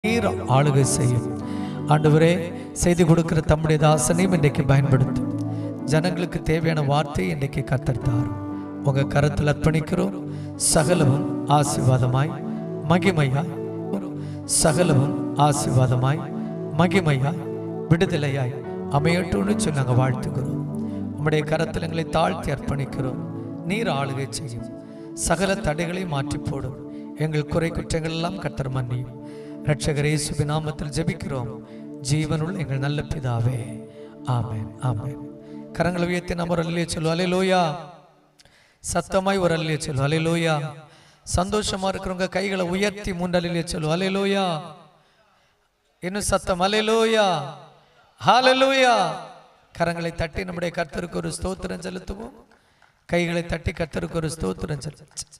நீர் ஆளுகை செய்யும் ஆண்டவரே செய்தி கொடுக்கிற தம்முடைய தாசனையும் இன்றைக்கு பயன்படுத்தும் ஜனங்களுக்கு தேவையான வார்த்தையை இன்றைக்கு கத்தர்த்தார் உங்க கரத்தில் அர்ப்பணிக்கிறோம் சகலமும் ஆசீர்வாதமாய் மகிமையாய் சகலமும் ஆசீர்வாதமாய் மகிமையாய் விடுதலையாய் அமையட்டும்னு சொல்லி நாங்கள் வாழ்த்துக்கிறோம் உம்முடைய கரத்தில் எங்களை தாழ்த்தி அர்ப்பணிக்கிறோம் நீர் ஆளுகை செய்யும் சகல தடைகளை மாற்றி போடும் எங்கள் குறை குற்றங்கள் எல்லாம் கத்தர் மன்னியும் ரட்சகர் இயேசுவின் நாமத்தில் ஜெபிக்கிறோம் ஜீவனுள் எங்கள் நல்ல பிதாவே ஆமென் ஆமென் கரங்களை உயர்த்தி நம்ம ஒரு அல்லையே சொல்லுவோம் அலையிலோயா சத்தமாய் ஒரு அல்லையே சொல்லுவோம் அலையிலோயா சந்தோஷமா இருக்கிறவங்க கைகளை உயர்த்தி மூன்று அல்லையே சொல்லுவோம் அலையிலோயா இன்னும் சத்தம் அலையிலோயா ஹalleluya கரங்களை தட்டி நம்முடைய கர்த்தருக்கு ஒரு ஸ்தோத்திரம் செலுத்துவோம் கைகளை தட்டி கர்த்தருக்கு ஒரு ஸ்தோத்திரம் செலுத்துவோம்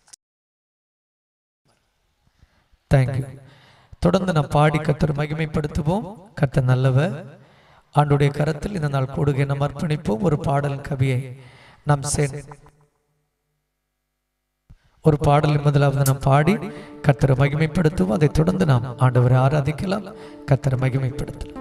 தேங்க்யூ தொடர்ந்து நாம் பாடி கர்த்தர் மகிமைப்படுத்துவோம் கர்த்தர் நல்லவர் ஆண்டுடைய கரத்தில் இந்த நாள் கூடுகை நாம் அர்ப்பணிப்போம் ஒரு பாடல் கவியை நாம் சே ஒரு பாடல் முதலாவது நாம் பாடி கர்த்தரை மகிமைப்படுத்துவோம் அதை தொடர்ந்து நாம் ஆண்டவரை ஆராதிக்கலாம் கர்த்தரை மகிமைப்படுத்தலாம்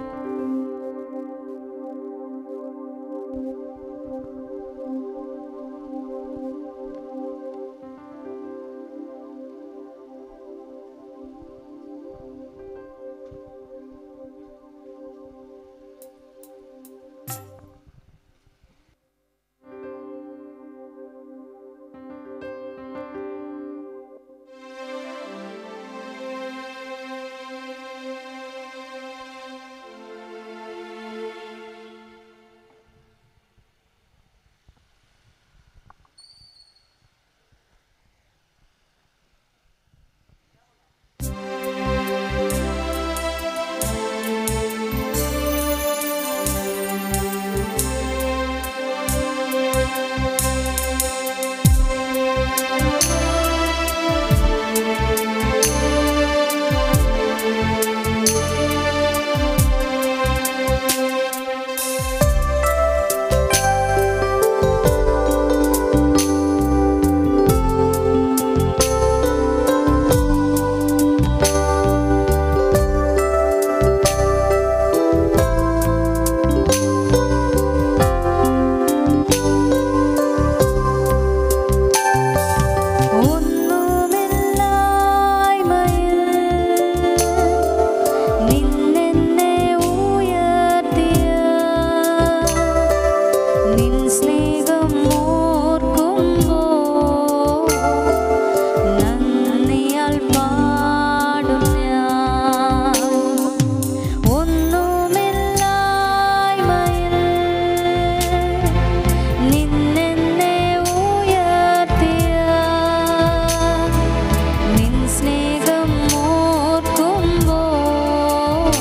നിൻ സ്നേഹം ഓർക്കുമ്പോൾ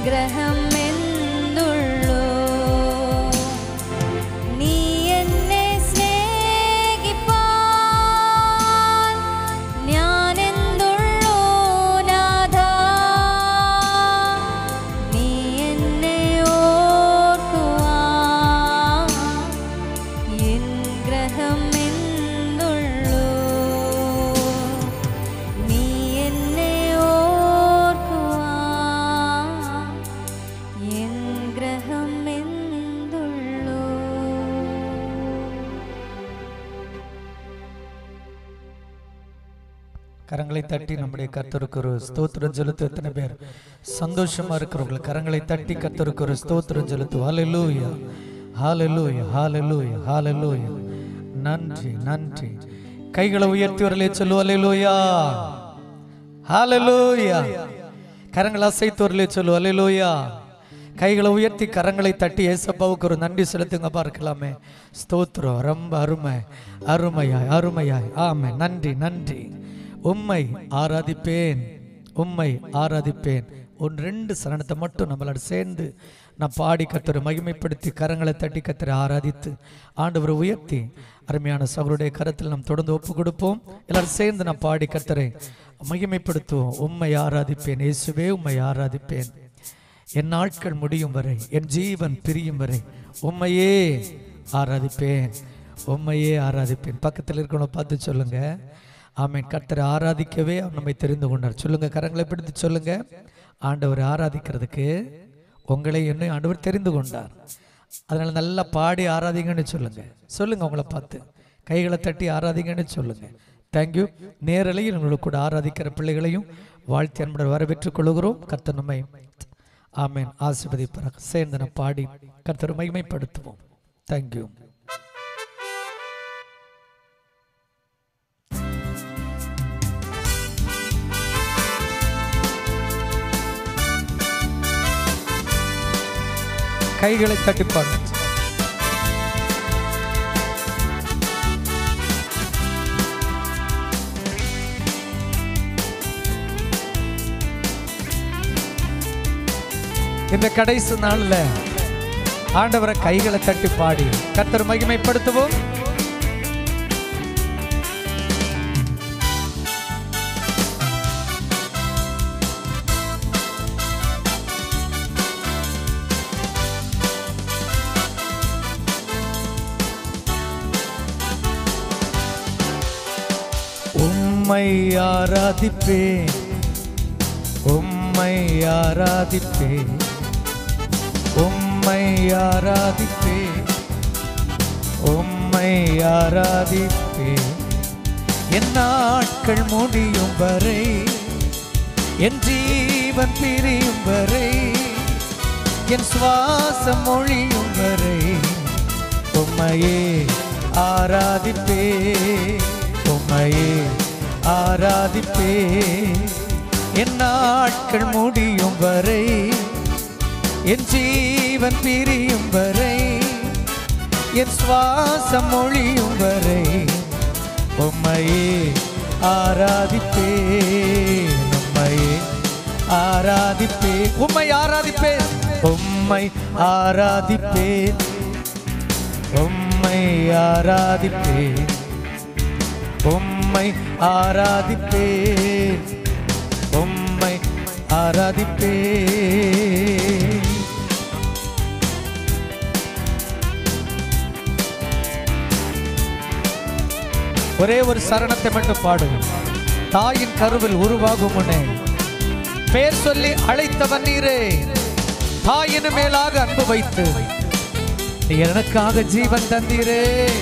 ഗ്രഹം എന്തുള്ളൂ നീ എന്നെ സ്നേഹിപ്പാൻ ഞാൻ എന്തുള്ളൂ നാഥ നീ എന്നെ ഓർക്കുവാൻ എൻ ഗ്രഹം എന്തുള്ളൂ നീ എന്നെ ഓർക്കുവാൻ എൻ ഗ്രഹം എന്തുള്ളൂ கரங்களை தட்டி நம்முடைய கர்த்தருக்கு ஒரு ஸ்தோத்திரம் செலுத்து எத்தனை பேர் சந்தோஷமா இருக்கிறவங்க கரங்களை தட்டி கர்த்தருக்கு ஒரு ஸ்தோத்திரம் செலுத்து ஹalleluya ஹalleluya ஹalleluya ஹalleluya நன்றி நன்றி கைகளை உயர்த்தி வரலே சொல்லு ஹalleluya ஹalleluya கரங்களை அசைத்து வரலே சொல்லு ஹalleluya கைகளை உயர்த்தி கரங்களை தட்டி ஏசப்பாவுக்கு ஒரு நன்றி செலுத்துங்க பார்க்கலாமே ஸ்தோத்திரம் ரொம்ப அருமை அருமையாய் அருமையாய் ஆமே நன்றி நன்றி உம்மை ஆராதிப்பேன் உம்மை ஆராதிப்பேன் ஒன்று ரெண்டு சரணத்தை மட்டும் நம்மளோட சேர்ந்து நான் பாடி கத்தரை மகிமைப்படுத்தி கரங்களை தட்டி கத்தரை ஆராதித்து ஆண்டவரை உயர்த்தி அருமையான சகருடைய கரத்தில் நாம் தொடர்ந்து ஒப்பு கொடுப்போம் எல்லாரும் சேர்ந்து நான் பாடி கத்தரை மகிமைப்படுத்துவோம் உம்மை ஆராதிப்பேன் இயேசுவே உம்மை ஆராதிப்பேன் என் நாட்கள் முடியும் வரை என் ஜீவன் பிரியும் வரை உம்மையே ஆராதிப்பேன் உம்மையே ஆராதிப்பேன் பக்கத்தில் இருக்கணும் பார்த்து சொல்லுங்க ஆமென் கர்த்தரை ஆராதிக்கவே அவர் நம்மை தெரிந்து கொண்டார் சொல்லுங்க கரங்களை பிடித்து சொல்லுங்க ஆண்டவரை ஆராதிக்கிறதுக்கு உங்களை என்ன ஆண்டவர் தெரிந்து கொண்டார் அதனால நல்லா பாடி ஆராதிங்கன்னு சொல்லுங்க சொல்லுங்க உங்களை பார்த்து கைகளை தட்டி ஆராதிங்கன்னு சொல்லுங்க தேங்க்யூ நேரலையில் உங்களுக்கு கூட ஆராதிக்கிற பிள்ளைகளையும் வாழ்த்தி அன்புடன் வரவேற்றுக் கொள்கிறோம் கர்த்தர் நம்மை ஆமென் ஆசிர்வதிப்பார் சேர்ந்து நம்ம பாடி கர்த்தர் மகிமைப்படுத்துவோம் தேங்க்யூ கைகளை தட்டி பாடுங்க இந்த கடைசி நாள்ல ஆண்டவரை கைகளை தட்டி பாடி கர்த்தர் மகிமைப்படுத்துவோம் உம்மை ஆராதிப்பேன் உம்மை ஆராதிப்பேன் உம்மை ஆராதிப்பேன் உம்மை ஆராதிப்பேன் என் நாட்கள் முடியும் வரை என் ஜீவன் பிரியும் வரை என் சுவாசம் மொழியும் வரை உம்மையே ஆராதிப்பே உம்மையே ஆராதிப்பே என் நாட்கள் முடியும் வரை என் ஜீவன் பிரியும் வரை என் சுவாசம் மொழியும் வரை உம்மையே ஆராதிப்பே உம்மையே ஆராதிப்பே உம்மை ஆராதிப்பேன் உம்மை ஆராதிப்பேன் உம்மை ஆராதிப்பேன் உம்மை ஆராதிப்பேன் உம்மை ஆராதிப்பேன் ஒரே ஒரு சரணத்தை மட்டும் பாடுவோம் தாயின் கருவில் உருவாகும் முன்னே பேர் சொல்லி அழைத்தவன் நீரே தாயின் மேலாக அன்பு வைத்து நீ எனக்காக ஜீவன் தந்தீரே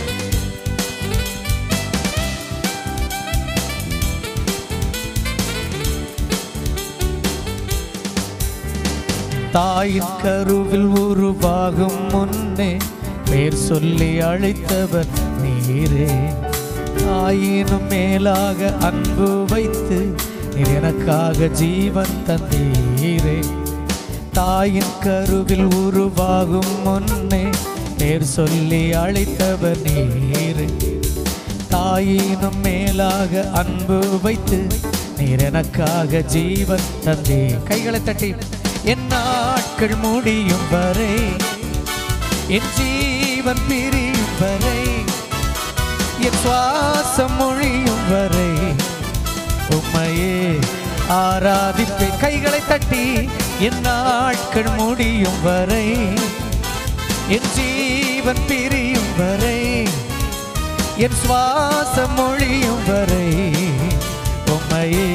தாயின் கருவில் உருவாகும் முன்னே பேர் சொல்லி அழைத்தவர் நீரே தாயினும் மேலாக அன்பு வைத்து நீர் எனக்காக ஜீவன் தந்தீரே தாயின் கருவில் உருவாகும் முன்னே பேர் சொல்லி அழைத்தவர் நீரே தாயினும் மேலாக அன்பு வைத்து நீர் எனக்காக ஜீவன் தந்தே கைகளை தட்டி என் நாட்கள் முடியும் வரை என் ஜீவன் பிரியும் வரை என் சுவாசம் மொழியும் வரை உம்மையே ஆராதிப்பேன் கைகளை தட்டி என் நாட்கள் முடியும் வரை என் ஜீவன் பிரியும் வரை என் சுவாசம் மொழியும் வரை உம்மையே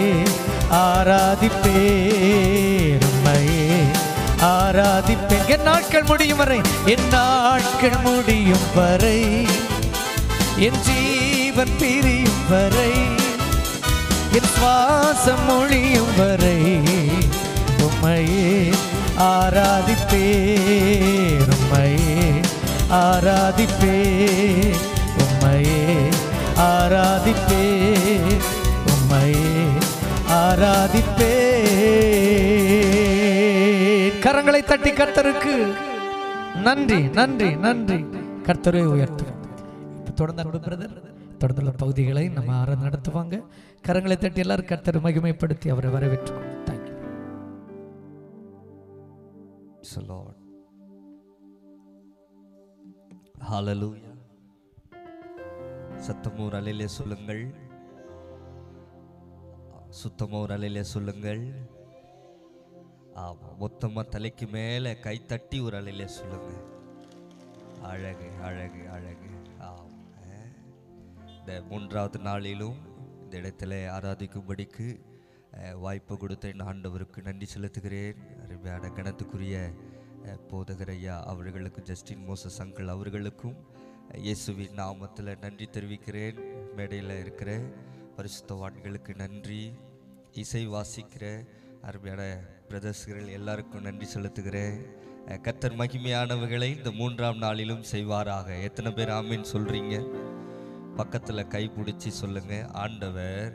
ஆராதிப்பேன் உம்மையே ஆராதிப்பேன் என் நாட்கள் முடியும் வரை என் நாட்கள் முடியும் வரை என் ஜீவன் பிரியும் வரை என் சுவாசம் மொழியும் வரை உம்மையே ஆராதிப்பேன் உம்மையே ஆராதிப்பேன் உம்மையே ஆராதிப்பேன் உம்மையே ஆராதிப்பேன் கரங்களை தட்டி கர்த்தருக்கு நன்றி நன்றி நன்றி கர்த்தரை உயர்த்தும் இப்ப தொடர்ந்து அன்பு பிரதர் தொடர்ந்துள்ள பகுதிகளை நம்ம ஆற நடத்துவாங்க கரங்களை தட்டி எல்லாரும் கர்த்தர் மகிமைப்படுத்தி அவரை வரவேற்றுக்கோம் thank you Praise the Lord. Hallelujah. சத்தமோர் அலையிலே சொல்லுங்கள் சுத்தமோர் அலையிலே சொல்லுங்கள் ஆமா மொத்தமா தலைக்கு மேல கை தட்டி ஒரு அலையிலே சொல்லுங்க அழகு அழகு அழகு ஆம் அஹ். இந்த மூன்றாவது நாளிலும் இந்த இடத்துல ஆராதிக்கும்படிக்கு அஹ், வாய்ப்பு கொடுத்த என் ஆண்டவருக்கு நன்றி செலுத்துகிறேன் அருமையான கணத்துக்குரிய அஹ், போதகர் ஐயா அவர்களுக்கும் ஜஸ்டின் மோசஸ் அங்கிள் அவர்களுக்கும் அஹ், இயேசுவின் நாமத்தில் நன்றி தெரிவிக்கிறேன் மேடையில் இருக்கிற பரிசுத்தவான்களுக்கு நன்றி இசை வாசிக்கிற அருமையான பிரதர்ஸ்கள் எல்லாருக்கும் நன்றி செலுத்துகிறேன் அஹ், கர்த்தர் மகிமையானவர்களை இந்த மூன்றாம் நாளிலும் செய்வாராக எத்தனை பேர் ஆமீன் சொல்றீங்க பக்கத்துல கை பிடிச்சி சொல்லுங்க ஆண்டவர்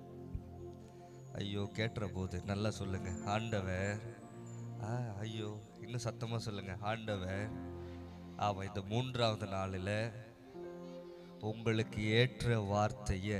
ஐயோ கேட்டுற போது நல்லா சொல்லுங்க ஆண்டவர் ஆ, ஐயோ இன்னும் சத்தமா சொல்லுங்க ஆண்டவர் ஆமா இந்த மூன்றாவது நாளில் உங்களுக்கு ஏற்ற வார்த்தைய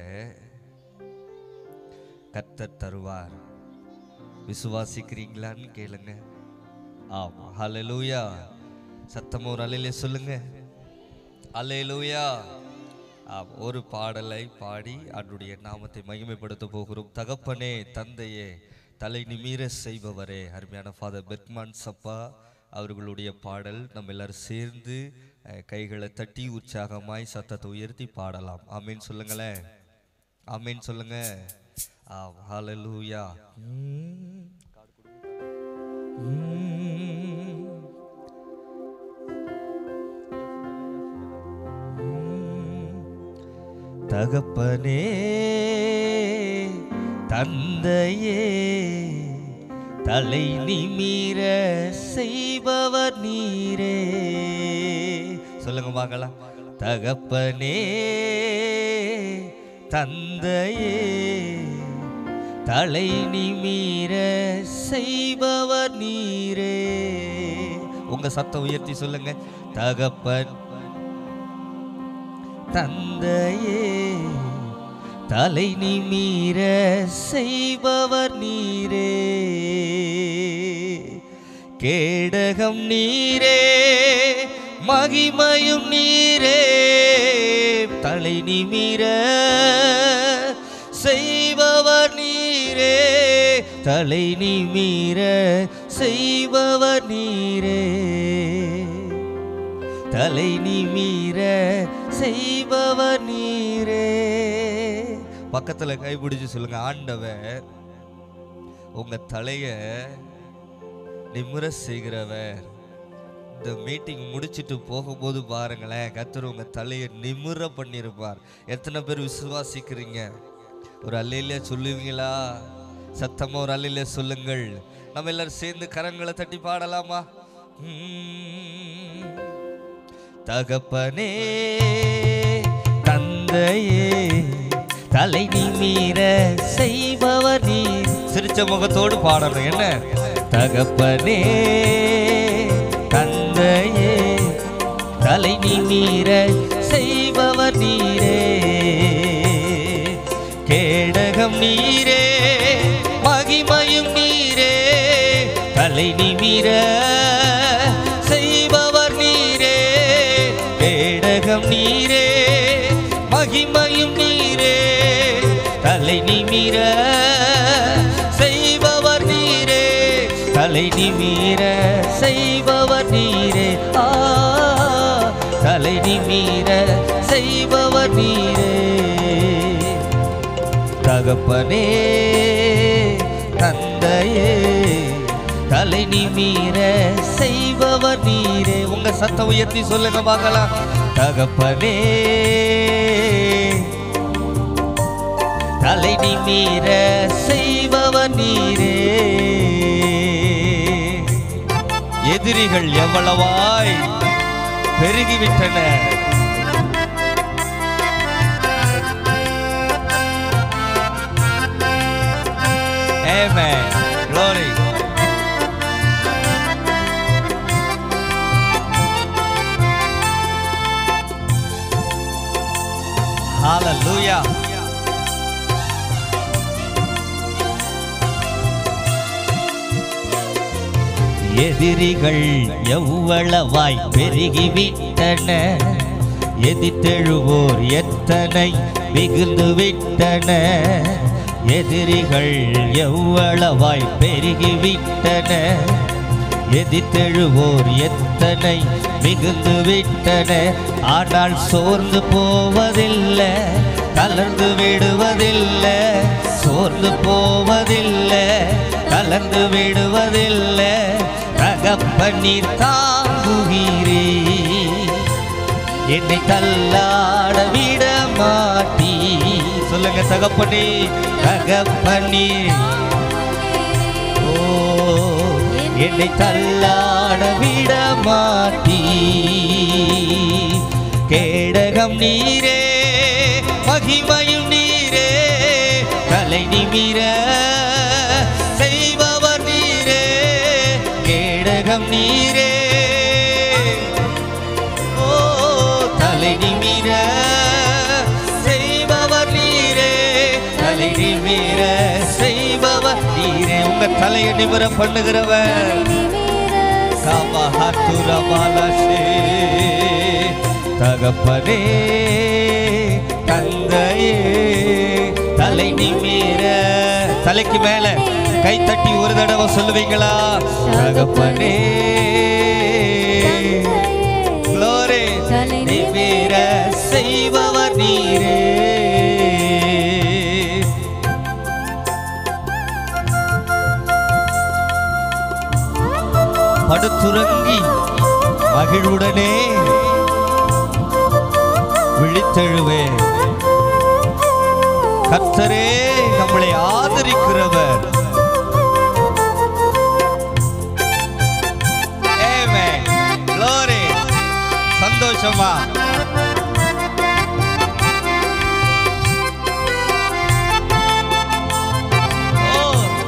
கத்தர் தருவார் விசுவாசிக்கிறீங்களான்னு கேளுங்க ஆமா ஹalleluya சத்தமா ஒரு அலையில சொல்லுங்க அல்லேலூயா ஆம், ஒரு பாடலை பாடி அவருடைய நாமத்தை மகிமைப்படுத்த போகிறோம் தகப்பனே தந்தையே தலை நிமீர செய்பவரே அருமையான ஃபாதர் பெட்மான் சப்பா அவர்களுடைய பாடல் நம்ம எல்லாரும் சேர்ந்து அஹ், கைகளை தட்டி உற்சாகமாய் சத்தத்தை உயர்த்தி பாடலாம் ஆமீன் சொல்லுங்களேன் ஆமீன் சொல்லுங்க ஆம் ஹalleluya ம். ம். தகப்பனே தந்தையே தலை நிமிர செய்பவர் நீரே சொல்லுங்க பார்க்கலாம் தகப்பனே தந்தையே தலை நிமிர செய்பவர் நீரே உங்க சத்தம் உயர்த்தி சொல்லுங்க தகப்பன் தந்தையே தலை நிமீர செய்பவர் நீரே கேடகம் நீரே மகிமையும் நீரே தலை நிமிர செய்பவர் நீரே தலை நிமிர செய்பவர் நீரே தலை நிமீர செய்பவர் நீரே பக்கத்துல கைப்பிடிச்சு சொல்லுங்க ஆண்டவர் உங்க தலைய நிமிர செய்கிறவர் இந்த மீட்டிங் முடிச்சிட்டு போகும்போது பாருங்களேன் கத்தர் உங்க தலையை நிமிர பண்ணியிருப்பார் எத்தனை பேர் விசுவாசிக்கிறீங்க ஒரு அல்லையில சொல்லுவீங்களா சத்தமா ஒரு அல்லையில சொல்லுங்கள் நம்ம எல்லாரும் சேர்ந்து கரங்களை தட்டி பாடலாமா உம். தகப்பனே தந்தையே தலை நிமீர செய்பவர் நீ சிரிச்ச முகத்தோடு பாடணும் என்ன தகப்பனே தந்தையே தலை நிமீர செய்பவர் நீரே கேடகம் நீரே மகிமையும் நீரே தலை நிமிர செய்பவர் நீரே பேடகம் நீரே மகிமையும் நீரே தலை நிமிர செய்பவர் நீரே தலை நிமிர செய்பவர் நீரே ஆ தலை நிமிர செய்பவர் நீரே தகப்பனே தந்தையே தலை நிமீர செய்பவர் நீரே உங்க சத்தம் உயர்த்தி சொல்லுங்க பார்க்கலாம் தகப்பனே தலை நிமீர செய்பவர் நீரே எதிரிகள் எவ்வளவாய் பெருகிவிட்டன Amen. Glory. Hallelujah. எதிரிகள் எவ்வளவாய் பெருகிவிட்டன எதிர்த்தெழுவோர் எத்தனை மிகுந்து விட்டன எதிரிகள் எவ்வளவாய் பெருகிவிட்டன எதிர்த்தெழுவோர் எத்தனை மிகுந்து விட்டன ஆனால் சோர்ந்து போவதில்லை கலந்து விடுவதில்லை சோர்ந்து போவதில்லை கலந்து விடுவதில்லை தகப்பனி தாங்குகிறே என்னை தள்ளாட விட மாட்டீ சொல்லுங்க தகப்பனே தகப்பனே ஓ என்னை தள்ளாட விட மாட்டீ கேடகம் நீரே மகிமையும் நீரே தலை நிமிர செய்பவர் நீரே கேடகம் நீரே ஓ தலை நிமிர செய்பவர் நீரே தலை நிமிர செய்பவர் நீரே உங்க தலையை நிமிர பண்ணுகிறவர் காமஹத்துரபாலசே தகப்பனே தந்தையே தலை நிமிர தலைக்கு மேல கை தட்டி ஒரு தடவை சொல்லுவீங்களா தகப்பனே Glory. நிமிர செய்பவர் நீரே படுத்துறங்கி மகிழ்வுடனே விழித்தெழுவே கர்த்தரே நம்மளை ஆதரிக்கிறவர் Amen. Glory. சந்தோஷமா ஓ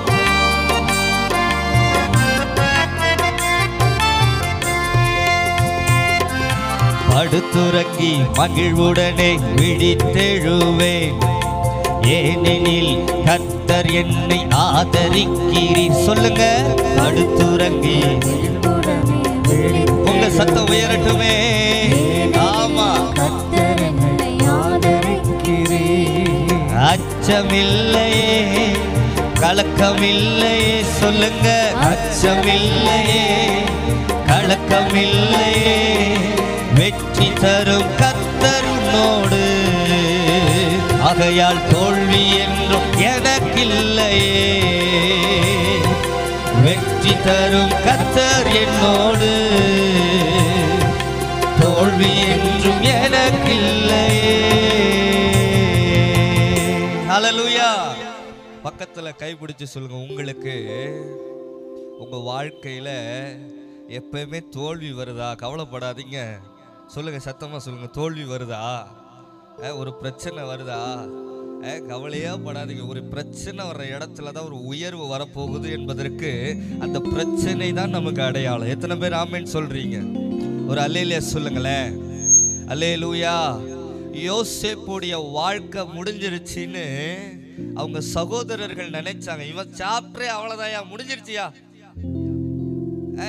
படுத்துறங்கி மகிழ்வுடனே விழித்தெழுவேன் ஏனெனில் கர்த்தர் என்னை ஆதரிக்கிறீர் சொல்லுங்க படுத்துறங்கி உங்க சத்தம் உயரட்டுமே ஆமா அச்சமில்லையே கலக்கமில்லையே சொல்லுங்க அச்சமில்லையே கலக்கமில்லையே வெற்றி தரும் கத்தருனோடு ஆகையால் தோல்வி என்றும் எனக்கில்லையே வெற்றி தரும் கத்தர் என்னோடு தோல்வி என்றும் எனக்கில்லையே ஹalleluya பக்கத்துல கைப்பிடிச்சு சொல்லுங்க உங்களுக்கு உங்க வாழ்க்கையில எப்பயுமே தோல்வி வருதா கவலைப்படாதீங்க சொல்லுங்க சத்தமா சொல்லுங்க தோல்வி வருதா அஹ், ஒரு பிரச்சனை வருதா அஹ், கவலையா படாதீங்க ஒரு பிரச்சனை வர்ற இடத்துல தான் ஒரு உயர்வு வரப்போகுது என்பதற்கு அந்த பிரச்சனை தான் நமக்கு அடையாளம் எத்தனை பேர் ஆமேன்னு சொல்றீங்க ஒரு அல்லையில சொல்லுங்களேன் அல்லேலூயா யோசேப்புடைய வாழ்க்கை முடிஞ்சிருச்சுன்னு அவங்க சகோதரர்கள் நினைச்சாங்க இவன் சாப்பிட்றே அவ்வளோதாயா முடிஞ்சிருச்சியா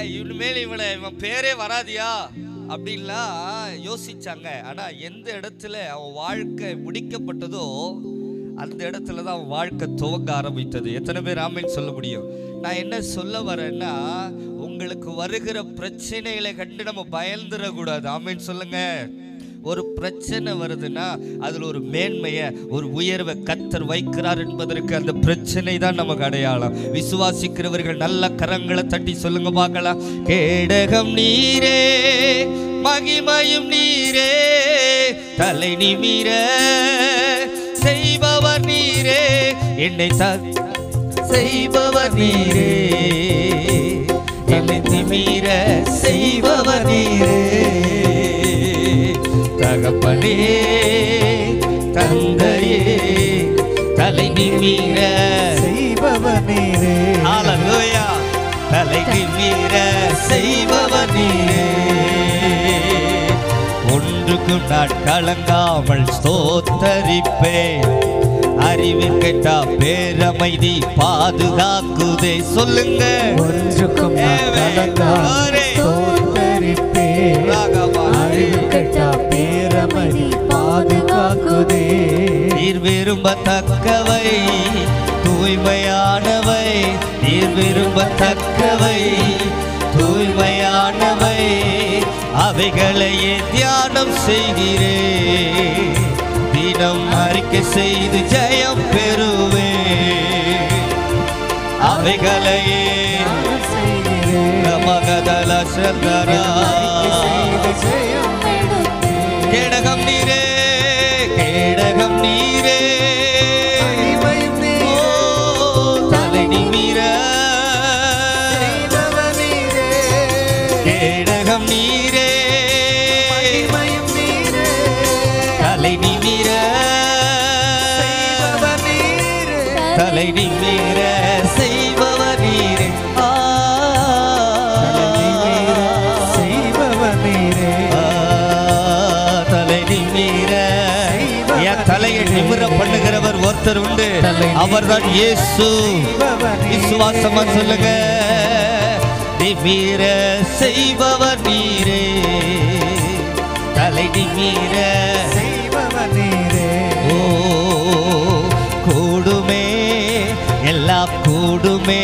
இனிமேல் இவனை இவன் பேரே வராதியா அப்படின்லாம் யோசிச்சாங்க ஆனா எந்த இடத்துல அவன் வாழ்க்கை முடிக்கப்பட்டதோ அந்த இடத்துல தான் அவன் வாழ்க்கை துவங்க ஆரம்பித்தது எத்தனை பேர் ஆமைன்னு சொல்ல முடியும் நான் என்ன சொல்ல வரேன்னா உங்களுக்கு வருகிற பிரச்சனைகளை கண்டு நம்ம பயந்துடக்கூடாது ஆமைன்னு சொல்லுங்க ஒரு பிரச்சனை வருதுன்னா அதுல ஒரு மேன்மையை ஒரு உயர்வை கத்தர் வைக்கிறார் என்பதற்கு அந்த பிரச்சனை தான் நமக்கு அடையாளம் விசுவாசிக்கிறவர்கள் நல்ல கரங்களை தட்டி சொல்லுங்க பார்க்கலாம் கேடகம் நீரே மகிமையும் நீரே தலை நிமிர செய்பவர் நீரே என்னை த செய்பவர் நீரே என்னை நிமிர செய்பவர் நீரே தகப்பனே தந்தையே தலை நிமிர செய்பவர் நீரே ஹalleluya தலை நிமிர செய்பவர் நீரே ஒன்றுக்கும் நான் கலங்காமல் ஸ்தோத்தரிப்பேன் அறிவு கெட்டா பேரமைதி பாதுகாக்குதே சொல்லுங்க ஒன்றுக்கும் நான் கலங்காமல் ஸ்தோத்தரிப்பேன். அறிவு கெட்டா பேரமதி பாதுகாக்குதே நீர் விரும்பத்தக்கவை தூய்மையானவை நீர் விரும்பத்தக்கவை தூய்மையானவை அவைகளையே தியானம் செய்கிறே தினம் அறிக்கை செய்து ஜெயம் பெறுவே அவைகளையே மகதல சந்தரா கேடகம் நீரே கேடகம் நீரே ஓ, தலை நிமிர கேடகம் நீரே தலை நிமிர தலை நிமிர செய்பவர் நீரே ஆ. ஆ, தலை நிமிர என் தலையை நிமிர பண்ணுகிறவர் ஒருத்தர் உண்டு அவர்தான் இயேசு விசுவாசமா சொல்லுங்க நிமிர செய்பவர் நீரே தலை நிமிர ஓ கூடுமே எல்லாம் கூடுமே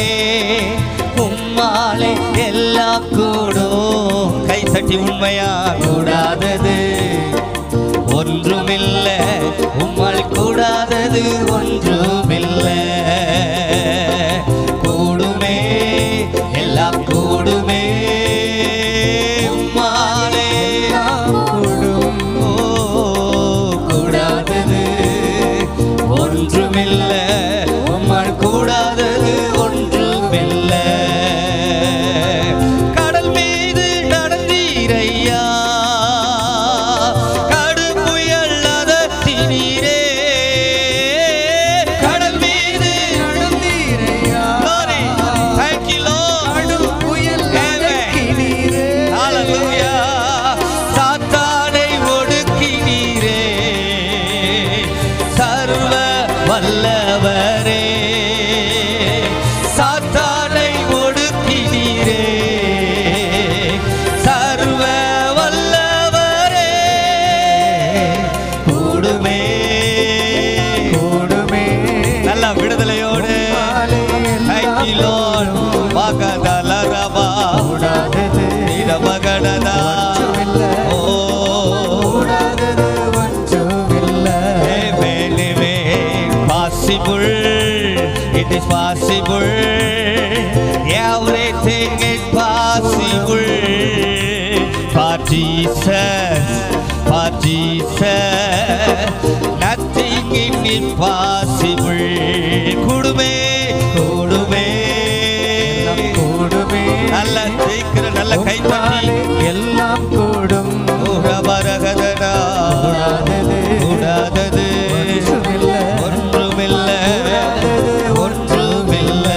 உம்மாலே எல்லாம் கூடும் கை தட்டி உண்மையா கூடாதது ஒன்றுமில்ல உம்மால் கூடாதது ஒன்றுமில்ல கூடுமே எல்லாம் கூடுமே உம்மாலே ஓ, கூடாதது ஒன்றுமில்ல உம்மால் கூடாதது ஒன்றுமில்ல கடல் மீது நடந்தீரையா கடும் புயல் அதட்டினீரே கடல் மீது Glory. Thank you, Lord. Amen. Hallelujah. சாத்தானை ஒடுக்கினீரே சர்வ வல்லவரே சாத்தானை ஒடுக்கினீரே சர்வ வல்லவரே கூடுமே நல்ல விடுதலையோடு Thank you, Lord. மகதலரபா இடமகடதா O Amen, amen. Possible, it is possible. Everything is possible. For Jesus, for Jesus, nothing is impossible. கூடுமே கூடுமே நல்ல ஜெயிக்கிற நல்ல கை தட்டி எல்லாம் கூடும் உகபரகதடா கூடாதது ஒன்றுமில்ல ஒன்றுமில்ல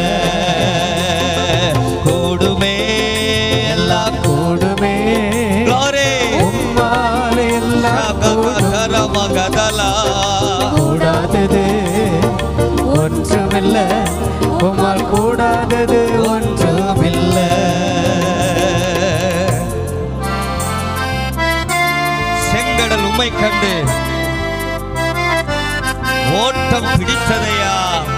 கூடுமே எல்லாம் கூடுமே glory. உம்மால் எல்லாம் கூடும். கரமகதலா. கூடாதது ஒன்றுமில்ல உம்மால் கூடாதது ஒன்றுமில்ல பிடித்ததையா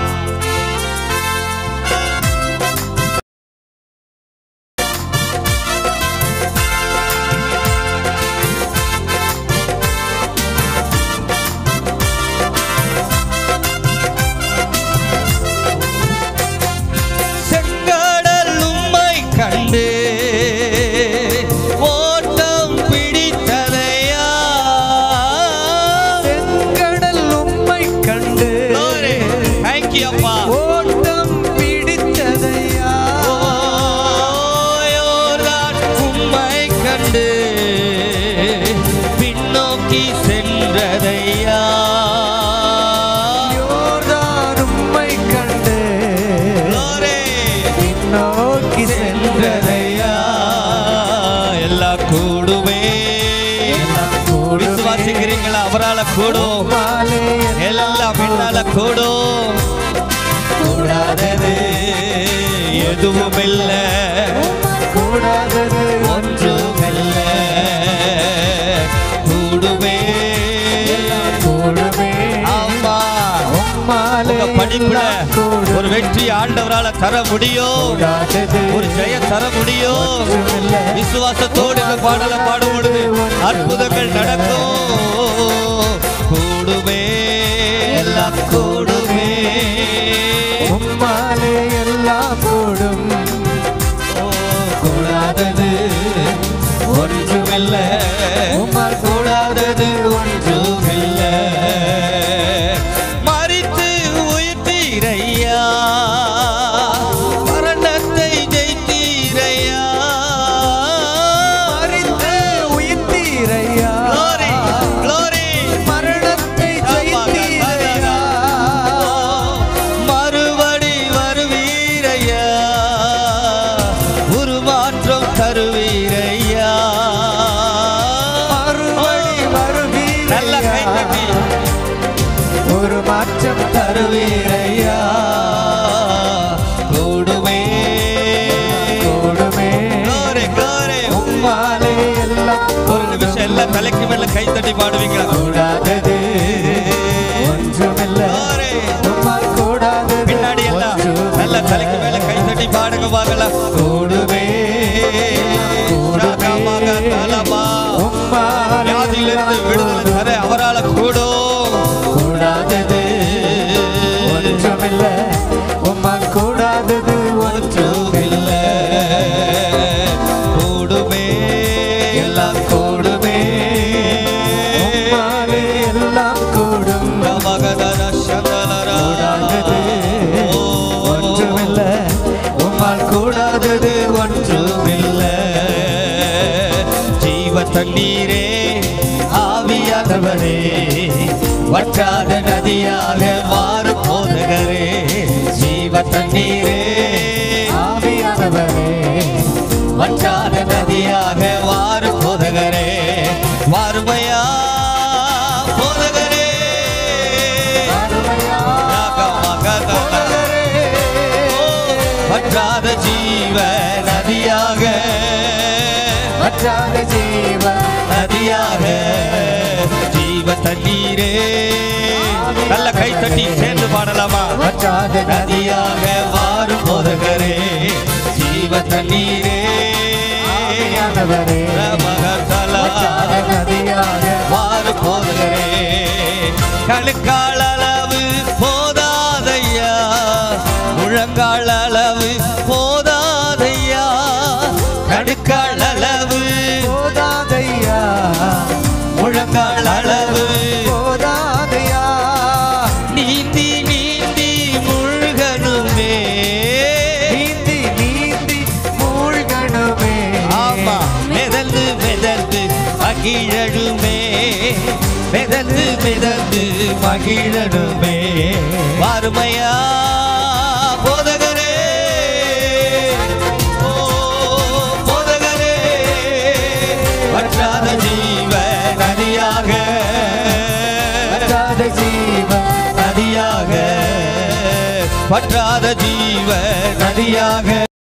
செங்கடல் உம்மை கண்டு ஓட்டம் பிடித்ததையா செங்கடல் உம்மை கண்டு Glory. Thank you, அப்பா ஓட்டம் பிடித்ததையா ஓயோர்தான் உம்மை கண்டு பின்னோக்கி சென்றதையா யோர்தான் உம்மை கண்டு Glory. நோக்கி சென்றதையா எல்லாம் கூடுமே விசுவாசிக்கிறீங்களா அவரால கூடும் எல்லாம் பின்னால கூடும் கூடாதது எதுவும் இல்ல கூடாதது ஒன்றும் இல்ல கூடுமே கூடுமே ஆமா உம்மாலே உங்க படிப்புல எல்லாம் கூடும். ஒரு வெற்றி ஆண்டவரால தர முடியும் கூடாதது ஒரு ஜெய தர முடியும் ஒன்றுமில்ல. விசுவாசத்தோடு இந்த பாடலை பாடும் பொழுது அற்புதங்கள் நடக்கும் கூடுமே எல்லாம் கூடுமே உம்மாலே எல்லாம் கூடும் ஓ, கூடாதது ஒன்றுமில்ல உம்மால் கூடாதது ஒன்றுமில்ல மறித்து உயிர்த்தீரையா மரணத்தை ஜெயித்தீரையா மறித்து உயிர்த்தீரையா Glory, glory. மரணத்தை ஜெயித்தீரையா மறுபடி வருவீரையா உருமாற்றம் தருவீரையா மறுபடி வருவீரையா நல்ல கை தட்டி ஒரு மாற்றம் தருவீரையா கூடுமே கூடுமே glory, glory. உம்மாலே எல்லாம் ஒரு நிமிஷம் எல்லாம் தலைக்கு மேல கை தட்டி பாடுவீங்களா கூடாதது ஒன்றுமில்ல Glory. உம்மால் கூடாதது பின்னாடி எல்லாம் நல்ல தலைக்கு மேல கை தட்டி பாடுங்க பார்க்கலாம் கூடுமே ராகமாக தலமா உம்மாலே வியாதியிலிருந்து விடுதலை தர அவரால கூடும் கூடாதது ஒன்றுமில்ல உம்மால் கூடாதது ஒன்றுமில்ல கூடுமே எல்லாம் கூடுமே உம்மாலே எல்லாம் கூடும் ரமகதர சந்தலரா. கூடாதது ஓ, ஒன்றுமில்ல உம்மால் கூடாதது ஒன்றுமில்ல ஜீவ தண்ணீரே ஆவியானவரே வற்றாத நதியாக மாறும் போதகரே ஜீவ தண்ணீரே ஆவியானவரே வற்றாத நதியாக மாறும் போதகரே வாருமையா போதகரே ராகமகதல. வற்றாத ஜீவ நதியாக வற்றாத ஜீவ நதியாக ஜீவ தண்ணீரே நல்ல கை தட்டி சேர்ந்து பாடலாமா வற்றாத நதியாக மாறும் போதகரே ஜீவ தண்ணீரே ஆவியானவரே ரமகதலா. வற்றாத நதியாக மாறும் போதகரே கணுக்கால் அளவு போதாதையா முழங்கால் அளவு போதாதையா கணுக்கால் அளவு போதாதையா முழங்கால் அளவு போதாதையா நீந்தி நீந்தி முழுகணுமே நீந்தி நீந்தி மூழ்கணுமே ஆமா மிதந்து மிதந்து மகிழடுமே மிதந்து மிதந்து மகிழடுமே வாருமையா போதகரே ஓ போதகரே வற்றாத ஜீவ நதியாக வற்றாத ஜீவ நதியாக வற்றாத ஜீவ நதியாக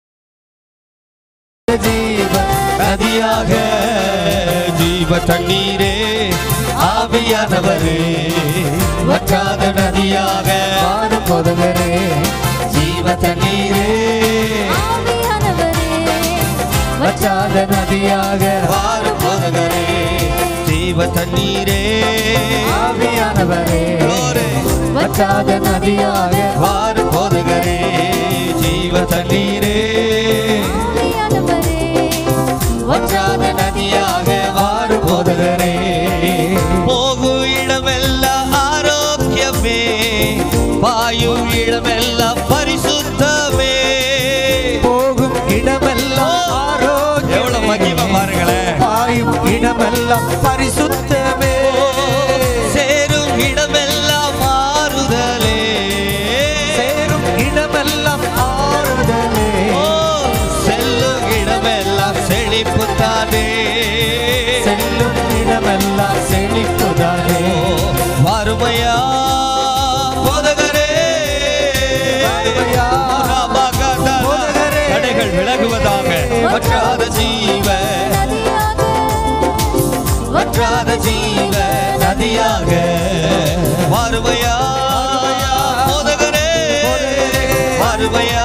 ஜீவ நதியாக ஜீவ தண்ணீரே ஆவியானவரே வற்றாத நதியாக வாரும் போதகரே ஜீவ தண்ணீரே ஆவியானவரே வற்றாத நதியாக வாரும் போதகரே ஜீவ தண்ணீரே ஆவியானவரே Glory. வற்றாத நதியாக வாரும் போதகரே ஜீவ தண்ணீரே ஆவியானவரே வற்றாத நதியாக வாரும் போதகரே போகும் இடமெல்லாம் ஆரோக்கியமே பாயும் இடமெல்லாம் பரிசுத்தமே போகும் இடமெல்லாம் ஆரோக்கியம் எவ்வளவு மகிமை பாருங்களேன் பாயும் இடமெல்லாம் பரிசுத்தமே சேரும் இடமெல்லாம் மாறுதலே சேரும் இடமெல்லாம் ஆறுதலே ஓ செல்லும் இடமெல்லாம் செழிப்பு தானே செல்லும் இடமெல்லாம் செழிப்புதானே வறுமையா போதகரே வறுமையா, ராமகாதா, போதகரே. தடைகள் விலகுவதாக வற்றாத ஜீவ நதியாக வற்றாத ஜீவ நதியாக வறுமையா போதகரே வறுமையா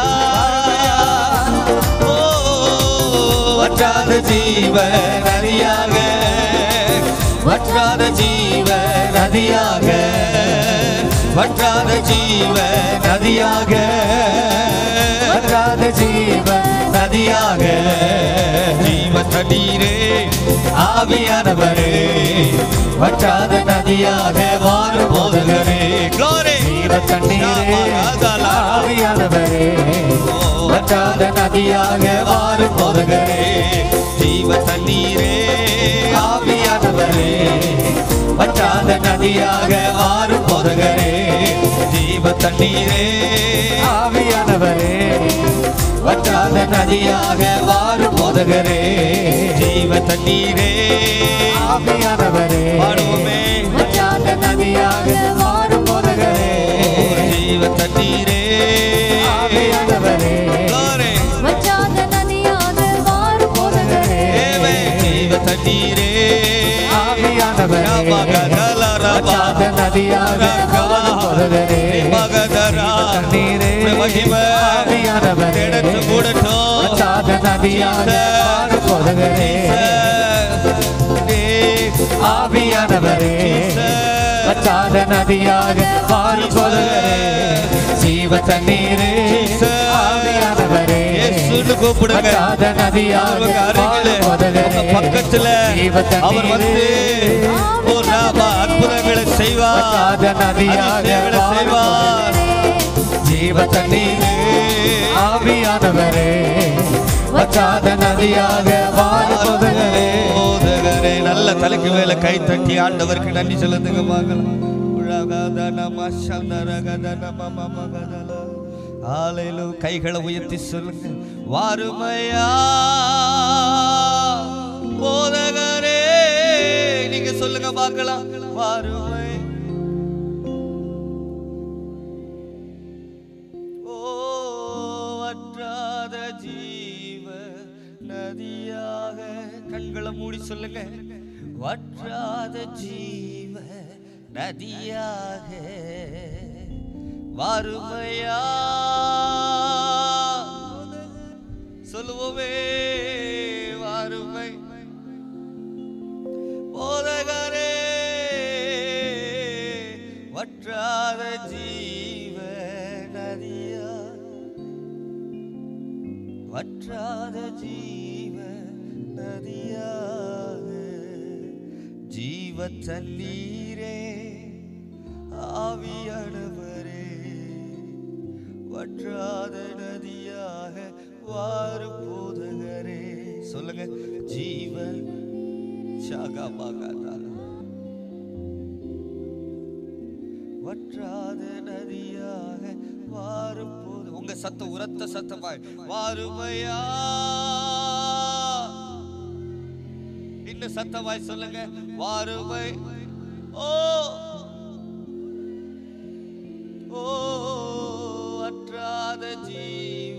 ஓ வற்றாத ஜீவ நதியாக வற்றாத ஜீவ நதியாக வற்றாத ஜீவ நதியாக வற்றாத ஜீவன் நதியாக ஜீவ தண்ணீரே ஆவியானவரே வற்றாத நதியாக வாரும் போதகரே Glory. ஜீவ தண்ணீரே ஆவியானவரே வற்றாத நதியாக வாரும் போதகரே ஜீவ தண்ணீரே ஆவியானவரே வற்றாத நதியாக வாரும் போதகரே ஜீவ தண்ணீரே ஆவியானவரே வற்றாத நதியாக வாரும் போதகரே ஜீவ தண்ணீரே ஆவியானவரே பாடுவோமே வற்றாத நதியாக மாறும் போதகரே ஜீவ தண்ணீரே ஆவியானவரே Glory. வற்றாத நதியாக மாறும் போதகரே ஏவே ஜீவ தண்ணீரே ஆவியானவரே ரபகதல ரபா. வற்றாத நதியாக மாறும் போதகரே மகதரா. தண்ணீரே மகிமை. ஆவியானவரே எடுத்து கூடட்டும். வற்றாத நதியாக மாறும் போதகரே ஆவியானவரே வற்றாத நதியாக மாறும் போதகரே ஜீவ தண்ணீரே ஆவியானவரே இயேசுன்னு கூப்பிடுங்க வற்றாத நதியாக அவருக்கு அருகில மாறும் போதகரே உங்க பக்கத்துல ஜீவ அவர் வந்து தண்ணீரே ஒரு நாம அற்புதங்களை செய்வார் வற்றாத நதியாக அதிசயங்களை செய்வார் ஜீவ தண்ணீரே ஆவியானவரே வற்றாத நதியாக மாறும் போதகரே போதகரே நல்ல தலைக்கு மேல கை தட்டி ஆண்டவருக்கு நன்றி செலுத்துங்க பார்க்கலாம் உலகதனம சந்தரகதனம மகதல. ஆலையிலும் கைகளை உயர்த்தி சொல்லுங்க வாருமையா போதகரே நீங்க சொல்லுங்க பார்க்கலாம் வாருமை ஓ வற்றாத ஜீவ நதியாக கண்களை மூடி சொல்லுங்க வற்றாத ஜீவ நதியாக வறுமையா சொல்லுவோமே வறுமை போதகரே வற்றாத ஜீவ நதியா வற்றாத ஜீவ நதியாக ஜீவ தண்ணீரே ஆவியானவரே வற்றாத நதியாக வாரு போதகரே சொல்லுங்க ஜீவ ஷாகாபாகாதால வற்றாத நதியாக வாரும் போது உங்க சத்தம் உரத்த சத்தமாய் வாருமையா இன்னும் சத்தமாய் சொல்லுங்க வாருமை ஓ ஓ அற்றாத ஜீவ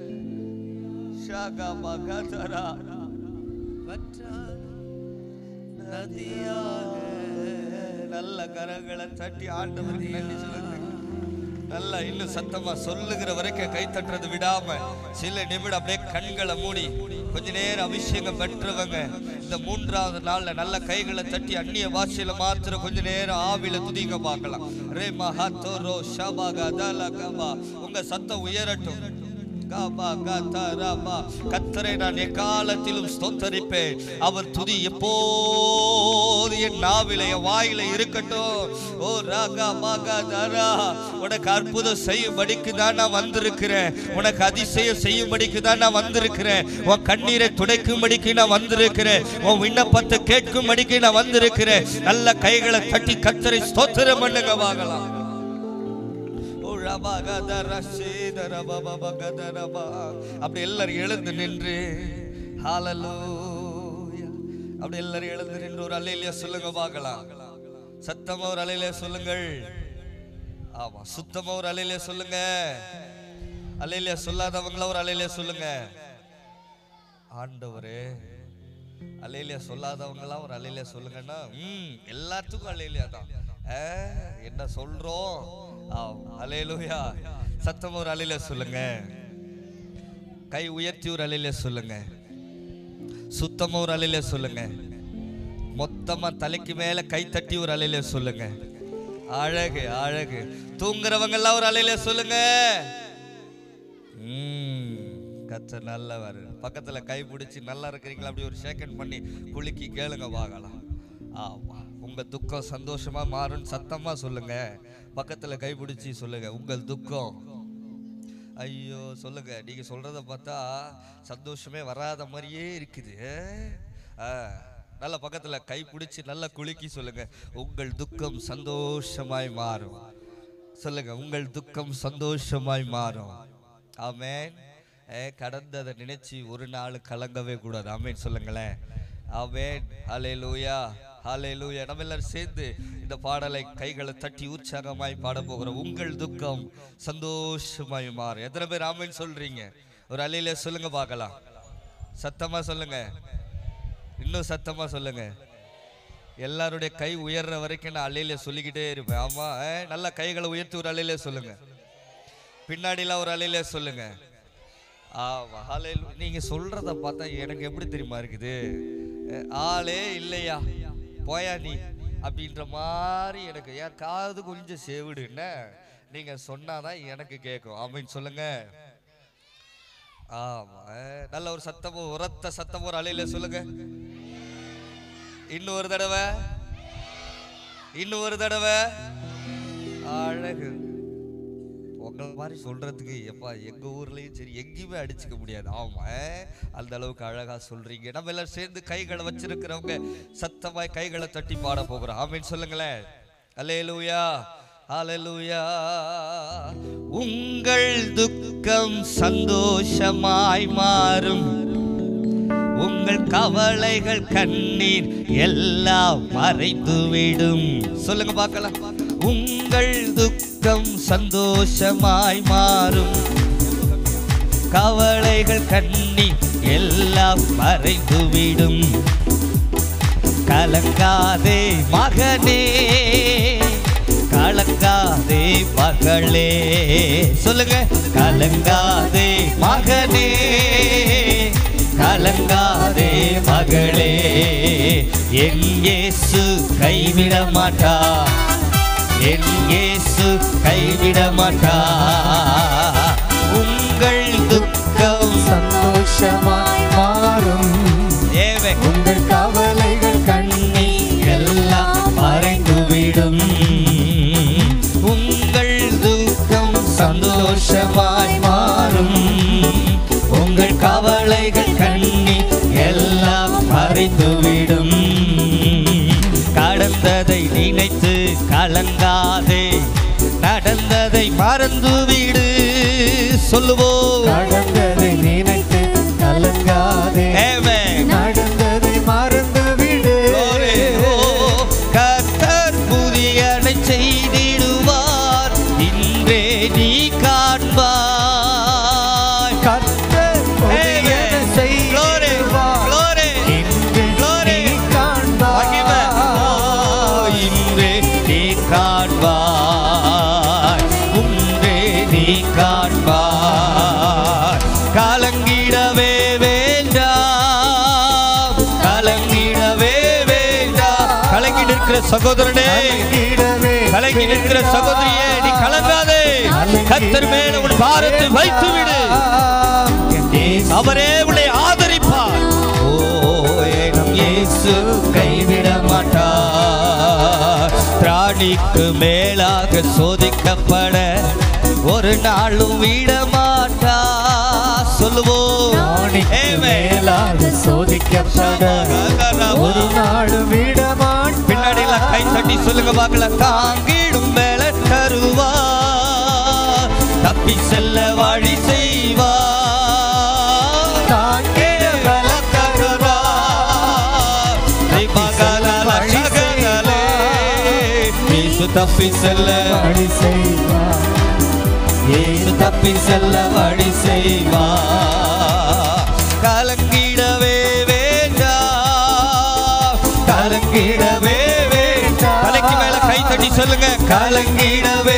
ஷாகாபாகாதரா வற்றாத நதியாக நல்ல கரங்களை தட்டி ஆண்டவருக்கு நன்றி சொல்லுங்க நல்லா இன்னும் சத்தமா சொல்லுகிற வரைக்கும் கை தட்டுறது விடாம சில நிமிடம் அப்படியே கண்களை மூடி கொஞ்ச நேரம் அபிஷேகம் பெற்றவங்க இந்த மூன்றாவது நாள்ல நல்ல கைகளை தட்டி அந்நிய பாஷையில மாத்திர கொஞ்ச நேரம் ஆவில துதிங்க பார்க்கலாம் ரே மஹா தோரோ ஷபா கதல கபா உங்க சத்தம் உயரட்டும் காபா காத்தா ராபா. கர்த்தரை நான் எக்காலத்திலும் ஸ்தோத்தரிப்பேன் அவர் துதி எப்போது என் நாவில என் வாயில இருக்கட்டும் ஓ ராகா பாகா தாரா உனக்கு அற்புதம் செய்யும்படிக்கு தான் நான் வந்திருக்கிறேன் உனக்கு அதிசயம் செய்யும்படிக்கு தான் நான் வந்திருக்கிறேன் உன் கண்ணீரை துடைக்கும்படிக்கு நான் வந்திருக்கிறேன் உன் விண்ணப்பத்தை கேட்கும்படிக்கு நான் வந்திருக்கிறேன் நல்ல கைகளை தட்டி கர்த்தரை ஸ்தோத்திரம் பண்ணுங்க வாங்கலாம் ஓ ரபா கதர சேதர பப பகதரபா. அப்படி எல்லாரும் எழுந்து நின்று ஹalleluya அப்படி எல்லாரும் எழுந்து நின்று ஒரு அலையில சொல்லுங்க பார்க்கலாம் சத்தமா ஒரு அலையில சொல்லுங்கள் ஆமா சுத்தமா ஒரு அலையில சொல்லுங்க அலையில சொல்லாதவங்கள ஒரு அலையில சொல்லுங்க ஆண்டவரே அலையில சொல்லாதவங்களாம் ஒரு அலையில சொல்லுங்கன்னா ம் எல்லாத்துக்கும் அலையிலியா தான் ஆ, என்ன சொல்றோம் அலையிலுயா சத்தம் ஒரு அலையில சொல்லுங்க கை உயர்த்தி ஒரு அலையில சொல்லுங்க சுத்தமா ஒரு அலையில சொல்லுங்க மொத்தமா தலைக்கு மேல கை தட்டி ஒரு அலையில சொல்லுங்க அழகு அழகு தூங்குறவங்க எல்லாம் ஒரு அலையில சொல்லுங்க ம், கர்த்தர் நல்லவர் பக்கத்துல கை பிடிச்சி நல்லா இருக்கிறீங்களா அப்படி ஒரு செகண்ட் பண்ணி குலுக்கி கேளுங்க பார்க்கலாம் ஆமா உங்க துக்கம் சந்தோஷமா மாறும் சத்தமா சொல்லுங்க பக்கத்துல கை பிடிச்சி சொல்லுங்க உங்கள் துக்கம் ஐயோ சொல்லுங்க நீங்க சொல்றத பார்த்தா சந்தோஷமே வராத மாதிரியே இருக்குது ஆ, நல்ல பக்கத்துல கை பிடிச்சி நல்லா குலுக்கி சொல்லுங்க உங்கள் துக்கம் சந்தோஷமாய் மாறும் சொல்லுங்க உங்கள் துக்கம் சந்தோஷமாய் மாறும் ஆமென் ஏ கடந்ததை நினைச்சு ஒரு நாள் கலங்கவே கூடாது ஆமென் சொல்லுங்களேன் ஆமென் ஹalleluya ஹalleluya நம்ம எல்லாரும் சேர்ந்து இந்த பாடலை கைகளை தட்டி உற்சாகமாய் பாட போகிறோம் உங்கள் துக்கம் சந்தோஷமாய் மாறும் எத்தனை பேர் ஆமென் சொல்றீங்க ஒரு அலையில சொல்லுங்க பார்க்கலாம் சத்தமா சொல்லுங்க இன்னும் சத்தமா சொல்லுங்க எல்லாருடைய கை உயர்ற வரைக்கும் நான் அலையில சொல்லிக்கிட்டே இருப்பேன் ஆமா ஏ, நல்லா கைகளை உயர்த்தி ஒரு அலையில சொல்லுங்க பின்னாடிலாம் ஒரு அலையில சொல்லுங்க ஆமா ஹalleluya. நீங்க சொல்றத பார்த்தா எனக்கு எப்படி தெரியுமா இருக்குது அஹ், ஆளே இல்லையா போயா நீ அப்படின்ற மாதிரி எனக்கு யார் காது கொஞ்சம் செவிடு என்ன நீங்க சொன்னாதான் எனக்கு கேட்கும் அப்படின்னு சொல்லுங்க ஆமா அஹ், நல்ல ஒரு சத்தம் உரத்த சத்தம் ஒரு அலையில சொல்லுங்க இன்னும் ஒரு தடவை இன்னும் ஒரு தடவை அழகு உங்களை மாதிரி சொல்றதுக்கு எப்பா எங்க ஊர்லயும் சரி எங்கேயுமே அடிச்சுக்க முடியாது ஆமா அந்த அளவுக்கு அழகா சொல்றீங்க நம்ம எல்லாம் சேர்ந்து கைகளை வச்சிருக்கிறவங்க சத்தமாய் கைகளை தட்டி பாட போகிறோம் ஆமீன் சொல்லுங்களேன் அல்லேலூயா ஹalleluya உங்கள் துக்கம் சந்தோஷமாய் மாறும் உங்கள் கவலைகள் கண்ணீர் எல்லாம் மறைந்துவிடும் சொல்லுங்க பார்க்கலாம் உங்கள் துக்கம் சந்தோஷமாய் மாறும் கவலைகள் கண்ணீர் எல்லாம் மறைந்துவிடும் கலங்காதே மகனே கலங்காதே மகளே சொல்லுங்க கலங்காதே மகனே கலங்காதே மகளே என் இயேசு கைவிட மாட்டா என் இயேசு கைவிட மாட்டா உங்கள் துக்கம் சந்தோஷமாய் மாறும் ஏவே உங்கள் கவலைகள் கண்ணி எல்லாம் மறைந்துவிடும் உங்கள் துக்கம் சந்தோஷமாய் மாறும் உங்கள் கவலைகள் கண்ணி எல்லாம் மறைந்துவிடும் கடந்ததை நினைத்து கலங்காதே நடந்ததை மறந்துவிடு சொல்லுவோம் கடந்ததை நினைத்து கலங்காதே Amen. நடந்ததை மறந்து விடு Glory. ஓ, கர்த்தர் புதியனை செய்திடுவார் இன்றே நீ காண்பாய் கர்த்தர் புதியன Amen. Glory. செய்வார். Glory. இன்று Glory. நீ காண்பாய். மகிமை. ஓ, இன்றே சகோதரனே கலங்கிடவே கலங்கி நிற்கிற சகோதரியே நீ கலங்காதே கத்தர் மேல உன் பாரத்தை வைத்து விடு அவரே உன்னை ஆதரிப்பார் ஓ நம் இயேசு கைவிட மாட்டார் திராணிக்கு மேலாக சோதிக்கப்பட ஒரு நாளும் விட மாட்டார் சொல்லுவோம் ராணிக்கு Amen. மேலாக சோதிக்கப்பட ஒரு நாள் விட மாட்டார். பின்னாடி எல்லாம் கை தட்டி சொல்லுங்க பார்க்கலாம் தாங்கிடும் மேல தருவா தப்பி செல்ல வழி செய்வா தாங்கிட பல தருவா. தப்பி செல்ல வழி செய்வார். இயேசு தப்பி செல்ல வழி செய்வா கலங்கிடவே வேண்டாம் கலங்கிடவே வேண்டாம் தலைக்கு மேல கை தட்டி சொல்லுங்க கலங்கிடவே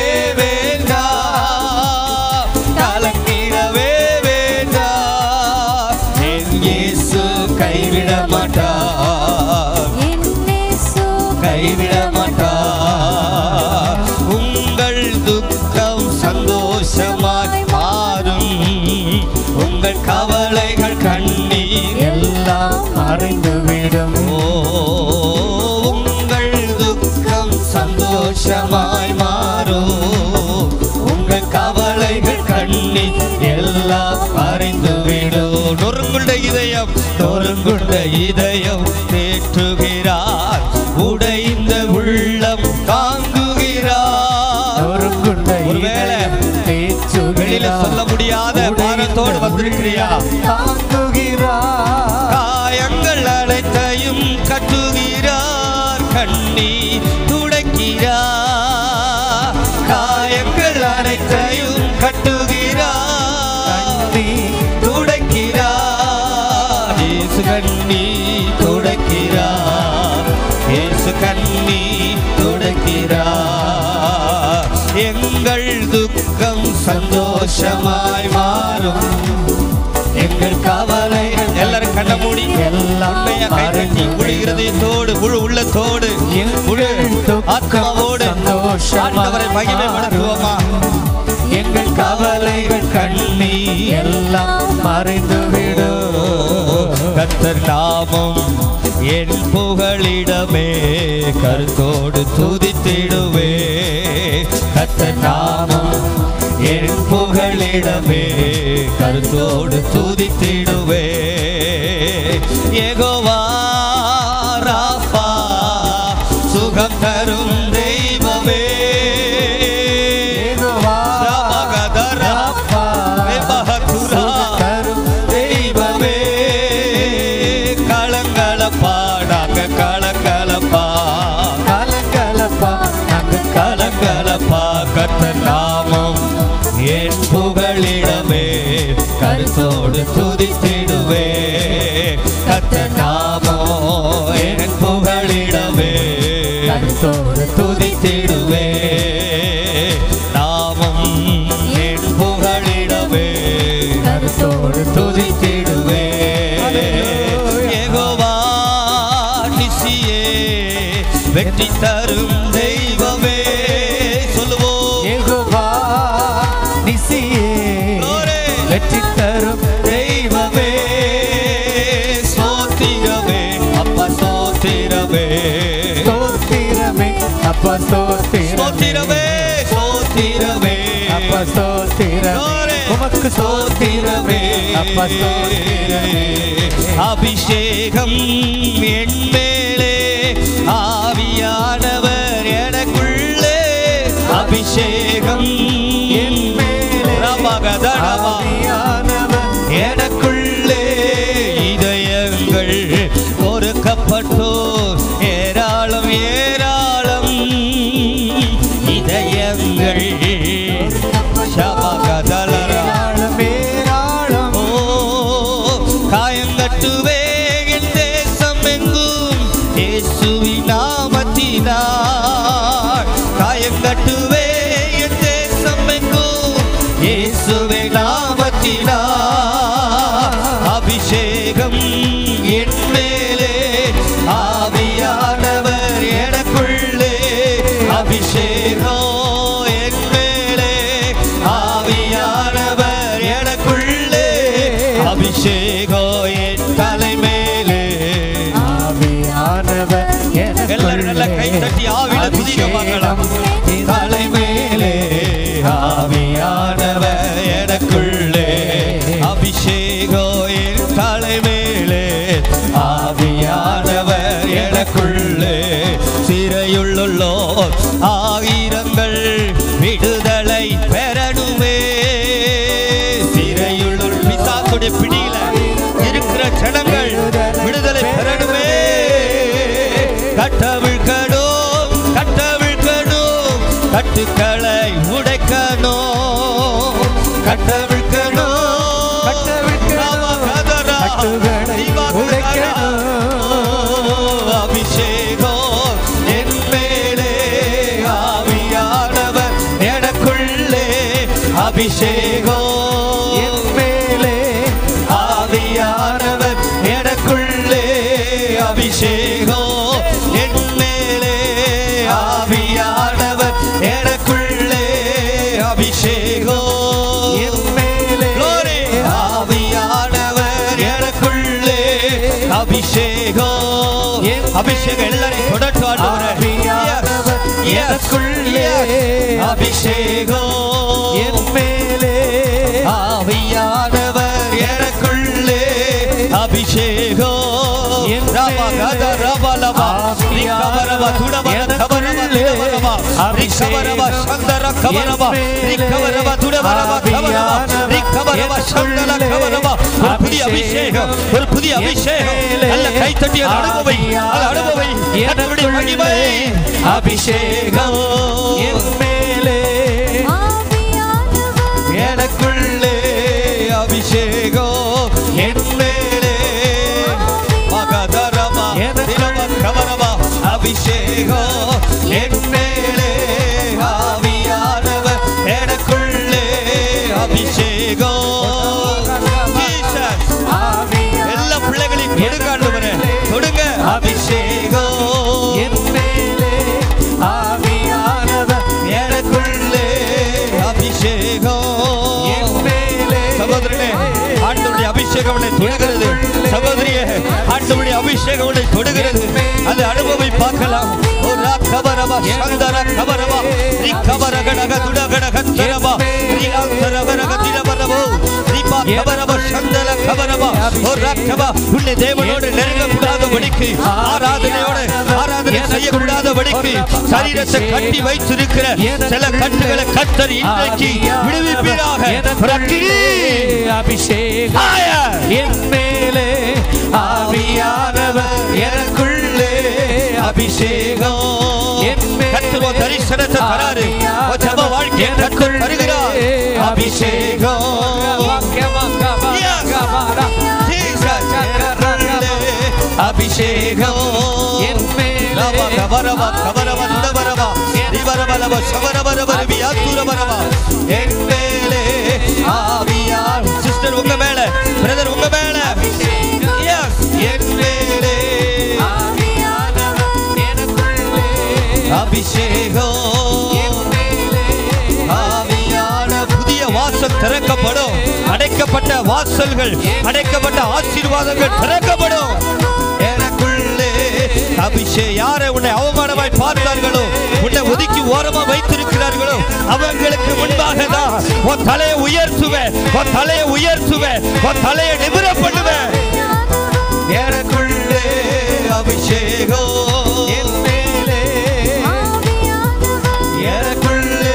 வேண்டாம் கலங்கிடவே வேண்டாம் என் இயேசு கைவிட மாட்டார் என்னேசு கைவிட மாட்டார் உங்கள் துக்கம் சந்தோஷமாய் மாறும் உங்கள் கவலைகள் கண்ணீர் எல்லாம் மறைந்துவிடும் ஓ, உங்கள் துக்கம் சந்தோஷமாய் மாறும் உங்கள் கவலைகள் கண்ணீர் எல்லாம் மறைந்துவிடும் நொறுங்குண்ட இதயம் நொறுங்குண்ட இதயம் தேற்றுகிறார் உடைந்த உள்ளம் தாங்குகிறார் நொறுங்குண்ட ஒருவேளை இதயம் தேற்றுகிறார். வெளியில சொல்ல முடியாத பாரத்தோடு வந்திருக்கிறியா தாங்குகிறார். காயங்கள் அனைத்தையும் கட்டுகிறார் கண்ணீர் துடைக்கிறார் காயங்கள் அனைத்தையும் கட்டுகிறார் கண்ணீர் துடைக்கிறார் இயேசு கண்ணீர் துடைக்கிறார் இயேசு கண்ணீர் துடைக்கிறார் எங்கள் துக்கம் சந்தோஷமாய் மாறும் எங்கள் கவலை எல்லாரும் கண்ண மூடி எல்லாம் உண்மையா கை தட்டி முழு இருதயத்தோடு முழு உள்ளத்தோடு முழு ஆத்மாவோடு ஆண்டவரை மகிமைப்படுத்துவோமா எங்கள் கவலைகள் கண்ணீர் எல்லாம் மறைந்துவிடும் கத்தர் நாமம் என் புகழிடமே கருத்தோடு துதித்திடுவே கத்தர் நாமம் என் புகழிடமே கருத்தோடு துதித்திடுவே ஏகோவா ராப்பா சுகம் தரும் தெய்வமே யெகோவா ராமகதரா ராப்பா, வெபஹகுரா தரும் தெய்வமே களங்களப்பா நாங்க களங்களப்பா கலங்கலப்பா நாங்கள் களங்களப்பா கத்த நாமம் என் புகழிடமே கருத்தோடு துதித்திடுவே கத்த நாமம் என் புகழிடமே கருத்தோடு துதித்திடுவே நாமம் என் புகழிடமே கருத்தோடு துதித்திடுவே யெகோவா நிசியே வெற்றி தரும் தெய்வமே சொல்லுவோம் யெகோவா நிசியே Glory. வெற்றி தரும் தெய்வமே சோத்திரமே அப்பா சோத்திரமே ஸ்தோத்திரமே அப்பா ஸ்தோத்திரமே சோத்திரமே சோத்திரமே அப்பா ஸ்தோத்திரமே Glory. உமக்கு ஸ்தோத்திரமே அப்பா ஸ்தோத்திரமே அபிஷேகம் என் மேலே ஆவியானவர் எனக்குள்ளே அபிஷேகம் என் மேலே ரமகதனமா ஆவியானவர் எனக்குள்ளே இதயங்கள் ஒருக்கப்பட்டோர் ஏராளம் ஏராளம் இதயங்கள் சமகதலரா ஏராளம் ஏராளம் ஓ காயங்கட்டுவே என் தேசம் எங்கும் இயேசுவின் நாமத்தினார் காயங்கட்டுவே என் தேசம் எங்கும் இயேசுவின் நாமத்தினார் அபிஷேகம் என் மேலே ஆவியானவர் எனக்குள்ளே மேலாளம் என் தலைமேலே ஆவியானவர் எனக்குள்ளே அபிஷேகம் என் தலைமேலே ஆவியானவர் எனக்குள்ளே சிறையுள்ளோ ஆயிரங்கள் விடுதலை பெறணுமே சிறையுள்ளுள் பிசாசுடைய பிடியில இருக்கிற ஜனங்கள் விடுதலை பெறணுமே கட்டவிழ்க்கணும் கட்டவிழ்க்கணும் கட்டுக்களை உடைக்கணும் கட்டவிழ்க்கணும் ராமா கதரா, தீபா கதரா. அபிஷேகம் என் மேலே ஆவியானவர் எனக்குள்ளே அபிஷேகம் என் மேலே ஆவியானவர் எனக்குள்ளே அபிஷேகம் என் மேலே ஆவியானவர் எனக்குள்ளே அபிஷேகம் என் மேலே ஆவியானவர் எனக்குள்ளே அபிஷேகம் அபிஷேகம் எல்லாரையும் தொடர்ந்து ஆண்டவரே எனக்குள்ளே அபிஷேகம் என் மேலே ஆவியானவர் எனக்குள்ளே அபிஷேகம் ரபா கத ரபா லபா ரிக்கவரபா துடவர கவரபா துடவரபா ரிக்கவரபா சந்தர கவரபா ரிக்கவரபா துடவரபா கவரபா ரிக்கவரபா சந்தர கவரபா ஒரு புதிய அபிஷேகம் ஒரு புதிய அபிஷேகம் நல்ல கை தட்டி அதை அனுபவை அதை அனுபவை கர்த்தருடைய மகிமை அபிஷேகம் என் மேலே ஆவியானவர் எனக்குள்ளே அபிஷேகம் என் மேலே மகதரமா திரவ கவரமா அபிஷேகம் என் மேலே ஆவியானவர் எனக்குள்ளே அபிஷேகம் Jesus. எல்லா பிள்ளைகளையும் கொடுங்க ஆண்டவரே கொடுங்க அபிஷேகம் என் மேலே ஆவியானவர் எனக்குள்ளே அபிஷேகம் என் மேலே சகோதரனே ஆண்டவருடைய அபிஷேகம் உன்னை தொடுகிறது சகோதரியே ஆண்டவருடைய அபிஷேகம் உன்னை தொடுகிறது அந்த அனுபவை பார்க்கலாம் ஒரு கபரவா சந்தர கபரவா ரி கபரகடக துடகடக தரவா ரி அந்தரவரக திரவரவோ ரிபா கபரவ சந்தர கபரவா ஒரு ரக்கபா உன்னை தேவனோடு நெருங்க கூடாதபடிக்கு ஆராதனையோடு ஆராதனை செய்யக்கூடாதபடிக்கு சரீரத்தை கட்டி வைத்திருக்கிற சில கட்டுகளை கத்தர் இன்றைக்கு விடுவிப்பீராக ரக்கினி அபிஷேகம் Fire! என் மேலே ஆவியானவர் எனக்குள்ளே அபிஷேகம் என் மேலே கர்த்தர் உன் தரிசனத்தை தராரு உன் ஜெப வாழ்க்கையை கர்த்தர் தருகிறார் அபிஷேகம் Jesus, எனக்குள்ளே அபிஷேகம் என் மேலே ரவ கவரவ கவரவ துடவரவ ரிவரவலவ சவரவரவ வியாத்துரவரவ என் மேலே ஆவியார் சிஸ்டர் உங்க மேல பிரதர் உங்க மேல Yes, என் மேலே அபிஷேகம் ஆவியான புதிய வாசல் திறக்கப்படும் அடைக்கப்பட்ட வாசல்கள் அடைக்கப்பட்ட ஆசீர்வாதங்கள் திறக்கப்படும் எனக்குள்ளே அபிஷே யாரை உன்னை அவமானமாய் பார்த்தார்களோ உன்னை ஒதுக்கி ஓரமா வைத்திருக்கிறார்களோ அவங்களுக்கு முன்பாக தான் உன் தலையை உயர்த்துவேன் உன் தலையை உயர்த்துவேன் உன் தலையை நிமிர பண்ணுவேன் எனக்குள்ளே அபிஷேகம் என் மேலே எனக்குள்ளே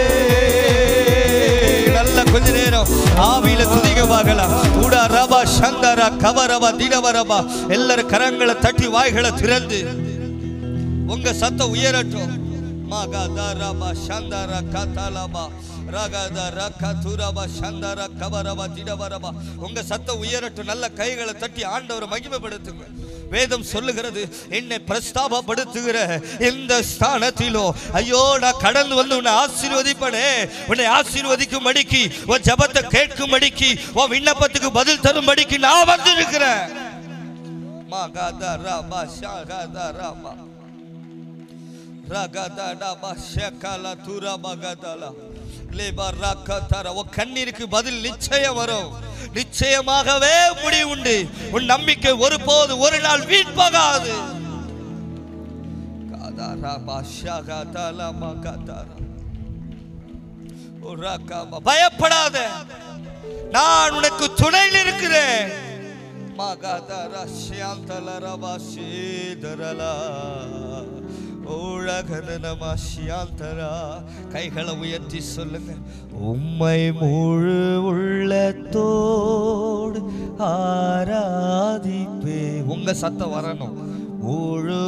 நல்ல கொஞ்ச நேரம் ஆவியில துதிகமாகலாம் ஊடா ரபா சந்தரா கவரபா தினவரபா எல்லாரும் கரங்களை தட்டி வாய்களை திறந்து உங்க சத்தம் உயரட்டும் மகதா ரபா சந்தரா கதலபா ரகத ரக துரபா சந்தர கவரபா திடவரபா உங்க சத்தம் உயரட்டும் நல்ல கைகளை தட்டி ஆண்டவரை மகிமைப்படுத்துங்க வேதம் சொல்லுகிறது என்னை பிரஸ்தாபப்படுத்துகிற இந்த ஸ்தானத்திலோ ஐயோ நான் கடந்து வந்து உன்னை ஆசீர்வதிப்பனே உன்னை ஆசீர்வதிக்கும் மடிக்கு உன் ஜபத்தை கேட்கும் மடிக்கு உன் விண்ணப்பத்துக்கு பதில் தரும் மடிக்கு நான் வந்திருக்கிறேன் மகத ரபா ஷகத ரபா ரகதடபா ஷகல துரபகதல லேபா ரகதர உன் கண்ணீருக்கு பதில் நிச்சயம் வரும் நிச்சயமாகவே முடிவு உண்டு உன் நம்பிக்கை ஒருபோது ஒரு நாள் வீண் போகாது கதரா பாஷாகா தலா மகதரா உராகாமா. பயப்படாத நான் உனக்கு துணையில் இருக்கிறேன் மகதரா சியாந்தலரபா சீதரலா ஊழகனமா சியாந்தரா கைகளை உயர்த்தி சொல்லுங்க உம்மை முழு உள்ளத்தோடு ஆராதிப்பே உங்க சத்தம் வரணும் முழு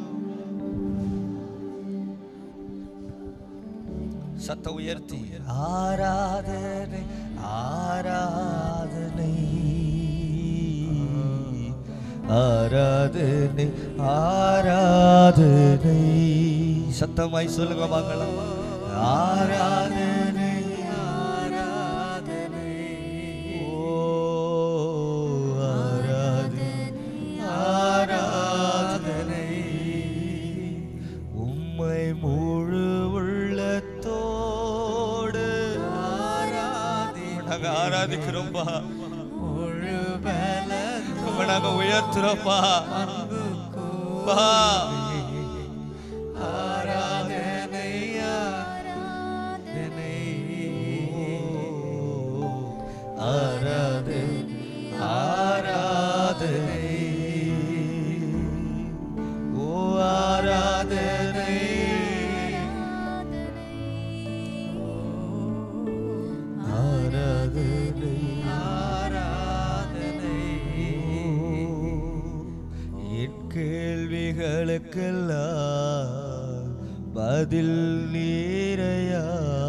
சத்த உயர்த்தி ஆராதனை ஆராதனை ஆராதனை ஆராதனை சத்தமாய் சொல்லுங்க பார்க்கலாம் ஆராதனை ஆராதனை ஓ ஆராதனை ஆராதனை உம்மை முழு உள்ளத்தோடு நாங்க ஆராதிக்கிறோம்பா முழு உம்மை நாங்க உயர்த்துறோம்பா பா ஆராதனை ஆராதனை ஆராதனை ஆராதனை ஓ ஆராதனை ஆராதனை ஆராதனை என் கேள்விகளுக்கெல்லாம் பதில் நீரையா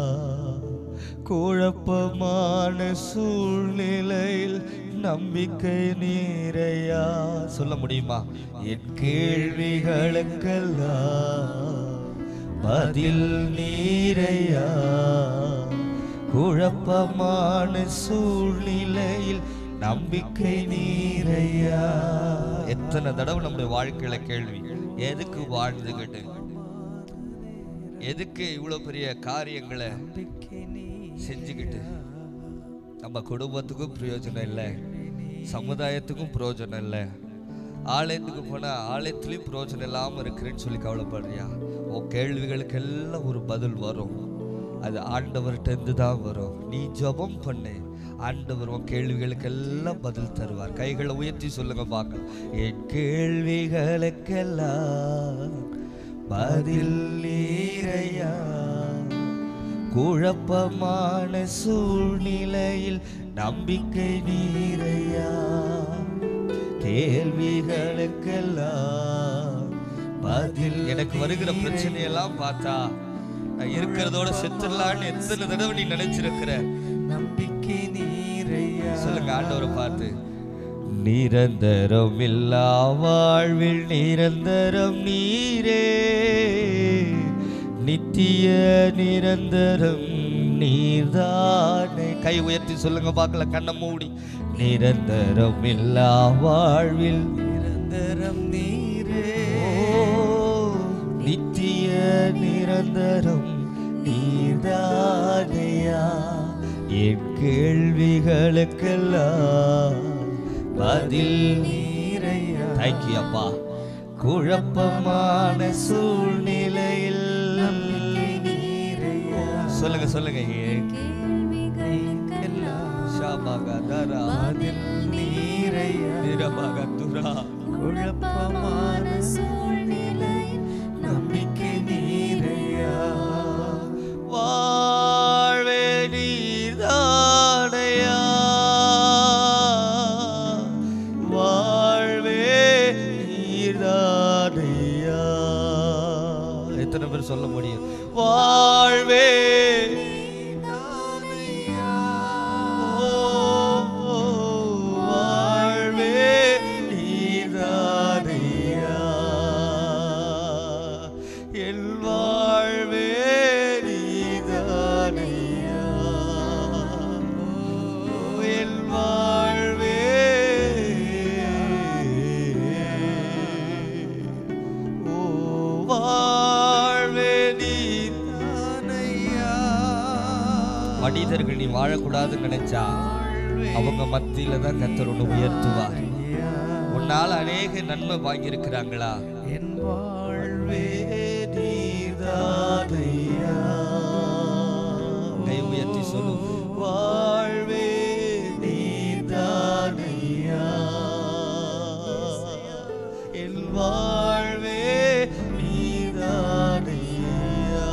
குழப்பமான சூழ்நிலையில் நம்பிக்கை நீரையா சொல்ல முடியுமா என் கேள்விகளுக்கெல்லாம் பதில் நீரையா குழப்பமான சூழ்நிலையில் நம்பிக்கை நீரையா எத்தனை தடவை நம்முடைய வாழ்க்கையில கேள்வி எதுக்கு வாழ்ந்துகிட்டு எதுக்கு இவ்வளவு பெரிய காரியங்களை செஞ்சுக்கிட்டு நம்ம குடும்பத்துக்கும் பிரயோஜனம் இல்லை சமுதாயத்துக்கும் பிரயோஜனம் இல்லை ஆலயத்துக்கு போனா ஆலயத்துலயும் பிரயோஜனம் இல்லாம இருக்கிறேன்னு சொல்லி கவலைப்படுறியா உன் கேள்விகளுக்கெல்லாம் ஒரு பதில் வரும் அது ஆண்டவர்கிட்ட தான் வரும் நீ ஜெபம் பண்ணு ஆண்டவர் உன் கேள்விகளுக்கெல்லாம் பதில் தருவார் கைகளை உயர்த்தி சொல்லுங்க பார்க்கலாம் என் கேள்விகளுக்கெல்லாம் பதில் நீரையா குழப்பமான சூழ்நிலையில் நம்பிக்கை நீரையா கேள்விகளுக்கெல்லாம் பதில் எனக்கு வருகிற பிரச்சனையெல்லாம் பார்த்தா நான் இருக்கிறதோட செத்துடலான்னு எத்தனை தடவை நீ நினைச்சிருக்கிற நம்பிக்கை நீரையா சொல்லுங்க ஆண்டவரை பார்த்து நிரந்தரம் இல்லா வாழ்வில் நிரந்தரம் நீரே நித்திய நிரந்தரம் நீர்தானே கை உயர்த்தி சொல்லுங்க பார்க்கல கண்ணை மூடி நிரந்தரம் இல்லா வாழ்வில் நிரந்தரம் நீரே நித்திய நிரந்தரம் நீர்தானையா என் கேள்விகளுக்கெல்லாம் பதில் நீரையா தேங்க்யூ அப்பா குழப்பமான சூழ்நிலையில் சொல்லுங்க சொல்லுங்க என் ஷாபாகதரா அதில் நீரையா நிரபாகதுரா குழப்பமான சூழ்நிலை நம்பிக்கை நீரையா வாழ்வே நீர்தானையா வாழ்வே நீர்தானையா எத்தனை பேர் சொல்ல முடியும் வாழ்வே ஓ, வாழ்வே நீர்தானையா என் வாழ்வே நீதானையா என் வாழ்வே ஓ வாழ்வே நீதானையா மனிதர்கள் நீ வாழக்கூடாதுன்னு நினைச்சா அவங்க மத்தியில தான் கத்தர் உன்னை உயர்த்துவார் உன்னால அநேக நன்மை வாங்கியிருக்கிறாங்களா என் வாழ்வே நீதானையா கை உயர்த்தி சொல்லு வாழ்வே நீதானையா என் வாழ்வே நீதானையா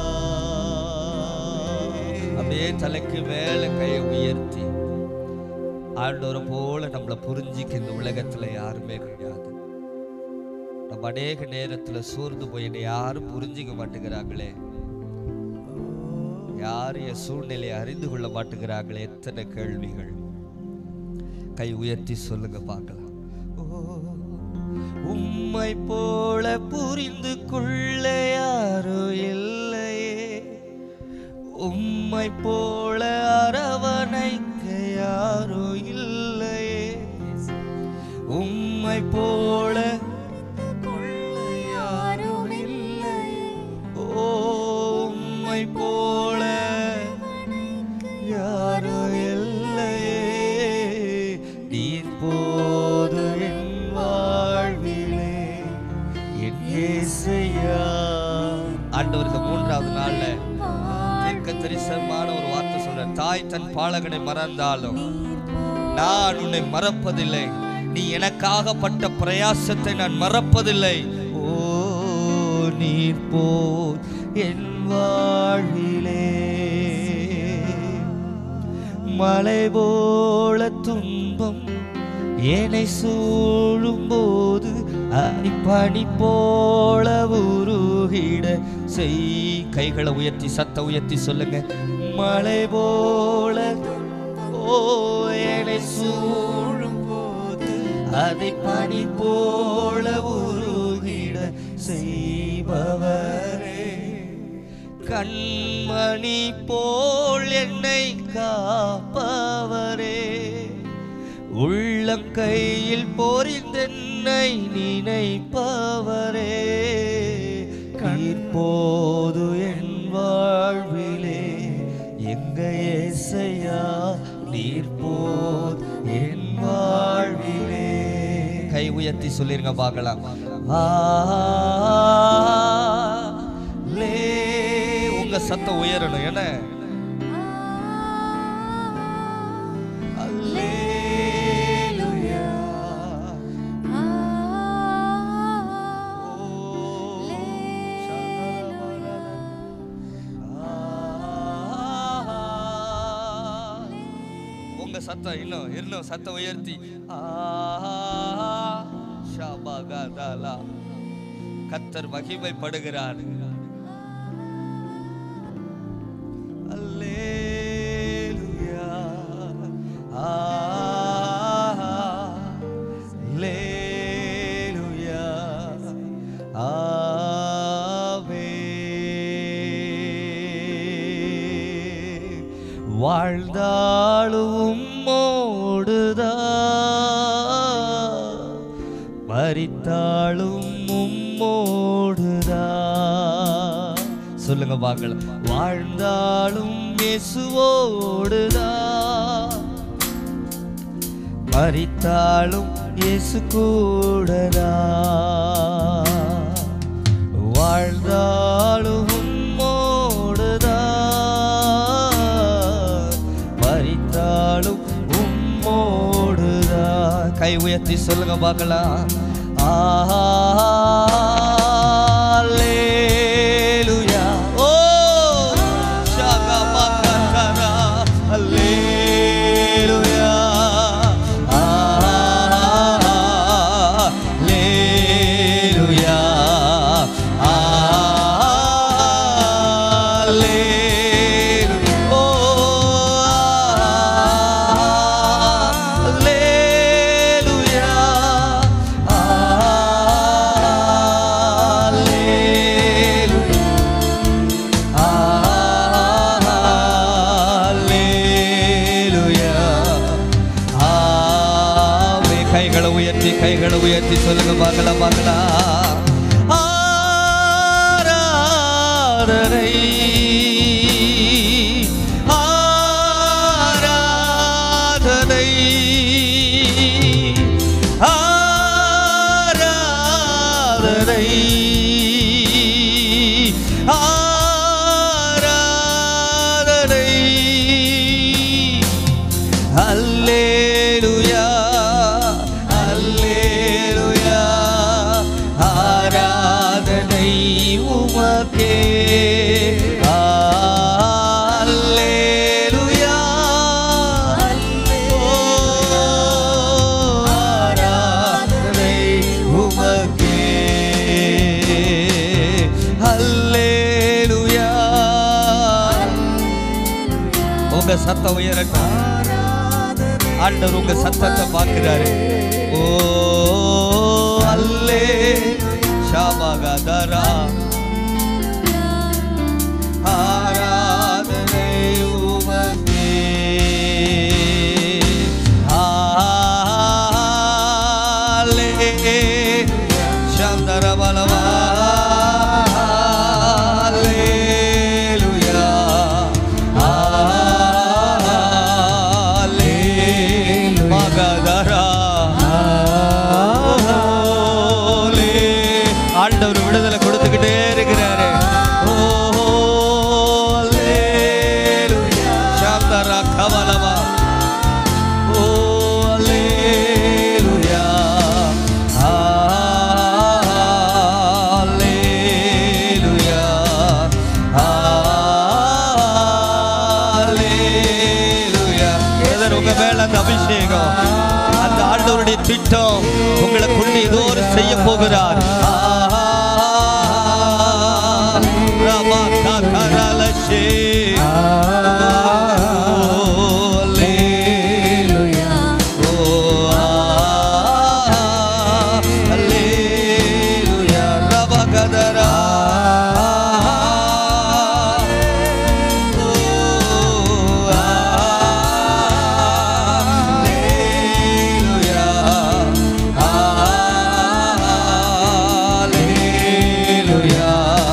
அப்படியே தலைக்கு மேல கையை உயர்த்தி ஆண்டவரை போல நம்மளை புரிஞ்சிக்க இந்த உலகத்துல யாருமே கிடையாது நம்ம அநேக நேரத்துல சோர்ந்து போய் என்னை யாரும் புரிஞ்சிக்க மாட்டேங்கிறாங்களே யாரும் என் சூழ்நிலையை அறிந்து கொள்ள மாட்டேங்கிறாங்களே எத்தனை கேள்விகள் கை உயர்த்தி சொல்லுங்க பார்க்கலாம் ஓ, உம்மை போல புரிந்து கொள்ள யாரோ இல்லையே உம்மை போல அரவணைக்க யாரோ இல்லையே உம்மை போல யாரும் இல்லையே ஓ உம்மை போல யாரோ இல்லையே நீர் போது என் வாழ்விலே என் இயேசையா ஆண்டவர் இந்த மூன்றாவது நாள்ல தீர்க்க தரிசனமான ஒரு வார்த்தை சொல்ற தாய் தன் பாலகனை மறந்தாலும் நான் உன்னை மறப்பதில்லை நீ எனக்காகப்பட்ட பிரயாசத்தை நான் மறப்பதில்லை ஓ நீர் போ என் வாழ்விலே மலை போல துன்பம் என்னை சூழும் போது பனி போல உருகிட செய் கைகளை உயர்த்தி சத்த உயர்த்தி சொல்லுங்க மலை போல ஓ என்னை சூழும் போது அதை பனி போல உருகிட செய்பவரே கண்மணி போல் என்னை காப்பவரே உள்ளங்கையில் போரிந்தென்னை நினைப்பவரே கற்போது என் வாழ்விலே எங்க ஏசையா நீர் போது என் வாழ்விலே கை உயர்த்தி சொல்லிருங்க பார்க்கலாம் ஆ, லே உங்க சத்தம் உயரணும் என்ன அல்லேலூயா. உங்க சத்தம் இன்னும் இன்னும் சத்தம் உயர்த்தி ஆஹா, ஷபகதலா. கர்த்தர் மகிமைப்படுகிறார் அல்லேலூயா. ஆஹா, அல்லேலூயா. ஆவே வாழ்ந்தாலும் மோடுதா மரித்தாளும் உம்மோடுதா சொல்லுங்க பார்க்கலாம் வாழ்ந்தாலும் இயேசுவோடுதா மரித்தாலும் இயேசு கூடதா வாழ்ந்தாலும் உம்மோடுதா மரித்தாலும் உம்மோடுதா கை உயர்த்தி சொல்லுங்க பார்க்கலாம் ஆஹா அல்லேலூயா. ஓ ஷகபகதரா. அல்லேலூயா. ஆஹா அல்லேலூயா. ஆஹா அல்லேலூயா. ஓ அல்லேலூயா. அல்லேலூயா. அல்லேலூயா. ஆமே. கைகளை உயர்த்தி கைகளை உயர்த்தி சொல்லுங்க பார்க்கலாம் பார்க்கலாம் ஆராதனை ஆராதனை ஆராதனை உமக்கே அல்லேலூயா ஓ, ஆராதனை உமக்கே அல்லேலூயா உங்க சத்தம் உயரட்டும் ஆண்டவர் உங்க சத்தத்தை பார்க்கிறாரு ஓ அல்லே ஷாபகதரா ஆராதனை உமக்கே ஆலே சந்தரபலவா அல்லேலூயா ஆலே மகதரா ஆலே. ஆண்டவர் விடுதலை கொடுத்துக்கிட்டே இருக்கிறாரு ஓ அல்லேலூயா. சாந்தரா கவலமா ஓ அல்லேலூயா. அல்லேலூயா. அல்லேலூயா. பிரதர், உங்க மேல அந்த அபிஷேகம் அந்த ஆண்டவருடைய திட்டம் உங்களை கொண்டு ஏதோ ஒரு செய்ய போகிறார் ரமா கரலஷே. அல்லேலூயா. ஓ, அல்லேலூயா. ரபகதரா. ஓ, அல்லேலூயா. அல்லேலூயா.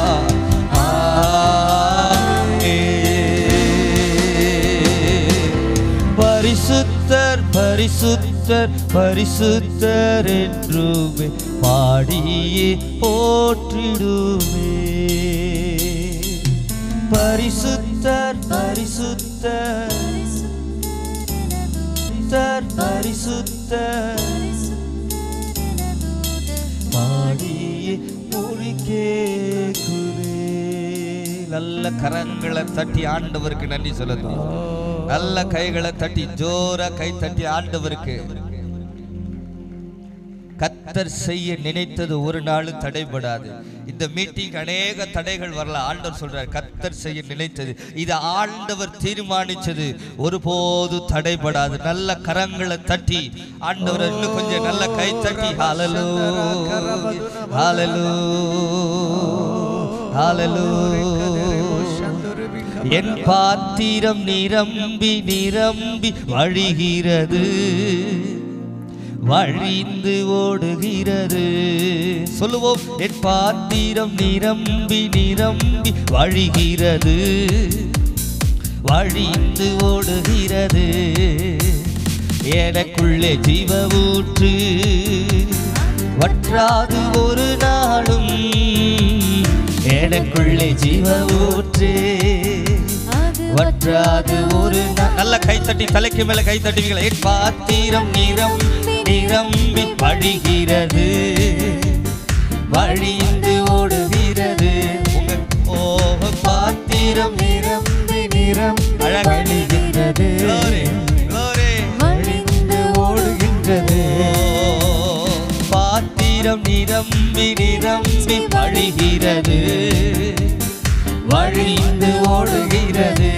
பரிசுத்தர் பரிசுத்தர் பரிசுத்தர் என்றுமே பாடியே போற்றிடுமே பரிசுத்தர் பரிசுத்தர் பரிசுத்தர் பரிசுத்தர் பாடியே மொழி கேக்குதே நல்ல கரங்களை தட்டி ஆண்டவருக்கு நன்றி சொல்லுங்க நல்ல கைகளை தட்டி ஜோரா கை தட்டி ஆண்டவருக்கு கத்தர் செய்ய நினைத்தது ஒரு நாளும் தடைபடாது இந்த மீட்டிங் அநேக தடைகள் வரல ஆண்டவர் சொல்றார் கத்தர் செய்ய நினைத்தது இது ஆண்டவர் தீர்மானிச்சது ஒருபோது தடைபடாது நல்ல கரங்களை தட்டி ஆண்டவர் இன்னும் கொஞ்சம் நல்ல கை தட்டி ஹalleluya ஹalleluya ஹalleluya என் பாத்திரம் நிரம்பி நிரம்பி வழிகிறது வழிந்து ஓடுகிறது சொல்லுவோம் என் பாத்திரம் நிரம்பி நிரம்பி வழிகிறது வழிந்து ஓடுகிறது எனக்குள்ளே ஜீவ ஊற்று வற்றாது ஒரு நாளும் எனக்குள்ளே ஜீவ ஊற்று வற்றாது ஒரு நாள் நல்ல கைத்தட்டி தலைக்கு மேல கை தட்டுவீங்களா என் பாத்திரம் நிறம் நிரம்பி வழிகிறது வழிந்து ஓடுகிறது உங்க ஓ பாத்திரம் நிரம்பி நிறம் அழகின்றது வழிந்து ஓடுகின்றது பாத்திரம் நிரம்பி நிரம்பி வழிகிறது வழிந்து ஓடுகிறது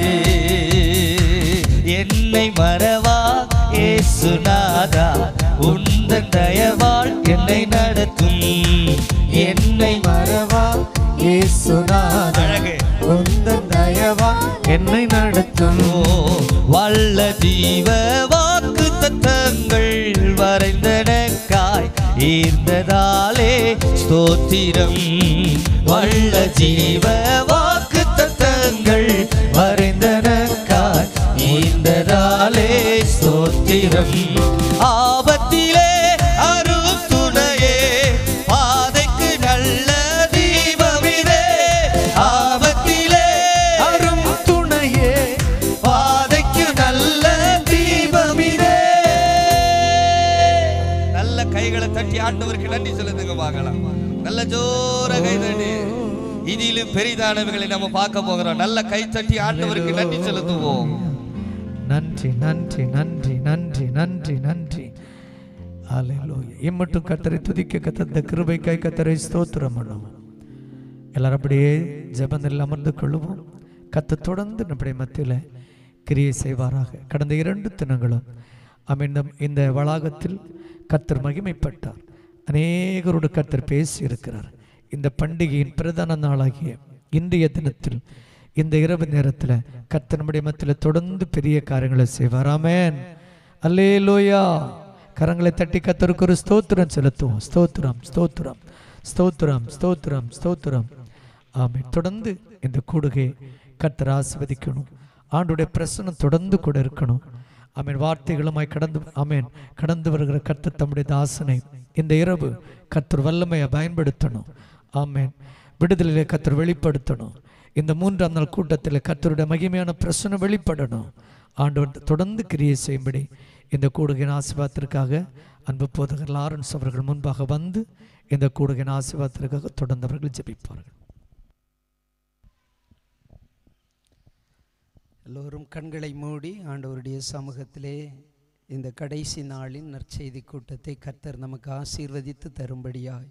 என்னை மறவா ஏசுநாதா உந்தன் தயவால் என்னை நடத்தும் என்னை மறவா இயேசுநாதா அழகு உந்தன் தயவா என்னை நடத்தும் ஓ, வல்ல ஜீவ வாக்கு தத்தங்கள் வரைந்தனக்காய் ஈர்ந்ததாலே ஸ்தோத்திரம் வல்ல ஜீவ வாக்கு தத்தங்கள் வரைந்தனக்காய் ஈர்ந்ததாலே ஸ்தோத்திரம் ஆபத்திலே அருள் துணையே பாதைக்கு நல்ல தீபமிதே ஆபத்திலே அரும் துணையே பாதைக்கு நல்ல தீபமிதே நல்ல கைகளை தட்டி ஆண்டவருக்கு நன்றி சொல்லுங்க பார்க்கலாம் நல்ல ஜோர கை தட்டி இதிலும் பெரிதானவைகளை நம்ம பார்க்க போகிறோம் நல்ல கை தட்டி ஆண்டவருக்கு நன்றி செலுத்துவோம் நன்றி நன்றி நன்றி நன்றி நன்றி நன்றி அல்லேலூயா இம்மட்டும் கத்தரை துதிக்க கத்தந்த கிருபைக்காய் கத்தரை ஸ்தோத்திரம் பண்ணுவோம் எல்லாரும் அப்படியே ஜெபத்தில் அமர்ந்து கொள்ளுவோம் கத்த தொடர்ந்து நம்முடைய மத்தியில் கிரியை செய்வாராக கடந்த இரண்டு தினங்களும் அமிர்தம் இந்த வளாகத்தில் கத்தர் மகிமைப்பட்டார் அநேகரோடு கத்தர் பேசி இருக்கிறார் இந்த பண்டிகையின் பிரதான நாளாகிய இன்றைய தினத்தில் இந்த இரவு நேரத்தில் கர்த்தர் நம்முடைய மத்தியில் தொடர்ந்து பெரிய காரியங்களை செய்வார் ஆமென் அல்லேலூயா கரங்களை தட்டி கத்தருக்கு ஒரு ஸ்தோத்திரம் செலுத்துவோம் ஸ்தோத்திரம் ஸ்தோத்திரம் ஸ்தோத்திரம் ஸ்தோத்திரம் ஸ்தோத்திரம் ஆமென் தொடர்ந்து இந்த கூடுகை கர்த்தர் ஆசிர்வதிக்கணும் ஆண்டுடைய பிரசனம் தொடர்ந்து கூட இருக்கணும் ஆமென் வார்த்தைகளுமாய் கடந்து ஆமென் கடந்து வருகிற கர்த்தர் தம்முடைய தாசனை இந்த இரவு கர்த்தர் வல்லமையை பயன்படுத்தணும் ஆமென் விடுதலையிலே கர்த்தர் வெளிப்படுத்தணும் இந்த மூன்றாம் நாள் கூட்டத்தில் கர்த்தருடைய மகிமையான பிரசனம் வெளிப்படணும் ஆண்டவர் தொடர்ந்து கிரியை செய்யும்படி இந்த கூடுகையின் ஆசீர்வாதத்திற்காக அன்பு போதகர் லாரன்ஸ் அவர்கள் முன்பாக வந்து இந்த கூடுகையின் ஆசீர்வாதத்திற்காக தொடர்ந்து அவர்கள் ஜெபிப்பார்கள் எல்லோரும் கண்களை மூடி ஆண்டவருடைய சமூகத்திலே இந்த கடைசி நாளின் நற்செய்தி கூட்டத்தை கர்த்தர் நமக்கு ஆசீர்வதித்து தரும்படியாய்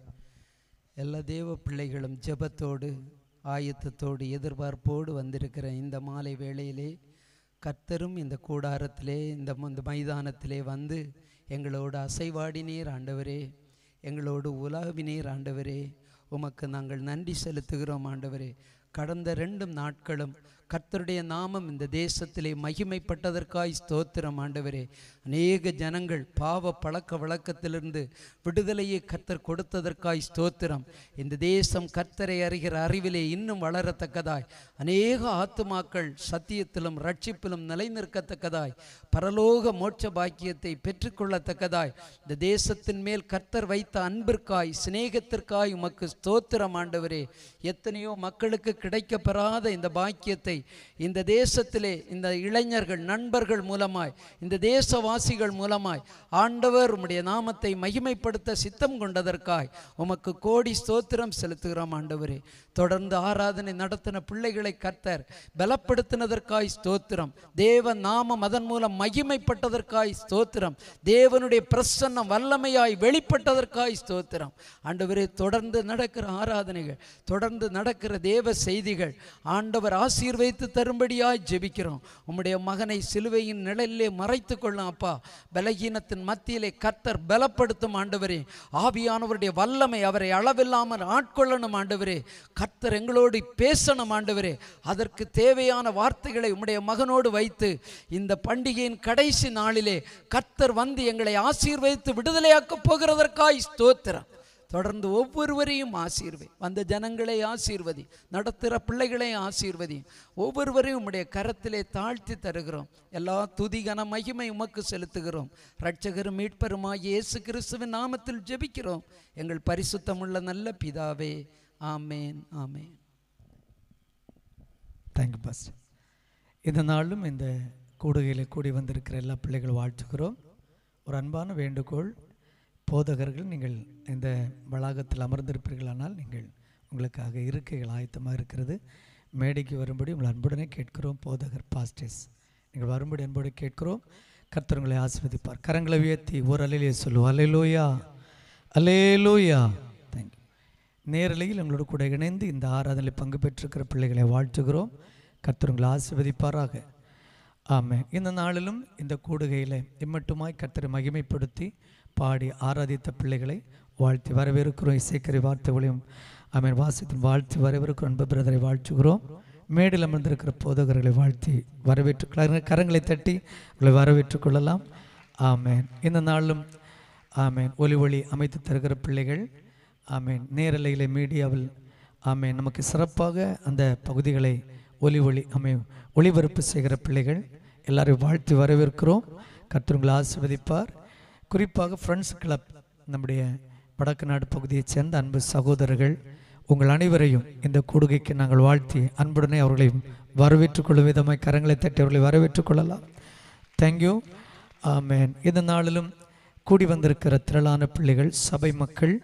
எல்லா தேவ பிள்ளைகளும் ஜெபத்தோடு ஆயத்தத்தோடு எதிர்பார்ப்போடு வந்திருக்கிற இந்த மாலை வேளையிலே கர்த்தரும் இந்த கூடாரத்திலே இந்த ம- இந்த மைதானத்திலே வந்து எங்களோடு அசைவாடினீர் ஆண்டவரே எங்களோடு உலாவினீர் ஆண்டவரே உமக்கு நாங்கள் நன்றி செலுத்துகிறோம் ஆண்டவரே கடந்த ரெண்டும் நாட்களும் கர்த்தருடைய நாமம் இந்த தேசத்திலே மகிமைப்பட்டதற்காய் ஸ்தோத்திரம் ஆண்டவரே அநேக ஜனங்கள் பாவ பழக்க வழக்கத்திலிருந்து விடுதலையை கர்த்தர் கொடுத்ததற்காய் ஸ்தோத்திரம் இந்த தேசம் கர்த்தரை அறிகிற அறிவிலே இன்னும் வளரத்தக்கதாய் அநேக ஆத்துமாக்கள் சத்தியத்திலும் ரட்சிப்பிலும் நிலைநிற்கத்தக்கதாய் பரலோக மோட்ச பாக்கியத்தை பெற்றுக்கொள்ளத்தக்கதாய் இந்த தேசத்தின் மேல் கர்த்தர் வைத்த அன்பிற்காய் சிநேகத்திற்காய் உமக்கு ஸ்தோத்திரம் ஆண்டவரே எத்தனையோ மக்களுக்கு கிடைக்கப்பெறாத இந்த பாக்கியத்தை இந்த தேசத்திலே இந்த இளைஞர்கள் நண்பர்கள் மூலமாய் இந்த தேசவாசிகள் மூலமாய் ஆண்டவர் உம்முடைய நாமத்தை மகிமைப்படுத்த சித்தம் கொண்டதற்காய் உமக்கு கோடி ஸ்தோத்திரம் செலுத்துகிறோம் ஆண்டவரே தொடர்ந்து ஆராதனை நடத்தின பிள்ளைகளை கர்த்தர் பலப்படுத்தினதற்காய் ஸ்தோத்திரம் தேவ நாமம் அதன் மூலம் மகிமைப்பட்டதற்காய் ஸ்தோத்திரம் தேவனுடைய பிரசன்னம் வல்லமையாய் வெளிப்பட்டதற்காய் ஸ்தோத்திரம் ஆண்டவரே தொடர்ந்து நடக்கிற ஆராதனைகள் தொடர்ந்து நடக்கிற தேவ செய்திகள் ஆண்டவர் ஆசீர்வைத்து தரும்படியாய் ஜெபிக்கிறோம் உம்முடைய மகனை சிலுவையின் நிழலிலே மறைத்து கொள்ளும் அப்பா பலகீனத்தின் மத்தியிலே கர்த்தர் பலப்படுத்தும் ஆண்டவரே ஆவியானவருடைய வல்லமை அவரை அளவில்லாமல் ஆட்கொள்ளணும் ஆண்டவரே கர்த்தர் எங்களோடு பேசணும் ஆண்டவரே அதற்கு தேவையான வார்த்தைகளை உம்முடைய மகனோடு வைத்து இந்த பண்டிகையின் கடைசி நாளிலே கர்த்தர் வந்து எங்களை ஆசீர்வதித்து விடுதலையாக்கப் போகிறதற்காய் ஸ்தோத்திரம் தொடர்ந்து ஒவ்வொருவரையும் ஆசீர்வை வந்த ஜனங்களை ஆசீர்வதி நடத்துகிற பிள்ளைகளை ஆசீர்வதி ஒவ்வொருவரையும் உம்முடைய கரத்திலே தாழ்த்தி தருகிறோம் எல்லா துதிகன மகிமை உமக்கு செலுத்துகிறோம் ரட்சகரும் மீட்பருமாய் இயேசு கிறிஸ்துவின் நாமத்தில் ஜெபிக்கிறோம் எங்கள் பரிசுத்தமுள்ள நல்ல பிதாவே ஆமேன் ஆமேன் தேங்க்யூ பாஸ்டர் இந்த நாளும் இந்த கூடுகையில் கூடி வந்திருக்கிற எல்லா பிள்ளைகளும் வாழ்த்துக்கிறோம் ஒரு அன்பான வேண்டுகோள் போதகர்கள் நீங்கள் இந்த வளாகத்தில் அமர்ந்திருப்பீர்களானால் நீங்கள் உங்களுக்காக இருக்கைகள் ஆயத்தமாக இருக்கிறது மேடைக்கு வரும்படி உங்களை அன்புடனே கேட்கிறோம் போதகர் பாஸ்டர்ஸ் நீங்கள் வரும்படி அன்போடு கேட்கிறோம் கர்த்தர் உங்களை ஆசிர்வதிப்பார் கரங்களை உயர்த்தி ஒரு அலையிலே சொல்லுவோம் அலையிலோயா அலேலூயா தேங்க்யூ நேரலையில் எங்களோடு கூட இணைந்து இந்த ஆராதனையில் பங்கு பெற்றிருக்கிற பிள்ளைகளை வாழ்த்துகிறோம் கர்த்தர் உங்களை ஆசீர்வதிப்பாராக ஆமென் இந்த நாளிலும் இந்த கூடுகையில் இம்மட்டுமாய் கர்த்தரை மகிமைப்படுத்தி பாடி ஆராதித்த பிள்ளைகளை வாழ்த்தி வரவேற்கிறோம் இசைக்கரை வார்த்தைகளையும் ஆமென் வாசித்தின் வாழ்த்தி வரவேற்கிறோம் அன்பு பிரதரை வாழ்த்துகிறோம் மேடையில் அமர்ந்திருக்கிற போதகர்களை வாழ்த்தி வரவேற்று கரங்களை தட்டி உங்களை வரவேற்றுக் கொள்ளலாம் ஆமென் இந்த நாளிலும் ஆமென் ஒலி ஒளி அமைத்து தருகிற பிள்ளைகள் ஆமென் நேரலையிலே மீடியாவில் ஆமென் நமக்கு சிறப்பாக அந்த பகுதிகளை ஒலி ஒளி அமை ஒளிபரப்பு செய்கிற பிள்ளைகள் எல்லாரையும் வாழ்த்து வரவேற்கிறோம் கர்த்தர் ஆசிர்வதிப்பார் குறிப்பாக ஃப்ரெண்ட்ஸ் கிளப் நம்முடைய வடக்கு நாடு பகுதியைச் சேர்ந்த அன்பு சகோதரர்கள் உங்கள் அனைவரையும் இந்த கூடுகைக்கு நாங்கள் வாழ்த்தி அன்புடனே அவர்களை வரவேற்றுக் கொள்ளும் விதமாய் கரங்களை தட்டி அவர்களை வரவேற்றுக் கொள்ளலாம் தேங்க்யூ ஆமேன் இந்த நாளிலும் கூடி வந்திருக்கிற திரளான பிள்ளைகள் சபை மக்கள்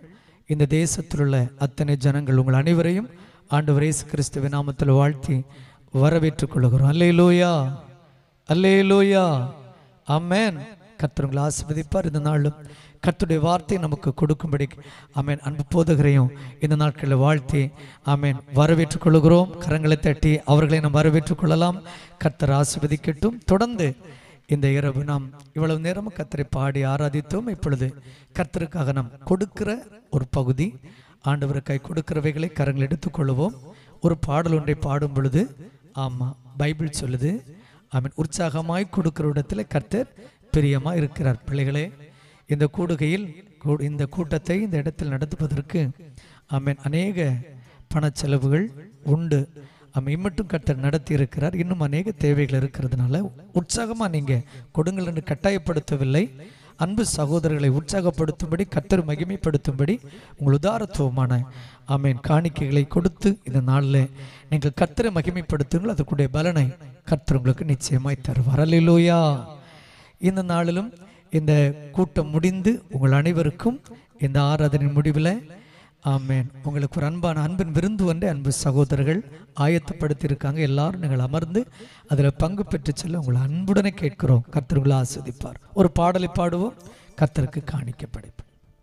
இந்த தேசத்தில் உள்ள அத்தனை ஜனங்கள் உங்கள் அனைவரையும் ஆண்டவர் இயேசு கிறிஸ்துவின் நாமத்தில் வாழ்த்தி வரவேற்றுக் கொள்கிறோம் அல்லேலூயா அல்லேலூயா ஆமென் கர்த்தர் உங்களை ஆசீர்வதிப்பார் இந்த நாளும் கர்த்தருடைய வார்த்தை நமக்கு கொடுக்கும்படி ஆமென் அன்பு போதகரையும் இந்த நாட்களில் வாழ்த்தி ஆமென் வரவேற்றுக் கொள்கிறோம் கரங்களை தட்டி அவர்களை நாம் வரவேற்றுக் கொள்ளலாம் கர்த்தர் ஆசீர்வதிக்கட்டும் தொடர்ந்து இந்த இரவு நாம் இவ்வளவு நேரமும் கர்த்தரை பாடி ஆராதித்தோம் இப்பொழுது கர்த்தருக்காக நாம் கொடுக்கிற ஒரு பகுதி ஆண்டவருக்காய் கொடுக்கிறவைகளை கரங்கள் எடுத்துக்கொள்வோம் ஒரு பாடல் ஒன்றை பாடும் பொழுது ஆமா பைபிள் சொல்லுது ஆமென் உற்சாகமாய் கொடுக்கிற இடத்துல கர்த்தர் பிரியமா இருக்கிறார் பிள்ளைகளே இந்த கூடுகையில் கூ- இந்த கூட்டத்தை இந்த இடத்தில் நடத்துவதற்கு ஆமென் அநேக பண செலவுகள் உண்டு ஆமாம் இம்மட்டும் கர்த்தர் நடத்தி இருக்கிறார் இன்னும் அநேக தேவைகள் இருக்கிறதுனால உற்சாகமா நீங்க கொடுங்கள் என்று கட்டாயப்படுத்தவில்லை அன்பு சகோதரர்களை உற்சாகப்படுத்தும்படி கர்த்தர் மகிமைப்படுத்தும்படி உங்கள் உதாரத்துவமான ஆமேன் காணிக்கைகளை கொடுத்து இந்த நாளில் நீங்கள் கர்த்தரை மகிமைப்படுத்துங்கள் அதற்குடைய பலனை கர்த்தர் உங்களுக்கு நிச்சயமாய் தருவார் அல்லேலூயா இந்த நாளிலும் இந்த கூட்டம் முடிந்து உங்கள் அனைவருக்கும் இந்த ஆராதனை முடிவில் ஆமென் உங்களுக்கு ஒரு அன்பான அன்பின் விருந்து ஒன்றை அன்பு சகோதரர்கள் ஆயத்தப்படுத்தி இருக்காங்க எல்லாரும் நீங்கள் அமர்ந்து அதில் பங்கு பெற்று செல்ல உங்களை அன்புடனே கேட்கிறோம் கர்த்தர் உங்களை ஆஸ்வதிப்பார் ஒரு பாடலை பாடுவோம் கர்த்தருக்கு காணிக்க படைப்போம்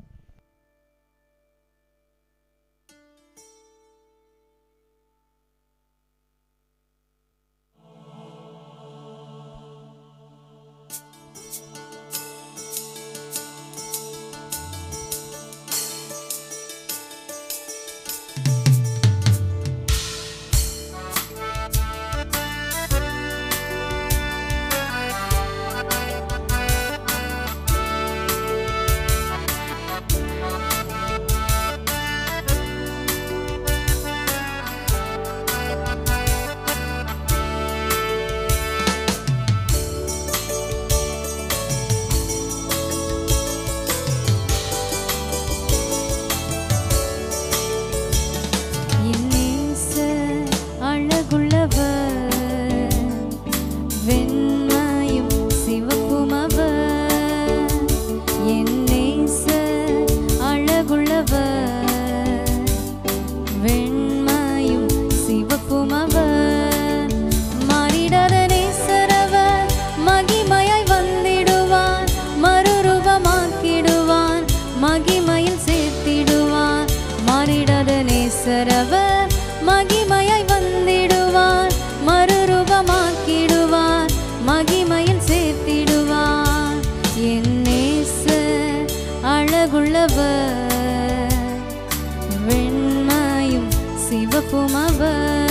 என் நேசர் அழகுள்ளவர் வெண்மையும் சிவப்பும் அவர் என் நேசர் அழகுள்ளவர் வெண்மையும் சிவப்பும் அவர் மாறிடாத நேசர் அவர் மகிமையாய் வந்திடுவார் மறுரூபமாக்கிடுவார் மகிமையில் சேர்த்திடுவார் மாறிடாத நேசர் அவர் மகிமையாய் வந்திடுவார் மறுரூபமாக்கிடுவார் மகிமையில் சேர்த்திடுவார் என் நேசர் அழகுள்ளவர் வெண்மையும் சிவப்பும் அவர்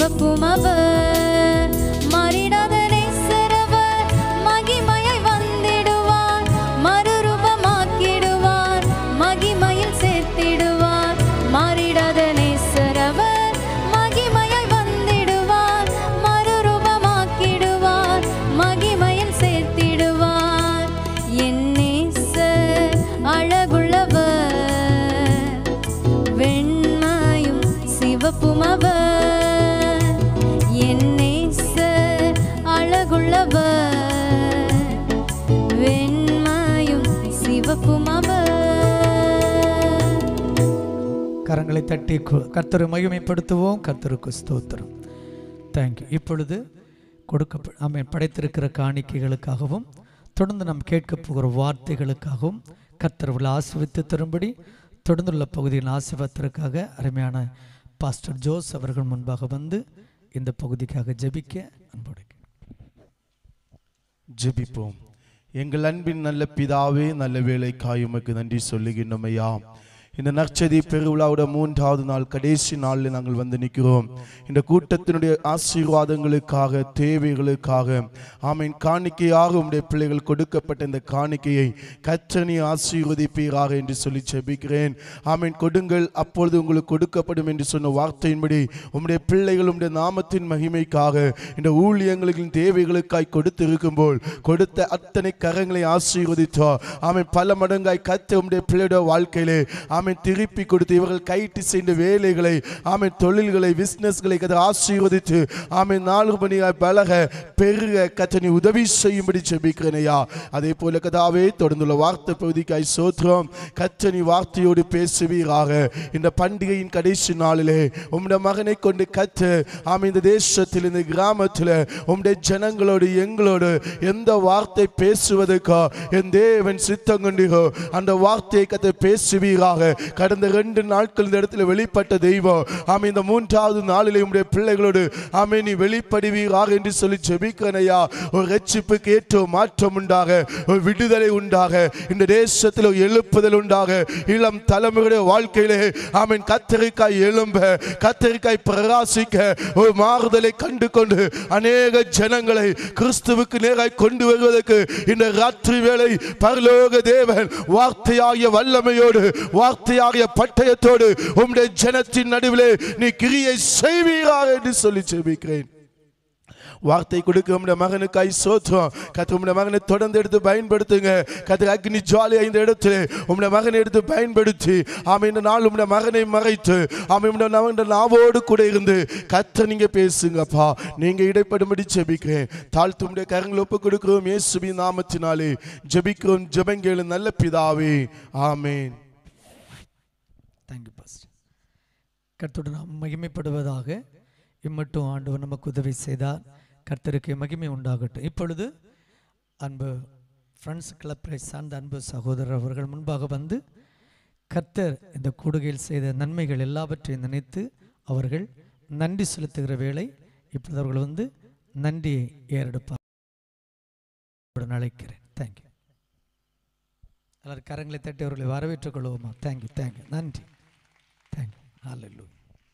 சிவப்பும் அவர் மாறிடாத நேசரவர் மகிமையை வந்திடுவார் மறுரூபமாக்கிடுவார் மகிமையில் சேர்த்திடுவார் மாறிடாத நேசரவர் மகிமையை வந்திடுவார் மறுரூபமாக்கிடுவார் மகிமையில் சேர்த்திடுவார் என் நேசர் அழகுள்ளவர் வெண்மையும் சிவப்பும் அவர் என் நேசர் அழகுள்ளவர் வெண்மையும் சிவப்பும் அவர் கரங்களை தட்டி கு- கர்த்தரை மகிமைப்படுத்துவோம் கர்த்தருக்கு ஸ்தோத்திரம் தேங்க்யூ இப்பொழுது கொடுக்க ஆமென் படைத்திருக்கிற காணிக்கைகளுக்காகவும் தொடர்ந்து நாம் கேட்க போகிற வார்த்தைகளுக்காகவும் கர்த்தர் உள்ள ஆசிர்வித்து தரும்படி தொடர்ந்துள்ள பகுதியின் ஆசிர்வாதத்திற்காக அருமையான பாஸ்டர் ஜோஸ் அவர்கள் முன்பாக வந்து இந்த பகுதிக்காக ஜெபிக்க அன்போடு ஜெபிப்போம் எங்கள் அன்பின் நல்ல பிதாவே நல்ல வேலைக்காய் உமக்கு நன்றி சொல்லுகின்றோம் ஐயா இந்த நற்செய்தி பெருவிழாவோட மூன்றாவது நாள் கடைசி நாளில் நாங்கள் வந்து நிற்கிறோம் இந்த கூட்டத்தினுடைய ஆசீர்வாதங்களுக்காக தேவைகளுக்காக ஆமீன் காணிக்கையாக உம்முடைய பிள்ளைகள் கொடுக்கப்பட்ட இந்த காணிக்கையை கற்றனி ஆசீர்வதிப்பீராக என்று சொல்லி ஜெபிக்கிறேன் ஆமீன் கொடுங்கள் அப்பொழுது உங்களுக்கு கொடுக்கப்படும் என்று சொன்ன வார்த்தையின்படி உம்முடைய பிள்ளைகள் உம்முடைய நாமத்தின் மகிமைக்காக இந்த ஊழியங்களின் தேவைகளுக்காய் கொடுத்திருக்கும் போல் கொடுத்த அத்தனை கரங்களை ஆசீர்வதித்தோ ஆமென் பல மடங்காய் கத்த உம்முடைய பிள்ளையோட வாழ்க்கையிலே ஆமென் திருப்பி கொடுத்து இவர்கள் கைட்டு செய்த வேலைகளை ஆமென் தொழில்களை பிசினஸ்களை கதை ஆசீர்வதித்து ஆமென் நாலு மணியாய் பலக பெருக கத்தனை உதவி செய்யும்படி ஜெபிக்கிறேன் ஐயா அதே போல கதாவே தொடர்ந்துள்ள வார்த்தை பகுதிக்காய் சோத்திரம் கத்தனி வார்த்தையோடு பேசுவீராக இந்த பண்டிகையின் கடைசி நாளிலே உம்முடைய மகனை கொண்டு கத்து ஆமென் இந்த தேசத்தில் இந்த கிராமத்தில் உம்முடைய ஜனங்களோடு எங்களோடு எந்த வார்த்தை பேசுவதற்கோ என் தேவன் சித்தம் கொண்டீரோ அந்த வார்த்தையை கத்தை பேசுவீராக கடந்த ரெண்டு நாட்கள் இந்த இடத்துல வெளிப்பட்ட தெய்வம் ஆமென் இந்த மூன்றாவது நாளிலே உம்முடைய பிள்ளைகளோடு ஆமென் நீ வெளிப்படுவீராக என்று சொல்லி ஜெபிக்கிறேன் ஐயா ஒரு ரட்சிப்புக்கு ஏற்ற மாற்றம் உண்டாக ஒரு விடுதலை உண்டாக இந்த தேசத்தில் ஒரு எழுப்புதல் உண்டாக இளம் தலைமுறையுடைய வாழ்க்கையிலே ஆமென் கத்தரிக்காய் எழும்ப கத்தரிக்காய் பிரகாசிக்க ஒரு மாறுதலை கண்டு கொண்டு அநேக ஜனங்களை கிறிஸ்துவுக்கு நேராய் கொண்டு வருவதற்கு இந்த ராத்திரி வேளை பரலோக தேவன் வார்த்தையாகிய வல்லமையோடு வார்த்தையாகிய பட்டயத்தோடு உம்முடைய ஜனத்தின் நடுவிலே நீ கிரியை செய்வீராக என்று சொல்லி ஜெபிக்கிறேன் வார்த்தை கொடுக்க உம்முடைய மகனுக்காய் சோத்திரம் கத்த உம்முடைய மகனை தொடர்ந்து எடுத்து பயன்படுத்துங்க கத்த அக்னி ஜுவாலி இந்த இடத்துல உம்முடைய மகனை எடுத்து பயன்படுத்தி ஆமை இந்த நாள் உம்முடைய மகனை மறைத்து ஆமை உம்முடைய மகன் நாவோடு கூட இருந்து கத்த நீங்க பேசுங்கப்பா நீங்க இடைப்படும்படி ஜெபிக்கிறேன் தாழ்த்து உம்முடைய கரங்களை ஒப்பு கொடுக்கிறோம் இயேசுவி நாமத்தினாலே ஜெபிக்கிறோம் ஜெபங்கேளு நல்ல பிதாவே ஆமென் தேங்க்யூ பாஸ்டர் கர்த்தருடைய நாம் மகிமைப்படுவதாக இம்மட்டும் ஆண்டவர் நமக்கு உதவி செய்தார் கர்த்தருக்கு மகிமை உண்டாகட்டும் இப்பொழுது அன்பு ஃப்ரெண்ட்ஸ் கிளப்பை சார்ந்த அன்பு சகோதரர் அவர்கள் முன்பாக வந்து கர்த்தர் இந்த கூடுகையில் செய்த நன்மைகள் எல்லாவற்றையும் நினைத்து அவர்கள் நன்றி செலுத்துகிற வேளை இப்பொழுது அவர்கள் வந்து நன்றியை ஏறெடுப்பார் அழைக்கிறேன் தேங்க்யூ எல்லாரும் கரங்களை தட்டி அவர்களை வரவேற்றுக் கொள்வோமா தேங்க்யூ தேங்க்யூ நன்றி தேங்க்யூ ஹalleluya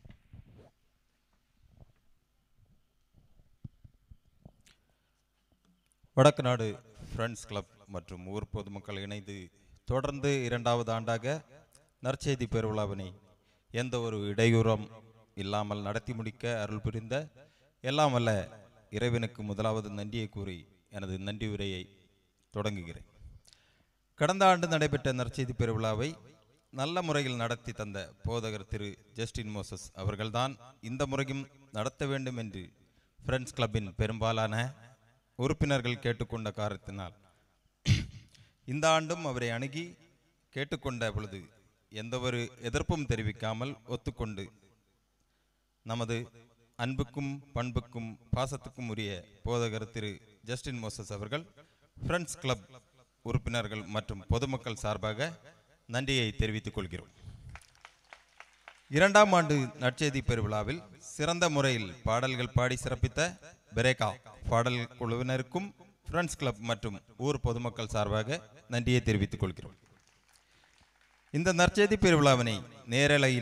வடக்கு நாடு ஃப்ரெண்ட்ஸ் கிளப் மற்றும் ஊர் பொதுமக்கள் இணைந்து தொடர்ந்து இரண்டாவது ஆண்டாக நற்செய்தி பெருவிழாவினை எந்த ஒரு இடையூறும் இல்லாமல் நடத்தி முடிக்க அருள் புரிந்த எல்லாம் வல்ல இறைவனுக்கு முதலாவது நன்றியை கூறி எனது நன்றி உரையை தொடங்குகிறேன் கடந்த ஆண்டு நடைபெற்ற நற்செய்தி பெருவிழாவை நல்ல முறையில் நடத்தி தந்த போதகர் திரு ஜஸ்டின் மோசஸ் அவர்கள்தான் இந்த முறையும் நடத்த வேண்டும் என்று ஃப்ரெண்ட்ஸ் கிளப்பின் பெரும்பாலான உறுப்பினர்கள் கேட்டுக்கொண்ட காரணத்தினால் இந்த ஆண்டும் அவரை அணுகி கேட்டுக்கொண்ட பொழுது எந்தவொரு எதிர்ப்பும் தெரிவிக்காமல் ஒத்துக்கொண்டு நமது அன்புக்கும் பண்புக்கும் பாசத்துக்கும் உரிய போதகர் திரு ஜஸ்டின் மோசஸ் அவர்கள் ஃப்ரெண்ட்ஸ் கிளப் உறுப்பினர்கள் மற்றும் பொதுமக்கள் சார்பாக நன்றியை தெரிவித்துக் கொள்கிறோம் இரண்டாம் ஆண்டு நற்செய்தி பெருவிழாவில் சிறந்த முறையில் பாடல்கள் பாடி சிறப்பித்த பெரேகா பாடல் குழுவினருக்கும் ஃப்ரெண்ட்ஸ் கிளப் மற்றும் ஊர் பொதுமக்கள் சார்பாக நன்றியை தெரிவித்துக் கொள்கிறோம் இந்த நற்செய்தி பெருவிழாவினை நேரலையில்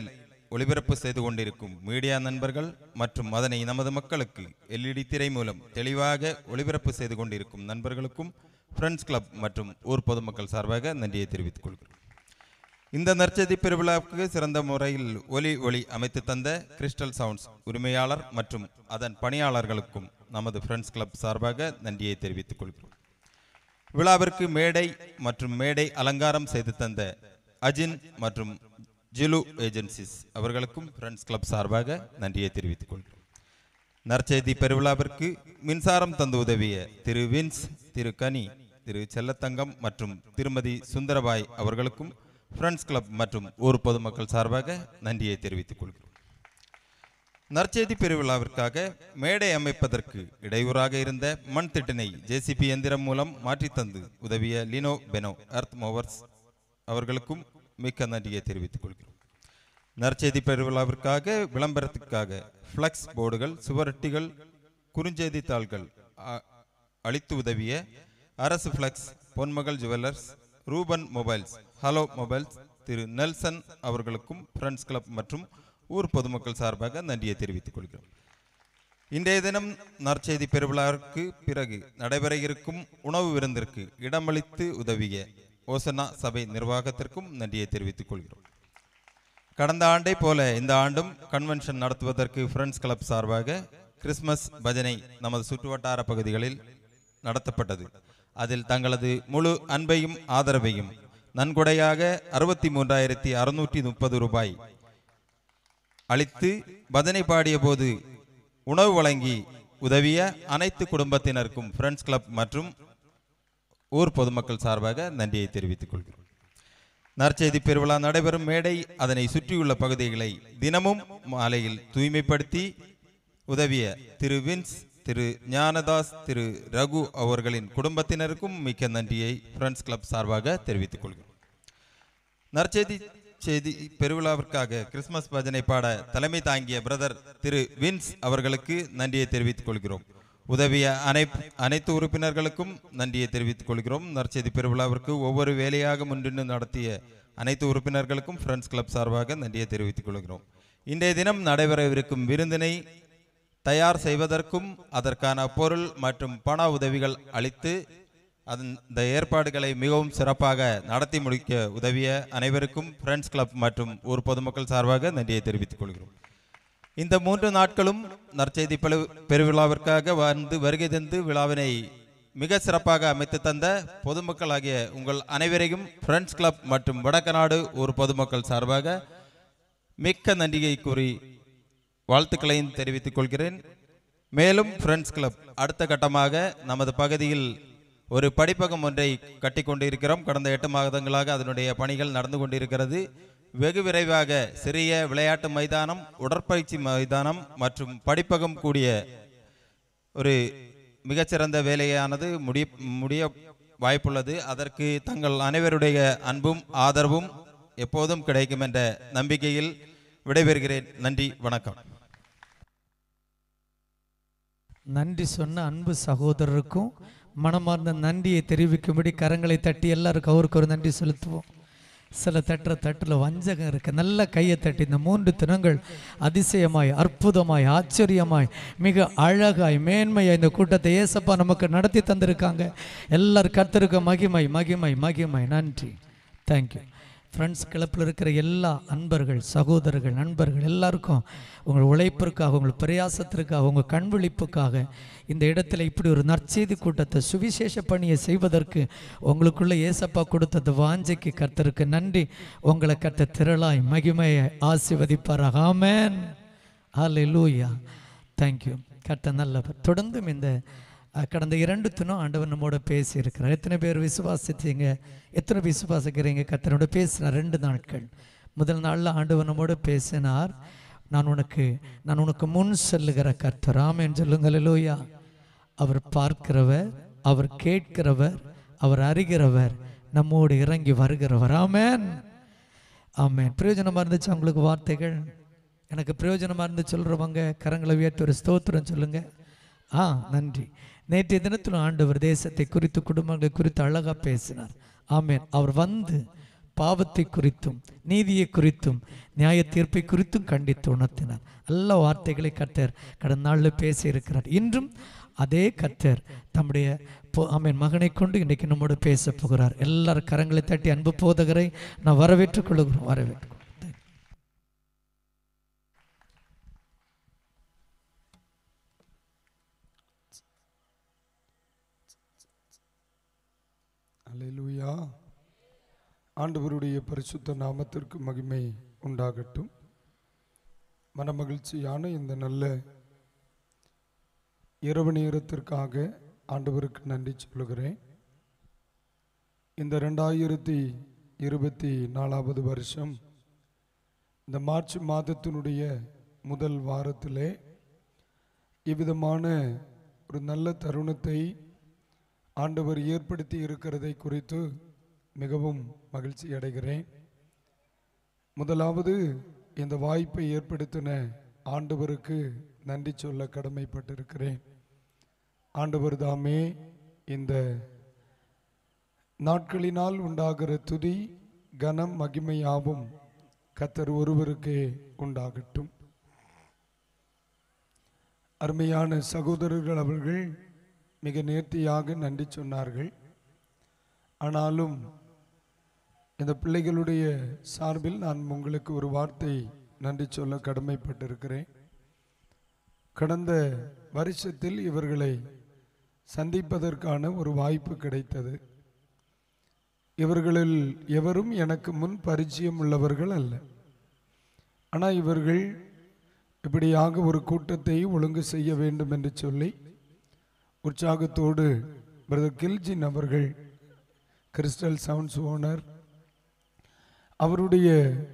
ஒளிபரப்பு செய்து கொண்டிருக்கும் மீடியா நண்பர்கள் மற்றும் அதனை நமது மக்களுக்கு எல்இடி திரை மூலம் தெளிவாக ஒளிபரப்பு செய்து கொண்டிருக்கும் நண்பர்களுக்கும் ஃப்ரெண்ட்ஸ் கிளப் மற்றும் ஊர் பொதுமக்கள் சார்பாக நன்றியை தெரிவித்துக் கொள்கிறோம் இந்த நற்செய்தி பெருவிழாவுக்கு சிறந்த முறையில் ஒலி ஒளி அமைத்து தந்த கிறிஸ்டல் சவுண்ட்ஸ் உரிமையாளர் மற்றும் அதன் பணியாளர்களுக்கும் நமது ஃப்ரெண்ட்ஸ் கிளப் சார்பாக நன்றியை தெரிவித்துக் கொள்கிறோம் விழாவிற்கு மேடை மற்றும் மேடை அலங்காரம் செய்து தந்த அஜின் மற்றும் ஜிலு ஏஜென்சிஸ் அவர்களுக்கும் ஃப்ரெண்ட்ஸ் கிளப் சார்பாக நன்றியை தெரிவித்துக் கொள்கிறோம் நற்செய்தி பெருவிழாவிற்கு மின்சாரம் தந்து உதவிய திரு வின்ஸ் திரு கனி திரு செல்லத்தங்கம் மற்றும் திருமதி சுந்தரபாய் அவர்களுக்கும் ஃப்ரெண்ட்ஸ் கிளப் மற்றும் ஊர் பொதுமக்கள் சார்பாக நன்றியை தெரிவித்துக் கொள்கிறோம் நற்செய்தி பெருவிழாவிற்காக மேடை அமைப்பதற்கு இடையூறாக இருந்த மண் திட்டினை ஜேசிபி எந்திரம் மூலம் மாற்றித் தந்து உதவிய லினோ பெனோ எர்த் மோவர்ஸ் அவர்களுக்கும் மிக்க நன்றியை தெரிவித்துக் கொள்கிறோம் நற்செய்தி பெருவிழாவிற்காக விளம்பரத்துக்காக ஃப்ளக்ஸ் போர்டுகள் சுவரொட்டிகள் குறுஞ்செய்தி தாள்கள் அ- அளித்து உதவிய அரசு flex Ponmagal jewellers Ruban mobiles hello mobiles திரு நெல்சன் அவர்களுக்கும் ஃப்ரெண்ட்ஸ் கிளப் மற்றும் ஊர் பொதுமக்கள் சார்பாக நன்றியை தெரிவித்துக் கொள்கிறோம் இன்றைய தினம் நற்செய்தி பெருவிழாவிற்கு பிறகு நடைபெற இருக்கும் உணவு விருந்திற்கு இடமளித்து உதவிய ஓசனா சபை நிர்வாகத்திற்கும் நன்றியை தெரிவித்துக் கொள்கிறோம் கடந்த ஆண்டை போல இந்த ஆண்டும் கன்வென்ஷன் நடத்துவதற்கு ஃப்ரெண்ட்ஸ் கிளப் சார்பாக கிறிஸ்மஸ் பஜனை நமது சுற்றுவட்டார பகுதிகளில் நடத்தப்பட்டது அதில் தங்களது முழு அன்பையும் ஆதரவையும் நன்கொடையாக அறுபத்தி மூன்றாயிரத்தி அறுநூற்றி முப்பது ரூபாய் அளித்து பஜனை பாடிய போது உணவு வழங்கி உதவிய அனைத்து குடும்பத்தினருக்கும் ஃப்ரெண்ட்ஸ் கிளப் மற்றும் ஊர் பொதுமக்கள் சார்பாக நன்றியை தெரிவித்துக் கொள்கிறோம் நற்செய்தி பெருவிழா நடைபெறும் மேடை அதனை சுற்றியுள்ள பகுதிகளை தினமும் மாலையில் தூய்மைப்படுத்தி உதவிய திரு வின்ஸ் திரு ஞானதாஸ் திரு ரகு அவர்களின் குடும்பத்தினருக்கும் மிக்க நன்றியை ஃப்ரெண்ட்ஸ் கிளப் சார்பாக தெரிவித்துக் கொள்கிறோம் நற்செய்தி செய்தி பெருவிழாவிற்காக கிறிஸ்மஸ் பஜனை பாட தலைமை தாங்கிய பிரதர் திரு வின்ஸ் அவர்களுக்கு நன்றியை தெரிவித்துக் கொள்கிறோம் உதவிய அனை அனைத்து உறுப்பினர்களுக்கும் நன்றியை தெரிவித்துக் கொள்கிறோம் நற்செய்தி பெருவிழாவிற்கு ஒவ்வொரு வேலையாக முன்னின்று நடத்திய அனைத்து உறுப்பினர்களுக்கும் ஃப்ரெண்ட்ஸ் கிளப் சார்பாக நன்றியை தெரிவித்துக் கொள்கிறோம் இன்றைய தினம் நடைபெறவிருக்கும் விருந்தினை தயார் செய்வதற்கும் அதற்கான பொருள் மற்றும் பண உதவிகள் அளித்து அதன் இந்த ஏற்பாடுகளை மிகவும் சிறப்பாக நடத்தி முடிக்க உதவிய அனைவருக்கும் ஃப்ரெண்ட்ஸ் கிளப் மற்றும் ஊர் பொதுமக்கள் சார்பாக நன்றியை தெரிவித்துக் கொள்கிறோம் இந்த மூன்று நாட்களும் நற்செய்தி பெரு பெருவிழாவிற்காக வந்து வருகை தந்து விழாவினை மிக சிறப்பாக அமைத்து தந்த பொதுமக்கள் ஆகிய உங்கள் அனைவரையும் ஃப்ரெண்ட்ஸ் கிளப் மற்றும் வடக்கநாடு ஊர் பொதுமக்கள் சார்பாக மிக்க நன்றியை கூறி வாழ்த்துக்களையும் தெரிவித்துக் கொள்கிறேன் மேலும் ஃப்ரெண்ட்ஸ் கிளப் அடுத்த கட்டமாக நமது பகுதியில் ஒரு படிப்பகம் ஒன்றை கட்டி கொண்டிருக்கிறோம் கடந்த எட்டு மாதங்களாக அதனுடைய பணிகள் நடந்து கொண்டிருக்கிறது வெகு விரைவாக சிறிய விளையாட்டு மைதானம் உடற்பயிற்சி மைதானம் மற்றும் படிப்பகம் கூடிய ஒரு மிகச்சிறந்த வேலையானது முடிய முடிய வாய்ப்புள்ளது அதற்கு தங்கள் அனைவருடைய அன்பும் ஆதரவும் எப்போதும் கிடைக்கும் என்ற நம்பிக்கையில் விடைபெறுகிறேன் நன்றி வணக்கம் நன்றி சொன்ன அன்பு சகோதரருக்கும் மனமார்ந்த நன்றியை தெரிவிக்கும்படி கரங்களை தட்டி எல்லாருக்கும் அவருக்கு ஒரு நன்றி செலுத்துவோம் சில தட்டுற தட்டில் வஞ்சகம் இருக்கு நல்ல கையை தட்டி இந்த மூன்று தினங்கள் அதிசயமாய் அற்புதமாய் ஆச்சரியமாய் மிக அழகாய் மேன்மையாய் இந்த கூட்டத்தை ஏசப்பா நமக்கு நடத்தி தந்திருக்காங்க எல்லாரும் கர்த்தருக்கு மகிமை மகிமை மகிமை நன்றி தேங்க்யூ ஃப்ரெண்ட்ஸ் கிளப்பில் இருக்கிற எல்லா அன்பர்கள் சகோதரர்கள் நண்பர்கள் எல்லாருக்கும் உங்கள் உழைப்பிற்காக உங்கள் பிரயாசத்திற்காக உங்கள் கண்விழிப்புக்காக இந்த இடத்துல இப்படி ஒரு நற்செய்தி கூட்டத்தை சுவிசேஷ பணியை செய்வதற்கு உங்களுக்குள்ள ஏசப்பா கொடுத்த அந்த வாஞ்சைக்கு கர்த்தருக்கு நன்றி உங்களை கர்த்த திரளாய் மகிமையை ஆசிர்வதிப்பாராக ஆமென் ஹalleluya தேங்க்யூ கர்த்த நல்லவர் தொடர்ந்தும் இந்த அஹ், கடந்த இரண்டு தினம் ஆண்டவர் நம்மோட பேசி இருக்கிறார் எத்தனை பேர் விசுவாசித்தீங்க எத்தனை விசுவாசிக்கிறீங்க கர்த்தனோட பேசினார் ரெண்டு நாட்கள் முதல் நாளில் ஆண்டவர் நம்மோட பேசினார் நான் உனக்கு நான் உனக்கு முன் செல்லுகிற கர்த்தர் ஆமென் சொல்லுங்கள் லூயா அவர் பார்க்கிறவர் அவர் கேட்கிறவர் அவர் அறிகிறவர் நம்மோடு இறங்கி வருகிறவர் ஆமென் ஆமென் பிரயோஜனமாக இருந்துச்சு உங்களுக்கு வார்த்தைகள் எனக்கு பிரயோஜனமாக இருந்து சொல்கிறவங்க கரங்களை உயர்த்தி ஒரு ஸ்தோத்திரம் சொல்லுங்க ஆ நன்றி நேற்றைய தினத்தில் ஆண்டவர் தேசத்தை குறித்து குடும்பங்களை குறித்து அழகாக பேசினார் ஆமென் அவர் வந்து பாவத்தை குறித்தும் நீதியை குறித்தும் நியாய தீர்ப்பை குறித்தும் கண்டித்து உணர்த்தினார் நல்ல வார்த்தைகளை கர்த்தர் கடந்த நாளில் பேசி இருக்கிறார் இன்றும் அதே கர்த்தர் தம்முடைய பொ- ஆமென் மகனை கொண்டு இன்றைக்கு நம்மோடு பேச போகிறார் எல்லாரும் கரங்களை தட்டி அன்பு போதகரை நான் வரவேற்றுக் கொள்கிறோம் வரவேற்று அல்லேலூயா ஆண்டவருடைய பரிசுத்த நாமத்திற்கு மகிமை உண்டாகட்டும் மனமகிழ்ச்சியான இந்த நல்ல இரவு நேரத்திற்காக ஆண்டவருக்கு நன்றி சொல்லுகிறேன் இந்த ரெண்டாயிரத்தி இருபத்தி நாலாவது வருஷம் இந்த மார்ச் மாதத்தினுடைய முதல் வாரத்திலே இவ்விதமான ஒரு நல்ல தருணத்தை ஆண்டவர் ஏற்படுத்தி இருக்கிறதை குறித்து மிகவும் மகிழ்ச்சி அடைகிறேன் முதலாவது இந்த வாய்ப்பை ஏற்படுத்தின ஆண்டவருக்கு நன்றி சொல்ல கடமைப்பட்டிருக்கிறேன் ஆண்டவர் தாமே இந்த நாட்களினால் உண்டாகிற துதி கனம் மகிமையாவும் கத்தர் ஒருவருக்கே உண்டாகட்டும் அருமையான சகோதரர்கள் அவர்கள் மிக நேர்த்தியாக நன்றி சொன்னார்கள் ஆனாலும் இந்த பிள்ளைகளுடைய சார்பில் நான் உங்களுக்கு ஒரு வார்த்தை நன்றி சொல்ல கடமைப்பட்டிருக்கிறேன் கடந்த வருஷத்தில் இவர்களை சந்திப்பதற்கான ஒரு வாய்ப்பு கிடைத்தது இவர்களில் எவரும் எனக்கு முன் பரிச்சயம் உள்ளவர்கள் அல்ல ஆனால் இவர்கள் இப்படியாக ஒரு கூட்டத்தை ஒழுங்கு செய்ய வேண்டும் என்று சொல்லி உற்சாகத்தோடு பிரதர் கில்ஜின் அவர்கள் கிறிஸ்டல் சவுண்ட்ஸ் ஓனர் அவருடைய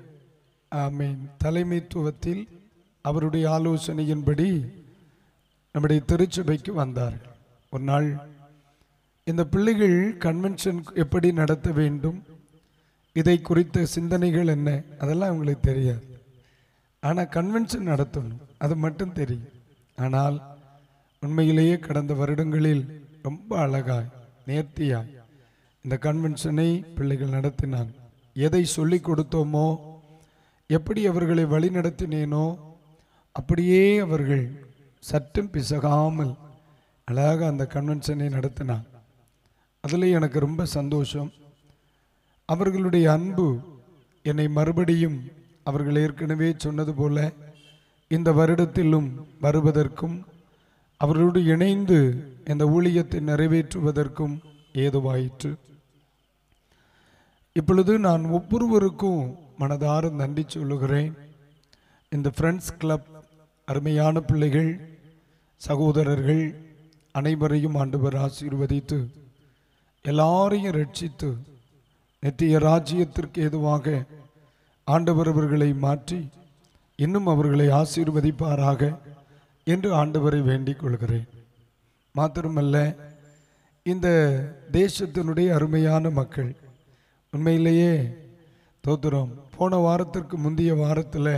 மீன் தலைமைத்துவத்தில் அவருடைய ஆலோசனையின்படி நம்முடைய திருச்சபைக்கு வந்தார்கள் ஒரு நாள் இந்த பிள்ளைகள் கன்வென்ஷன் எப்படி நடத்த வேண்டும் இதை குறித்த சிந்தனைகள் என்ன அதெல்லாம் அவங்களுக்கு தெரியாது ஆனால் கன்வென்ஷன் நடத்தணும் அது மட்டும் தெரியும் ஆனால் உண்மையிலேயே கடந்த வருடங்களில் ரொம்ப அழகாய் நேர்த்தியாய் இந்த கன்வென்ஷனை பிள்ளைகள் நடத்தினாங்க எதை சொல்லி கொடுத்தோமோ எப்படி அவர்களை வழிநடத்தினேனோ அப்படியே அவர்கள் சற்றும் பிசகாமல் அழகாக அந்த கன்வென்ஷனை நடத்தினாங்க அதில் எனக்கு ரொம்ப சந்தோஷம் அவர்களுடைய அன்பு என்னை மறுபடியும் அவர்கள் ஏற்கனவே சொன்னது போல இந்த வருடத்திலும் வருவதற்கும் அவர்களோடு இணைந்து இந்த ஊழியத்தை நிறைவேற்றுவதற்கும் ஏதுவாயிற்று இப்பொழுது நான் ஒவ்வொருவருக்கும் மனதார நன்றி சொல்லுகிறேன் இந்த ஃப்ரெண்ட்ஸ் கிளப் அருமையான பிள்ளைகள் சகோதரர்கள் அனைவரையும் ஆண்டவர் ஆசீர்வதித்து எல்லாரையும் ரட்சித்து நித்திய ராஜ்யத்திற்கு ஏதுவாக ஆண்டவர் அவர்களை மாற்றி இன்னும் அவர்களை ஆசீர்வதிப்பாராக என்று ஆண்டவரை வேண்டிக் கொள்கிறேன் மாத்திரமல்ல இந்த தேசத்தினுடைய அருமையான மக்கள் உண்மையிலேயே தோத்துறோம் போன வாரத்திற்கு முந்தைய வாரத்தில்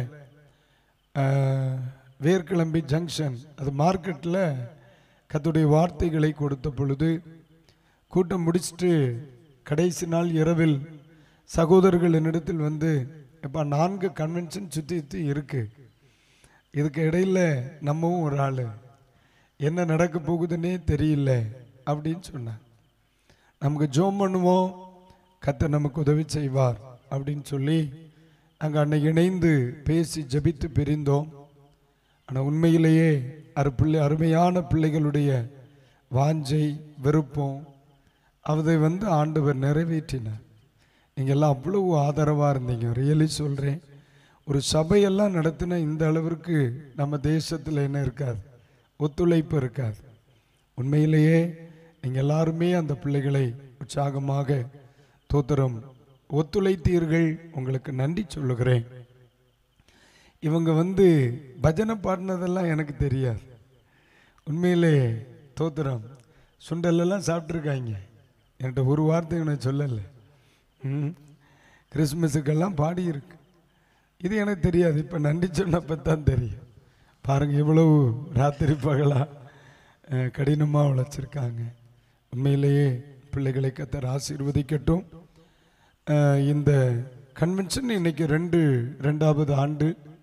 வேர்க்கிளம்பி ஜங்ஷன் அது மார்க்கெட்டில் கத்துடைய வார்த்தைகளை கொடுத்த பொழுது கூட்டம் முடிச்சுட்டு கடைசி நாள் இரவில் சகோதரர்கள் என்னிடத்தில் வந்து இப்போ நான்கு கன்வென்ஷன் சுற்றி சுற்றி இருக்கு இதுக்கு இடையில நம்மவும் ஒரு ஆள் என்ன நடக்க போகுதுன்னே தெரியல அப்படின்னு சொன்னாங்க நமக்கு ஜோம் பண்ணுவோம் கத்த நமக்கு உதவி செய்வார் அப்படின்னு சொல்லி நாங்கள் அன்னைக்கு இணைந்து பேசி ஜெபித்து பிரிந்தோம் ஆனால் உண்மையிலேயே அரு பிள்ளை அருமையான பிள்ளைகளுடைய வாஞ்சை விருப்பம் அதை வந்து ஆண்டவர் நிறைவேற்றினார் நீங்கள் எல்லாம் அவ்வளவு ஆதரவாக இருந்தீங்க ரியலி சொல்கிறேன் ஒரு சபையெல்லாம் நடத்தின இந்த அளவிற்கு நம்ம தேசத்தில் என்ன இருக்காது ஒத்துழைப்பு இருக்காது உண்மையிலேயே நீங்கள் எல்லாருமே அந்த பிள்ளைகளை உற்சாகமாக தோத்திரம் ஒத்துழைத்தீர்கள் உங்களுக்கு நன்றி சொல்லுகிறேன் இவங்க வந்து பஜனை பாடினதெல்லாம் எனக்கு தெரியாது உண்மையிலே தோத்திரம் சுண்டலெல்லாம் சாப்பிட்ருக்காங்க என்கிட்ட ஒரு வார்த்தை எனக்கு சொல்லலை ம் கிறிஸ்மஸுக்கெல்லாம் பாடியிருக்கு இது எனக்கு தெரியாது இப்போ நன்றி சொன்னப்போ தான் தெரியும் பாருங்கள் இவ்வளவு ராத்திரி பகலா அஹ், கடினமாக உழைச்சிருக்காங்க உண்மையிலேயே பிள்ளைகளை கத்தர் ஆசீர்வதிக்கட்டும் அஹ், இந்த கன்வென்ஷன் இன்னைக்கு ரெண்டு ரெண்டாவது ஆண்டு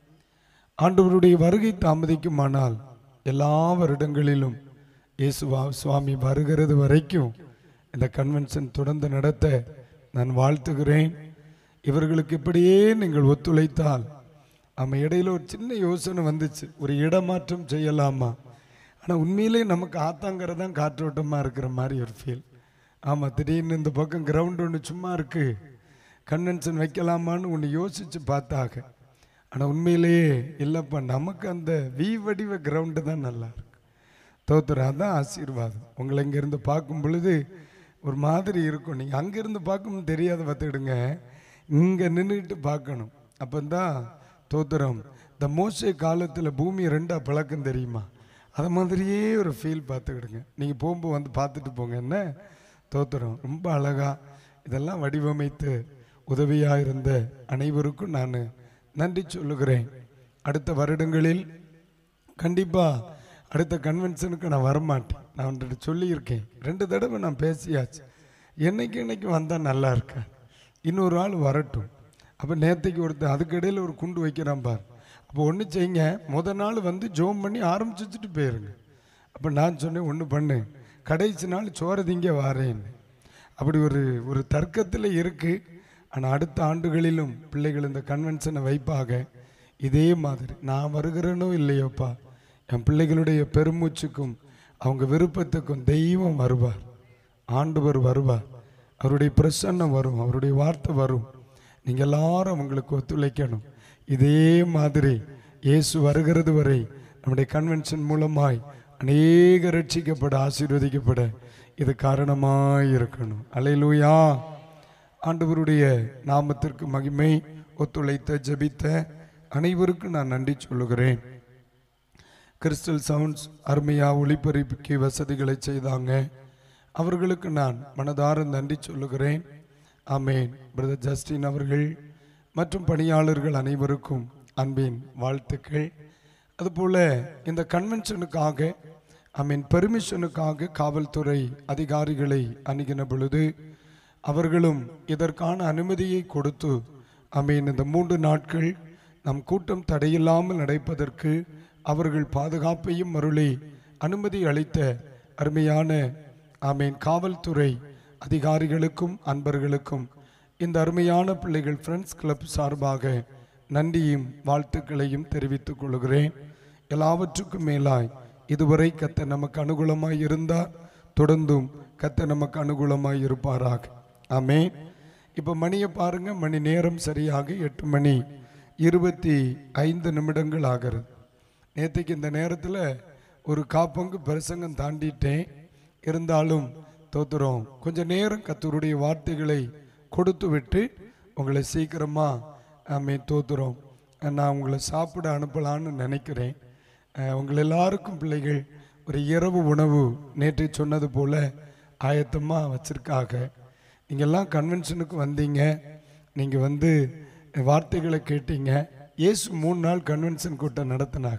ஆண்டவருடைய வருகை தாமதிக்குமானால் எல்லா வருடங்களிலும் இயேசுவா சுவாமி வருகிறது வரைக்கும் இந்த கன்வென்ஷன் தொடர்ந்து நடத்த நான் வாழ்த்துகிறேன் இவர்களுக்கு இப்படியே நீங்கள் ஒத்துழைத்தால் ஆமாம் இடையில ஒரு சின்ன யோசனை வந்துச்சு ஒரு இடமாற்றம் செய்யலாமா ஆனால் உண்மையிலே நமக்கு ஆத்தாங்கிறது தான் காற்றோட்டமாக இருக்கிற மாதிரி ஒரு ஃபீல் ஆமாம் திடீர்னு இந்த பக்கம் கிரவுண்ட் ஒன்று சும்மா இருக்குது கன்வென்ஷன் வைக்கலாமான்னு ஒன்று யோசித்து பார்த்தாங்க ஆனால் உண்மையிலேயே இல்லைப்பா நமக்கு அந்த வி வடிவ கிரவுண்டு தான் நல்லா இருக்கு தோத்துறா தான் ஆசீர்வாதம் உங்களை இங்கேருந்து பார்க்கும் பொழுது ஒரு மாதிரி இருக்கும் நீங்கள் அங்கேருந்து பார்க்கணும் தெரியாத பார்த்துக்கிடுங்க இங்கே நின்றுக்கிட்டு பார்க்கணும் அப்போ தான் தோத்துறோம் இந்த மோசே காலத்தில் பூமி ரெண்டாக பழக்கம் தெரியுமா அது மாதிரியே ஒரு ஃபீல் பார்த்துக்கிடுங்க நீங்கள் போகும்போது வந்து பார்த்துட்டு போங்க என்ன தோத்துறோம் ரொம்ப அழகா இதெல்லாம் வடிவமைத்து உதவியாக இருந்த அனைவருக்கும் நான் நன்றி சொல்லுகிறேன் அடுத்த வருடங்களில் கண்டிப்பாக அடுத்த கன்வென்ஷனுக்கு நான் வரமாட்டேன் நான் வந்துட்டு சொல்லியிருக்கேன் ரெண்டு தடவை நான் பேசியாச்சு என்னைக்கு என்னைக்கு வந்தால் நல்லா இருக்கேன் இன்னொரு ஆள் வரட்டும் அப்போ நேற்றுக்கு ஒருத்தன் அதுக்கிடையில் ஒரு குண்டு வைக்கிறான் பார் அப்போ ஒன்று செய்யுங்க முத நாள் வந்து ஜோம் பண்ணி ஆரம்பிச்சு வச்சுட்டு போயிருங்க அப்போ நான் சொன்னேன் ஒன்று பண்ணு கடைசி நாள் சோறு திங்க வாரேன்னு அப்படி ஒரு ஒரு தர்க்கத்தில் இருக்குது ஆனால் அடுத்த ஆண்டுகளிலும் பிள்ளைகள் இந்த கன்வென்ஷனை வைப்பாக இதே மாதிரி நான் வருகிறேனோ இல்லையோப்பா என் பிள்ளைகளுடைய பெருமூச்சுக்கும் அவங்க விருப்பத்துக்கும் தெய்வம் வருவார் ஆண்டவர் வருவார் அவருடைய பிரசன்னம் வரும் அவருடைய வார்த்தை வரும் நீங்கள் எல்லாரும் அவங்களுக்கு ஒத்துழைக்கணும் இதே மாதிரி இயேசு வருகிறது வரை நம்முடைய கன்வென்ஷன் மூலமாய் அநேக ரட்சிக்கப்பட ஆசீர்வதிக்கப்பட இது காரணமாய் இருக்கணும் அலையிலூயா ஆண்டவருடைய நாமத்திற்கு மகிமை ஒத்துழைத்த ஜெபித்த அனைவருக்கும் நான் நன்றி சொல்லுகிறேன் கிறிஸ்டல் சவுண்ட்ஸ் அருமையாக ஒளிபரப்புக்கு வசதிகளை செய்தாங்க அவர்களுக்கு நான் மனதார நன்றி சொல்லுகிறேன் ஆமேன் பிரதர் ஜஸ்டின் அவர்கள் மற்றும் பணியாளர்கள் அனைவருக்கும் அன்பின் வாழ்த்துக்கள் அதுபோல இந்த கன்வென்ஷனுக்காக ஐ மீன் பெர்மிஷனுக்காக காவல்துறை அதிகாரிகளை அணுகின பொழுது அவர்களும் இதற்கான அனுமதியை கொடுத்து ஐ மீன் இந்த மூன்று நாட்கள் நம் கூட்டம் தடையில்லாமல் நடப்பதற்கு அவர்கள் பாதுகாப்பையும் அருளி அனுமதி அளித்த அருமையான ஆமீன் காவல்துறை அதிகாரிகளுக்கும் அன்பர்களுக்கும் இந்த அருமையான பிள்ளைகள் ஃப்ரெண்ட்ஸ் கிளப் சார்பாக நன்றியும் வாழ்த்துக்களையும் தெரிவித்துக் கொள்கிறேன் எல்லாவற்றுக்கும் மேலாய் இதுவரை கத்த நமக்கு அனுகூலமாய் இருந்தார் தொடர்ந்தும் கத்த நமக்கு அனுகூலமாய் இருப்பாராக ஆமென் இப்போ மணியை பாருங்க மணி நேரம் சரியாக எட்டு மணி இருபத்தி ஐந்து நிமிடங்கள் ஆகிறது நேற்றுக்கு இந்த நேரத்தில் ஒரு காப்பங்கு பிரசங்கம் தாண்டிட்டேன் இருந்தாலும் தோத்துறோம் கொஞ்ச நேரம் கத்தருடைய வார்த்தைகளை கொடுத்து விட்டு உங்களை சீக்கிரமாக ஆமே தோத்துறோம் நான் உங்களை சாப்பிட அனுப்பலான்னு நினைக்கிறேன் அஹ், உங்கள் எல்லாருக்கும் பிள்ளைகள் ஒரு இரவு உணவு நேற்று சொன்னது போல ஆயத்தமாக வச்சுருக்காங்க நீங்கள்லாம் கன்வென்ஷனுக்கு வந்தீங்க நீங்கள் வந்து வார்த்தைகளை கேட்டீங்க இயேசு மூணு நாள் கன்வென்ஷன் கூட்டம் நடத்தினாங்க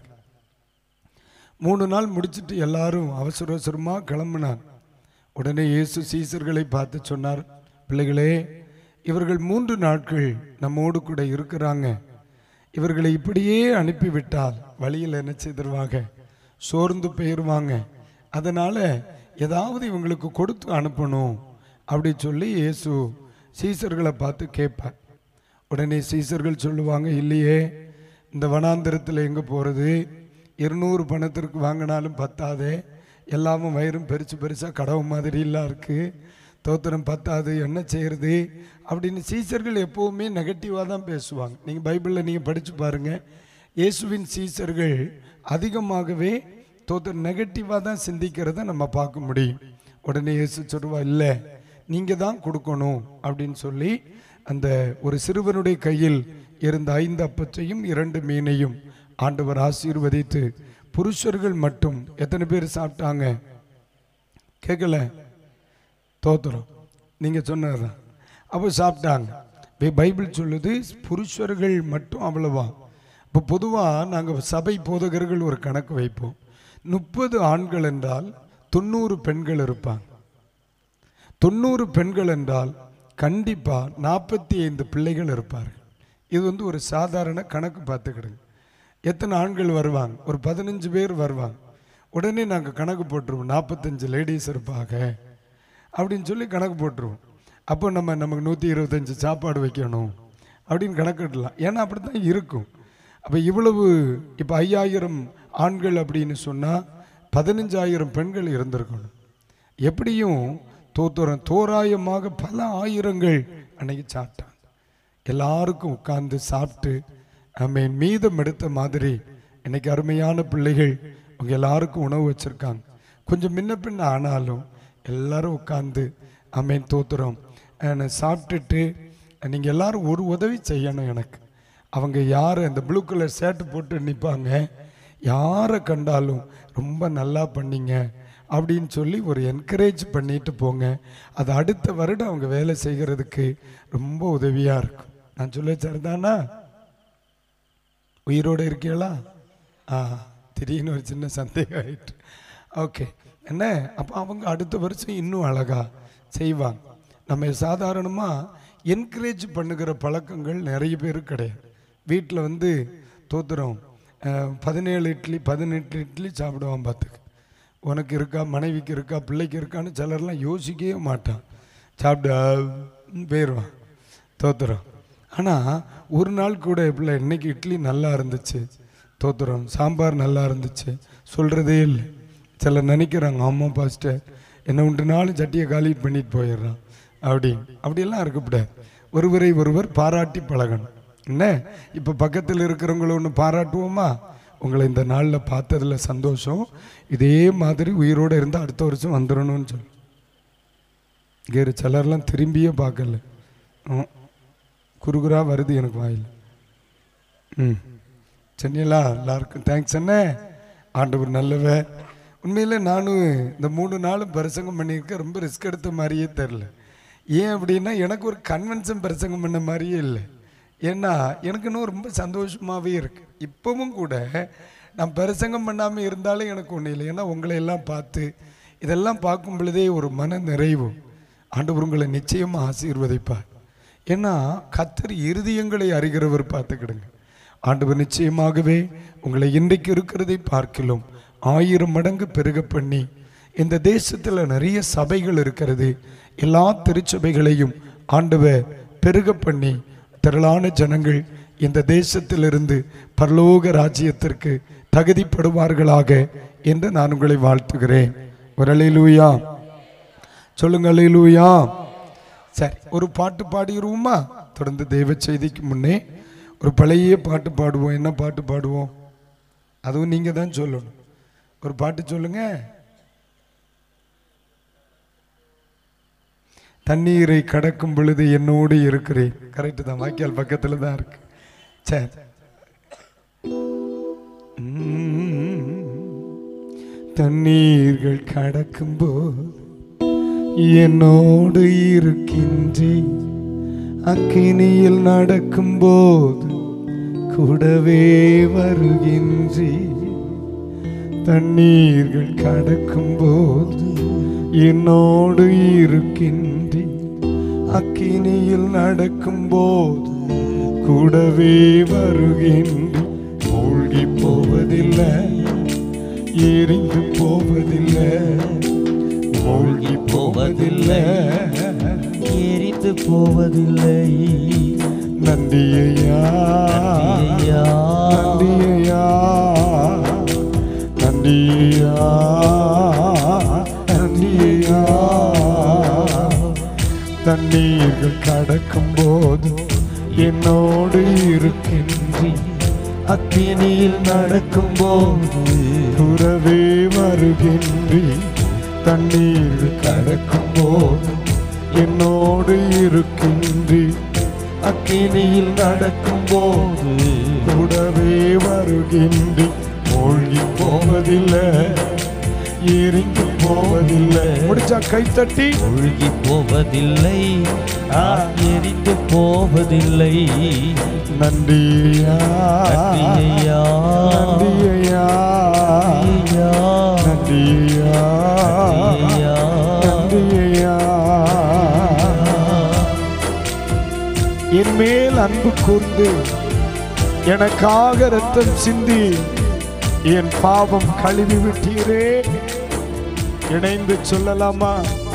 மூணு நாள் முடிச்சிட்டு எல்லாரும் அவசர அவசரமாக கிளம்பினார் உடனே இயேசு சீசர்களை பார்த்து சொன்னார் பிள்ளைகளே இவர்கள் மூன்று நாட்கள் நம்மோடு கூட இருக்கிறாங்க இவர்களை இப்படியே அனுப்பிவிட்டால் வழியில் என்ன செய்திருவாங்க சோர்ந்து போயிடுவாங்க அதனால் ஏதாவது இவங்களுக்கு கொடுத்து அனுப்பணும் அப்படி சொல்லி இயேசு சீசர்களை பார்த்து கேட்பார் உடனே சீசர்கள் சொல்லுவாங்க இல்லையே இந்த வனாந்திரத்தில் எங்கே போகிறது இருநூறு பணத்திற்கு வாங்கினாலும் பத்தாதே எல்லாமும் வயிறும் பெருசு பெருசாக கடவு மாதிரிலாம் இருக்குது தோத்திரம் பத்தாது என்ன செய்யறது அப்படின்னு சீசர்கள் எப்போவுமே நெகட்டிவாக தான் பேசுவாங்க நீங்கள் பைபிளில் நீங்கள் படித்து பாருங்கள் இயேசுவின் சீசர்கள் அதிகமாகவே தோத்திரம் நெகட்டிவாக தான் சிந்திக்கிறத நம்ம பார்க்க முடியும் உடனே இயேசு சொல்லுவா இல்லை நீங்கள் தான் கொடுக்கணும் அப்படின்னு சொல்லி அந்த ஒரு சிறுவனுடைய கையில் இருந்த ஐந்து அப்பத்தையும் இரண்டு மீனையும் ஆண்டவர் ஆசீர்வதித்து புருஷர்கள் மட்டும் எத்தனை பேர் சாப்பிட்டாங்க கேட்கல தோத்துறோம் நீங்கள் சொன்னதுதான் அப்போ சாப்பிட்டாங்க பை- பைபிள் சொல்லுது புருஷர்கள் மட்டும் அவ்வளவா இப்போ பொதுவாக நாங்கள் சபை போதகர்கள் ஒரு கணக்கு வைப்போம் முப்பது ஆண்கள் என்றால் தொண்ணூறு பெண்கள் இருப்பாங்க தொண்ணூறு பெண்கள் என்றால் கண்டிப்பாக நாற்பத்தி ஐந்து பிள்ளைகள் இருப்பார்கள் இது வந்து ஒரு சாதாரண கணக்கு பார்த்துக்கிடுங்க எத்தனை ஆண்கள் வருவாங்க ஒரு பதினஞ்சு பேர் வருவாங்க உடனே நாங்கள் கணக்கு போட்டுருவோம் நாற்பத்தஞ்சு லேடிஸ் இருப்பாங்க அப்படின்னு சொல்லி கணக்கு போட்டுருவோம் அப்போ நம்ம நமக்கு நூற்றி இருபத்தஞ்சு சாப்பாடு வைக்கணும் அப்படின்னு கணக்கிடலாம் ஏன்னா அப்படி தான் இருக்கும் அப்போ இவ்வளவு இப்போ ஐயாயிரம் ஆண்கள் அப்படின்னு சொன்னால் பதினஞ்சாயிரம் பெண்கள் இருந்திருக்கணும் எப்படியும் தோத்துறோம் தோராயமாக பல ஆயிரங்கள் அன்னைக்கு சாப்பிட்டாங்க எல்லாருக்கும் உட்கார்ந்து சாப்பிட்டு நம்ம மீதம் எடுத்த மாதிரி இன்னைக்கு அருமையான பிள்ளைகள் அவங்க எல்லாருக்கும் உணவு வச்சுருக்காங்க கொஞ்சம் முன்ன பின்ன ஆனாலும் எல்லாரும் உட்காந்து அமேன் தோத்துறோம் சாப்பிட்டுட்டு நீங்கள் எல்லாரும் ஒரு உதவி செய்யணும் எனக்கு அவங்க யார் அந்த ப்ளூ கலர் ஷர்ட் போட்டு நிற்பாங்க யாரை கண்டாலும் ரொம்ப நல்லா பண்ணீங்க அப்படின்னு சொல்லி ஒரு என்கரேஜ் பண்ணிட்டு போங்க அது அடுத்த வருடம் அவங்க வேலை செய்கிறதுக்கு ரொம்ப உதவியாக இருக்கும் நான் சொல்ல சரிதானா உயிரோடு இருக்கீங்களா ஆ திடீர்னு ஒரு சின்ன சந்தேகம் ஆயிட்டு ஓகே என்ன அப்போ அவங்க அடுத்த வருஷம் இன்னும் அழகா செய்வாங்க நம்ம சாதாரணமாக என்கரேஜ் பண்ணுகிற பழக்கங்கள் நிறைய பேருக்கு கிடையாது வீட்டில் வந்து தோத்துறோம் அஹ், பதினேழு இட்லி பதினெட்டு இட்லி சாப்பிடுவான் பார்த்துக்கு உனக்கு இருக்கா மனைவிக்கு இருக்கா பிள்ளைக்கு இருக்கான்னு சிலர்லாம் யோசிக்கவே மாட்டான் சாப்பிட்டு போயிடுவான் தோத்துறோம் ஆனால் ஒரு நாள் கூட எப்படி இன்னைக்கு இட்லி நல்லா இருந்துச்சு தோத்துறோம் சாம்பார் நல்லா இருந்துச்சு சொல்கிறதே இல்லை சிலர் நினைக்கிறாங்க ஆமாம் பாஸ்டர் என்ன உண்டு நாளும் சட்டியை காலி பண்ணிட்டு போயிடுறான் அப்படி அப்படியெல்லாம் இருக்கக்கூடாது ஒருவரை ஒருவர் பாராட்டி பழகணும் என்ன இப்போ பக்கத்தில் இருக்கிறவங்கள ஒன்று பாராட்டுவோமா உங்களை இந்த நாளில் பார்த்ததில் சந்தோஷம் இதே மாதிரி உயிரோடு இருந்தால் அடுத்த வருஷம் வந்துடணும்னு சொல்லு வேறு சிலர்லாம் திரும்பியே பார்க்கல ம். குறுகுறா வருது எனக்கு வாயில் ம் சென்னையிலா எல்லாருக்கும் தேங்க்ஸ் அண்ணே ஆண்டவர் நல்லவர் உண்மையில் நானும் இந்த மூணு நாளும் பிரசங்கம் பண்ணியிருக்கேன் ரொம்ப ரிஸ்க் எடுத்த மாதிரியே தெரில ஏன் அப்படின்னா எனக்கு ஒரு கன்வென்ஷன் பிரசங்கம் பண்ண மாதிரியே இல்லை ஏன்னா எனக்கு இன்னும் ரொம்ப சந்தோஷமாகவே இருக்கு இப்போவும் கூட நான் பிரசங்கம் பண்ணாமல் இருந்தாலும் எனக்கு ஒன்றும் இல்லை ஏன்னா உங்களை எல்லாம் பார்த்து இதெல்லாம் பார்க்கும் பொழுதே ஒரு மன நிறைவு ஆண்டவர் உங்களை நிச்சயமாக ஆசீர்வதிப்பார் ஏன்னா கத்தர் இருதயங்களை அறிகிறவர் பார்த்துக்கிடுங்க ஆண்டவர் நிச்சயமாகவே உங்களை இன்றைக்கு இருக்கிறதை பார்க்கிலும் ஆயிரம் மடங்கு பெருக பண்ணி இந்த தேசத்தில் நிறைய சபைகள் இருக்கிறது எல்லா திருச்சபைகளையும் ஆண்டவர் பெருக பண்ணி திரளான ஜனங்கள் இந்த தேசத்திலிருந்து பரலோக ராஜ்யத்திற்கு தகுதிப்படுவார்களாக என்று நான் உங்களை வாழ்த்துகிறேன் ஒரு அலையிலூயா சொல்லுங்க அலையிலூயா சரி ஒரு பாட்டு பாடிடுவோமா தொடர்ந்து தெய்வ செய்திக்கு முன்னே ஒரு பழைய பாட்டு பாடுவோம் என்ன பாட்டு பாடுவோம் அதுவும் நீங்க தான் சொல்லணும் ஒரு பாட்டு சொல்லுங்க தண்ணீரை கடக்கும் பொழுது என்னோடு இருக்கிறேன் கரெக்டு தான் வாக்கியால் பக்கத்தில் தான் இருக்கு சரி உம். தண்ணீர்கள் கடக்கும்போது என்னோடு இருக்கின்றேன் அக்கினியில் நடக்கும்போது கூடவே வருகின்றேன் தண்ணீர்கள் கடக்கும்போது என்னோடு இருக்கின்றேன் அக்கினியில் நடக்கும்போது கூடவே வருகின்றேன் மூழ்கி போவதில்லை எரிந்து போவதில்லை மூழ்கி போவதில்லை எரித்து போவதில்லை நன்றியையா நன்றியையா. நன்றியையா நன்றியையா நன்றியையா தண்ணீர்கள் கடக்கும் போது என்னோடு இருக்கின்றேன் அக்கினியில் நடக்கும் போது துறவே வருகின்றேன் தண்ணீர் கடக்கும் போது என்னோடு இருக்கின்றேன் அக்கினியில் நடக்கும் போது கூடவே வருகின்றேன் மூழ்கி போவதில்லை எரிந்து போவதில்லை முடிச்சா கைத்தட்டி மூழ்கி போவதில்லை எரிந்து போவதில்லை நன்றியா நன்றியையா. நன்றியா ஐயா. நன்றியா நன்றியையா. நன்றியா அன்பு கூர்ந்து எனக்காக ரத்தம் சிந்தி என் பாவம் கழுவி விட்டீரே இணைந்து சொல்லலாமா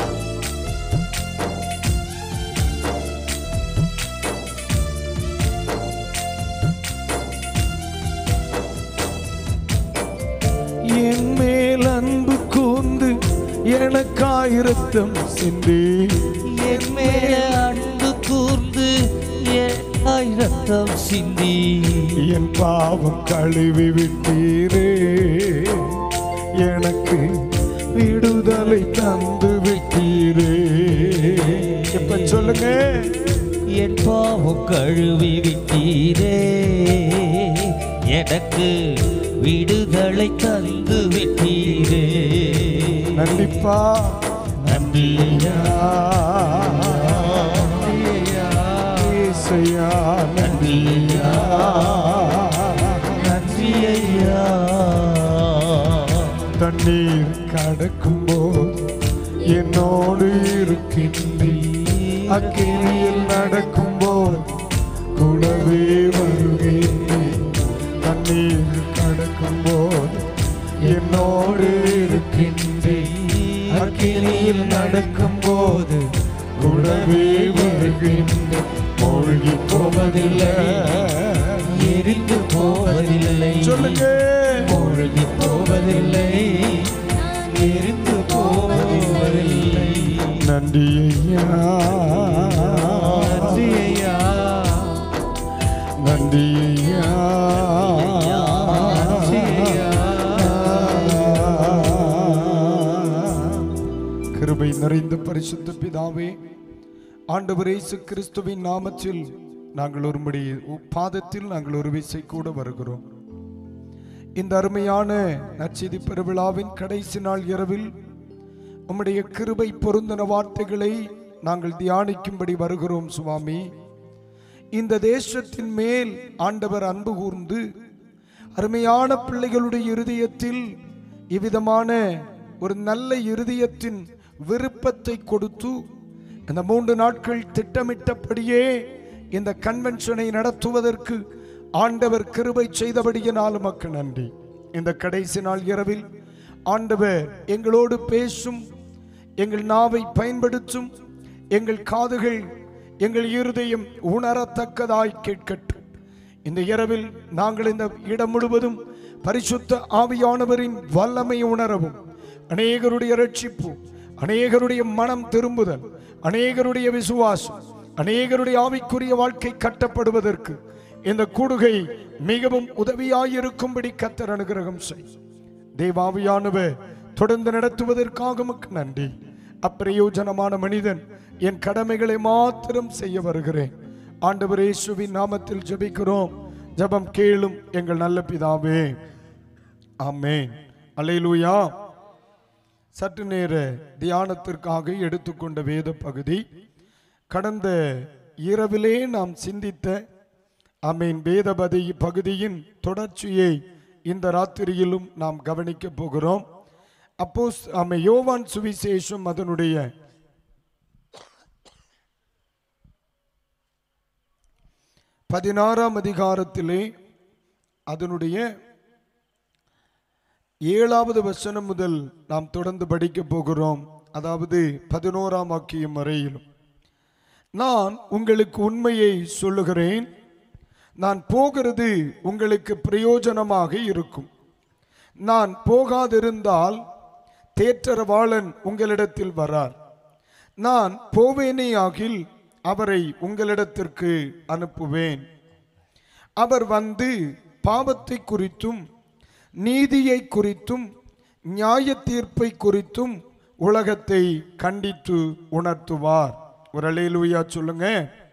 என் மேல் அன்பு கூர்ந்து எனக்காயிரத்தம் சிந்தி என் மேல அன்பு கூர்ந்து என் ரத்தம் சிந்தி என் பாவம் கழுவி விட்டீரே எனக்கு விடுதலை தந்து விட்டீரே இப்ப சொல்லுங்க என் பாவம் கழுவி விட்டீரே எனக்கு விடுதலை தந்து விட்டீரே நன்றிப்பா நன்றியா ஏசையா நன்றியா நன்றி ஐயா தண்ணீர் கடக்கும்போது என்னோடு இருக்கின்றி அக்கினியில் நடக்கும்போது கூடவே வருகின்றேன் தண்ணீர் கடக்கும்போது என்னோடு இருக்கின்றேன் அக்கினியில் நடக்கும்போது கூடவே வருகின்றேன் மூழ்கி போவதில்லை எரிந்து போவதில்லை சொல்லுங்க மூழ்கி போவதில்லை எரிந்து போவதில்லை நன்றி ஐயா நன்றி ஐயா நன்றி ஐயா கிருபை நிறைந்த பரிசுத்த பிதாவே ஆண்டவர் இயேசு கிறிஸ்துவின் நாமத்தில் நாங்கள் ஒருமுடி பாதத்தில் நாங்கள் ஒரு விசை கூட வருகிறோம் இந்த அருமையான நற்செய்தி பெருவிழாவின் கடைசி நாள் இரவில் உம்முடைய கிருபை பொருந்தின வார்த்தைகளை நாங்கள் தியானிக்கும்படி வருகிறோம் சுவாமி இந்த தேசத்தின் மேல் ஆண்டவர் அன்பு கூர்ந்து அருமையான பிள்ளைகளுடைய இருதயத்தில் இவ்விதமான ஒரு நல்ல இருதயத்தின் விருப்பத்தை கொடுத்து இந்த மூன்று நாட்கள் திட்டமிட்டபடியே இந்த கன்வென்ஷனை நடத்துவதற்கு ஆண்டவர் கிருபை செய்தபடியினால் உமக்கு நன்றி இந்த கடைசி நாள் இரவில் ஆண்டவர் எங்களோடு பேசும் எங்கள் நாவை பயன்படுத்தும் எங்கள் காதுகள் எங்கள் இருதயம் உணரத்தக்கதாய் கேட்கட்டும் இந்த இரவில் நாங்கள் இந்த இடம் முழுவதும் பரிசுத்த ஆவியானவரின் வல்லமை உணரவும் அநேகருடைய ரட்சிப்பு அநேகருடைய மனம் திரும்புதல் அநேகருடைய விசுவாசம் அநேகருடைய ஆவிக்குரிய வாழ்க்கை கட்டப்படுவதற்கு இந்த கூடுகை மிகவும் உதவியாயிருக்கும்படி கத்தர் அனுகிரகம் செய் தேவாவியானவர் தொடர்ந்து நடத்துவதற்காக உமக்கு நன்றி அப்பிரயோஜனமான மனிதன் என் கடமைகளை மாத்திரம் செய்ய வருகிறேன் ஆண்டவர் இயேசுவின் நாமத்தில் ஜெபிக்கிறோம் ஜெபம் கேளும் எங்கள் நல்ல பிதாவே ஆமென் அல்லேலூயா சற்று நேர தியானத்திற்காக எடுத்துக்கொண்ட வேத பகுதி கடந்த இரவிலே நாம் சிந்தித்த அமீன் வேதபதி பகுதியின் தொடர்ச்சியை இந்த ராத்திரியிலும் நாம் கவனிக்க போகிறோம் அப்போ ஆமை யோவான் சுவிசேஷம் அதனுடைய பதினாறாம் அதிகாரத்திலே அதனுடைய ஏழாவது வசனம் முதல் நாம் தொடர்ந்து படிக்க போகிறோம் அதாவது பதினோராம் வாக்கியம் வரையிலும் நான் உங்களுக்கு உண்மையை சொல்லுகிறேன் நான் போகிறது உங்களுக்கு பிரயோஜனமாக இருக்கும் நான் போகாதிருந்தால் தேற்றரவாளன் உங்களிடத்தில் வரார் நான் போவேனேயாகில் அவரை உங்களிடத்திற்கு அனுப்புவேன் அவர் வந்து பாவத்தை குறித்தும் நீதியை குறித்தும் நியாய தீர்ப்பை குறித்தும் உலகத்தை கண்டித்து உணர்த்துவார் ஒரு அலையிலுயா சொல்லுங்க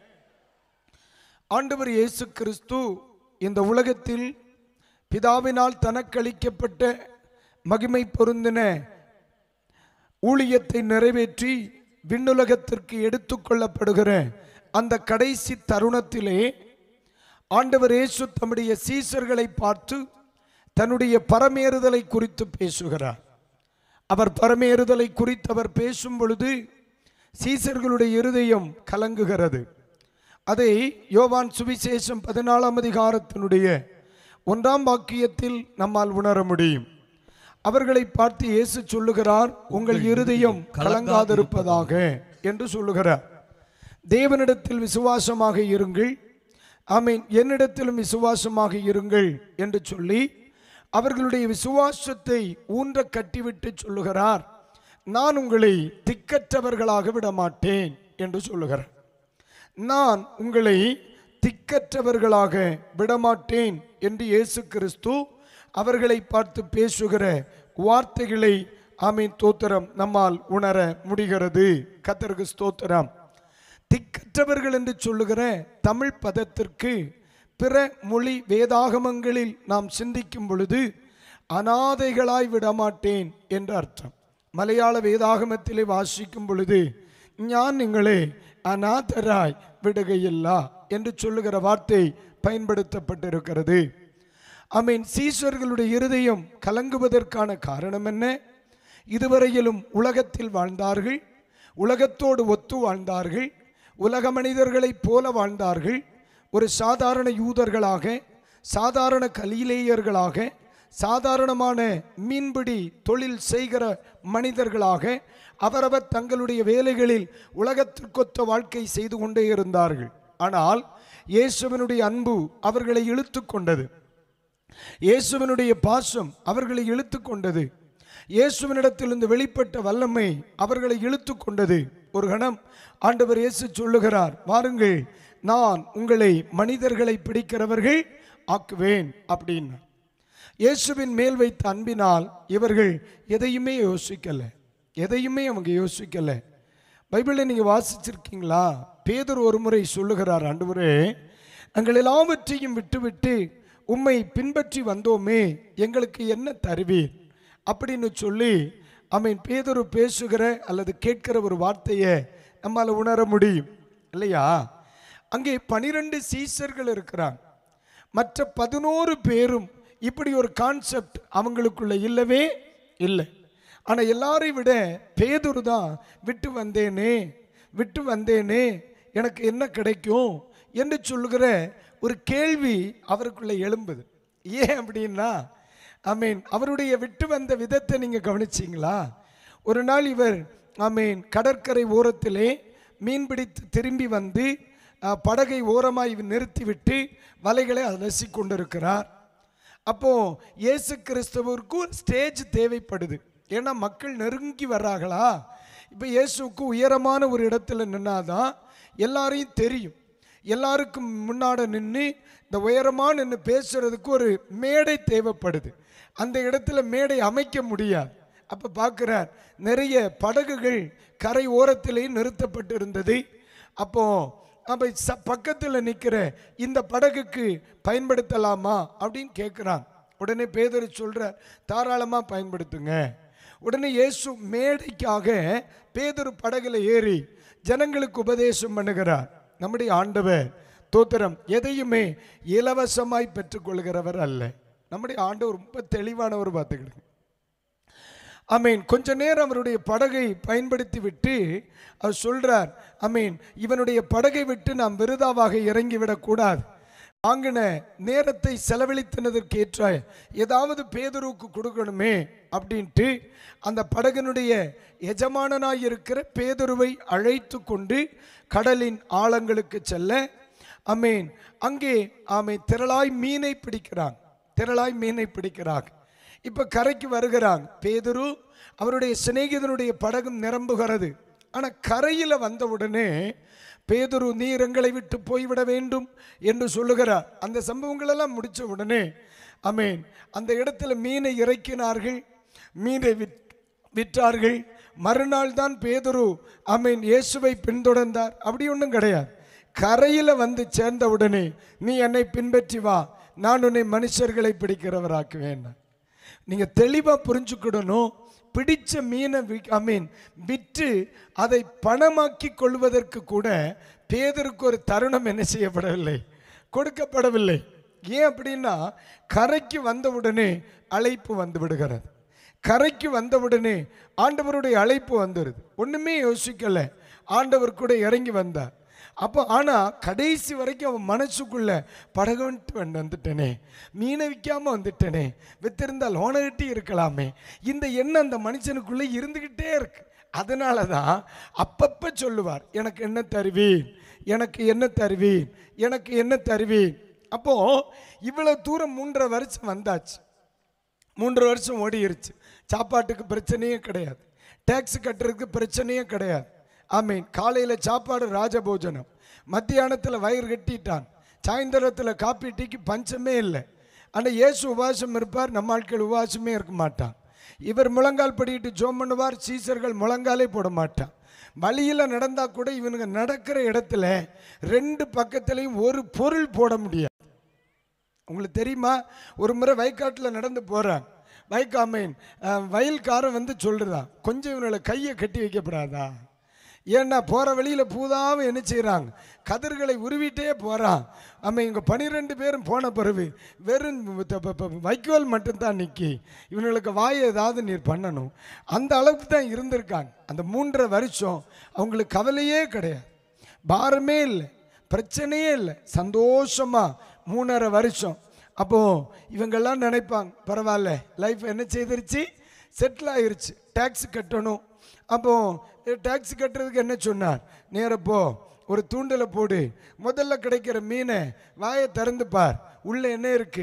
ஆண்டவர் இயேசு கிறிஸ்து இந்த உலகத்தில் பிதாவினால் தனக்களிக்கப்பட்ட மகிமை பொருந்தின ஊழியத்தை நிறைவேற்றி விண்ணுலகத்திற்கு எடுத்துக்கொள்ளப்படுகிற அந்த கடைசி தருணத்திலே ஆண்டவர் இயேசு தம்முடைய சீசர்களை பார்த்து தன்னுடைய பரமேறுதலை குறித்து பேசுகிறார் அவர் பரமேறுதலை குறித்து அவர் பேசும் பொழுது சீசர்களுடைய இருதயம் கலங்குகிறது அதை யோவான் சுவிசேஷம் பதினாலாம் அதிகாரத்தினுடைய ஒன்றாம் வாக்கியத்தில் நம்மால் உணர முடியும் அவர்களை பார்த்து இயேசு சொல்லுகிறார் உங்கள் இருதயம் கலங்காதிருப்பதாக என்று சொல்லுகிறார் தேவனிடத்தில் விசுவாசமாக இருங்கள் ஆமீன் என்னிடத்திலும் விசுவாசமாக இருங்கள் என்று சொல்லி அவர்களுடைய விசுவாசத்தை ஊன்ற கட்டிவிட்டு சொல்லுகிறார் நான் உங்களை திக்கற்றவர்களாக விட மாட்டேன் என்று சொல்லுகிறார் நான் உங்களை திக்கற்றவர்களாக விடமாட்டேன் என்று இயேசு கிறிஸ்து அவர்களை பார்த்து பேசுகிற வார்த்தைகளை ஆமீன் தோத்திரம் நம்மால் உணர முடிகிறது கத்தருக்கு ஸ்தோத்திரம் திக்கற்றவர்கள் என்று சொல்லுகிற தமிழ் பதத்திற்கு பிற மொழி வேதாகமங்களில் நாம் சிந்திக்கும் பொழுது அனாதைகளாய் விடமாட்டேன் என்று அர்த்தம் மலையாள வேதாகமத்திலே வாசிக்கும் பொழுது ஞான் നിങ്ങളെ அநாதராய் விடுகையில்ல என்று சொல்லுகிற வார்த்தை பயன்படுத்தப்பட்டிருக்கிறது அமீன் சீசர்களுடைய இருதயம் கலங்குவதற்கான காரணம் என்ன இதுவரையிலும் உலகத்தில் வாழ்ந்தார்கள் உலகத்தோடு ஒத்து வாழ்ந்தார்கள் உலக மனிதர்களைப் போல வாழ்ந்தார்கள் ஒரு சாதாரண யூதர்களாக சாதாரண கலீலேயர்களாக சாதாரணமான மீன்பிடி தொழில் செய்கிற மனிதர்களாக அவரவர் தங்களுடைய வேலைகளில் உலகத்திற்கொத்த வாழ்க்கை செய்து கொண்டே இருந்தார்கள் ஆனால் இயேசுவனுடைய அன்பு அவர்களை இழுத்து கொண்டது இயேசுவனுடைய பாசம் அவர்களை இழுத்து கொண்டது இயேசுவனிடத்திலிருந்து வெளிப்பட்ட வல்லமை அவர்களை இழுத்து கொண்டது ஒரு கணம் ஆண்டவர் இயேசு சொல்லுகிறார் வாருங்கள் நான் உங்களை மனிதர்களை பிடிக்கிறவர்கள் ஆக்குவேன் அப்படின்னு இயேசுவின் மேல் வைத்த அன்பினால் இவர்கள் எதையுமே யோசிக்கல எதையுமே அவங்க யோசிக்கல பைபிளை நீங்க வாசிச்சிருக்கீங்களா பேதர் ஒரு முறை சொல்லுகிறார் ஆண்டவரே நாங்கள் எல்லாவற்றையும் விட்டுவிட்டு உம்மை பின்பற்றி வந்தோமே எங்களுக்கு என்ன தருவீர் அப்படின்னு சொல்லி அமீன் பேதரு பேசுகிற அல்லது கேட்கிற ஒரு வார்த்தையை நம்மால் உணர முடியும் இல்லையா அங்கே பனிரெண்டு சீசர்கள் இருக்கிறாங்க மற்ற பதினோரு பேரும் இப்படி ஒரு கான்செப்ட் அவங்களுக்குள்ள இல்லவே இல்லை ஆனால் எல்லாரையும் விட பேதுரு தான் விட்டு வந்தேனே விட்டு வந்தேனே எனக்கு என்ன கிடைக்கும் என்று சொல்லுகிற ஒரு கேள்வி அவருக்குள்ள எழும்புது ஏன் அப்படின்னா ஐ மீன் அவருடைய விட்டு வந்த விதத்தை நீங்கள் கவனிச்சிங்களா ஒரு நாள் இவர் ஐ மீன் கடற்கரை ஓரத்திலே மீன் பிடித்து திரும்பி வந்து அஹ், படகை ஓரமாய் நிறுத்திவிட்டு வலைகளை அலசி கொண்டிருக்கிறார் அப்போ இயேசு கிறிஸ்துவுக்கு ஒரு ஸ்டேஜ் தேவைப்படுது ஏன்னா மக்கள் நெருங்கி வர்றாங்களா இப்போ இயேசுவுக்கு உயரமான ஒரு இடத்துல நின்னாதான் எல்லாரையும் தெரியும் எல்லாருக்கும் முன்னாடி நின்று இந்த உயரமாக நின்று பேசுறதுக்கு ஒரு மேடை தேவைப்படுது அந்த இடத்துல மேடை அமைக்க முடியாது அப்போ பார்க்குறார் நிறைய படகுகள் கரை ஓரத்திலே நிறுத்தப்பட்டிருந்தது அப்போ அப்போ ச பக்கத்தில் நிற்கிற இந்த படகுக்கு பயன்படுத்தலாமா அப்படின்னு கேட்குறான் உடனே பேதர் சொல்கிறார் தாராளமாக பயன்படுத்துங்க உடனே இயேசு மேடைக்காக பேதர் படகுல ஏறி ஜனங்களுக்கு உபதேசம் பண்ணுகிறார் நம்முடைய ஆண்டவர் தோத்திரம் எதையுமே இலவசமாய் பெற்றுக்கொள்கிறவர் அல்ல நம்முடைய ஆண்டவர் ரொம்ப தெளிவானவர் பார்த்துக்கிடுங்க அமீன் கொஞ்ச நேரம் அவருடைய படகை பயன்படுத்தி விட்டு அவர் சொல்றார் அமீன் இவனுடைய படகை விட்டு நாம் விருதாவாக இறங்கிவிடக்கூடாது வாங்கின நேரத்தை செலவழித்தினதற்கு ஏற்ற ஏதாவது பேதுருவுக்கு கொடுக்கணுமே அப்படின்ட்டு அந்த படகனுடைய எஜமானனாய் இருக்கிற பேதுருவை அழைத்து கொண்டு கடலின் ஆழங்களுக்கு செல்ல அமீன் அங்கே ஆமை திரளாய் மீனை பிடிக்கிறான் திரளாய் மீனை பிடிக்கிறாங்க இப்போ கரைக்கு வருகிறாங்க பேதுரு அவருடைய சிநேகிதனுடைய படகும் நிரம்புகிறது ஆனால் கரையில் வந்த உடனே பேதுரு நீர் எங்களை விட்டு போய்விட வேண்டும் என்று சொல்லுகிறார் அந்த சம்பவங்களெல்லாம் முடிச்ச உடனே அமேன் அந்த இடத்துல மீனை இறக்கினார்கள் மீனை விற் விற்றார்கள் மறுநாள் தான் பேதுரு அமீன் இயேசுவை பின்தொடர்ந்தார் அப்படி ஒன்றும் கிடையாது கரையில் வந்து சேர்ந்த உடனே நீ என்னை பின்பற்றி வா நான் உன்னை மனுஷர்களை பிடிக்கிறவராக்குவேன் நீங்கள் தெளிவாக புரிஞ்சுக்கிடணும் பிடிச்ச மீனை ஐ மீன் விற்று அதை பணமாக்கி கொள்வதற்கு கூட பேதருக்கு ஒரு தருணம் என்ன செய்யப்படவில்லை கொடுக்கப்படவில்லை ஏன் அப்படின்னா கரைக்கு வந்தவுடனே அழைப்பு வந்து விடுகிறது கரைக்கு வந்தவுடனே ஆண்டவருடைய அழைப்பு வந்துடுது ஒன்றுமே யோசிக்கல ஆண்டவர் கூட இறங்கி வந்தார் அப்போ ஆனால் கடைசி வரைக்கும் அவன் மனசுக்குள்ள படகன்ட்டு வந்து வந்துட்டனே மீனை விற்காம வந்துட்டனே வித்திருந்தால் லோனை கட்டி இருக்கலாமே இந்த எண்ணம் அந்த மனுஷனுக்குள்ளே இருந்துக்கிட்டே இருக்கு அதனால தான் அப்பப்போ சொல்லுவார் எனக்கு என்ன தருவீன் எனக்கு என்ன தருவீன் எனக்கு என்ன தருவீன் அப்போ இவ்வளோ தூரம் மூன்றரை வருஷம் வந்தாச்சு மூன்று வருஷம் ஓடிருச்சு சாப்பாட்டுக்கு பிரச்சனையே கிடையாது டேக்ஸ் கட்டுறதுக்கு பிரச்சனையே கிடையாது ஆமீன் காலையில் சாப்பாடு ராஜபோஜனம் மத்தியானத்தில் வயிறு கட்டிட்டான் சாயந்தரத்தில் காப்பி டீக்கு பஞ்சமே இல்லை ஆனால் இயேசு உபவாசம் இருப்பார் நம்ம ஆட்கள் உபவாசமே இருக்க மாட்டான் இவர் முழங்கால் படிட்டு ஜோம் பண்ணுவார் சீசர்கள் முழங்காலே போட மாட்டான் வழியில் நடந்தா கூட இவனுங்க நடக்கிற இடத்துல ரெண்டு பக்கத்துலேயும் ஒரு பொருள் போட முடியாது உங்களுக்கு தெரியுமா ஒரு முறை வயக்காட்டில் நடந்து போகிறான் வயக்காமீன் வயல்காரன் வந்து சொல்லுறான் கொஞ்சம் இவனோட கையை கட்டி வைக்கப்படாதா ஏன்னா போகிற வழியில் பூதாவும் என்ன செய்கிறாங்க கதிர்களை உருவிட்டே போகிறான் நம்ம இங்கே பனிரெண்டு பேரும் போன பிறகு வெறும் த- ப- ப- வைக்கோல் மட்டும்தான் நிற்கி இவங்களுக்கு வாயை ஏதாவது நீர் பண்ணணும் அந்த அளவுக்கு தான் இருந்திருக்காங்க அந்த மூன்றரை வருஷம் அவங்களுக்கு கவலையே கிடையாது பாரமே இல்லை பிரச்சனையே இல்லை சந்தோஷமா மூணரை வருஷம் அப்போ இவங்கெல்லாம் நினைப்பாங்க பரவாயில்ல லைஃப் என்ன செய்திருச்சு செட்டில் ஆயிருச்சு டேக்ஸ் கட்டணும் அப்போ டேக்ஸ் கட்டுறதுக்கு என்ன சொன்னார் நேரா போ ஒரு தூண்டில போடு முதல்ல கிடைக்கிற மீனை வாயை திறந்து பார் உள்ள என்ன இருக்கு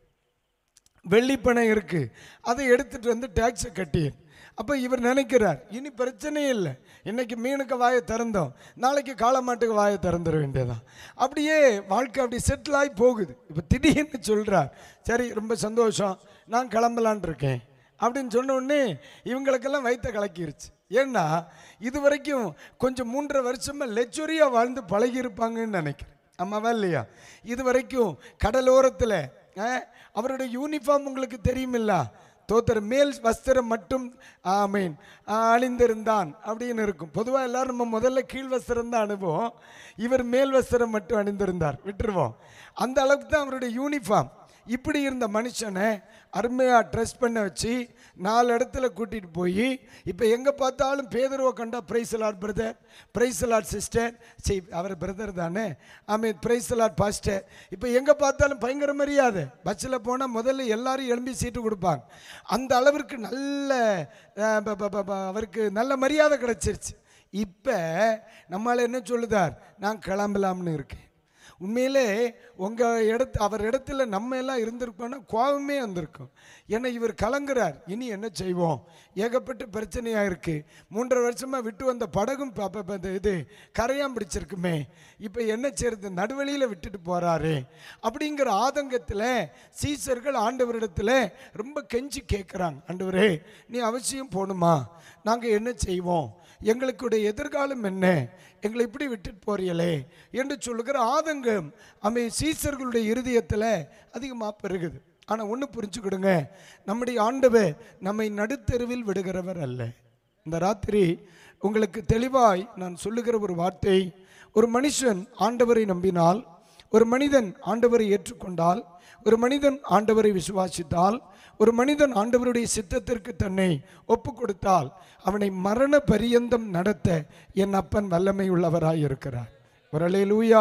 வெள்ளிப்பணம் இருக்கு அதை எடுத்துட்டு வந்து டேக்ஸை கட்டியேன் அப்போ இவர் நினைக்கிறார் இனி பிரச்சனையே இல்லை இன்னைக்கு மீனுக்கு வாயை திறந்தோம் நாளைக்கு காளமாட்டுக்கு வாயை திறந்துட வேண்டியதான் அப்படியே வாழ்க்கை அப்படி செட்டில் ஆகி போகுது இப்போ திடீர்னு சொல்கிறார் சரி ரொம்ப சந்தோஷம் நான் கிளம்பலான் இருக்கேன் அப்படின்னு சொன்ன உடனே இவங்களுக்கெல்லாம் வயிற்ற கலக்கிருச்சு ஏன்னா இது வரைக்கும் கொஞ்சம் மூன்றரை வருஷமா லெச்சுரியாக வாழ்ந்து பழகியிருப்பாங்கன்னு நினைக்கிறேன் ஆமாவா இல்லையா இது வரைக்கும் கடலோரத்தில் அவருடைய யூனிஃபார்ம் உங்களுக்கு தெரியுமில்ல தோத்தர் மேல் வஸ்திரம் மட்டும் ஆமீன் அணிந்திருந்தான் அப்படின்னு இருக்கும் பொதுவாக எல்லாரும் நம்ம முதல்ல கீழ் வஸ்திரம் தான் அனுபவம் இவர் மேல் வஸ்திரம் மட்டும் அணிந்திருந்தார் விட்டுருவோம் அந்த அளவுக்கு தான் அவருடைய யூனிஃபார்ம் இப்படி இருந்த மனுஷனை அருமையாக ட்ரெஸ் பண்ண வச்சு நாலு இடத்துல கூட்டிகிட்டு போய் இப்போ எங்கே பார்த்தாலும் பேதருவை கண்டா பிரைசலாட் பிரதர் பிரைசலாட் சிஸ்டர் சரி அவர் பிரதர் தானே ஆமே பிரைசலாட் பாஸ்டர் இப்போ எங்கே பார்த்தாலும் பயங்கர மரியாதை பஸ்ஸில் போனால் முதல்ல எல்லாரும் எழும்பி சீட்டு கொடுப்பாங்க அந்த அளவிற்கு நல்ல அஹ், ப- ப- ப- ப- அவருக்கு நல்ல மரியாதை கிடச்சிருச்சு இப்போ நம்மளால் என்ன சொல்லுதார் நான் கிளம்பலாம்னு இருக்கேன் உண்மையிலே உங்கள் இடத்து அவர் இடத்துல நம்ம எல்லாம் இருந்திருக்கோம்னா கோபமே வந்திருக்கும் ஏன்னா இவர் கலங்குறார் இனி என்ன செய்வோம் ஏகப்பட்ட பிரச்சனையாக இருக்குது மூன்றரை வருஷமாக விட்டு வந்த படகும் ப- ப- ப- இந்த இது கரையான் பிடிச்சிருக்குமே இப்போ என்ன செய்யறது நடுவழியில் விட்டுட்டு போகிறாரு அப்படிங்கிற ஆதங்கத்தில் சீசர்கள் ஆண்டவரிடத்தில் ரொம்ப கெஞ்சி கேட்குறாங்க ஆண்டவரே நீ அவசியம் போகணுமா நாங்கள் என்ன செய்வோம் எங்களுக்குடைய எதிர்காலம் என்ன எங்களை இப்படி விட்டுட்டு போறீங்களே என்று சொல்லுகிற ஆதங்கம் அமை சீசர்களுடைய இருதயத்தில் அதிகமாக பெருகுது ஆனால் ஒன்று புரிஞ்சுக்கிடுங்க நம்முடைய ஆண்டவர் நம்மை நடுத்தெருவில் விடுகிறவர் அல்ல இந்த ராத்திரி உங்களுக்கு தெளிவாய் நான் சொல்லுகிற ஒரு வார்த்தை ஒரு மனுஷன் ஆண்டவரை நம்பினால் ஒரு மனிதன் ஆண்டவரை ஏற்றுக்கொண்டால் ஒரு மனிதன் ஆண்டவரை விசுவாசித்தால் ஒரு மனிதன் ஆண்டவருடைய சித்தத்திற்கு தன்னை ஒப்பு கொடுத்தால் அவனை மரண பரியந்தம் நடத்த என் அப்பன் வல்லமை உள்ளவராய் இருக்கிறார் ஒரு லூயா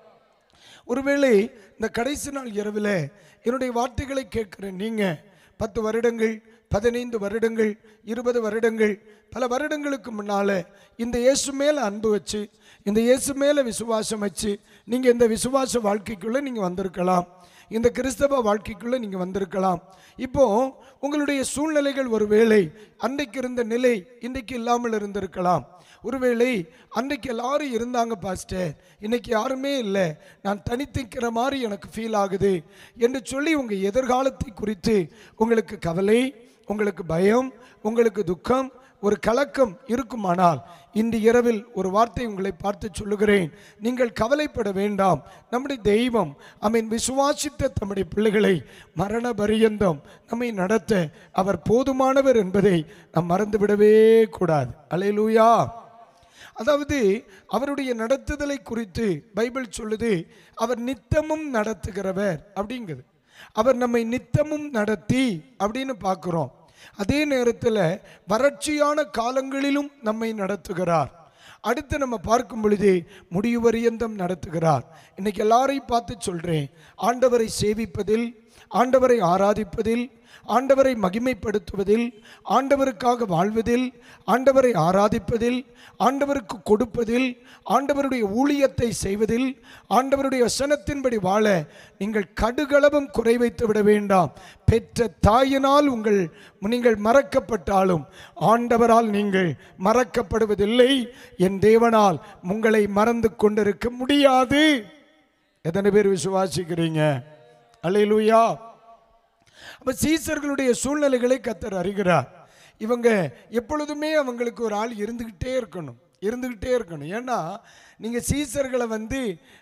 ஒருவேளை இந்த கடைசி நாள் இரவில் என்னுடைய வார்த்தைகளை கேட்கிற நீங்கள் பத்து வருடங்கள் பதினைந்து வருடங்கள் இருபது வருடங்கள் பல வருடங்களுக்கு முன்னால் இந்த இயேசு மேலே அன்பு வச்சு இந்த இயேசு மேலே விசுவாசம் வச்சு நீங்கள் இந்த விசுவாச வாழ்க்கைக்குள்ளே நீங்கள் வந்திருக்கலாம் இந்த கிறிஸ்தவ வாழ்க்கைக்குள்ளே நீங்கள் வந்திருக்கலாம் இப்போ உங்களுடைய சூழ்நிலைகள் ஒருவேளை அன்றைக்கு இருந்த நிலை இன்றைக்கு இல்லாமல் இருந்திருக்கலாம் ஒருவேளை அன்றைக்கு எல்லாரும் இருந்தாங்க பாஸ்டர் இன்னைக்கு யாருமே இல்லை நான் தனித்திருக்கிற மாதிரி எனக்கு ஃபீல் ஆகுது என்று சொல்லி உங்கள் எதிர்காலத்தை குறித்து உங்களுக்கு கவலை உங்களுக்கு பயம் உங்களுக்கு துக்கம் ஒரு கலக்கம் இருக்குமானால் இன்று இரவில் ஒரு வார்த்தை உங்களை பார்த்து சொல்லுகிறேன் நீங்கள் கவலைப்பட வேண்டாம் நம்முடைய தெய்வம் அமீன் விசுவாசித்த தம்முடைய பிள்ளைகளை மரண பரியந்தம் நம்மை நடத்த அவர் போதுமானவர் என்பதை நாம் மறந்துவிடவே கூடாது அலையலூயா அதாவது அவருடைய நடத்துதலை குறித்து பைபிள் சொல்லுது அவர் நித்தமும் நடத்துகிறவர் அப்படிங்குது அவர் நம்மை நித்தமும் நடத்தி அப்படின்னு பார்க்குறோம் அதே நேரத்தில் வறட்சியான காலங்களிலும் நம்மை நடத்துகிறார் அடுத்து நம்ம பார்க்கும் பொழுது முடிவு பரியந்தம் நடத்துகிறார் இன்னைக்கு எல்லாரையும் பார்த்து சொல்றேன் ஆண்டவரை சேவிப்பதில் ஆண்டவரை ஆராதிப்பதில் ஆண்டவரை மகிமைப்படுத்துவதில் ஆண்டவருக்காக வாழ்வதில் ஆண்டவரை ஆராதிப்பதில் ஆண்டவருக்கு கொடுப்பதில் ஆண்டவருடைய ஊழியத்தை செய்வதில் ஆண்டவருடைய வசனத்தின்படி வாழ நீங்கள் கடுகளவும் குறை வைத்து விட வேண்டாம் பெற்ற தாயினால் உங்கள் நீங்கள் மறக்கப்பட்டாலும் ஆண்டவரால் நீங்கள் மறக்கப்படுவதில்லை என் தேவனால் உங்களை மறந்து கொண்டிருக்க முடியாது எத்தனை பேர் விசுவாசிக்கிறீங்க அல்லேலூயா அப்ப சீசர்களுடைய சூழ்நிலைகளை கத்தர் அறிகிறார் இவங்க எப்பொழுதுமே அவங்களுக்கு ஒரு ஆள் இருந்துக்கிட்டே இருக்கணும் இருந்துக்கிட்டே இருக்கணும் ஏன்னா நீங்கள் சீசர்களை வந்து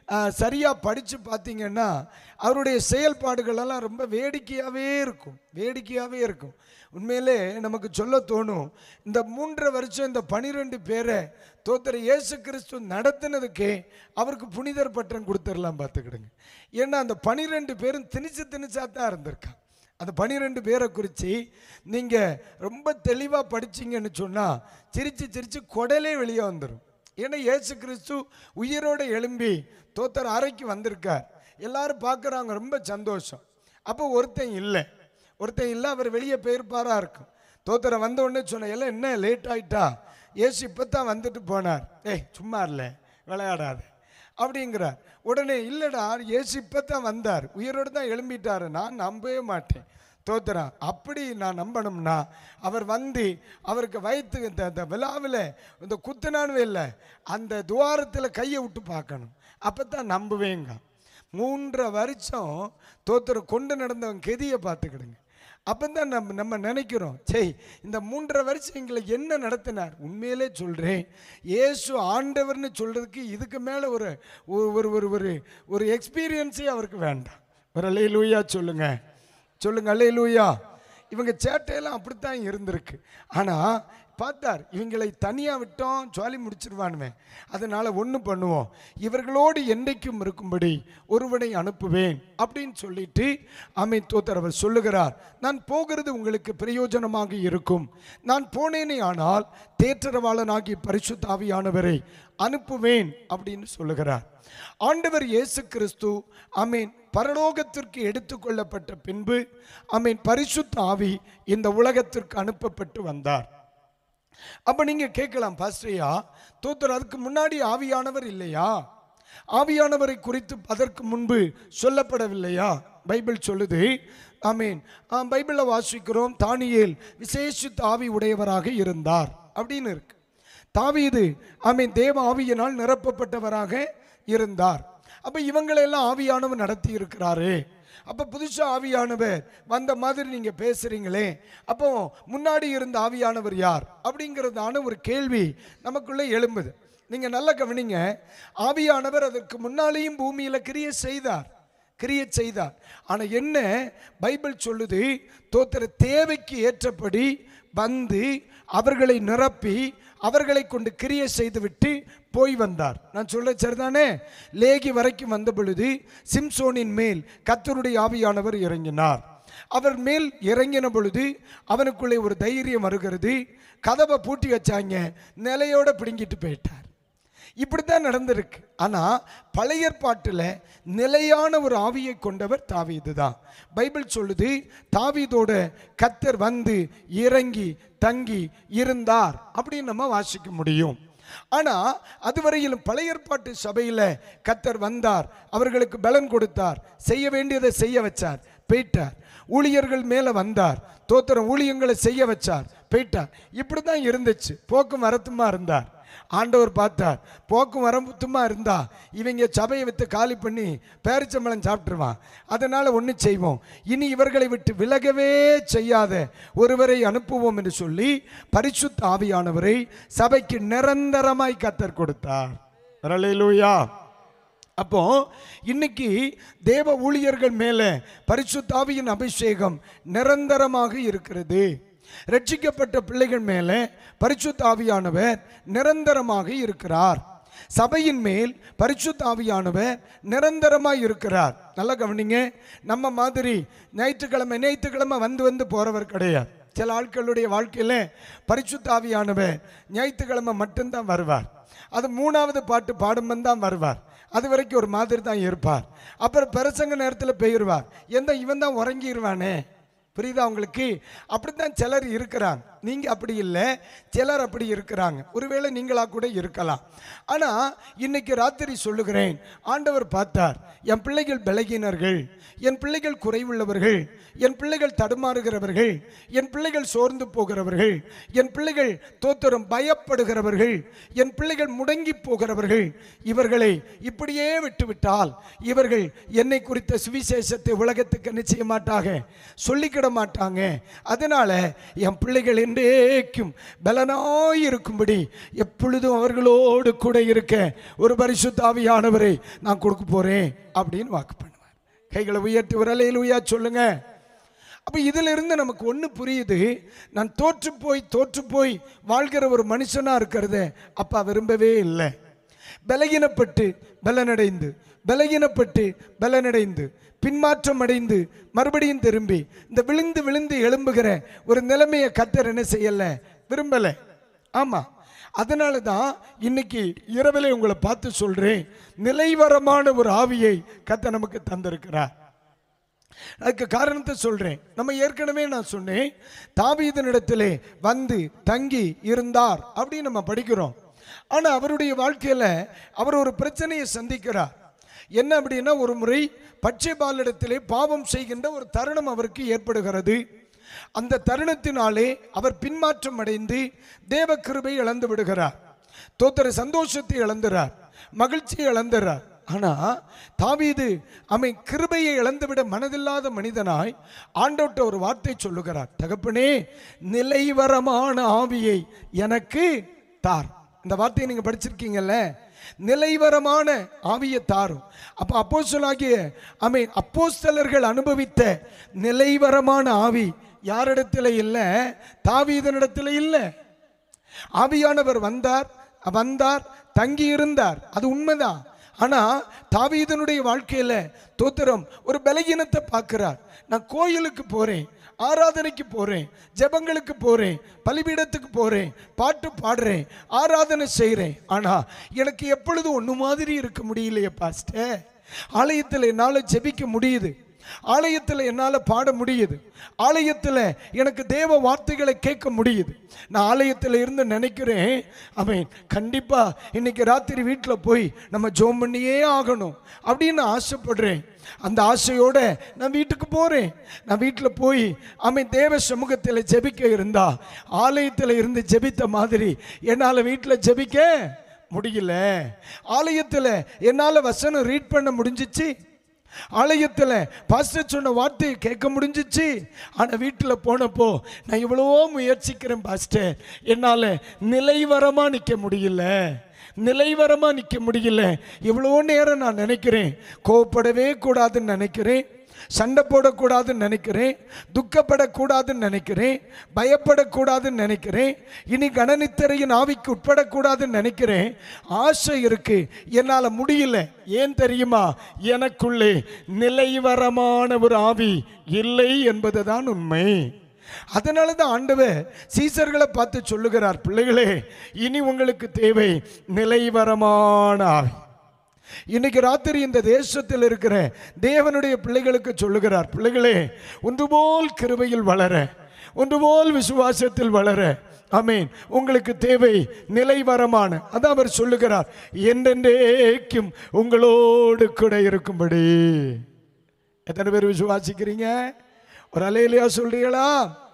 சரியாக படித்து பார்த்தீங்கன்னா அவருடைய செயல்பாடுகளெல்லாம் ரொம்ப வேடிக்கையாகவே இருக்கும் வேடிக்கையாகவே இருக்கும் உண்மையிலே நமக்கு சொல்ல தோணும் இந்த மூன்றரை வருஷம் இந்த பனிரெண்டு பேரை தோத்தர இயேசு கிறிஸ்து நடத்தினதுக்கே அவருக்கு புனிதர் பட்டம் கொடுத்துடலாம் பார்த்துக்கிடுங்க ஏன்னா அந்த பனிரெண்டு பேரும் திணிச்சு திணிச்சா தான் இருந்திருக்கான் அந்த பனிரெண்டு பேரை குறித்து நீங்கள் ரொம்ப தெளிவாக படிச்சீங்கன்னு சொன்னால் சிரித்து சிரித்து குடலே வெளியே வந்துடும் ஏன்னா இயேசு கிறிஸ்து உயிரோட எழும்பி தோத்தர் அறைக்கு வந்திருக்கார் எல்லாரும் பார்க்குறாங்க ரொம்ப சந்தோஷம் அப்போ ஒருத்தன் இல்லை ஒருத்தன் இல்லை அவர் வெளியே போயிருப்பாரா இருக்கும் தோத்தரை வந்த உடனே சொன்ன எல்லாம் என்ன லேட் ஆயிட்டா ஏசு இப்போ தான் வந்துட்டு போனார் ஏய் சும்மா இல்லை விளையாடாத அப்படிங்கிறார் உடனே இல்லைடா ஏசு இப்போ தான் வந்தார் உயிரோடு தான் எழும்பிட்டாரு நான் நம்பவே மாட்டேன் தோத்துறா அப்படி நான் நம்பணும்னா அவர் வந்து அவருக்கு வயிற்று இந்த இந்த விழாவில் இந்த குத்துனானு இல்லை அந்த துவாரத்தில் கையை விட்டு பார்க்கணும் அப்போ தான் நம்புவேங்க மூன்றரை வருஷம் தோத்துற கொண்டு நடந்தவன் கெதியை பார்த்துக்கிடுங்க அப்போ தான் நம்ம நம்ம நினைக்கிறோம் சே இந்த மூன்றரை வருஷம் எங்களை என்ன நடத்தினார் உண்மையிலே சொல்கிறேன் இயேசு ஆண்டவர்னு சொல்கிறதுக்கு இதுக்கு மேலே ஒரு ஒரு ஒரு ஒரு ஒரு ஒரு எக்ஸ்பீரியன்ஸே அவருக்கு வேண்டாம் ஒரு அலே லூயா சொல்லுங்க சொல்லுங்க அலே லூயா இவங்க சேட்டையெல்லாம் அப்படித்தான் இருந்திருக்கு ஆனால் பார்த்தார் இவங்களை தனியாக விட்டோம் ஜாலி முடிச்சிருவானுவேன் அதனால் ஒன்று பண்ணுவோம் இவர்களோடு என்றைக்கும் இருக்கும்படி ஒருவனை அனுப்புவேன் அப்படின்னு சொல்லிட்டு அமை தோத்தர் அவர் சொல்லுகிறார் நான் போகிறது உங்களுக்கு பிரயோஜனமாக இருக்கும் நான் போனேனே ஆனால் தேற்றரவாளனாகி பரிசுத்தாவியானவரை அனுப்புவேன் அப்படின்னு சொல்லுகிறார் ஆண்டவர் இயேசு கிறிஸ்து அமீன் பரலோகத்திற்கு எடுத்துக்கொள்ளப்பட்ட பின்பு அமீன் பரிசுத்த ஆவி இந்த உலகத்திற்கு அனுப்பப்பட்டு வந்தார் அப்ப நீங்க கேட்கலாம் பாஸ்டரையா தோத்தர் அதுக்கு முன்னாடி ஆவியானவர் இல்லையா ஆவியானவரை குறித்து அதற்கு முன்பு சொல்லப்படவில்லையா பைபிள் சொல்லுது ஆமீன் பைபிளில் வாசிக்கிறோம் தானியேல் விசேஷித்த ஆவி உடையவராக இருந்தார் அப்படின்னு இருக்கு தாவீது ஆமீன் தேவ ஆவியினால் நிரப்பப்பட்டவராக இருந்தார் அப்ப இவங்களெல்லாம் ஆவியானவர் நடத்தி இருக்கிறாரு அப்போ புதுசாக ஆவியானவர் வந்த மாதிரி நீங்கள் பேசுகிறீங்களே அப்போ முன்னாடி இருந்த ஆவியானவர் யார் அப்படிங்கிறதான ஒரு கேள்வி நமக்குள்ளே எழும்புது நீங்கள் நல்லா கவனிங்க ஆவியானவர் அதற்கு முன்னாலேயும் பூமியில் கிரிய செய்தார் கிரிய செய்தார் ஆனால் என்ன பைபிள் சொல்லுது தோத்திர தேவைக்கு ஏற்றபடி வந்து அவர்களை நிரப்பி அவர்களை கொண்டு கிரிய செய்துவிட்டு போய் வந்தார் நான் சொல்ல சரிதானே லேகி வரைக்கும் வந்த பொழுது சிம்சோனின் மேல் கத்தருடைய ஆவியானவர் இறங்கினார் அவர் மேல் இறங்கின பொழுது அவனுக்குள்ளே ஒரு தைரியம் வருகிறது கதவை பூட்டி வச்சாங்க நிலையோட பிடுங்கிட்டு போயிட்டார் இப்படி தான் நடந்திருக்கு ஆனால் பழைய ஏற்பாட்டில் நிலையான ஒரு ஆவியை கொண்டவர் தாவீது தான் பைபிள் சொல்லுது தாவீதோட கத்தர் வந்து இறங்கி தங்கி இருந்தார் அப்படின்னு நம்ம வாசிக்க முடியும் ஆனால் அதுவரையிலும் பழைய ஏற்பாட்டு சபையில் கத்தர் வந்தார் அவர்களுக்கு பலன் கொடுத்தார் செய்ய வேண்டியதை செய்ய வச்சார் போயிட்டார் ஊழியர்கள் மேலே வந்தார் தோத்திரம் ஊழியங்களை செய்ய வச்சார் போயிட்டார் இப்படி தான் இருந்துச்சு போக்கும் வரத்துமா இருந்தார் ஆண்டவர் பார்த்தார் போக்கும் வரத்துமா இருந்தா இவங்க சபையை விட்டு காலி பண்ணி பேரிச்சம்பளம் சாப்பிட்டுருவான் அதனால் ஒன்று செய்வோம் இனி இவர்களை விட்டு விலகவே செய்யாத ஒருவரை அனுப்புவோம் என்று சொல்லி பரிசுத்த ஆவியானவரை சபைக்கு நிரந்தரமாய் கத்தர் கொடுத்தார் வரலையிலூயா அப்போ இன்னைக்கு தேவ ஊழியர்கள் மேலே பரிசுத்தாவியின் அபிஷேகம் நிரந்தரமாக இருக்கிறது ரட்சிக்கப்பட்ட பிள்ளைகள் மேலே பரிசுத்தாவியானவர் நிரந்தரமாக இருக்கிறார் சபையின் மேல் பரிசுத்தாவியானவர் நிரந்தரமாக இருக்கிறார் நல்லா கவனிங்க நம்ம மாதிரி ஞாயிற்றுக்கிழமை ஞாயிற்றுக்கிழமை வந்து வந்து போகிறவர் கிடையாது சில ஆட்களுடைய வாழ்க்கையில் பரிசுத்தாவியானவர் ஞாயிற்றுக்கிழமை மட்டும்தான் வருவார் அது மூணாவது பாட்டு பாடும்போது தான் வருவார் அது வரைக்கும் ஒரு மாதிரி தான் இருப்பார் அப்புறம் பிரசங்க நேரத்தில் போயிடுவார் எந்த இவன் தான் உறங்கிடுவானே புரியுதா உங்களுக்கு அப்படித்தான் சிலர் இருக்கிறாங்க நீங்க அப்படி இல்லை சிலர் அப்படி இருக்கிறாங்க ஒருவேளை நீங்களா கூட இருக்கலாம் ஆனா இன்னைக்கு ராத்திரி சொல்லுகிறேன் ஆண்டவர் பார்த்தார் என் பிள்ளைகள் பலகீனர்கள் என் பிள்ளைகள் குறைவுள்ளவர்கள் என் பிள்ளைகள் தடுமாறுகிறவர்கள் என் பிள்ளைகள் சோர்ந்து போகிறவர்கள் என் பிள்ளைகள் தோத்தரும் பயப்படுகிறவர்கள் என் பிள்ளைகள் முடங்கி போகிறவர்கள் இவர்களை இப்படியே விட்டுவிட்டால் இவர்கள் என்னை குறித்த சுவிசேஷத்தை உலகத்துக்கு என்ன செய்ய மாட்டாங்க சொல்லிக்கிட மாட்டாங்க அதனால என் பிள்ளைகள் என்றேக்கும் பலனாய் இருக்கும்படி எப்பொழுதும் அவர்களோடு கூட இருக்க ஒரு பரிசுத்தாவியானவரை நான் கொடுக்க போறேன் அப்படின்னு வாக்கு பண்ணுவார் கைகளை உயர்த்தி விரலையில் உயா சொல்லுங்க அப்போ இதிலிருந்து நமக்கு ஒன்று புரியுது நான் தோற்று போய் தோற்று போய் வாழ்கிற ஒரு மனுஷனாக இருக்கிறத அப்பா விரும்பவே இல்லை பலகீனப்பட்டு பலனடைந்து பலகீனப்பட்டு பலனடைந்து பின்மாற்றம் அடைந்து மறுபடியும் திரும்பி இந்த விழுந்து விழுந்து எழும்புகிற ஒரு நிலைமையை கத்தர் என்ன செய்யலை விரும்பலை ஆமாம் அதனால தான் இன்னைக்கு இரவிலே உங்களை பார்த்து சொல்கிறேன் நிலைவரமான ஒரு ஆவியை கத்த நமக்கு தந்திருக்கிறார் அதுக்கு காரணத்தை சொல்றேன் நம்ம ஏற்கனவே நான் சொன்னேன் தாவீதனிடத்திலே வந்து தங்கி இருந்தார் அப்படின்னு நம்ம படிக்கிறோம் ஆனா அவருடைய வாழ்க்கையில அவர் ஒரு பிரச்சனையை சந்திக்கிறார் என்ன அப்படின்னா ஒரு முறை பச்சை பாலிடத்திலே பாவம் செய்கின்ற ஒரு தருணம் அவருக்கு ஏற்படுகிறது அந்த தருணத்தினாலே அவர் பின்மாற்றம் அடைந்து தேவ கிருபை இழந்து விடுகிறார் தோத்தர சந்தோஷத்தை இழந்துறார் மகிழ்ச்சியை இழந்துறார் ஆனா தாவீது அவன் கிருபையை இழந்துவிட மனதில்லாத மனிதனாய் ஆண்டோட்ட ஒரு வார்த்தை சொல்லுகிறார் தகப்பனே நிலைவரமான ஆவியை எனக்கு தார் இந்த வார்த்தையை நீங்க படிச்சிருக்கீங்கல்ல நிலைவரமான ஆவியை தாரும் அப்ப அப்போஸ்தலனாகிய அமை அப்போஸ்தலர்கள் அனுபவித்த நிலைவரமான ஆவி யாரிடத்துல இல்லை தாவீதனிடத்துல இல்லை ஆவியானவர் வந்தார் வந்தார் தங்கி இருந்தார் அது உண்மைதான் ஆனா தாவீதனுடைய வாழ்க்கையில தோத்திரம் ஒரு பலகீனத்தை பார்க்கிறார் நான் கோயிலுக்கு போறேன் ஆராதனைக்கு போறேன் ஜெபங்களுக்கு போறேன் பலிபீடத்துக்கு போறேன் பாட்டு பாடுறேன் ஆராதனை செய்கிறேன் ஆனா எனக்கு எப்பொழுது ஒன்று மாதிரி இருக்க முடியலையே பாஸ்டர் ஆலயத்தில் என்னால் ஜெபிக்க முடியுது ஆலயத்தில் என்னால் பாட முடியுது ஆலயத்தில் எனக்கு தேவ வார்த்தைகளை கேட்க முடியுது நான் ஆலயத்தில் இருந்து நினைக்கிறேன் அவன் கண்டிப்பாக இன்னைக்கு ராத்திரி வீட்டில் போய் நம்ம ஜோம் பண்ணியே ஆகணும் அப்படின்னு நான் ஆசைப்படுறேன் அந்த ஆசையோட நான் வீட்டுக்கு போகிறேன் நான் வீட்டில் போய் அவன் தேவ சமூகத்தில் ஜெபிக்க இருந்தா ஆலயத்தில் இருந்து ஜெபித்த மாதிரி என்னால் வீட்டில் ஜெபிக்க முடியல ஆலயத்தில் என்னால் வசனம் ரீட் பண்ண முடிஞ்சிச்சு ஆலயத்தில் பாஸ்டர் சொன்ன வார்த்தையை கேட்க முடிஞ்சிச்சு ஆனால் வீட்டில் போனப்போ நான் எவ்வளவோ முயற்சிக்கிறேன் பாஸ்டர் என்னால் நிலைவரமாக நிற்க முடியல நிலைவரமாக நிற்க முடியல எவ்வளோ நேரம் நான் நினைக்கிறேன் கோவப்படவே கூடாதுன்னு நினைக்கிறேன் சண்டை போடக்கூடாதுன்னு நினைக்கிறேன் துக்கப்படக்கூடாதுன்னு நினைக்கிறேன் பயப்படக்கூடாதுன்னு நினைக்கிறேன் இனி கணனித்திரையின் ஆவிக்கு உட்படக்கூடாதுன்னு நினைக்கிறேன் ஆசை இருக்கு என்னால் முடியல ஏன் தெரியுமா எனக்குள்ளே நிலைவரமான ஒரு ஆவி இல்லை என்பதுதான் உண்மை அதனால தான் ஆண்டவர் சீசர்களை பார்த்து சொல்லுகிறார் பிள்ளைகளே இனி உங்களுக்கு தேவை நிலைவரமான ஆவி இன்னைக்கு ராத்திரி இந்த தேசத்தில் இருக்கிற தேவனுடைய பிள்ளைகளுக்கு சொல்லுகிறார் பிள்ளைகளே ஒன்று போல் கிருபையில் வளர ஒன்று போல் விசுவாசத்தில் வளர ஆமீன் உங்களுக்கு தேவை நிலைவரமான அதான் அவர் சொல்லுகிறார் என்றென்றேக்கும் உங்களோடு கூட இருக்கும்படி எத்தனை பேர் விசுவாசிக்கிறீங்க ஒரு அலையிலையா சொல்றீங்களா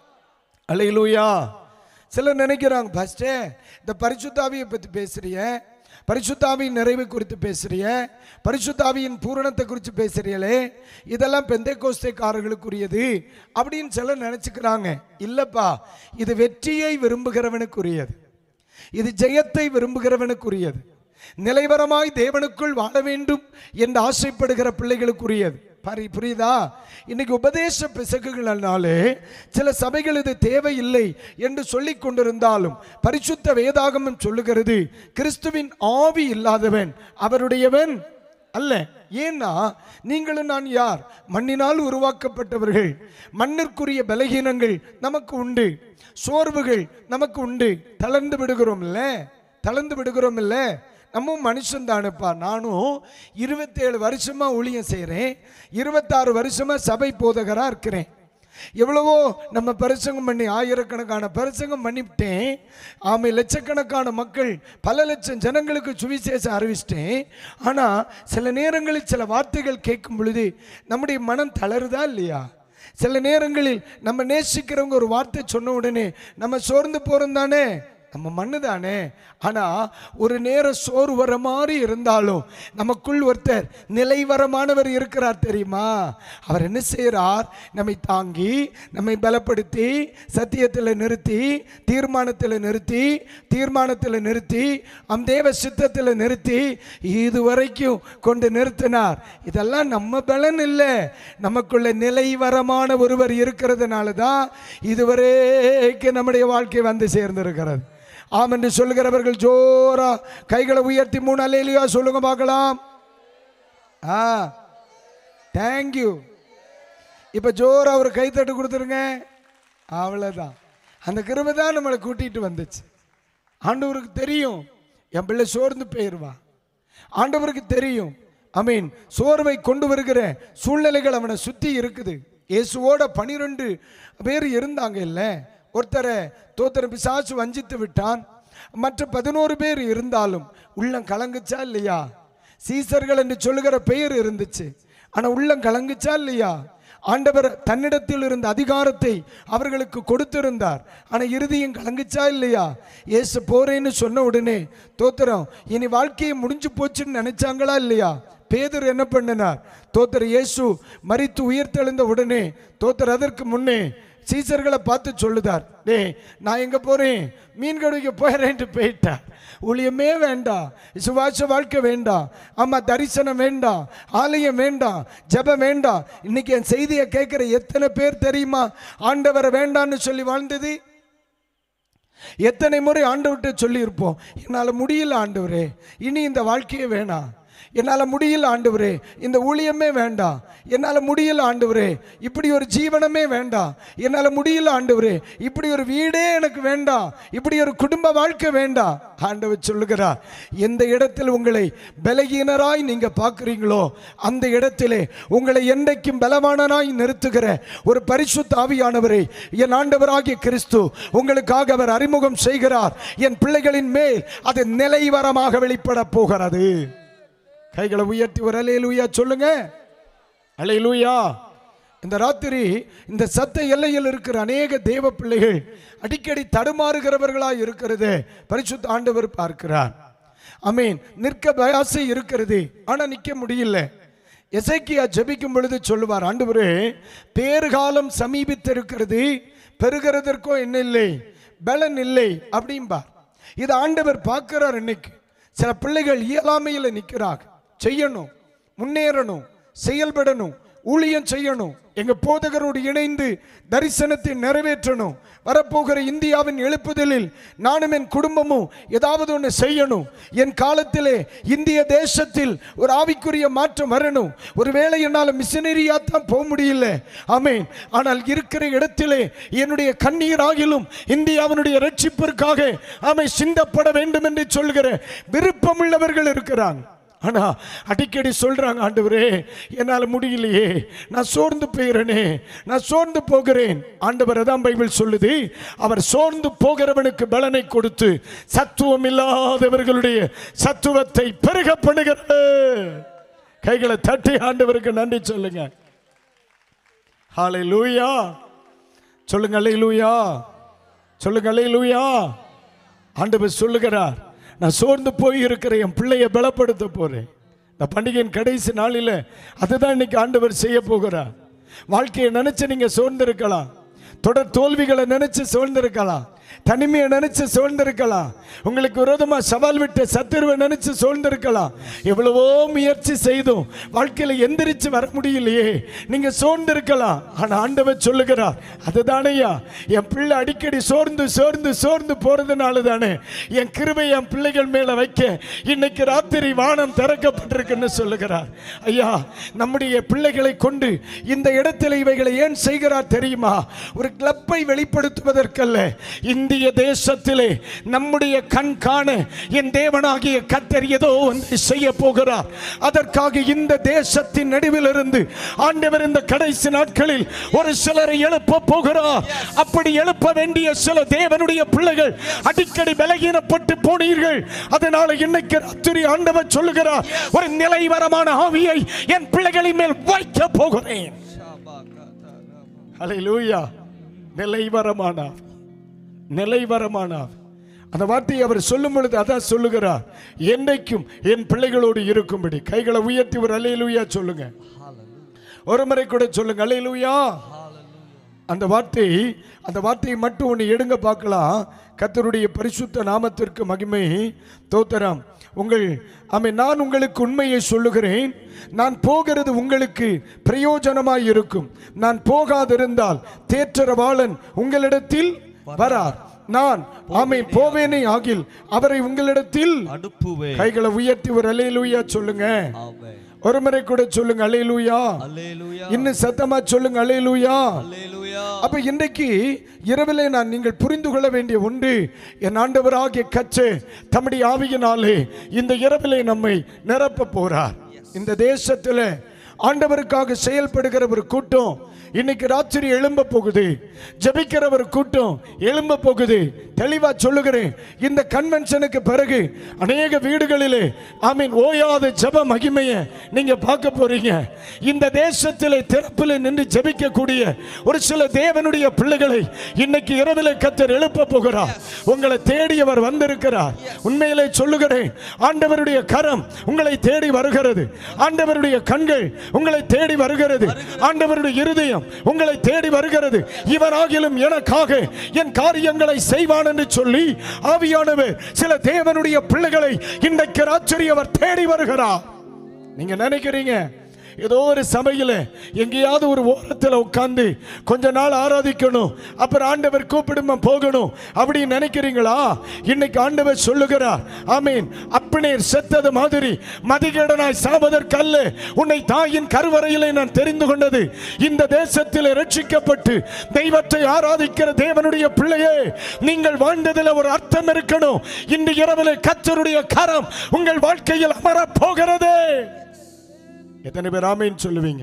அலையிலூயா சிலர் நினைக்கிறாங்க ஃபஸ்ட்டு இந்த பரிசுத்தாவியை பற்றி பேசுறிய பரிசுத்தாவியின் நிறைவை குறித்து பேசுறிய பரிசுத்தாவியின் பூரணத்தை குறித்து பேசுறீங்களே இதெல்லாம் பெந்தை கோஸ்தைக்காரர்களுக்குரியது அப்படின்னு சிலர் நினச்சிக்கிறாங்க இல்லைப்பா இது வெற்றியை விரும்புகிறவனுக்குரியது இது ஜெயத்தை விரும்புகிறவனுக்குரியது நிலைவரமாய் தேவனுக்குள் வாழ வேண்டும் என்று ஆசைப்படுகிற பிள்ளைகளுக்குரியது பாரு புரியுதா இன்னைக்கு உபதேச பிசகுகளினாலே சில சபைகள் இது தேவையில்லை என்று சொல்லிக் கொண்டிருந்தாலும் பரிசுத்த வேதாகமம் சொல்லுகிறது கிறிஸ்துவின் ஆவி இல்லாதவன் அவருடையவன் அல்ல ஏன்னா நீங்களும் நான் யார் மண்ணினால் உருவாக்கப்பட்டவர்கள் மண்ணிற்குரிய பலகீனங்கள் நமக்கு உண்டு சோர்வுகள் நமக்கு உண்டு தளர்ந்து விடுகிறோம்ல தளர்ந்து விடுகிறோம் இல்லை நம்ம மனுஷன் தானுப்பா நானும் இருபத்தேழு வருஷமா ஊழியம் செய்கிறேன் இருபத்தாறு வருஷமா சபை போதகராக இருக்கிறேன் எவ்வளவோ நம்ம பரிசங்கம் பண்ணி ஆயிரக்கணக்கான பரிசங்கம் பண்ணிவிட்டேன் ஆமை லட்சக்கணக்கான மக்கள் பல லட்சம் ஜனங்களுக்கு சுவிசேஷம் அறிவிச்சிட்டேன் ஆனால் சில நேரங்களில் சில வார்த்தைகள் கேட்கும் பொழுது நம்முடைய மனம் தளருதா இல்லையா சில நேரங்களில் நம்ம நேசிக்கிறவங்க ஒரு வார்த்தை சொன்ன உடனே நம்ம சோர்ந்து போகிறோம் தானே நம்ம மண்ணு தானே ஆனால் ஒரு நேரம் சோறு வர மாதிரி இருந்தாலும் நமக்குள் ஒருத்தர் நிலைவரமானவர் இருக்கிறார் தெரியுமா அவர் என்ன செய்கிறார் நம்மை தாங்கி நம்மை பலப்படுத்தி சத்தியத்தில் நிறுத்தி தீர்மானத்தில் நிறுத்தி தீர்மானத்தில் நிறுத்தி அம் தேவ சித்தத்தில் நிறுத்தி இதுவரைக்கும் கொண்டு நிறுத்தினார் இதெல்லாம் நம்ம பலன் இல்லை நமக்குள்ள நிலைவரமான ஒருவர் இருக்கிறதுனால தான் இதுவரைக்கும் நம்முடைய வாழ்க்கை வந்து சேர்ந்திருக்கிறது ஆம் என்று சொல்லுகிறவர்கள் ஜோரா கைகளை உயர்த்தி மூணு அலையிலையா சொல்லுங்க பார்க்கலாம் ஆ தேங்க்யூ இப்போ ஜோரா ஒரு கைத்தட்டு கொடுத்துருங்க அவ்வளோதான் அந்த கிருபை தான் நம்மளை கூட்டிகிட்டு வந்துச்சு ஆண்டவருக்கு தெரியும் என் பிள்ளை சோர்ந்து போயிடுவா ஆண்டவருக்கு தெரியும் ஐ மீன் சோர்வை கொண்டு வருகிற சூழ்நிலைகள் அவனை சுற்றி இருக்குது இயேசுவோட பனிரெண்டு பேர் இருந்தாங்க இல்லை ஒருத்தரை தோத்தர பிசாசு வஞ்சித்து விட்டான் மற்ற பதினோரு பேர் இருந்தாலும் உள்ளம் கலங்குச்சா இல்லையா சீசர்கள் என்று சொல்லுகிற பெயர் இருந்துச்சு ஆனால் உள்ளம் கலங்குச்சா இல்லையா ஆண்டவர் தன்னிடத்தில் இருந்த அதிகாரத்தை அவர்களுக்கு கொடுத்திருந்தார் ஆனால் இறுதியும் கலங்குச்சா இல்லையா ஏசு போறேன்னு சொன்ன உடனே தோத்திரம் இனி வாழ்க்கையை முடிஞ்சு போச்சுன்னு நினைச்சாங்களா இல்லையா பேதர் என்ன பண்ணினார் தோத்தர் இயேசு மரித்து உயிர்த்தெழுந்த உடனே தோத்தர் அதற்கு முன்னே சீசர்களை பார்த்து சொல்லுதார் டே நான் எங்கே போகிறேன் மீன் கடைக்கு போகிறேன்ட்டு போயிட்டார் ஊழியமே வேண்டாம் சுவாச வாழ்க்கை வேண்டாம் ஆமாம் தரிசனம் வேண்டாம் ஆலயம் வேண்டாம் ஜெபம் வேண்டாம் இன்னைக்கு என் செய்தியை கேட்குற எத்தனை பேர் தெரியுமா ஆண்டவரை வேண்டான்னு சொல்லி வாழ்ந்தது எத்தனை முறை ஆண்டவர்கிட்ட சொல்லியிருப்போம் என்னால் முடியல ஆண்டவரே இனி இந்த வாழ்க்கையே வேணாம் என்னால் முடியல ஆண்டவரே இந்த ஊழியமே வேண்டாம் என்னால் முடியல ஆண்டவரே இப்படி ஒரு ஜீவனமே வேண்டாம் என்னால் முடியல ஆண்டவரே இப்படி ஒரு வீடே எனக்கு வேண்டாம் இப்படி ஒரு குடும்ப வாழ்க்கை வேண்டாம் ஆண்டவர் சொல்லுகிறார் எந்த இடத்தில் உங்களை பலகீனராய் நீங்கள் பார்க்குறீங்களோ அந்த இடத்திலே உங்களை என்றைக்கும் பலவானராய் நிறுத்துகிற ஒரு பரிசுத்த ஆவியானவரை என் ஆண்டவராகிய கிறிஸ்து உங்களுக்காக அவர் அறிமுகம் செய்கிறார் என் பிள்ளைகளின் மேல் அது நிலைவரமாக வெளிப்பட போகிறது கைகளை உயர்த்தி ஒரு அலையிலுயா சொல்லுங்க அலையிலுயா இந்த ராத்திரி இந்த சத்த எல்லையில் இருக்கிற அநேக தேவ பிள்ளைகள் அடிக்கடி தடுமாறுகிறவர்களாய் இருக்கிறது பரிசுத்த ஆண்டவர் பார்க்கிறார் அமீன் நிற்க பயாசை இருக்கிறது ஆனா நிக்க முடியல எசைக்கியா ஜெபிக்கும் பொழுது சொல்லுவார் ஆண்டவரே பேறுகாலம் சமீபித்திருக்கிறது பெறுகிறதற்கோ என்ன இல்லை பலன் இல்லை அப்படிம்பார் இது ஆண்டவர் பார்க்கிறார் இன்னைக்கு சில பிள்ளைகள் இயலாமையில் நிற்கிறாங்க செய்யணும் முன்னேறணும் செயல்படணும் ஊழியம் செய்யணும் எங்க போதகரோடு இணைந்து தரிசனத்தை நிறைவேற்றணும் வரப்போகிற இந்தியாவின் எழுப்புதலில் நானும் என் குடும்பமும் ஏதாவது ஒன்று செய்யணும் என் காலத்திலே இந்திய தேசத்தில் ஒரு ஆவிக்குரிய மாற்றம் வரணும் ஒருவேளை என்னால் மிஷினரியா தான் போக முடியல ஆமேன் ஆனால் இருக்கிற இடத்திலே என்னுடைய கண்ணீராகிலும் இந்தியாவினுடைய ரட்சிப்பிற்காக ஆமை சிந்தப்பட வேண்டும் என்று சொல்கிற விருப்பமுள்ளவர்கள் இருக்கிறாங்க ஆனா அடிக்கடி சொல்றாங்க ஆண்டவரே என்னால் முடியலையே நான் சோர்ந்து போகிறேனே நான் சோர்ந்து போகிறேன் ஆண்டவர் தான் பைபிள் சொல்லுது அவர் சோர்ந்து போகிறவனுக்கு பலனை கொடுத்து சத்துவம் இல்லாதவர்களுடைய சத்துவத்தை பெருக பண்ணுகிற கைகளை தட்டி ஆண்டவருக்கு நன்றி சொல்லுங்க ஹாலை லூயா சொல்லுங்க அலை லூயா சொல்லுங்க அலை லூயா ஆண்டவர் சொல்லுகிறார் நான் சோர்ந்து போய் இருக்கிற என் பிள்ளையை பலப்படுத்த போறேன் இந்த பண்டிகையின் கடைசி நாளில் அதுதான் இன்னைக்கு ஆண்டவர் செய்ய போகிறார் வாழ்க்கையை நினைச்சு நீங்க சோர்ந்திருக்கலாம் தொடர் தோல்விகளை நினைச்சு சோர்ந்திருக்கலாம் தனிமையை நினைச்சு சோர்ந்திருக்கலாம் உங்களுக்கு விரோதமா சவால் விட்ட சத்துருவை நினைச்சு சோர்ந்திருக்கலாம் எவ்வளவோ முயற்சி செய்தும் வாழ்க்கையில எந்திரிச்சு வர முடியலையே நீங்க சோர்ந்திருக்கலாம் ஆனா ஆண்டவர் சொல்லுகிறார் அதுதானையா என் பிள்ளை அடிக்கடி சோர்ந்து சோர்ந்து சோர்ந்து போறதுனால தானே என் கிருபை என் பிள்ளைகள் மேல வைக்க இன்னைக்கு ராத்திரி வானம் திறக்கப்பட்டிருக்குன்னு சொல்லுகிறார் ஐயா நம்முடைய பிள்ளைகளை கொண்டு இந்த இடத்துல இவைகளை ஏன் செய்கிறார் தெரியுமா ஒரு கிளப்பை வெளிப்படுத்துவதற்கல்ல இந்த இந்திய தேசத்திலே நம்முடைய கண் காண என் தேவனாகிய கத்தர் ஏதோ ஒன்றை செய்ய போகிறார் அதற்காக இந்த தேசத்தின் நடுவிலிருந்து ஆண்டவர் இந்த கடைசி நாட்களில் ஒரு சிலரை எழுப்ப போகிறார் அப்படி எழுப்ப வேண்டிய சில தேவனுடைய பிள்ளைகள் அடிக்கடி பலகீனப்பட்டு போனீர்கள் அதனால இன்னைக்கு ராத்திரி ஆண்டவர் சொல்லுகிறார் ஒரு நிலைவரமான ஆவியை என் பிள்ளைகளின் மேல் வைக்க போகிறேன் ஹalleluya நிலைவரமானார் நிலைவரமானார் அந்த வார்த்தையை அவர் சொல்லும் பொழுது அதான் சொல்லுகிறார் என்றைக்கும் என் பிள்ளைகளோடு இருக்கும்படி கைகளை உயர்த்தி ஒரு அலையிலுயா சொல்லுங்க ஒரு முறை கூட சொல்லுங்க அலையிலுயா அந்த வார்த்தை அந்த வார்த்தையை மட்டும் ஒன்று எடுங்க பார்க்கலாம் கத்தருடைய பரிசுத்த நாமத்திற்கு மகிமை தோத்தரம் உங்கள் ஆமை நான் உங்களுக்கு உண்மையை சொல்லுகிறேன் நான் போகிறது உங்களுக்கு பிரயோஜனமாய் இருக்கும் நான் போகாதிருந்தால் தேற்றரவாளன் உங்களிடத்தில் வரார் நான் ஆமை போவேனே ஆகில் அவரை உங்களிடத்தில் அனுப்புவே கைகளை உயர்த்தி ஒரு அலையிலுயா சொல்லுங்க ஆமென் ஒரு முறை கூட சொல்லுங்க அலையிலுயா அல்லேலூயா இன்னும் சத்தமா சொல்லுங்க அலையிலுயா அல்லேலூயா அப்ப இன்றைக்கு இரவிலே நான் நீங்கள் புரிந்து கொள்ள வேண்டிய ஒன்று என் ஆண்டவராகிய கச்சே தம்முடைய ஆவியினாலே இந்த இரவிலே நம்மை நிரப்ப போறார் இந்த தேசத்துல ஆண்டவருக்காக செயல்படுகிற ஒரு கூட்டம் இன்னைக்கு ராத்திரி எழும்ப போகுது ஜெபிக்கிற ஒரு கூட்டம் எழும்ப போகுது தெளிவா சொல்லுகிறேன் இந்த கன்வென்ஷனுக்கு பிறகு அநேக வீடுகளிலே ஆமீன் ஓயாத ஜெப மகிமையை நீங்க பார்க்க போறீங்க இந்த தேசத்திலே திறப்பில் நின்று ஜெபிக்கக்கூடிய ஒரு சில தேவனுடைய பிள்ளைகளை இன்னைக்கு இரவிலே கத்தர் எழுப்ப போகிறார் உங்களை தேடியவர் வந்திருக்கிறார் உண்மையிலே சொல்லுகிறேன் ஆண்டவருடைய கரம் உங்களை தேடி வருகிறது ஆண்டவருடைய கண்கள் உங்களை தேடி வருகிறது ஆண்டவருடைய இருதயம் உங்களை தேடி வருகிறது இவராகிலும் எனக்காக என் காரியங்களை செய்வான் என்று சொல்லி ஆவியானவர் சில தேவனுடைய பிள்ளைகளை இன்றைக்கு ராத்திரி அவர் தேடி வருகிறார் நீங்க நினைக்கிறீங்க ஏதோ ஒரு சபையில் எங்கேயாவது ஒரு ஓரத்தில் உட்கார்ந்து கொஞ்ச நாள் ஆராதிக்கணும் அப்புறம் ஆண்டவர் கூப்பிடுமா போகணும் அப்படின்னு நினைக்கிறீங்களா இன்னைக்கு ஆண்டவர் சொல்லுகிறார் ஆமீன் அப்பனேர் செத்தது மாதிரி மதிகேடனாய் சாவதற்கல்ல உன்னை தாயின் கருவறையிலே நான் தெரிந்து கொண்டது இந்த தேசத்தில் ரட்சிக்கப்பட்டு தெய்வத்தை ஆராதிக்கிற தேவனுடைய பிள்ளையே நீங்கள் வாழ்ந்ததில் ஒரு அர்த்தம் இருக்கணும் இந்த இரவில் கத்தருடைய கரம் உங்கள் வாழ்க்கையில் அமரப் போகிறது எத்தனை பேர் ஆமைன்னு சொல்லுவீங்க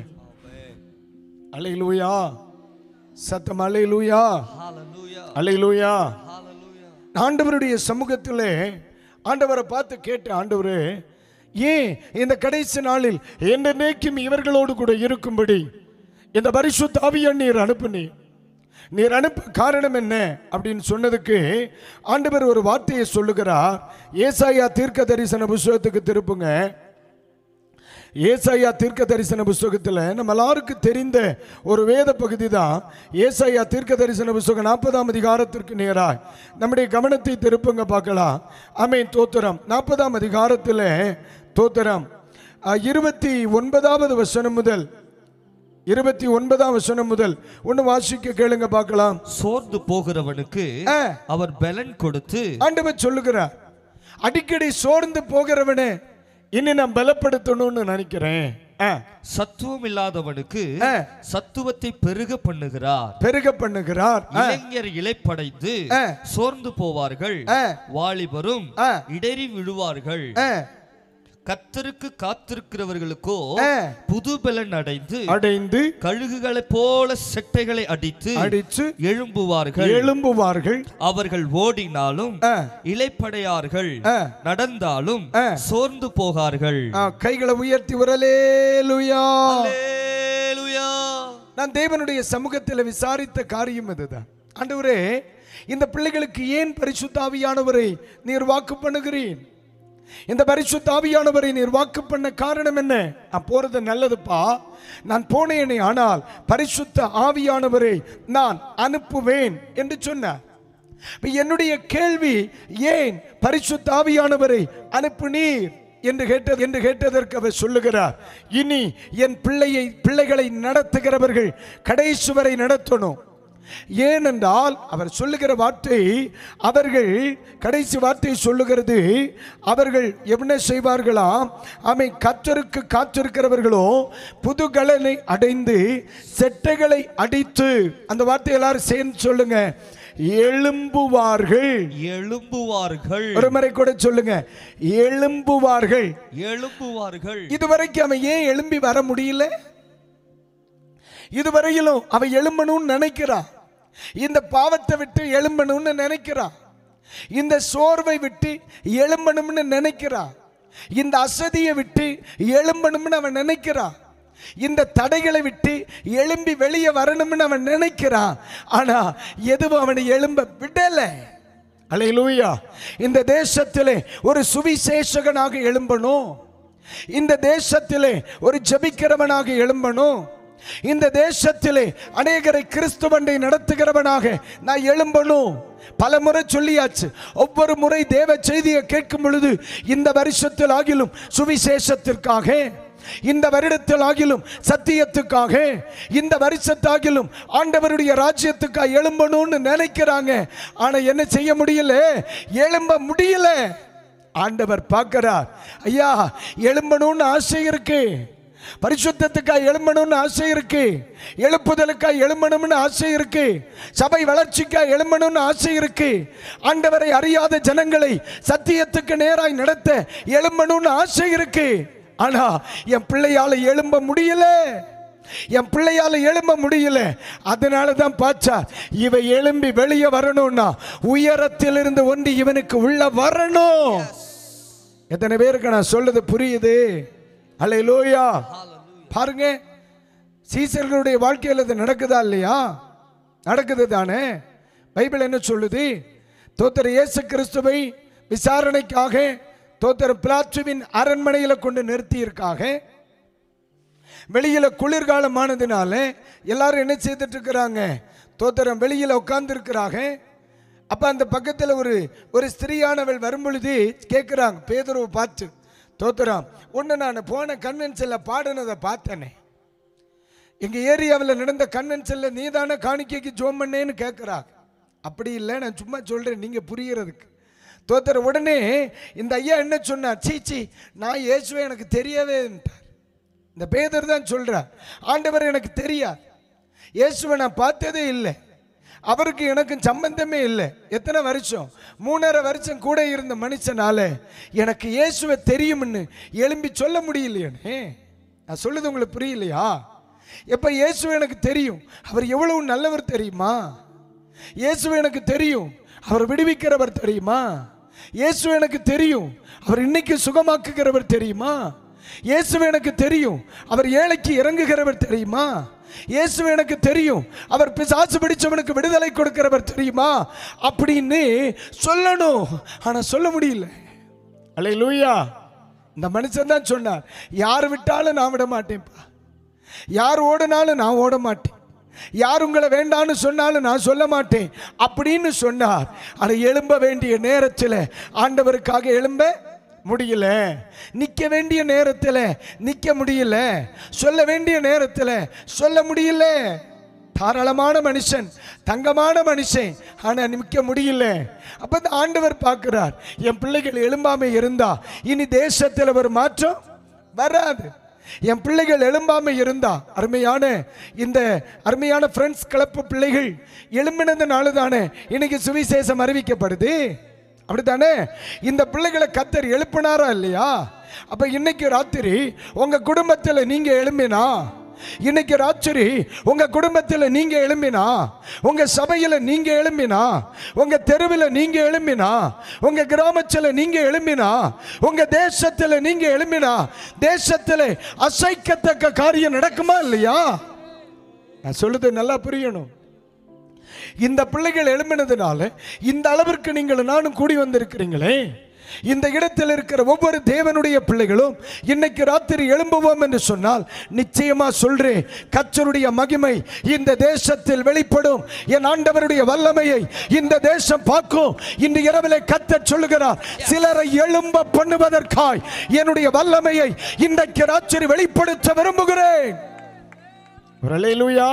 அலையிலூயா சத்தம் அலையிலூயா அலையிலூயா ஆண்டவருடைய சமூகத்திலே ஆண்டவரை பார்த்து கேட்டு ஆண்டவரே ஏன் இந்த கடைசி நாளில் என்றைக்கும் இவர்களோடு கூட இருக்கும்படி இந்த பரிசுத்த ஆவியை நீர் அனுப்புனீர் நீர் அனுப்ப காரணம் என்ன அப்படின்னு சொன்னதுக்கு ஆண்டவர் ஒரு வார்த்தையை சொல்லுகிறார் ஏசாயா தீர்க்க தரிசன புஸ்தகத்துக்கு திருப்புங்க ஏசாயா தீர்க்க தரிசன புஸ்தகத்தில் நம்ம எல்லாருக்கும் தெரிந்த ஒரு வேத பகுதி தான் ஏசாயா தீர்க்க தரிசன புஸ்தகம் நாற்பதாம் அதிகாரத்திற்கு நேராக நம்முடைய கவனத்தை திருப்புங்க பார்க்கலாம் ஆமென் தோத்திரம் நாற்பதாம் அதிகாரத்தில் தோத்திரம் அஹ், இருபத்தி ஒன்பதாவது வசனம் முதல் இருபத்தி ஒன்பதாம் வசனம் முதல் ஒன்று வாசிக்க கேளுங்க பார்க்கலாம் சோர்ந்து போகிறவனுக்கு ஆ. அவர் பலன் கொடுத்து ஆண்டவர் சொல்லுகிறார் அடிக்கடி சோர்ந்து போகிறவனே இனி நான் பலப்படுத்தணும்னு நினைக்கிறேன் ஆ, சத்துவம் இல்லாதவனுக்கு ஆ. சத்துவத்தை பெருக பண்ணுகிறார் பெருக பண்ணுகிறார் ஆ, இளைஞர் இலைப்படைந்து ஆ. சோர்ந்து போவார்கள் ஆ. வாலிபரும் ஆ. இடறி விழுவார்கள் ஆ, கத்தருக்கு காத்திருக்கிறவர்களுக்கோ ஆ. புது பலன் அடைந்து அடைந்து கழுகுகளைப் போல செட்டைகளை அடித்து அடித்து எழும்புவார்கள் எழும்புவார்கள் அவர்கள் ஓடினாலும் ஆ. இலைப்படையார்கள் ஆ. நடந்தாலும் ஆ. சோர்ந்து போகார்கள் ஆ, கைகளை உயர்த்தி வரலேலுயா அல்லேலூயா. நான் தேவனுடைய சமூகத்தில் விசாரித்த காரியம் இதுதான் ஆண்டவரே இந்த பிள்ளைகளுக்கு ஏன் பரிசுத்தாவியானவரை நீர் வாக்கு பண்ணுகிறேன் இந்த பரிசுத்தாவியானவரை நீர் வாக்கு பண்ண காரணம் என்ன நான் போறது நல்லதுப்பா நான் போனேனே ஆனால் பரிசுத்த ஆவியானவரை நான் அனுப்புவேன் என்று சொன்னார் இப்ப என்னுடைய கேள்வி ஏன் பரிசுத்த ஆவியானவரை அனுப்புனீர் என்று கேட்டது என்று கேட்டதற்கு அவர் சொல்லுகிறார் இனி என் பிள்ளையை பிள்ளைகளை நடத்துகிறவர்கள் கடைசி வரை நடத்தணும் ஏனென்றால் அவர் சொல்லுகிற வார்த்தை அவர்கள் கடைசி வார்த்தை சொல்லுகிறது அவர்கள் என்ன செய்வார்களாம் அமை கத்தருக்கு காத்திருக்கிறவர்களோ புதுகலனை அடைந்து செட்டைகளை அடித்து அந்த வார்த்தை எல்லாரும் சேர்ந்து சொல்லுங்க எழும்புவார்கள் எழும்புவார்கள் ஒரு முறை கூட சொல்லுங்க எழும்புவார்கள் எழும்புவார்கள் இதுவரைக்கும் அவன் ஏன் எழும்பி வர முடியல இதுவரையிலும் அவன் எழும்பணும்னு நினைக்கிறான் இந்த பாவத்தை விட்டு எழும்பணும்னு நினைக்கிறான் இந்த சோர்வை விட்டு எழும்பணும்னு நினைக்கிறான் இந்த அசதியை விட்டு எழும்பணும்னு அவன் நினைக்கிறான் இந்த தடைகளை விட்டு எழும்பி வெளியே வரணும்னு அவன் நினைக்கிறான் ஆனா எதுவும் அவனை எழும்ப விடலை அலையிலூயா இந்த தேசத்திலே ஒரு சுவிசேஷகனாக எழும்பணும் இந்த தேசத்திலே ஒரு ஜபிக்கிறவனாக எழும்பணும் இந்த தேசத்திலே அநேகரை கிறிஸ்துவண்டை நடத்துகிறவனாக நான் எழும்பணும் பல முறை சொல்லியாச்சு ஒவ்வொரு முறை தேவ செய்தியை கேட்கும் பொழுது இந்த வருஷத்தில் ஆகிலும் சுவிசேஷத்திற்காக இந்த வருடத்தில் ஆகிலும் சத்தியத்துக்காக இந்த வருஷத்தாகிலும் ஆண்டவருடைய ராஜ்யத்துக்காக எழும்பணும்னு நினைக்கிறாங்க ஆனா என்ன செய்ய முடியல எழும்ப முடியல ஆண்டவர் பார்க்கிறார் ஐயா எழும்பணும்னு ஆசை இருக்கு பரிசுத்தத்துக்காக எழும்பணும்னு ஆசை இருக்கு எழுப்புதலுக்காக எழும்பணும்னு ஆசை இருக்கு சபை வளர்ச்சிக்காக எழும்பணும்னு ஆசை இருக்கு ஆண்டவரை அறியாத ஜனங்களை சத்தியத்துக்கு நேராய் நடத்த எழும்பணும்னு ஆசை இருக்கு ஆனா என் பிள்ளையால எழும்ப முடியல என் பிள்ளையால எழும்ப முடியல அதனால தான் பாச்சா இவ எழும்பி வெளியே வரணும்னா உயரத்திலிருந்து ஒன்று இவனுக்கு உள்ள வரணும் எத்தனை பேருக்கு நான் சொல்றது புரியுது அல்ல லோயா பாருங்க சீசர்களுடைய வாழ்க்கையில் இது நடக்குதா இல்லையா நடக்குது தானே பைபிள் என்ன சொல்லுது தோத்தர் இயேசு கிறிஸ்துவை விசாரணைக்காக தோத்தர் பிளாச்சுவின் அரண்மனையில் கொண்டு நிறுத்தியிருக்காக வெளியில குளிர்காலமானதுனால எல்லாரும் என்ன செய்துட்டு இருக்கிறாங்க தோத்தரம் வெளியில உட்கார்ந்து இருக்கிறாங்க அப்ப அந்த பக்கத்துல ஒரு ஒரு ஸ்திரீயானவள் வரும் பொழுது கேட்குறாங்க பேதுருவை பார்த்து தோத்துறான் ஒன்று நான் போன கன்வென்ஷனில் பாடினதை பார்த்தேனே எங்கள் ஏரியாவில் நடந்த கன்வென்ஷனில் நீ தானே காணிக்கைக்கு ஜோம் பண்ணேன்னு கேட்குறாங்க அப்படி இல்லை நான் சும்மா சொல்கிறேன் நீங்கள் புரியறதுக்கு தோத்துற உடனே இந்த ஐயா என்ன சொன்னார் சீ சீ நான் இயேசுவே எனக்கு தெரியவேன்ட்டார் இந்த பேதர் தான் சொல்கிறார் ஆண்டவர் எனக்கு தெரியாது இயேசுவை நான் பார்த்ததே இல்லை அவருக்கு எனக்கும் சம்பந்தமே இல்லை எத்தனை வருஷம் மூணரை வருஷம் கூட இருந்த மனுஷனால எனக்கு இயேசுவை தெரியும்னு எழும்பி சொல்ல முடியலையே நான் சொல்லுது உங்களுக்கு புரியலையா எப்ப இயேசு எனக்கு தெரியும் அவர் எவ்வளவு நல்லவர் தெரியுமா இயேசு எனக்கு தெரியும் அவர் விடுவிக்கிறவர் தெரியுமா இயேசு எனக்கு தெரியும் அவர் இன்னைக்கு சுகமாக்குகிறவர் தெரியுமா இயேசு எனக்கு தெரியும் அவர் ஏழைக்கு இறங்குகிறவர் தெரியுமா இயேசு எனக்கு தெரியும் அவர் பிசாசு பிடிச்சவனுக்கு விடுதலை கொடுக்கிறவர் தெரியுமா அப்படின்னு சொல்லணும் ஆனா சொல்ல முடியல அலை லூயா இந்த மனுஷன் தான் சொன்னார் யார் விட்டாலும் நான் விட மாட்டேன்ப்பா யார் ஓடினாலும் நான் ஓட மாட்டேன் யார் உங்களை வேண்டான்னு சொன்னாலும் நான் சொல்ல மாட்டேன் அப்படின்னு சொன்னார் அதை எழும்ப வேண்டிய நேரத்தில் ஆண்டவருக்காக எழும்ப முடியல நிற்க வேண்டிய நேரத்தில் நிற்க முடியல சொல்ல வேண்டிய நேரத்தில் சொல்ல முடியல தாராளமான மனுஷன் தங்கமான மனுஷன் ஆனால் நிற்க முடியல அப்போ இந்த ஆண்டவர் பார்க்கிறார் என் பிள்ளைகள் எழும்பாமை இருந்தா இனி தேசத்தில் ஒரு மாற்றம் வராது என் பிள்ளைகள் எழும்பாம இருந்தா அருமையான இந்த அருமையான ஃப்ரெண்ட்ஸ் கிளப்பு பிள்ளைகள் எழும்பினதுனால தானே இன்னைக்கு சுவிசேஷம் அறிவிக்கப்படுது அப்படித்தானே இந்த பிள்ளைகளை கத்தர் எழுப்பினாரா இல்லையா அப்ப இன்னைக்கு ராத்திரி உங்க குடும்பத்தில் நீங்க எழும்பினா இன்னைக்கு ராத்திரி உங்க குடும்பத்தில் நீங்க எழும்பினா உங்க சபையில நீங்க எழும்பினா உங்க தெருவில் நீங்க எழும்பினா உங்க கிராமத்தில் நீங்க எழும்பினா உங்க தேசத்தில் நீங்க எழும்பினா தேசத்தில் அசைக்கத்தக்க காரியம் நடக்குமா இல்லையா நான் சொல்லுது நல்லா புரியணும் இந்த பிள்ளைகள் எழும்பினதுனால இந்த அளவிற்கு நீங்கள் நானும் கூடி வந்திருக்கிறீங்களே இந்த இடத்தில் இருக்கிற ஒவ்வொரு தேவனுடைய பிள்ளைகளும் இன்னைக்கு ராத்திரி எழும்புவோம் என்று சொன்னால் நிச்சயமா சொல்றேன் கச்சருடைய மகிமை இந்த தேசத்தில் வெளிப்படும் என் ஆண்டவருடைய வல்லமையை இந்த தேசம் பார்க்கும் இன்று இரவிலே கத்த சொல்லுகிறார் சிலரை எழும்ப பண்ணுவதற்காய் என்னுடைய வல்லமையை இன்றைக்கு ராத்திரி வெளிப்படுத்த விரும்புகிறேன் ஒரு அல்லேலூயா.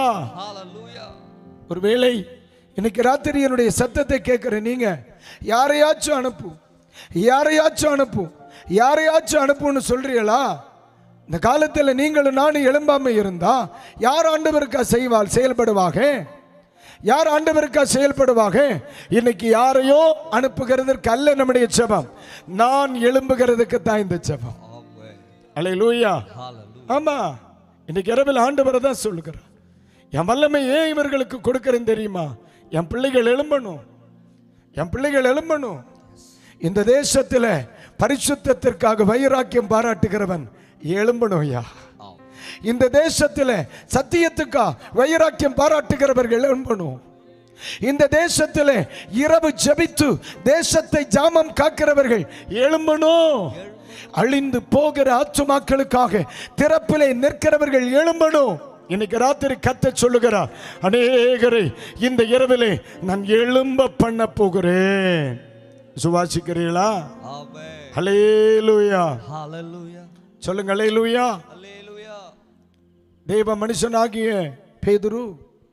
ஒருவேளை இன்னைக்கு ராத்திரி என்னுடைய சத்தத்தை கேட்கிற நீங்க யாரையாச்சும் அனுப்பும் யாரையாச்சும் அனுப்பும் யாரையாச்சும் அனுப்புன்னு சொல்றீங்களா இந்த காலத்தில் நீங்களும் நானும் எழும்பாம இருந்தா யார் ஆண்டவருக்கா செய்வாள் செயல்படுவாக யார் ஆண்டவருக்கா செயல்படுவாங்க இன்னைக்கு யாரையோ அனுப்புகிறதற்கு அல்ல நம்முடைய ஜெபம் நான் எழும்புகிறதுக்கு தான் இந்த ஜெபம் அலை லூயா ஆமா இன்னைக்கு இரவில் ஆண்டவரை தான் சொல்லுகிறார் என் வல்லமை ஏன் இவர்களுக்கு கொடுக்கிறேன் தெரியுமா என் பிள்ளைகள் எழும்பணும் என் பிள்ளைகள் எழும்பணும் இந்த தேசத்தில் பரிசுத்தத்திற்காக வைராக்கியம் பாராட்டுகிறவன் எழும்பணும் ஐயா இந்த தேசத்தில் சத்தியத்துக்கா வைராக்கியம் பாராட்டுகிறவர்கள் எழும்பணும் இந்த தேசத்தில் இரவு ஜெபித்து தேசத்தை ஜாமம் காக்கிறவர்கள் எழும்பணும் அழிந்து போகிற ஆத்துமாக்களுக்காக திறப்பிலே நிற்கிறவர்கள் எழும்பணும் இன்னைக்கு ராத்திரி கத்த சொல்லுகிறார் அநேகரை இந்த இரவிலே நான் எழும்ப பண்ண போகிறேன் சுவாசிக்கிறீங்களா ஹலேலூயா ஹalleluya சொல்லுங்க ஹலேலூயா ஹalleluya தெய்வ மனுஷனாகிய பேதுரு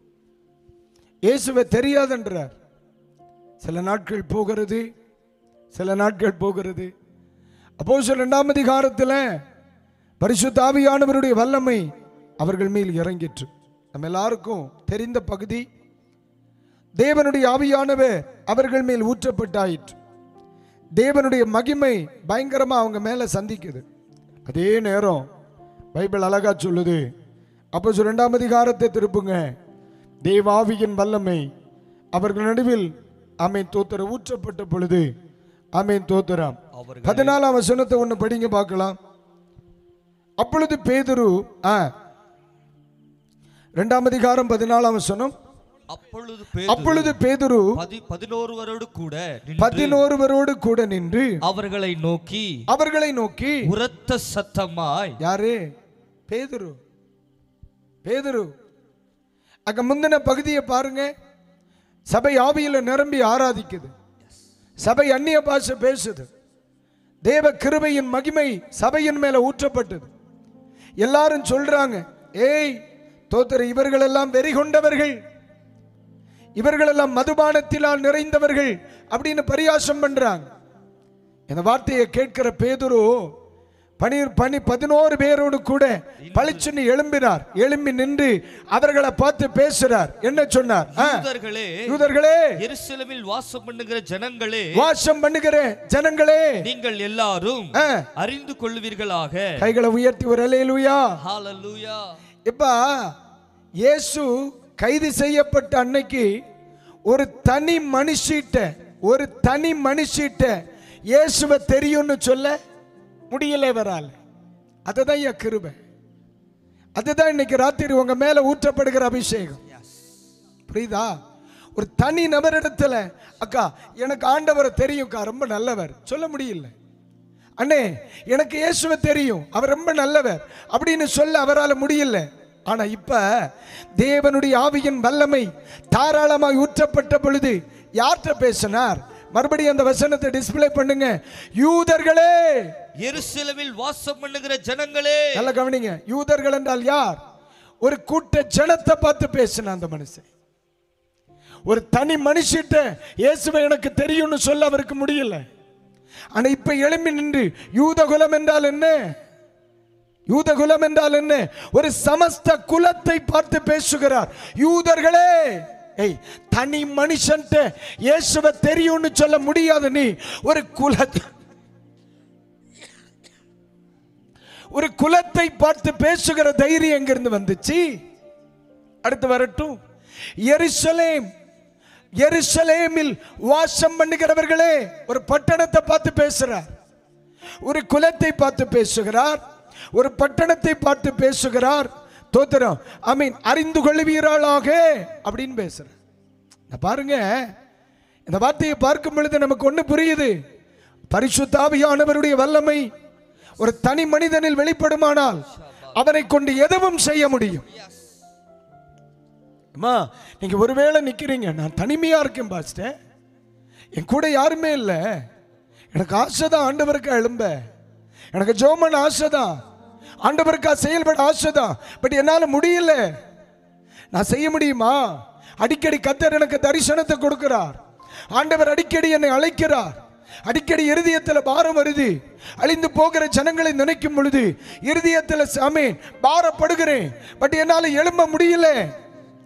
இயேசுவை தெரியாதென்றார் சில நாட்கள் போகிறது சில நாட்கள் போகிறது அப்போ சில இரண்டாம் அதிகாரத்தில் பரிசுத்த ஆவியானவருடைய வல்லமை அவர்கள் மேல் இறங்கிற்று நம்ம எல்லாருக்கும் தெரிந்த பகுதி தேவனுடைய ஆவியானவர் அவர்கள் மேல் ஊற்றப்பட்டாயிற்று தேவனுடைய மகிமை பயங்கரமா அவங்க மேல சந்திக்குது அதே நேரம் பைபிள் அழகா சொல்லுது அப்போ இரண்டாம் அதிகாரத்தை திருப்புங்க தேவாவியின் வல்லமை அவர்கள் நடுவில் ஆமென் தோத்திர ஊற்றப்பட்ட பொழுது ஆமென் தோத்திரம் அவர்கள் பதினாலாம் வசனத்தை ஒன்று படிங்க பார்க்கலாம் அப்பொழுது பேதுரு ஆ ரெண்டாம் அதிகாரம் பதினாலாம் வசனம் அப்பொழுது அப்பொழுது பேதுரு பதி பதினோருவரோடு கூட நின்று பதினோருவரோடு கூட நின்று அவர்களை நோக்கி அவர்களை நோக்கி உரத்த சத்தமாய் யாரு பேதுரு பேதுரு அங்க முந்தின பகுதியை பாருங்க சபை ஆவியில நிரம்பி ஆராதிக்குது சபை அந்நிய பாஷை பேசுது தேவ கிருபையின் மகிமை சபையின் மேல ஊற்றப்பட்டது எல்லாரும் சொல்றாங்க ஏய் தோத்தர் இவர்கள் எல்லாம் வெறி கொண்டவர்கள் இவர்களெல்லாம் மதுபானத்தினால் நிறைந்தவர்கள் அப்படின்னு பரியாசம் பண்றாங்க இந்த வார்த்தையை கேட்கிற பேதுரு பனி பனி பதினோரு பேரோடு கூட பளிச்சுன்னு எழும்பினார் எழும்பி நின்று அவர்களை பார்த்து பேசுறார் என்ன சொன்னார் ஆ, யூதர்களே யூதர்களே எருசலேமில் வாசம் பண்ணுகிற ஜனங்களே வாசம் பண்ணுகிற ஜனங்களே நீங்கள் எல்லாரும் ஆ, அறிந்து கொள்வீர்களாக கைகளை உயர்த்தி ஒரு அலையிலுயா ஹalleluya இப்ப இயேசு கைது செய்யப்பட்ட அன்னைக்கு ஒரு தனி மனுஷிட்ட ஒரு தனி மனுஷிட்ட இயேசுவை தெரியும்னு சொல்ல முடியல இவரால் அதுதான் என் கிருபை அதுதான் இன்னைக்கு ராத்திரி உங்க மேல ஊற்றப்படுகிற அபிஷேகம் புரியுதா ஒரு தனி நபரிடத்துல அக்கா எனக்கு ஆண்டவரை தெரியும்க்கா ரொம்ப நல்லவர் சொல்ல முடியல அண்ணே எனக்கு இயேசுவை தெரியும் அவர் ரொம்ப நல்லவர் அப்படின்னு சொல்ல அவரால் முடியல ஆனா இப்ப தேவனுடைய ஆவியின் வல்லமை தாராளமாய் ஊற்றப்பட்ட பொழுது யார்கிட்ட பேசினார் மறுபடியும் அந்த வசனத்தை டிஸ்ப்ளே பண்ணுங்க யூதர்களே எருசலேமில் வாசம் பண்ணுகிற ஜனங்களே நல்ல கவனிங்க யூதர்கள் என்றால் யார் ஒரு கூட்ட ஜனத்தை பார்த்து பேசின அந்த மனுஷன் ஒரு தனி மனுஷிட்ட இயேசுவை எனக்கு தெரியும்னு சொல்ல அவருக்கு முடியல ஆனா இப்ப எழும்பி நின்று யூத குலம் என்றால் என்ன யூத குலம் என்றால் என்ன ஒரு சமஸ்த குலத்தை பார்த்து பேசுகிறார் யூதர்களே ஏய் தனி மனுஷன்ட்ட இயேசுவை தெரியும்னு சொல்ல முடியாது நீ ஒரு குல ஒரு குலத்தை பார்த்து பேசுகிற தைரியம் எங்கிருந்து வந்துச்சு அடுத்து வரட்டும் எருசலேம் எருசலேமில் வாசம் பண்ணுகிறவர்களே ஒரு பட்டணத்தை பார்த்து பேசுறார் ஒரு குலத்தை பார்த்து பேசுகிறார் ஒரு பட்டணத்தை பார்த்து பேசுகிறார் தோத்திரம் ஐ மீன் அறிந்து கொள்வீராளாக அப்படின்னு பேசுறார் இந்த பாருங்க இந்த வார்த்தையை பார்க்கும் பொழுது நமக்கு ஒண்ணு புரியுது பரிசுத்தாவியானவருடைய வல்லமை ஒரு தனி மனிதனில் வெளிப்படுமானால் அவனை கொண்டு எதுவும் செய்ய முடியும் அம்மா நீங்க ஒருவேளை நிக்கிறீங்க நான் தனிமையா இருக்கேன் பாஸ்டர் என் கூட யாருமே இல்லை எனக்கு ஆசை தான் ஆண்டவருக்கு எழும்ப எனக்கு ஜோமன் ஆசை தான் ஆண்டவருக்கா செயல்பட ஆசை தான் பட் என்னால் முடியல நான் செய்ய முடியுமா அடிக்கடி கத்தர் எனக்கு தரிசனத்தை கொடுக்கிறார் ஆண்டவர் அடிக்கடி என்னை அழைக்கிறார் அடிக்கடி இருதயத்தில் பாரம் வருது அழிந்து போகிற ஜனங்களை நினைக்கும் பொழுது இருதயத்தில் சாமி பாரப்படுகிறேன் பட் என்னால் எழும்ப முடியல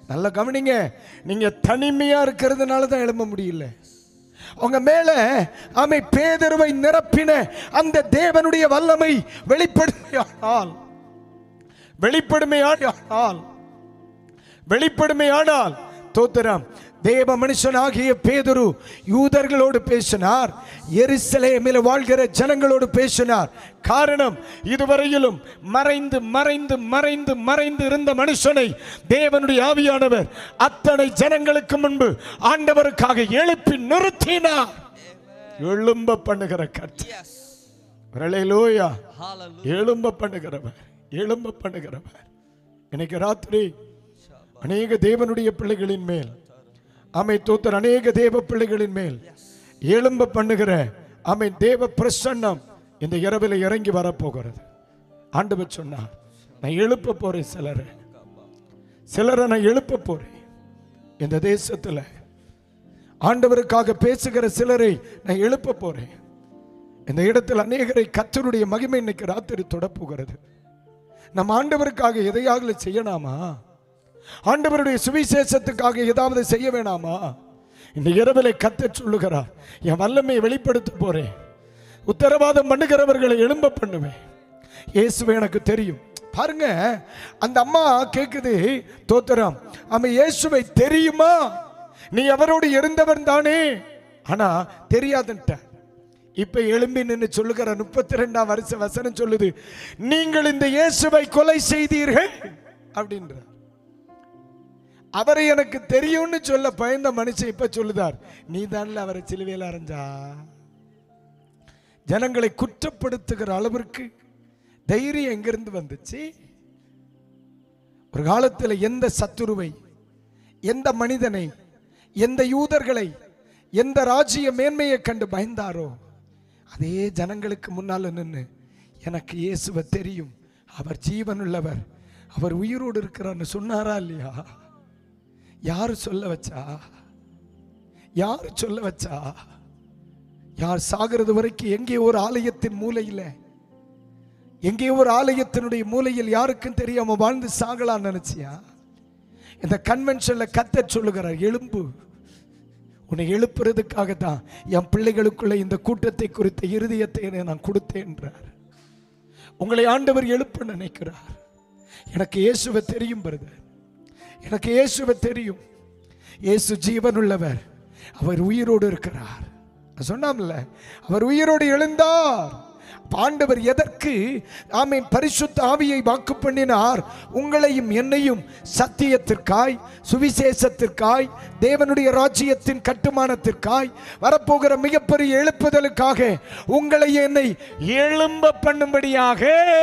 நல்லா கவனிங்க நீங்க தனிமையா இருக்கிறதுனால தான் எழும்ப முடியல உங்க மேல ஆமை பேதருவை நிரப்பின அந்த தேவனுடைய வல்லமை வெளிப்படுமையானால் வெளிப்படுமையானால் வெளிப்படுமையானால் தோத்திரம் தேவ மனுஷனாகிய பேதுரு யூதர்களோடு பேசினார் எருசலேமில் வாழ்கிற ஜனங்களோடு பேசினார் காரணம் இதுவரையிலும் மறைந்து மறைந்து மறைந்து மறைந்து இருந்த மனுஷனை தேவனுடைய ஆவியானவர் அத்தனை ஜனங்களுக்கு முன்பு ஆண்டவருக்காக எழுப்பி நிறுத்தினார் எழும்ப பண்ணுகிற கர்த்தர் லோயா எழும்ப பண்ணுகிறவர் எழும்ப பண்ணுகிறவர் இன்னைக்கு ராத்திரி அநேக தேவனுடைய பிள்ளைகளின் மேல் அமை தோத்தர் அநேக தேவ பிள்ளைகளின் மேல் எழும்ப பண்ணுகிற அமை தேவ பிரசன்னம் இந்த இரவில் இறங்கி வரப்போகிறது ஆண்டவர் சொன்னார் நான் எழுப்ப போறேன் சிலரை சிலரை நான் எழுப்ப போறேன் இந்த தேசத்துல ஆண்டவருக்காக பேசுகிற சிலரை நான் எழுப்ப போறேன் இந்த இடத்தில் அநேகரை கத்தருடைய மகிமை இன்னைக்கு ராத்திரி தொடப்புகிறது நம்ம ஆண்டவருக்காக எதையாவது செய்யலாமா ஆண்டவருடைய சுவிசேஷத்துக்காக ஏதாவது செய்ய வேணாமா இந்த இரவிலை கத்த சொல்லுகிறார் என் வல்லமையை வெளிப்படுத்த போறேன் உத்தரவாதம் பண்ணுகிறவர்களை எழும்ப பண்ணுவேன் இயேசுவை எனக்கு தெரியும் பாருங்க அந்த அம்மா கேக்குது தோத்திரம் அவன் இயேசுவை தெரியுமா நீ அவரோடு இருந்தவன் தானே ஆனா தெரியாதுன்ட்ட இப்ப எழும்பி நின்று சொல்லுகிற முப்பத்தி ரெண்டாம் வருஷ வசனம் சொல்லுது நீங்கள் இந்த இயேசுவை கொலை செய்தீர்கள் அப்படின்ற அவரை எனக்கு தெரியும்னு சொல்ல பயந்த மனுஷன் இப்ப சொல்லுதார் நீ தான்ல அவரை சிலுவையில் அரைஞ்சா ஜனங்களை குற்றப்படுத்துகிற அளவிற்கு தைரியம் எங்கிருந்து வந்துச்சு ஒரு காலத்தில் எந்த சத்துருவை எந்த மனிதனை எந்த யூதர்களை எந்த ராஜ்ய மேன்மையை கண்டு பயந்தாரோ அதே ஜனங்களுக்கு முன்னால நின்று எனக்கு இயேசுவை தெரியும் அவர் ஜீவனுள்ளவர் அவர் உயிரோடு இருக்கிறார்னு சொன்னாரா இல்லையா யாரு சொல்ல வச்சா யாரு சொல்ல வச்சா யார் சாகிறது வரைக்கும் எங்கே ஒரு ஆலயத்தின் மூலையில் எங்கே ஒரு ஆலயத்தினுடைய மூலையில் யாருக்கும் தெரியாம வாழ்ந்து சாகலான்னு நினைச்சியா இந்த கன்வென்ஷன்ல கத்த சொல்லுகிறார் எலும்பு உன்னை எழுப்புறதுக்காக தான் என் பிள்ளைகளுக்குள்ள இந்த கூட்டத்தை குறித்த இருதயத்தை நான் கொடுத்தேன் என்றார் உங்களை ஆண்டவர் எழுப்ப நினைக்கிறார் எனக்கு இயேசுவை தெரியும் பிரதர் எனக்கு இயேசுவை தெரியும் இயேசு ஜீவனுள்ளவர் அவர் உயிரோடு இருக்கிறார் நான் சொன்னாம்ல அவர் உயிரோடு எழுந்தார் அப்ப ஆண்டவர் எதற்கு ஆமீன் பரிசுத்த ஆவியை வாக்கு பண்ணினார் உங்களையும் என்னையும் சத்தியத்திற்காய் சுவிசேஷத்திற்காய் தேவனுடைய ராஜ்யத்தின் கட்டுமானத்திற்காய் வரப்போகிற மிகப்பெரிய எழுப்புதலுக்காக உங்களை என்னை எழும்ப பண்ணும்படியாக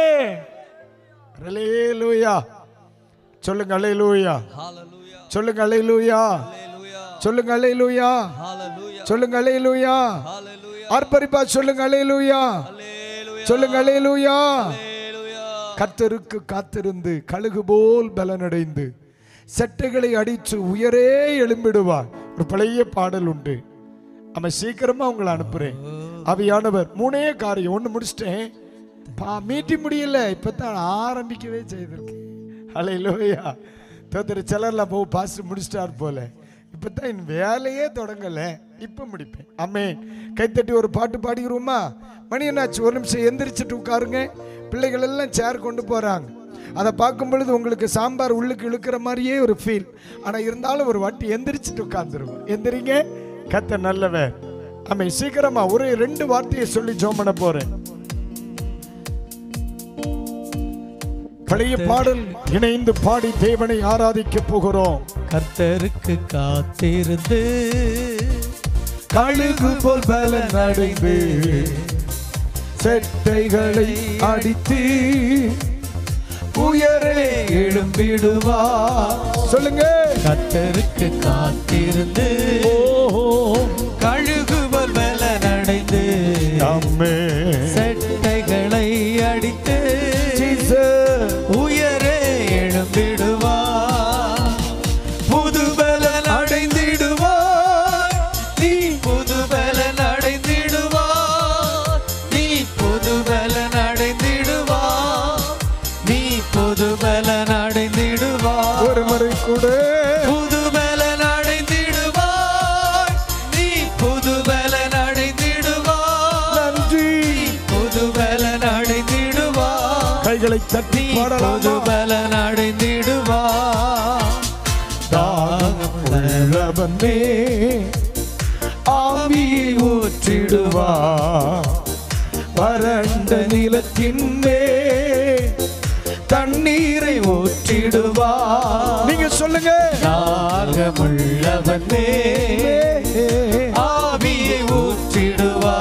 அல்லேலூயா சொல்லுங்க அல்லேலூயா சொல்லுங்க அல்லேலூயா சொல்லுங்க அல்லேலூயா சொல்லுங்க அல்லேலூயா ஆர்ப்பரிப்பா சொல்லுங்க அல்லேலூயா சொல்லுங்க அல்லேலூயா கர்த்தருக்கு காத்திருந்து கழுகு போல் பலனடைந்து செட்டைகளை அடித்து உயரே எழும்பிடுவார் ஒரு பழைய பாடல் உண்டு அவன் சீக்கிரமா உங்களை அனுப்புறேன் அவையானவர் மூணே காரியம் ஒன்று முடிச்சிட்டேன் பா மீட்டி முடியல இப்பதான் ஆரம்பிக்கவே செய்திருக்கேன் அலையிலோயா தோத்தர் சிலர்லாம் போ பாஸ் முடிச்சிட்டார் போல இப்பதான் என் வேலையே தொடங்கல இப்ப முடிப்பேன் அம்மே கைத்தட்டி ஒரு பாட்டு பாடிக்கிறோமா மணி என்னாச்சு ஒரு நிமிஷம் எந்திரிச்சிட்டு உட்காருங்க பிள்ளைகள் எல்லாம் சேர் கொண்டு போறாங்க அதை பார்க்கும் பொழுது உங்களுக்கு சாம்பார் உள்ளுக்கு இழுக்கிற மாதிரியே ஒரு ஃபீல் ஆனா இருந்தாலும் ஒரு வாட்டி எந்திரிச்சிட்டு உட்கார்ந்துருவோம் எந்திரிங்க கத்த நல்லவன் அம்மே சீக்கிரமா ஒரு ரெண்டு வார்த்தையை சொல்லி ஜோம் பண்ண போறேன் பழைய பாடல் இணைந்து பாடி தேவனை ஆராதிக்க போகிறோம் கர்த்தருக்கு காத்திருந்து கழுகு போல் பலன் அடைந்து செட்டைகளை அடித்து உயரே எழும்பிடுவா சொல்லுங்க கர்த்தருக்கு காத்திருந்து ஓஹோ கழுகு போல் பலன் அடைந்து அம்மே செட்டைகளை அடித்து ஜீசஸ் உயரே எழும்பிடுவா புது பலன் அடைந்திடுவா நீ புது பலன் அடைந்திடுவா நீ புது பலன் அடைந்திடுவா நீ புது பலன் அடைந்திடுவா ஒரு முறை கூட கைகளை தட்டி பாடலாமா புதுபலன் அடைந்திடுவா தாகம் உள்ளவனே ஆவியை ஊற்றிடுவா வறண்ட நிலத்தின் மேல் தண்ணீரை ஊற்றிடுவா நீங்க சொல்லுங்க தாகமுள்ளவனே ஆவியை ஊற்றிடுவா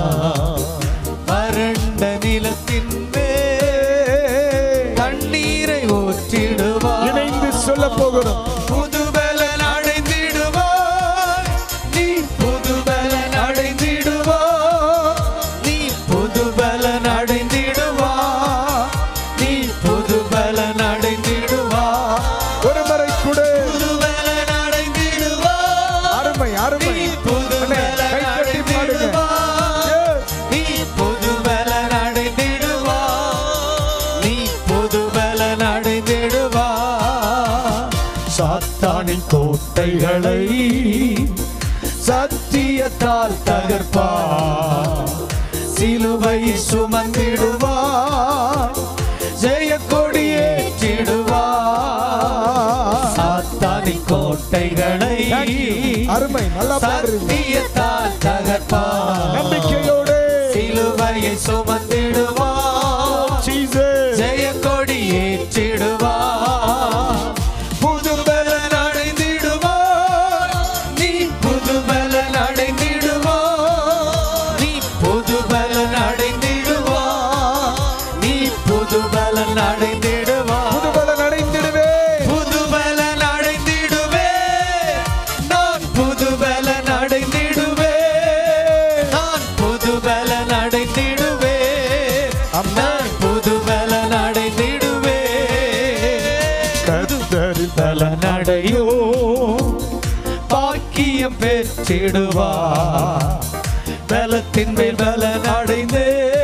வறண்ட நிலத்தின் மேல் தண்ணீரை ஊற்றிடுவா இணைந்து சொல்ல போகிறோம் புதுபலன் அடைந்திடுவாய் நீ புதுபலன் அடைந்திடுவாய் நீ புதுபலன் அடைந்திடுவாய் நீ புதுபலன் அடைந்திடுவாய் ஒரு முறை கூட புதுபலன் அடைந்திடுவாய் அருமை அருமை நீ புதுபலன் அண்ணே, கை தட்டி பாடுங்க. அடைந்திடுவாய் நீ புதுபலன் அடைந்திடுவாய் நீ புதுபலன் அடைந்திடுவாய் சாத்தானின் கோட்டைகளை சத்தியத்தால் தகர்ப்பா சிலுவை சுமந்திடுவா ஜெய கொடியேற்றிடுவா சாத்தானின் கோட்டைகளை Thank you. அருமை நல்லா பாடுறீங்க சத்தியத்தால் தகர்ப்பா நம்பிக்கையோடு சிலுவையை சுமந்திடுவா Jesus. ஜெய கொடி ஏற்றிடுவா புது பலன் அடைந்திடுவா நீ புது பலன் அடைந்திடுவா நீ புது பலன் அடைந்திடுவா நீ புது பலன் அடைந்திடுவா புதுபலன் அடைந்திடுவே புது பலன் அடைந்திடுவே நான் புது பலன் அடைந்திடுவே நான் புது பலன் அடைந்திடுவே நான் புது பலன் அடைந்திடுவே கர்த்தரில் பலன் அடையோ பாக்கியம் பெற்றிடுவா பலத்தின் மேல் பலன் அடைந்து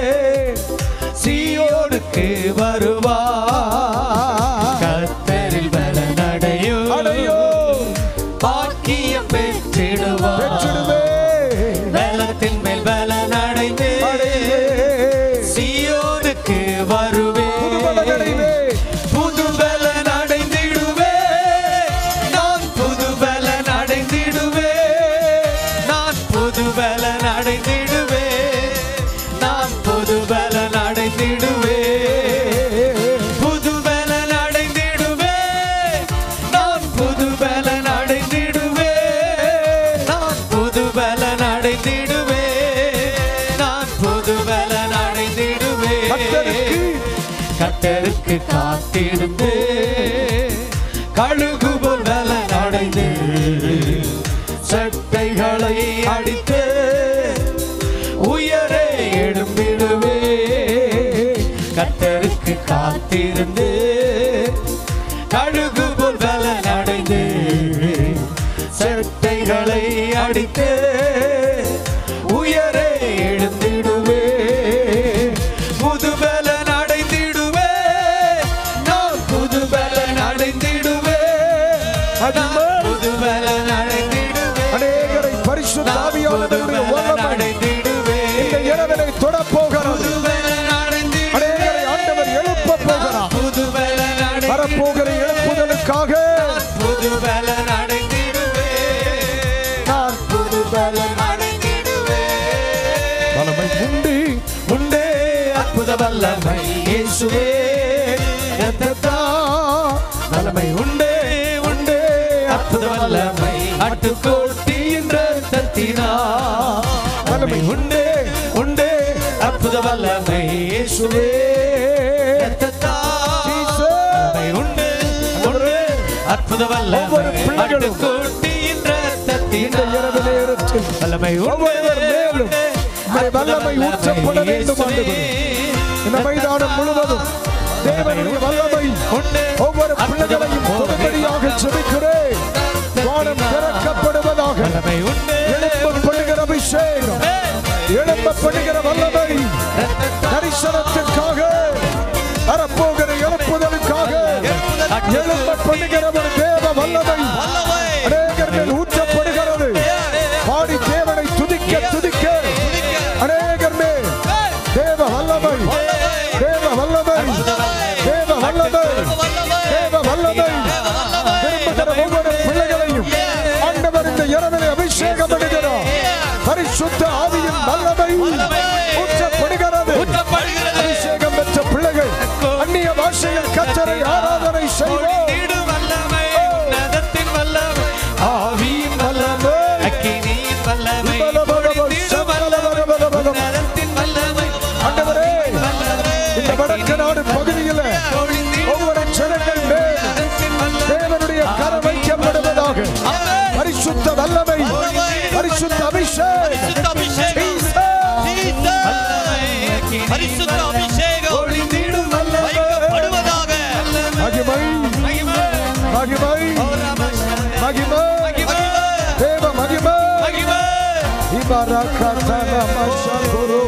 சீயோனுக்கு வருவா கர்த்தரில் பலன் அடையோ அடையோ. பாக்கியம் பெற்றிடுவா பெற்றிடுவே பலத்தின் மேல் பலன் அடைந்து அடைவே. சீயோனுக்கு வருவே புதுபலன் அடைவே. புது பலன் அடைந்திடுவே நான் புது பலன் அடைந்திடுவே நான் புது பலன் அடைந்திடுவே நான் புது பலன் அடைந்திடுவே புது பலன் அடைந்திடுவே நான் புது பலன் அடைந்திடுவே நான் புது பலன் அடைந்திடுவே நான் புது பலன் அடைந்திடுவே கர்த்தருக்கு கட்டருக்கு காத்திருந்து கழுகு போல் பலன் அடைந்து சட்டைகளை அடித்து உயரே எழும்பிடுவே கத்தருக்கு காத்திருந்து கழுகு போல் பலன் அடைந்து சட்டைகளை அடித்து உயரே எழுந்திடுவே புது பலன் அடைந்திடுவே நான் புது பலன் அடைந்திடுவே நான் புது பலன் அடைந்திடுவே அநேகரை பரிசுத்த ஆவியானவருடைய வல்லமை அடைந்திடுவே இந்த இரவினை தொடப் போகிறது புது பலன் அடைந்திடுவே அநேகரை ஆண்டவர் எழுப்ப போகிறார் புது பலன் அடைந்திடுவே வரப்போகிற எழுப்புதலுக்காக புது பலன் அடைந்திடுவே நான் புது பலன் அடைந்திடுவே வல்லமை உண்டு உண்டே அற்புத வல்லமை இயேசுவே ரத்தத்தா வல்லமை உண்டே உண்டே அற்புத வல்லமை அட்டுக்கோட்டியின் ரத்தத்தினா வல்லமை உண்டே உண்டே அற்புத வல்லமை இயேசுவே ரத்தத்தா வல்லமை உண்டு உண்டு அற்புத வல்லமை ஒவ்வொரு பிள்ளைகளும் அட்டுக்கோட்டியின் இந்த ரத்தத்தினா இரவு நேரத்தில் வல்லமை ஒவ்வொருவர் மேலும் உம்முடைய வல்லமை ஊற்றப்பட வேண்டும் ஆண்டவரே. இந்த மைதானம் முழுவதும் தேவனுடைய வல்லமை ஒவ்வொரு பிள்ளைகளையும் தொடும்படியாக ஜெபிக்கிறேன் வானம் திறக்கப்படுவதாக எழுப்பப்படுகிற அபிஷேகம் எழுப்பப்படுகிற வல்லமை தரிசனத்திற்காக வரப்போகிற எழுப்புதலுக்காக எழுப்பப்படுகிற ஒரு தேவ வல்லமை அநேகர் மேல் ஊற்றப்படுகிறது பாடி தேவனை துதிக்க துதிக்க அநேகர் மேல் தேவ வல்லமை தேவ வல்லமை ஆவியின் வல்லமை ஊற்றப்படுகிறது ஊற்றப்படுகிறது. அபிஷேகம் பெற்ற பிள்ளைகள் அந்நிய பாஷையில் கத்தரை ஆராதனை செய்வோம் நீடும் வல்லமை உன்னதத்தின் வல்லமை ஆவியின் வல்லமை அக்கினியின் வல்லமை பலபலபல நீடும் வல்லமை உன்னதத்தின் வல்லமை ஆண்டவரே இந்த வடக்கு நாடு பகுதியில் ஒவ்வொரு ஜனங்கள் மேல் தேவனுடைய கரம் வைக்கப்படுவதாக பரிசுத்த வல்லமை பரிசுத்த அபிஷேகம் பரிசுத்த அபிஷேகம். Jesus. பரிசுத்த அபிஷேகம் ஒளிந்திடும் வல்லமை. வைக்கப்படுவதாக மகிமை மகிமை மகிமை தேவ மகிமை இபரகதன மஷகுரு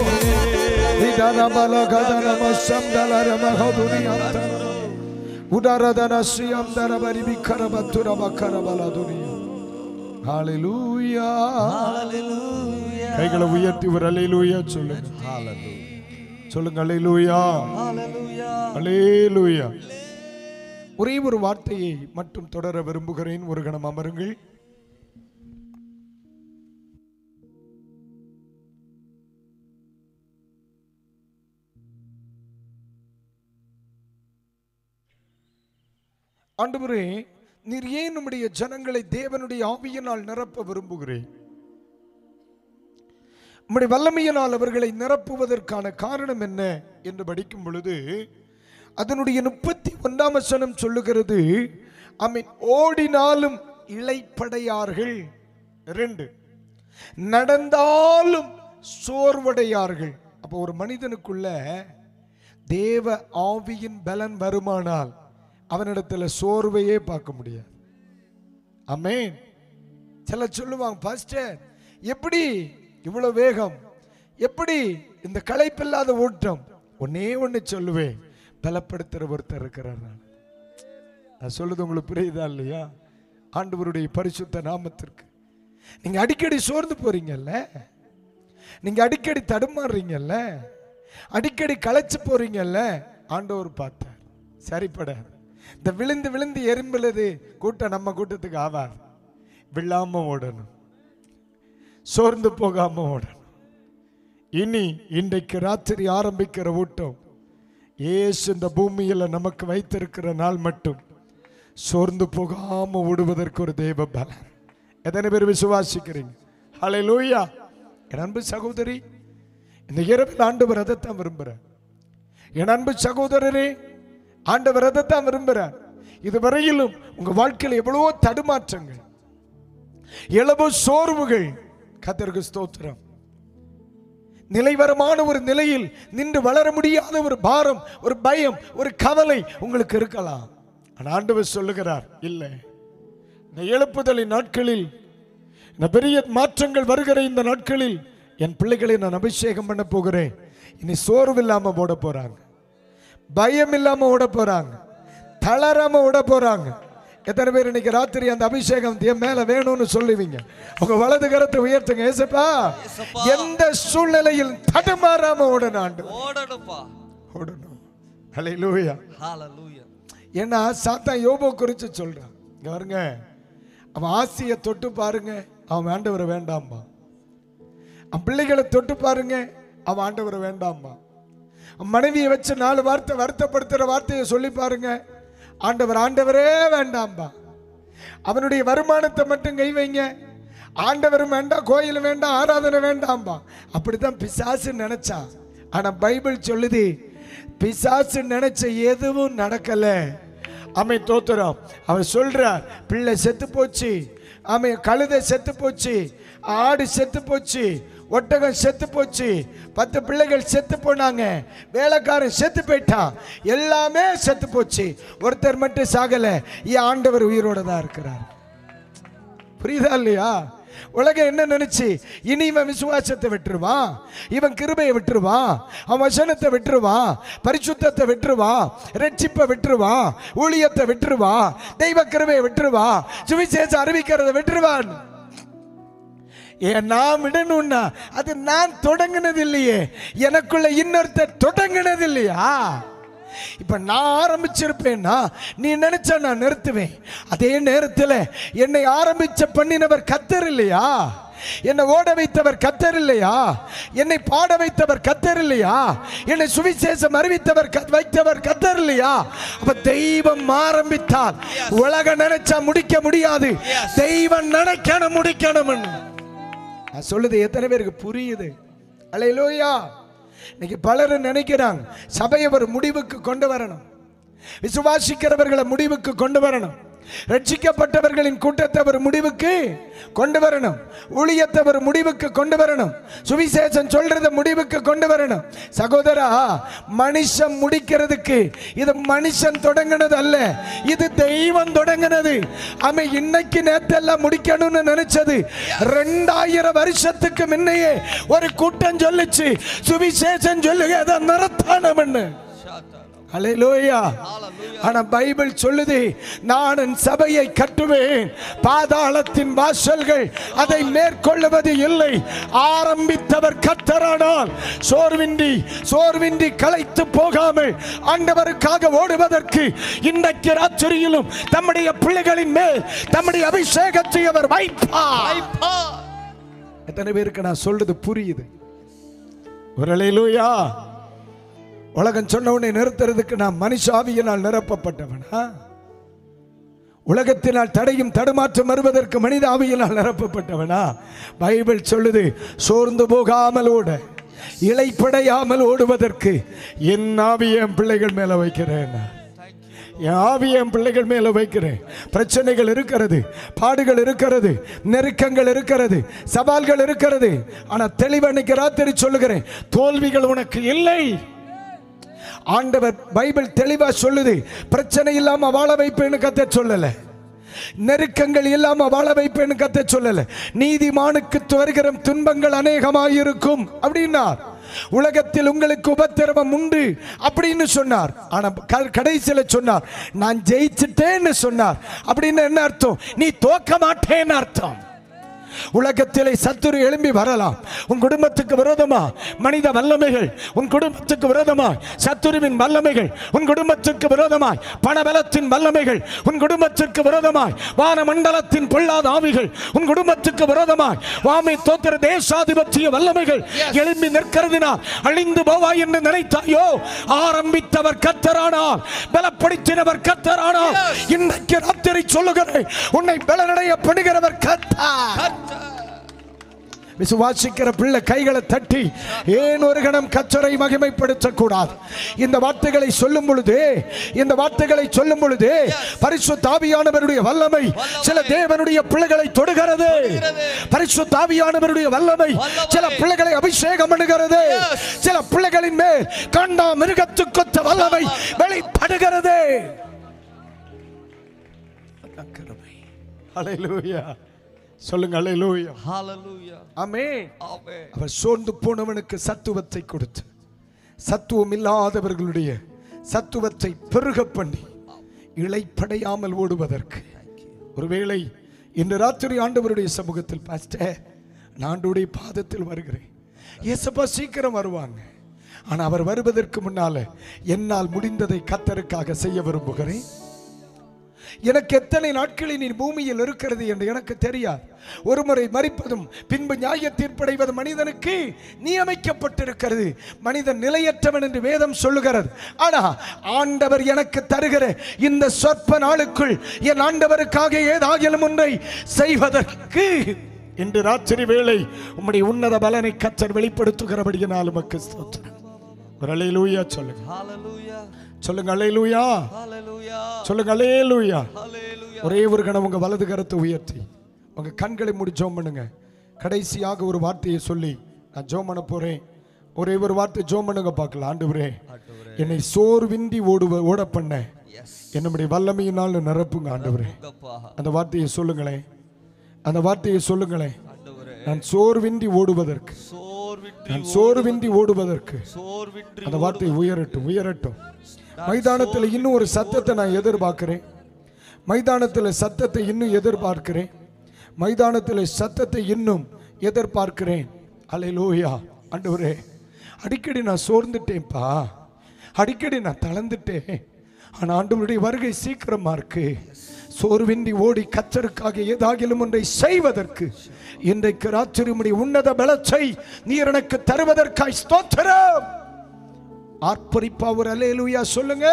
இதனமல கதன மஷம்தல ரமஹதுனியந்த உடரதன ஸ்ரீயந்தர பரிபிக்கர பத்துர பக்கர பலதுனிய ஹalleluya கைகளை உயர்த்தி ஒரு அல்லேலூயா சொல்லுங்க சொல்லுங்க அல்லேலூயா அல்லேலூயா ஒரே ஒரு வார்த்தையை மட்டும் தொடர விரும்புகிறேன் ஒரு கணம் அமருங்கள் ஆண்டவரே நீர் ஏன் நம்முடைய ஜனங்களை தேவனுடைய ஆவியினால் நிரப்ப விரும்புகிறேன் உம்முடைய வல்லமையினால் அவர்களை நிரப்புவதற்கான காரணம் என்ன என்று படிக்கும் பொழுது அதனுடைய முப்பத்தி ஒன்றாம் வசனம் சொல்லுகிறது அமீன் ஓடினாலும் இளைப்படையார்கள் ரெண்டு நடந்தாலும் சோர்வடையார்கள் அப்போ ஒரு மனிதனுக்குள்ள தேவ ஆவியின் பலன் வருமானால் அவனிடத்துல சோர்வையே பார்க்க முடியாது அமேன் சில சொல்லுவாங்க பாஸ்டர் எப்படி இவ்வளவு வேகம் எப்படி இந்த களைப்பில்லாத ஓட்டம் ஒன்னே ஒண்ணு சொல்லுவேன் பலப்படுத்துற ஒருத்தர் இருக்கிறார் நான் நான் சொல்லுது உங்களுக்கு புரியுதா இல்லையா ஆண்டவருடைய பரிசுத்த நாமத்திற்கு நீங்க அடிக்கடி சோர்ந்து போறீங்கல்ல நீங்க அடிக்கடி தடுமாறுறீங்கல்ல அடிக்கடி களைச்சு போறீங்கல்ல ஆண்டவர் பார்த்தார் சரிப்படாது இந்த விழுந்து விழுந்து எறும்புலது கூட்டம் நம்ம கூட்டத்துக்கு ஆவாது விழாம ஓடணும் சோர்ந்து போகாம ஓடணும் இனி இன்றைக்கு ராத்திரி ஆரம்பிக்கிற ஓட்டம் இயேசு இந்த பூமியில் நமக்கு வைத்திருக்கிற நாள் மட்டும் சோர்ந்து போகாம ஓடுவதற்கு ஒரு தேவ பலன் எத்தனை பேர் விசுவாசிக்கிறீங்க ஹலே லூயா என் அன்பு சகோதரி இந்த இரவில் ஆண்டவர் அதைத்தான் விரும்புகிறேன் என் அன்பு சகோதரரே ஆண்டவர் அதைத்தான் விரும்புகிறார் இதுவரையிலும் உங்க வாழ்க்கையில் எவ்வளவோ தடுமாற்றங்கள் எவ்வளவோ சோர்வுகள் கத்தருக்கு ஸ்தோத்திரம் நிலைவரமான ஒரு நிலையில் நின்று வளர முடியாத ஒரு பாரம் ஒரு பயம் ஒரு கவலை உங்களுக்கு இருக்கலாம் ஆனா ஆண்டவர் சொல்லுகிறார் இல்லை இந்த எழுப்புதலின் நாட்களில் இந்த பெரிய மாற்றங்கள் வருகிற இந்த நாட்களில் என் பிள்ளைகளை நான் அபிஷேகம் பண்ண போகிறேன் இனி சோர்வு இல்லாம ஓட போறாங்க பயம் இல்லாம ஓட போறாங்க தளராம ஓட போறாங்க எத்தனை பேர் இன்னைக்கு ராத்திரி அந்த அபிஷேகம் என் மேல வேணும்னு சொல்லுவீங்க உங்க வலது கரத்தை உயர்த்துங்க ஏசப்பா எந்த சூழ்நிலையில் தடுமாறாம ஓடணும் ஆண்டு ஓடணும்ப்பா ஓடணும் ஹalleluya ஹalleluya ஏன்னா சாத்தான் யோபோ குறித்து சொல்றான் இங்க பாருங்க அவன் ஆசையை தொட்டு பாருங்க அவன் ஆண்டவரை வேண்டாம்பா அவன் பிள்ளைகளை தொட்டு பாருங்க அவன் ஆண்டவரை வேண்டாம்பா அவன் மனைவியை வச்சு நாலு வார்த்தை வருத்தப்படுத்துற வார்த்தையை சொல்லி பாருங்க ஆண்டவர் ஆண்டவரே வேண்டாம்பா அவனுடைய வருமானத்தை மட்டும் கை வைங்க ஆண்டவரும் வேண்டாம் கோயில் வேண்டாம் ஆராதனை வேண்டாம்பா அப்படித்தான் பிசாசு நினைச்சான் ஆனா பைபிள் சொல்லுது பிசாசு நினைச்ச எதுவும் நடக்கல அமை தோத்துறோம் அவர் சொல்றார் பிள்ளை செத்து போச்சு ஆமை கழுதை செத்து போச்சு ஆடு செத்து போச்சு ஒட்டகம் செத்து போச்சு பத்து பிள்ளைகள் செத்து போனாங்க வேலைக்காரன் செத்து போயிட்டான் எல்லாமே செத்து போச்சு ஒருத்தர் மட்டும் சாகல என் ஆண்டவர் உயிரோட தான் இருக்கிறார் புரியுதா இல்லையா உலகம் என்ன நினைச்சு இனி இவன் விசுவாசத்தை விட்டுருவான் இவன் கிருபையை விட்டுருவான் அவன் வசனத்தை விட்டுருவான் பரிசுத்தத்தை விட்டுருவான் ரட்சிப்பை விட்டுருவான் ஊழியத்தை விட்டுருவான் தெய்வ கிருபையை விட்டுருவான் சுவிசேஷம் அறிவிக்கிறத விட்டுருவான் ஏன் நான் விடணும்னா அது நான் தொடங்கினது இல்லையே எனக்குள்ள இன்னொருத்தர் தொடங்கினது இல்லையா இப்ப நான் ஆரம்பிச்சிருப்பேன்னா நீ நினைச்சா நான் நிறுத்துவேன் அதே நேரத்தில் என்னை ஆரம்பிச்ச பண்ணினவர் கத்தர் இல்லையா என்னை ஓட வைத்தவர் கத்தர் இல்லையா என்னை பாட வைத்தவர் கத்தர் இல்லையா என்னை சுவிசேஷம் அறிவித்தவர் க- வைத்தவர் கத்தர் இல்லையா அப்ப தெய்வம் ஆரம்பித்தால் உலக நினைச்சா முடிக்க முடியாது தெய்வம் நினைக்கணும் முடிக்கணும்னு நான் சொல்லுது எத்தனை பேருக்கு புரியுது அல்லையிலோயா இன்னைக்கு பலரும் நினைக்கிறாங்க சபையை ஒரு முடிவுக்கு கொண்டு வரணும் விசுவாசிக்கிறவர்களை முடிவுக்கு கொண்டு வரணும் ரட்சிக்கப்பட்டவர்களின் கூட்டத்தை ஒரு முடிவுக்கு கொண்டு வரணும் ஊழியத்தை ஒரு முடிவுக்கு கொண்டு வரணும் சுவிசேஷம் சொல்றத முடிவுக்கு கொண்டு வரணும் சகோதரா மனுஷன் முடிக்கிறதுக்கு இது மனுஷன் தொடங்கினது அல்ல இது தெய்வம் தொடங்கினது அவன் இன்னைக்கு நேத்தெல்லாம் முடிக்கணும்னு நினைச்சது ரெண்டாயிரம் வருஷத்துக்கு முன்னையே ஒரு கூட்டம் சொல்லுச்சு சுவிசேஷம் சொல்லுங்க அதை நிறுத்தணும்னு ஹalleluya ஆனா பைபிள் சொல்லுது நான் என் சபையை கட்டுவேன் பாதாளத்தின் வாசல்கள் அதை மேற்கொள்ளுவது இல்லை ஆரம்பித்தவர் கத்தரானால் சோர்வின்றி சோர்வின்றி களைத்து போகாமல் ஆண்டவருக்காக ஓடுவதற்கு இன்றைக்கு ராத்திரியிலும் தம்முடைய பிள்ளைகளின் மேல் தம்முடைய அபிஷேகத்தை அவர் வைப்பார் எத்தனை பேருக்கு நான் சொல்றது புரியுது ஒரு அலையிலூயா உலகம் சொன்ன உடனே நிறுத்துறதுக்கு நான் மனுஷாவியினால் நிரப்பப்பட்டவனா உலகத்தினால் தடையும் தடுமாற்றம் வருவதற்கு மனித ஆவியினால் நிரப்பப்பட்டவனா பைபிள் சொல்லுது சோர்ந்து போகாமல் ஓட இலைப்படையாமல் ஓடுவதற்கு என் ஆவியை என் பிள்ளைகள் மேல வைக்கிறேன் நான். என் ஆவியை என் பிள்ளைகள் மேல வைக்கிறேன் பிரச்சனைகள் இருக்கிறது பாடுகள் இருக்கிறது நெருக்கங்கள் இருக்கிறது சவால்கள் இருக்கிறது ஆனா தெளிவா இன்னைக்கு ராத்திரி சொல்லுகிறேன் தோல்விகள் உனக்கு இல்லை ஆண்டவர் பைபிள் தெளிவா சொல்லுது பிரச்சனை இல்லாம வாழ வைப்பேன்னு கத்த சொல்லல நெருக்கங்கள் இல்லாம வாழ வைப்பேன்னு கத்த சொல்லல நீதிமானுக்கு வருகிற துன்பங்கள் அநேகமாயிருக்கும் அப்படின்னார் உலகத்தில் உங்களுக்கு உபத்திரவம் உண்டு அப்படின்னு சொன்னார் ஆனா க- கடைசியில சொன்னார் நான் ஜெயிச்சிட்டேன்னு சொன்னார் அப்படின்னு என்ன அர்த்தம் நீ தோக்க மாட்டேன்னு அர்த்தம் உலகத்திலே சத்துரு எழும்பி வரலாம் உன் குடும்பத்துக்கு விரோதமா மனித வல்லமைகள் உன் குடும்பத்துக்கு விரோதமாய் சத்துருவின் வல்லமைகள் உன் குடும்பத்துக்கு விரோதமாய் பணபலத்தின் வல்லமைகள் உன் குடும்பத்திற்கு விரோதமாய் வான மண்டலத்தின் பொல்லாத ஆவிகள் உன் குடும்பத்துக்கு விரோதமாய் வாமை தோத்திர தேசாதிபத்திய வல்லமைகள் எழும்பி நிற்கிறதுனால் அழிந்து போவாய் என்று நினைத்தாயோ ஆரம்பித்தவர் கத்தரானால் பலப்படுத்தினவர் கத்தரானால் இன்றைக்கு ராத்திரி சொல்லுகிறேன் உன்னை பலனடைய பண்ணுகிறவர் கத்தார் விசுவாசிக்கிற பிள்ளை கைகளை தட்டி ஏன் ஒரு கணம் கச்சரை மகிமைப்படுத்தக் கூடாது இந்த வார்த்தைகளை சொல்லும் பொழுது இந்த வார்த்தைகளை சொல்லும் பொழுது பரிசு தாவியானவருடைய வல்லமை சில தேவனுடைய பிள்ளைகளை தொடுகிறது பரிசு தாவியானவருடைய வல்லமை சில பிள்ளைகளை அபிஷேகம் பண்ணுகிறது சில பிள்ளைகளின் மேல் கண்டா மிருகத்துக்கொத்த வல்லமை வெளிப்படுகிறது ஹalleluya சொல்லுங்க ஹalleluya ஹalleluya ஆமென் ஆமென் அவர் சோர்ந்து போனவனுக்கு சத்துவத்தை கொடுத்து சத்துவம் இல்லாதவர்களுடைய சத்துவத்தை பெருக பண்ணி இளைப்படையாமல் ஓடுவதற்கு ஒருவேளை இன்று ராத்திரி ஆண்டவருடைய சமூகத்தில் பாஸ்டர் நான் ஆண்டவருடைய பாதத்தில் வருகிறேன் இயேசப்பா சீக்கிரம் வருவாங்க ஆனா அவர் வருவதற்கு முன்னால என்னால் முடிந்ததை கத்தருக்காக செய்ய விரும்புகிறேன் எனக்கு எத்தனை நாட்களில் நீ பூமியில் இருக்கிறது என்று எனக்கு தெரியாது ஒருமுறை மறிப்பதும் பின்பு நியாய தீர்ப்படைவது மனிதனுக்கு நியமிக்கப்பட்டிருக்கிறது மனிதன் நிலையற்றவன் என்று வேதம் சொல்லுகிறது ஆனா ஆண்டவர் எனக்கு தருகிற இந்த சொற்ப நாளுக்குள் என் ஆண்டவருக்காக ஏதாகிலும் ஒன்றை செய்வதற்கு இன்று ராத்திரி வேளை உம்முடைய உன்னத பலனை கத்தர் வெளிப்படுத்துகிறபடியினால் உமக்கு ஸ்தோத்திரம் ஒரு அலையிலூயா சொல்லுங்க ஹalleluya சொல்லுங்க அலையிலூயா ஹalleluya சொல்லுங்க அலையிலூயா ஹalleluya ஒரே ஒரு கணம் உங்க வலது கரத்தை உயர்த்தி உங்க கண்களை மூடி ஜோம் பண்ணுங்க கடைசியாக ஒரு வார்த்தையை சொல்லி நான் ஜோம் பண்ண போறேன் ஒரே ஒரு வார்த்தை ஜோம் பண்ணுங்க பார்க்கலாம் ஆண்டவரே என்னை சோர்வின்றி ஓடுவ ஓட பண்ண என்னுடைய வல்லமையினால் நிரப்புங்க ஆண்டவரே அப்பா அந்த வார்த்தையை சொல்லுங்களேன் அந்த வார்த்தையை சொல்லுங்களேன் ஆண்டவரே நான் சோர்வின்றி ஓடுவதற்கு சோர்வின்றி நான் சோர்வின்றி ஓடுவதற்கு சோர்வின்றி அந்த வார்த்தை உயரட்டும் உயரட்டும் மைதானத்தில் இன்னும் ஒரு சத்தத்தை நான் எதிர்பார்க்கிறேன் மைதானத்தில் சத்தத்தை இன்னும் எதிர்பார்க்கிறேன் மைதானத்தில் சத்தத்தை இன்னும் எதிர்பார்க்கிறேன் அலையிலோயா ஆண்டவரே அடிக்கடி நான் சோர்ந்துட்டேன்ப்பா அடிக்கடி நான் தளர்ந்துட்டேன் ஆனால் ஆண்டவருடைய வருகை சீக்கிரமா இருக்கு சோர்வின்றி ஓடி கத்தருக்காக ஏதாகிலும் ஒன்றை செய்வதற்கு இன்றைக்கு ராத்திரிமுடி உன்னத பலத்தை நீர் எனக்கு தருவதற்காய் ஸ்தோத்திரம் ஆர்ப்பரிப்பா ஒரு அலேலுயா சொல்லுங்க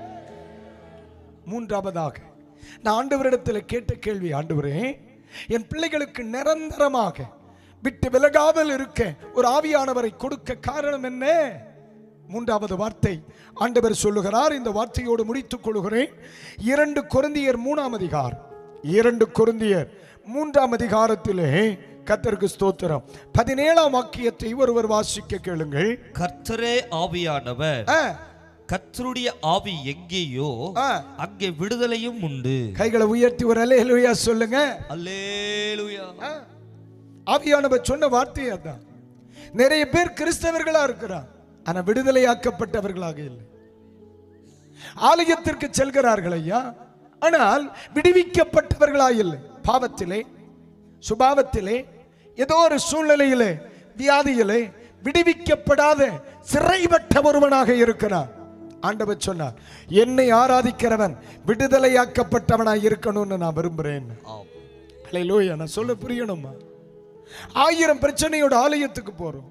மூன்றாவதாக நான் ஆண்டவரிடத்தில் கேட்ட கேள்வி ஆண்டவரே என் பிள்ளைகளுக்கு நிரந்தரமாக விட்டு விலகாமல் இருக்க ஒரு ஆவியானவரை கொடுக்க காரணம் என்ன மூன்றாவது வார்த்தை ஆண்டவர் சொல்லுகிறார் இந்த வார்த்தையோடு முடித்துக் கொள்கிறேன் இரண்டு கொருந்தியர் மூணாம் அதிகாரம் இரண்டு கொருந்தியர் மூன்றாம் அதிகாரத்திலே கத்தருக்கு ஸ்தோத்திரம் பதினேழாம் வாக்கியத்தை ஒருவர் வாசிக்க கேளுங்கள் கர்த்தரே ஆவியானவர் ஆ, கர்த்தருடைய ஆவி எங்கேயோ ஆ. அங்கே விடுதலையும் உண்டு கைகளை உயர்த்தி ஒரு அலேலுயா சொல்லுங்க அல்லேலூயா ஆ. ஆவியானவர் சொன்ன வார்த்தை அதான் நிறைய பேர் கிறிஸ்தவர்களா இருக்கிறார் ஆனா விடுதலையாக்கப்பட்டவர்களாக இல்லை ஆலயத்திற்கு செல்கிறார்கள் ஐயா ஆனால் விடுவிக்கப்பட்டவர்களா இல்லை பாவத்திலே சுபாவத்திலே ஏதோ ஒரு சூழ்நிலையிலே வியாதியிலே விடுவிக்கப்படாத சிறைப்பட்ட ஒருவனாக இருக்கிறான் ஆண்டவர் சொன்னார் என்னை ஆராதிக்கிறவன் விடுதலையாக்கப்பட்டவனாய் இருக்கணும்னு நான் விரும்புறேன் ஹalleluya நான் சொல்ல புரியணுமா ஆயிரம் பிரச்சனையோட ஆலயத்துக்கு போறோம்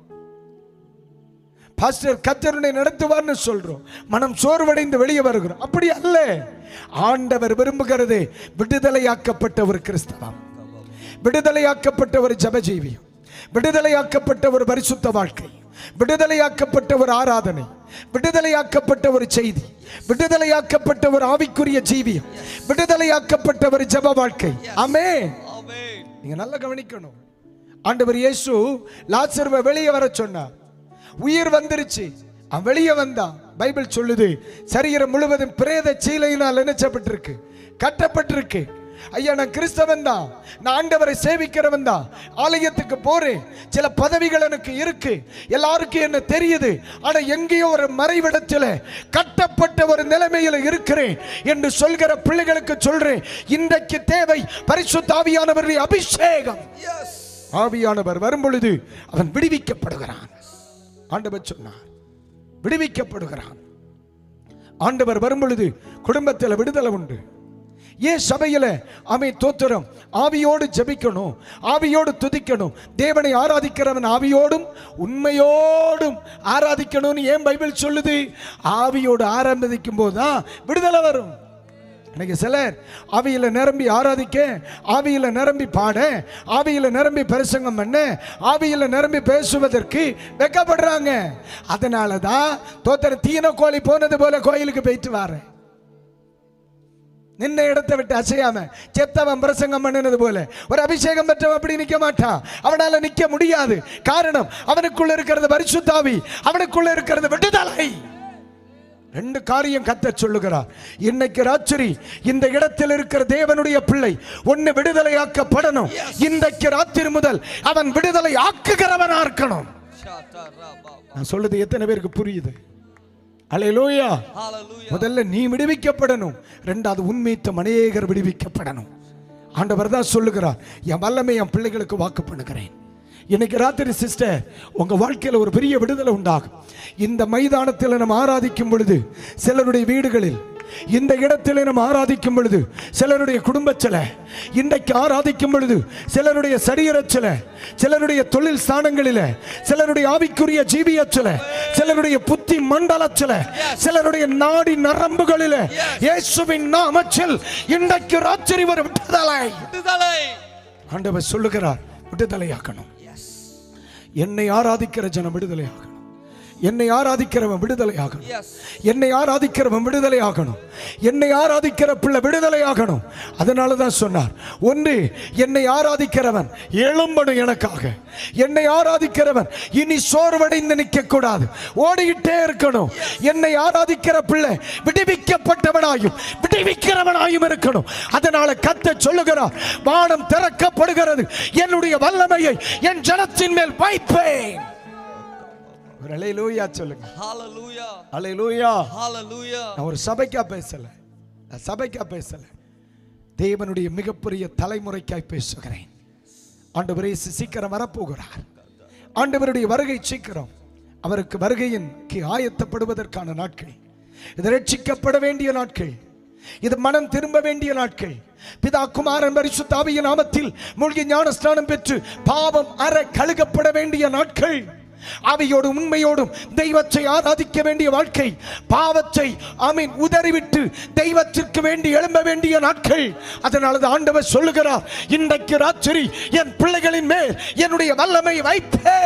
பாஸ்டர் கத்தருனை நடத்துவார்னு சொல்றோம் மனம் சோர்வடைந்து வெளியே வருகிறோம் அப்படி அல்ல ஆண்டவர் விரும்புகிறது விடுதலையாக்கப்பட்ட ஒரு கிறிஸ்தவம் விடுதலையாக்கப்பட்ட ஒரு ஜபஜீவியம் விடுதலையாக்கப்பட்ட ஒரு பரிசுத்த வாழ்க்கை விடுதலையாக்கப்பட்ட ஒரு ஆராதனை விடுதலையாக்கப்பட்ட ஒரு செய்தி விடுதலையாக்கப்பட்ட ஒரு ஆவிக்குரிய ஜீவியம் விடுதலையாக்கப்பட்ட ஒரு ஜப வாழ்க்கை ஆமே நீங்க நல்லா கவனிக்கணும் ஆண்டவர் இயேசு லாசருவை வெளியே வர சொன்னார் உயிர் வந்துருச்சு அவன் வெளியே வந்தான் பைபிள் சொல்லுது சரீரம் முழுவதும் பிரேத சீலையினால் நினைச்சப்பட்டிருக்கு கட்டப்பட்டிருக்கு ஐயா நான் கிறிஸ்தவன் தான் நான் ஆண்டவரை சேவிக்கிறவன் தான் ஆலயத்துக்கு போறேன் சில பதவிகள் எனக்கு இருக்கு எல்லாருக்கும் என்ன தெரியுது ஆனா எங்கேயோ ஒரு மறைவிடத்தில் கட்டப்பட்ட ஒரு நிலைமையில் இருக்கிறேன் என்று சொல்கிற பிள்ளைகளுக்கு சொல்றேன் இன்றைக்கு தேவை பரிசுத்த ஆவியானவருடைய அபிஷேகம் ஆவியானவர் வரும் பொழுது அவன் விடுவிக்கப்படுகிறான் ஆண்டவர் சொன்னார் விடுவிக்கப்படுகிறான் ஆண்டவர் வரும் பொழுது குடும்பத்தில் விடுதலை உண்டு ஏன் சபையில அமை தோத்திரம் ஆவியோடு ஜெபிக்கணும் ஆவியோடு துதிக்கணும் தேவனை ஆராதிக்கிறவன் ஆவியோடும் உண்மையோடும் ஆராதிக்கணும்னு ஏன் பைபிள் சொல்லுது ஆவியோடு ஆராதிக்கும் போது தான் விடுதலை வரும் இன்னைக்கு சிலர் ஆவியில நிரம்பி ஆராதிக்க ஆவியில நிரம்பி பாட ஆவியில நிரம்பி பிரசங்கம் பண்ண ஆவியில நிரம்பி பேசுவதற்கு வெக்கப்படுறாங்க அதனால தான் தோத்தர தீன கோழி போனது போல கோயிலுக்கு போயிட்டு வரேன் நின்ன இடத்தை விட்டு அசையாம செத்தவன் பிரசங்கம் பண்ணினது போல ஒரு அபிஷேகம் பெற்றவன் அப்படி நிக்க மாட்டான் அவனால நிக்க முடியாது காரணம் அவனுக்குள்ள இருக்கிறது பரிசுத்தாவி அவனுக்குள்ள இருக்கிறது விடுதலை ரெண்டு காரியம் கத்த சொல்லுகிறார் இன்னைக்கு ராத்திரி இந்த இடத்தில் இருக்கிற தேவனுடைய பிள்ளை ஒன்னு விடுதலையாக்கப்படணும் இன்றைக்கு ராத்திரி முதல் அவன் விடுதலை ஆக்குகிறவனா இருக்கணும் நான் சொல்லுது எத்தனை பேருக்கு புரியுது அலையலோயா முதல்ல நீ விடுவிக்கப்படணும் ரெண்டாவது உண்மைத்த அநேகர் விடுவிக்கப்படணும் ஆண்டவர் தான் சொல்லுகிறார் என் வல்லமை என் பிள்ளைகளுக்கு வாக்கு பண்ணுகிறேன் இன்னைக்கு ராத்திரி சிஸ்டர் உங்க வாழ்க்கையில் ஒரு பெரிய விடுதலை உண்டாகும் இந்த மைதானத்தில் நம்ம ஆராதிக்கும் பொழுது சிலருடைய வீடுகளில் இந்த இடத்தில் நம்ம ஆராதிக்கும் பொழுது சிலருடைய குடும்பத்தில் இன்றைக்கு ஆராதிக்கும் பொழுது சிலருடைய சரீரத்தில் சிலருடைய தொழில் ஸ்தானங்களில் சிலருடைய ஆவிக்குரிய ஜீவியத்தில் சிலருடைய புத்தி மண்டலத்தில் சிலருடைய நாடி நரம்புகளில் இயேசுவின் நாமத்தில் இன்றைக்கு ராத்திரி ஒரு விடுதலை ஆண்டவர் சொல்லுகிறார் விடுதலையாக்கணும் என்னை ஆராதிக்கிற ஜனம் விடுதலையாகணும் என்னை ஆராதிக்கிறவன் விடுதலையாகணும் என்னை ஆராதிக்கிறவன் விடுதலையாகணும் என்னை ஆராதிக்கிற பிள்ளை விடுதலையாகணும் அதனால தான் சொன்னார் ஒன்று என்னை ஆராதிக்கிறவன் எழும்பணும் எனக்காக என்னை ஆராதிக்கிறவன் இனி சோர்வடைந்து நிற்க கூடாது ஓடிக்கிட்டே இருக்கணும் என்னை ஆராதிக்கிற பிள்ளை விடுவிக்கப்பட்டவனாயும் விடுவிக்கிறவனாயும் இருக்கணும் அதனால கத்த சொல்லுகிறார் வானம் திறக்கப்படுகிறது என்னுடைய வல்லமையை என் ஜனத்தின் மேல் வைப்பேன் ஒரு அலையிலூயா சொல்லுங்க ஹalleluya அலையிலூயா ஹalleluya நான் ஒரு சபைக்கா பேசல நான் சபைக்கா பேசல தேவனுடைய மிகப்பெரிய தலைமுறைக்காய் பேசுகிறேன் ஆண்டவரே இயேசு சீக்கிரம் வரப்போகிறார் ஆண்டவருடைய வருகை சீக்கிரம் அவருக்கு வருகையின் ஆயத்தப்படுவதற்கான நாட்கள் இது ரட்சிக்கப்பட வேண்டிய நாட்கள் இது மனம் திரும்ப வேண்டிய நாட்கள் பிதா குமாரன் பரிசுத்தாவிய நாமத்தில் மூழ்கி ஞானஸ்நானம் பெற்று பாவம் அற கழுகப்பட வேண்டிய நாட்கள் அவையோடும் உண்மையோடும் தெய்வத்தை ஆராதிக்க வேண்டிய வாழ்க்கை பாவத்தை ஆமீன் உதறிவிட்டு தெய்வத்திற்கு வேண்டி எழும்ப வேண்டிய நாட்கள் அதனால தான் ஆண்டவர் சொல்லுகிறார் இன்றைக்கு ராத்திரி என் பிள்ளைகளின் மேல் என்னுடைய வல்லமை வைப்பே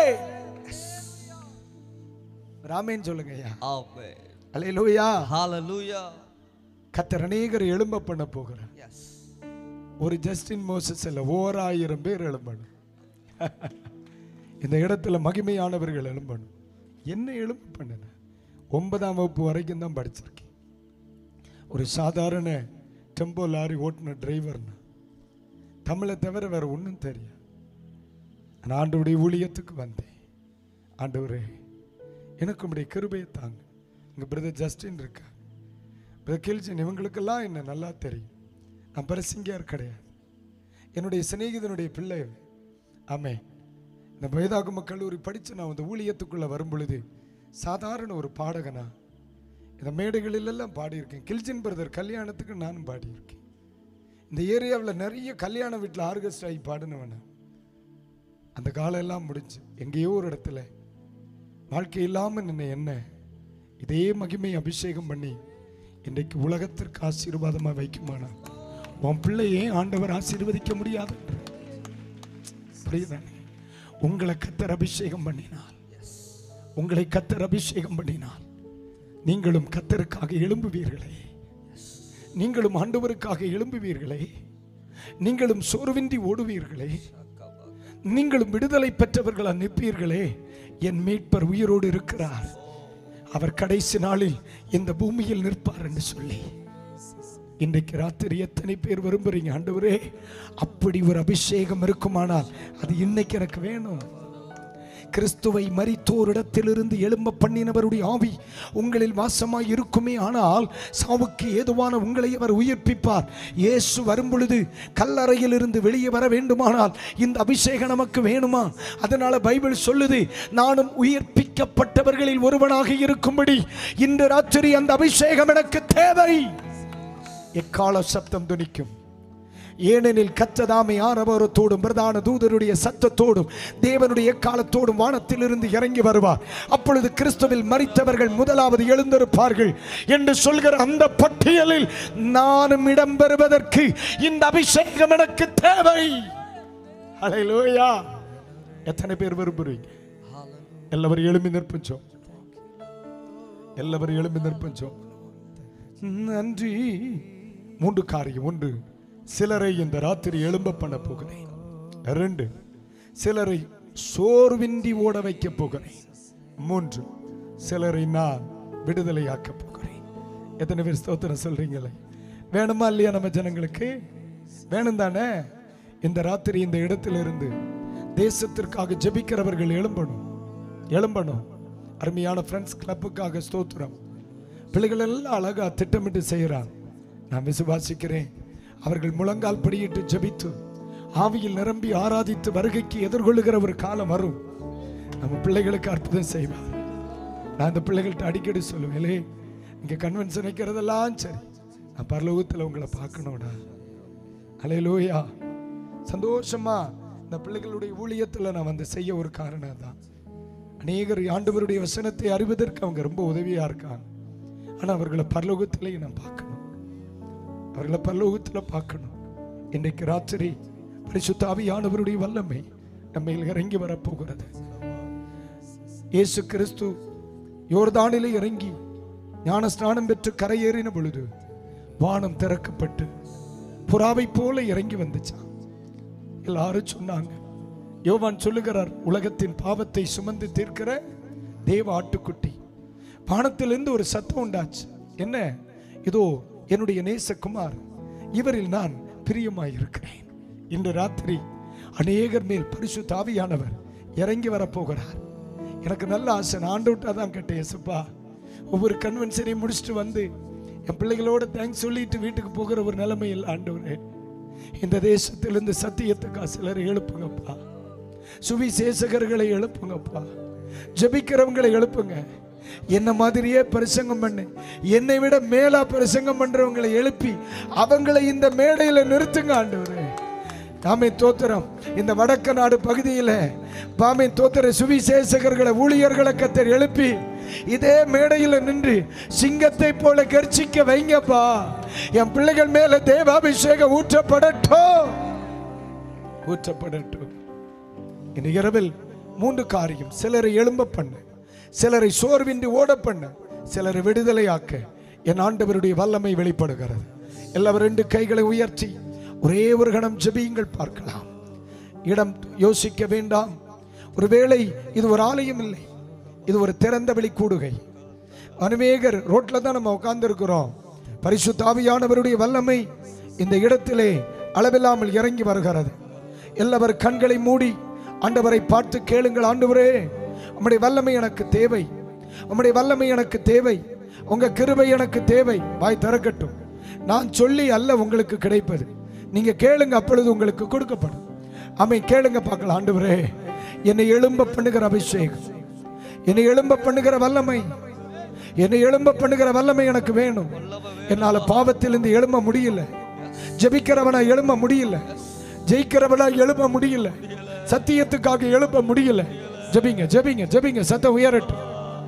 ராமேன் சொல்லுங்க ஐயா ஆமென் அல்லேலூயா ஹalleluya கத்தர் அநேகர் எழும்ப பண்ண போகிறார் எஸ் ஒரு ஜஸ்டின் மோசஸ் இல்ல ஓர் ஆயிரம் பேர் எழும்பணும் இந்த இடத்துல மகிமையானவர்கள் எழும்பணும் என்ன எழும்ப பண்ணுன ஒன்பதாம் வகுப்பு வரைக்கும் தான் படிச்சிருக்கேன் ஒரு சாதாரண டெம்போ லாரி ஓட்டுன டிரைவர்னா தமிழை தவிர வேற ஒன்றும் தெரியும் நான் ஆண்டவருடைய ஊழியத்துக்கு வந்தேன் ஆண்டவரே எனக்கு உடைய கிருபையை தாங்க இங்கே பிரதர் ஜஸ்டின் இருக்கா பிரதர் கில்ஜன் இவங்களுக்கெல்லாம் என்ன நல்லா தெரியும் நான் பரசிங்கியார் கிடையாது என்னுடைய சிநேகிதனுடைய பிள்ளை ஆமே இந்த வேதாகம கல்லூரி படித்து நான் இந்த ஊழியத்துக்குள்ளே வரும் பொழுது சாதாரண ஒரு பாடகனா இந்த மேடைகளிலெல்லாம் பாடியிருக்கேன் கில்ஜின் பிரதர் கல்யாணத்துக்கு நானும் பாடியிருக்கேன் இந்த ஏரியாவில் நிறைய கல்யாண வீட்டில் ஆர்கெஸ்ட் ஆகி பாடினவன அந்த காலம் எல்லாம் முடிஞ்சு எங்கேயோ ஒரு இடத்துல வாழ்க்கை இல்லாமல் நின்ன என்ன இதே மகிமை அபிஷேகம் பண்ணி இன்றைக்கு உலகத்திற்கு ஆசீர்வாதமாக வைக்குமானா உன் பிள்ளையே ஆண்டவர் ஆசீர்வதிக்க முடியாது புரியுதானே உங்களை கத்தர் அபிஷேகம் பண்ணினார் உங்களை கத்தர் அபிஷேகம் பண்ணினார் நீங்களும் கத்தருக்காக எழும்புவீர்களே நீங்களும் ஆண்டவருக்காக எழும்புவீர்களே நீங்களும் சோர்வின்றி ஓடுவீர்களே நீங்களும் விடுதலை பெற்றவர்களா நிற்பீர்களே என் மீட்பர் உயிரோடு இருக்கிறார் அவர் கடைசி நாளில் இந்த பூமியில் நிற்பார் என்று சொல்லி இன்றைக்கு ராத்திரி எத்தனை பேர் விரும்புறீங்க ஆண்டவரே அப்படி ஒரு அபிஷேகம் இருக்குமானால் அது இன்னைக்கு எனக்கு வேணும் கிறிஸ்துவை மரித்தோரிடத்திலிருந்து எழும்ப பண்ணினவருடைய ஆவி உங்களில் வாசமாய் இருக்குமே ஆனால் சாவுக்கு ஏதுவான உங்களை அவர் உயிர்ப்பிப்பார் இயேசு வரும் பொழுது கல்லறையிலிருந்து வெளியே வர வேண்டுமானால் இந்த அபிஷேகம் நமக்கு வேணுமா அதனால பைபிள் சொல்லுது நானும் உயிர்ப்பிக்கப்பட்டவர்களில் ஒருவனாக இருக்கும்படி இன்று ராத்திரி அந்த அபிஷேகம் எனக்கு தேவை எக்கால சப்தம் துணிக்கும் ஏனெனில் கத்ததாமை ஆரவாரத்தோடும் பிரதான தூதருடைய சத்தத்தோடும் தேவனுடைய எக்காலத்தோடும் வானத்திலிருந்து இறங்கி வருவார் அப்பொழுது கிறிஸ்துவில் மறித்தவர்கள் முதலாவது எழுந்திருப்பார்கள் என்று சொல்கிற அந்த பட்டியலில் நானும் இடம்பெறுவதற்கு இந்த அபிஷேகம் எனக்கு தேவை ஹalleluya எத்தனை பேர் விரும்புறீங்க எல்லாரும் எழும்பி நிற்போம் எல்லாரும் எழும்பி நிற்போம் நன்றி மூன்று காரியம் ஒன்று சிலரை இந்த ராத்திரி எழும்ப பண்ண போகிறேன் ரெண்டு சிலரை சோர்வின்றி ஓட வைக்க போகிறேன் மூன்று சிலரை நான் விடுதலையாக்க போகிறேன் எத்தனை பேர் ஸ்தோத்திரம் சொல்றீங்களே வேணுமா இல்லையா நம்ம ஜனங்களுக்கு வேணும் தானே இந்த ராத்திரி இந்த இடத்திலிருந்து தேசத்திற்காக ஜெபிக்கிறவர்கள் எழும்பணும் எழும்பணும் அருமையான ஃப்ரெண்ட்ஸ் கிளப்புக்காக ஸ்தோத்திரம் பிள்ளைகள் எல்லாம் அழகா திட்டமிட்டு செய்கிறாங்க நான் விசுவாசிக்கிறேன் அவர்கள் முழங்கால் படியிட்டு ஜெபித்து ஆவியில் நிரம்பி ஆராதித்து வருகைக்கு எதிர்கொள்ளுகிற ஒரு காலம் வரும் நம்ம பிள்ளைகளுக்கு அற்புதம் செய்வார் நான் அந்த பிள்ளைகள்கிட்ட அடிக்கடி சொல்லுவேன் இங்கே கன்வென்ஷன் வைக்கிறதெல்லாம் சரி நான் பரலோகத்தில் உங்களை பார்க்கணும்டா அலையலோயா சந்தோஷமா இந்த பிள்ளைகளுடைய ஊழியத்தில் நான் வந்து செய்ய ஒரு காரணம் தான் அநேகர் ஆண்டவருடைய வசனத்தை அறிவதற்கு அவங்க ரொம்ப உதவியா இருக்காங்க ஆனால் அவர்களை பரலோகத்திலேயே நான் பார்க்கணும் அவர்களை பரலோகத்தில் பார்க்கணும் இன்றைக்கு ராத்திரி பரிசுத்த ஆவியானவருடைய வல்லமை நம்ம இறங்கி வரப்போகிறது இயேசு கிறிஸ்து யோர்தானிலே இறங்கி ஞான ஸ்நானம் பெற்று கரையேறின பொழுது வானம் திறக்கப்பட்டு புறாவை போல இறங்கி வந்துச்சான் எல்லாரும் சொன்னாங்க யோவான் சொல்லுகிறார் உலகத்தின் பாவத்தை சுமந்து தீர்க்கிற தேவ ஆட்டுக்குட்டி வானத்திலிருந்து ஒரு சத்தம் உண்டாச்சு என்ன இதோ என்னுடைய நேசகுமார் இவரில் நான் பிரியமாய் இருக்கிறேன் இன்று ராத்திரி அநேகர் மேல் பரிசு தாவியானவர் இறங்கி வரப்போகிறார் எனக்கு நல்ல ஆசை நான் ஆண்டு விட்டா தான் கேட்டேன் எசுப்பா ஒவ்வொரு கன்வென்ஷனையும் முடிச்சுட்டு வந்து என் பிள்ளைகளோட தேங்க்ஸ் சொல்லிட்டு வீட்டுக்கு போகிற ஒரு நிலைமையில் ஆண்டவரே இந்த தேசத்திலிருந்து சத்தியத்துக்கா சிலர் எழுப்புங்கப்பா சுவிசேஷகர்களை எழுப்புங்கப்பா ஜெபிக்கிறவங்களை எழுப்புங்க என்ன மாதிரியே பிரசங்கம் பண்ணு என்னை விட மேலா பிரசங்கம் பண்றவங்களை எழுப்பி அவங்களை இந்த மேடையில நிறுத்துங்க ஆண்டவரே நாமே தோத்திரம் இந்த வடக்க நாடு பகுதியில் பாமே தோத்திர சுவிசேஷகர்களை ஊழியர்களை கத்தர் எழுப்பி இதே மேடையில் நின்று சிங்கத்தை போல கர்ச்சிக்க வைங்கப்பா என் பிள்ளைகள் மேல தேவாபிஷேகம் ஊற்றப்படட்டும் ஊற்றப்படட்டும் இந்த இரவில் மூன்று காரியம் சிலரை எழும்ப பண்ணு சிலரை சோர்வின்றி ஓட பண்ணு சிலரை விடுதலையாக்க என் ஆண்டவருடைய வல்லமை வெளிப்படுகிறது எல்லாரும் ரெண்டு கைகளை உயர்த்தி ஒரே ஒரு கணம் ஜெபியுங்கள் பார்க்கலாம் இடம் யோசிக்க வேண்டாம் ஒருவேளை இது ஒரு ஆலயம் இல்லை இது ஒரு திறந்த வெளி கூடுகை அனுவேகர் ரோட்ல தான் நம்ம உட்கார்ந்து இருக்கிறோம் பரிசுத்த ஆவியானவருடைய வல்லமை இந்த இடத்திலே அளவில்லாமல் இறங்கி வருகிறது எல்லாவர் கண்களை மூடி ஆண்டவரை பார்த்து கேளுங்கள் ஆண்டவரே உம்முடைய வல்லமை எனக்கு தேவை உம்முடைய வல்லமை எனக்கு தேவை உங்க கிருபை எனக்கு தேவை வாய் திறக்கட்டும் நான் சொல்லி அல்ல உங்களுக்கு கிடைப்பது நீங்க கேளுங்க அப்பொழுது உங்களுக்கு கொடுக்கப்படும் அமை கேளுங்க பார்க்கலாம் ஆண்டவரே என்னை எழும்ப பண்ணுகிற அபிஷேகம் என்னை எழும்ப பண்ணுகிற வல்லமை என்னை எழும்ப பண்ணுகிற வல்லமை எனக்கு வேணும் என்னால பாவத்திலிருந்து எழும்ப முடியல ஜெபிக்கிறவனா எழும்ப முடியல ஜெயிக்கிறவனா எழும்ப முடியல சத்தியத்துக்காக எழும்ப முடியல ஜெபிங்க ஜெபிங்க ஜெபிங்க சத்தம் உயரட்டும்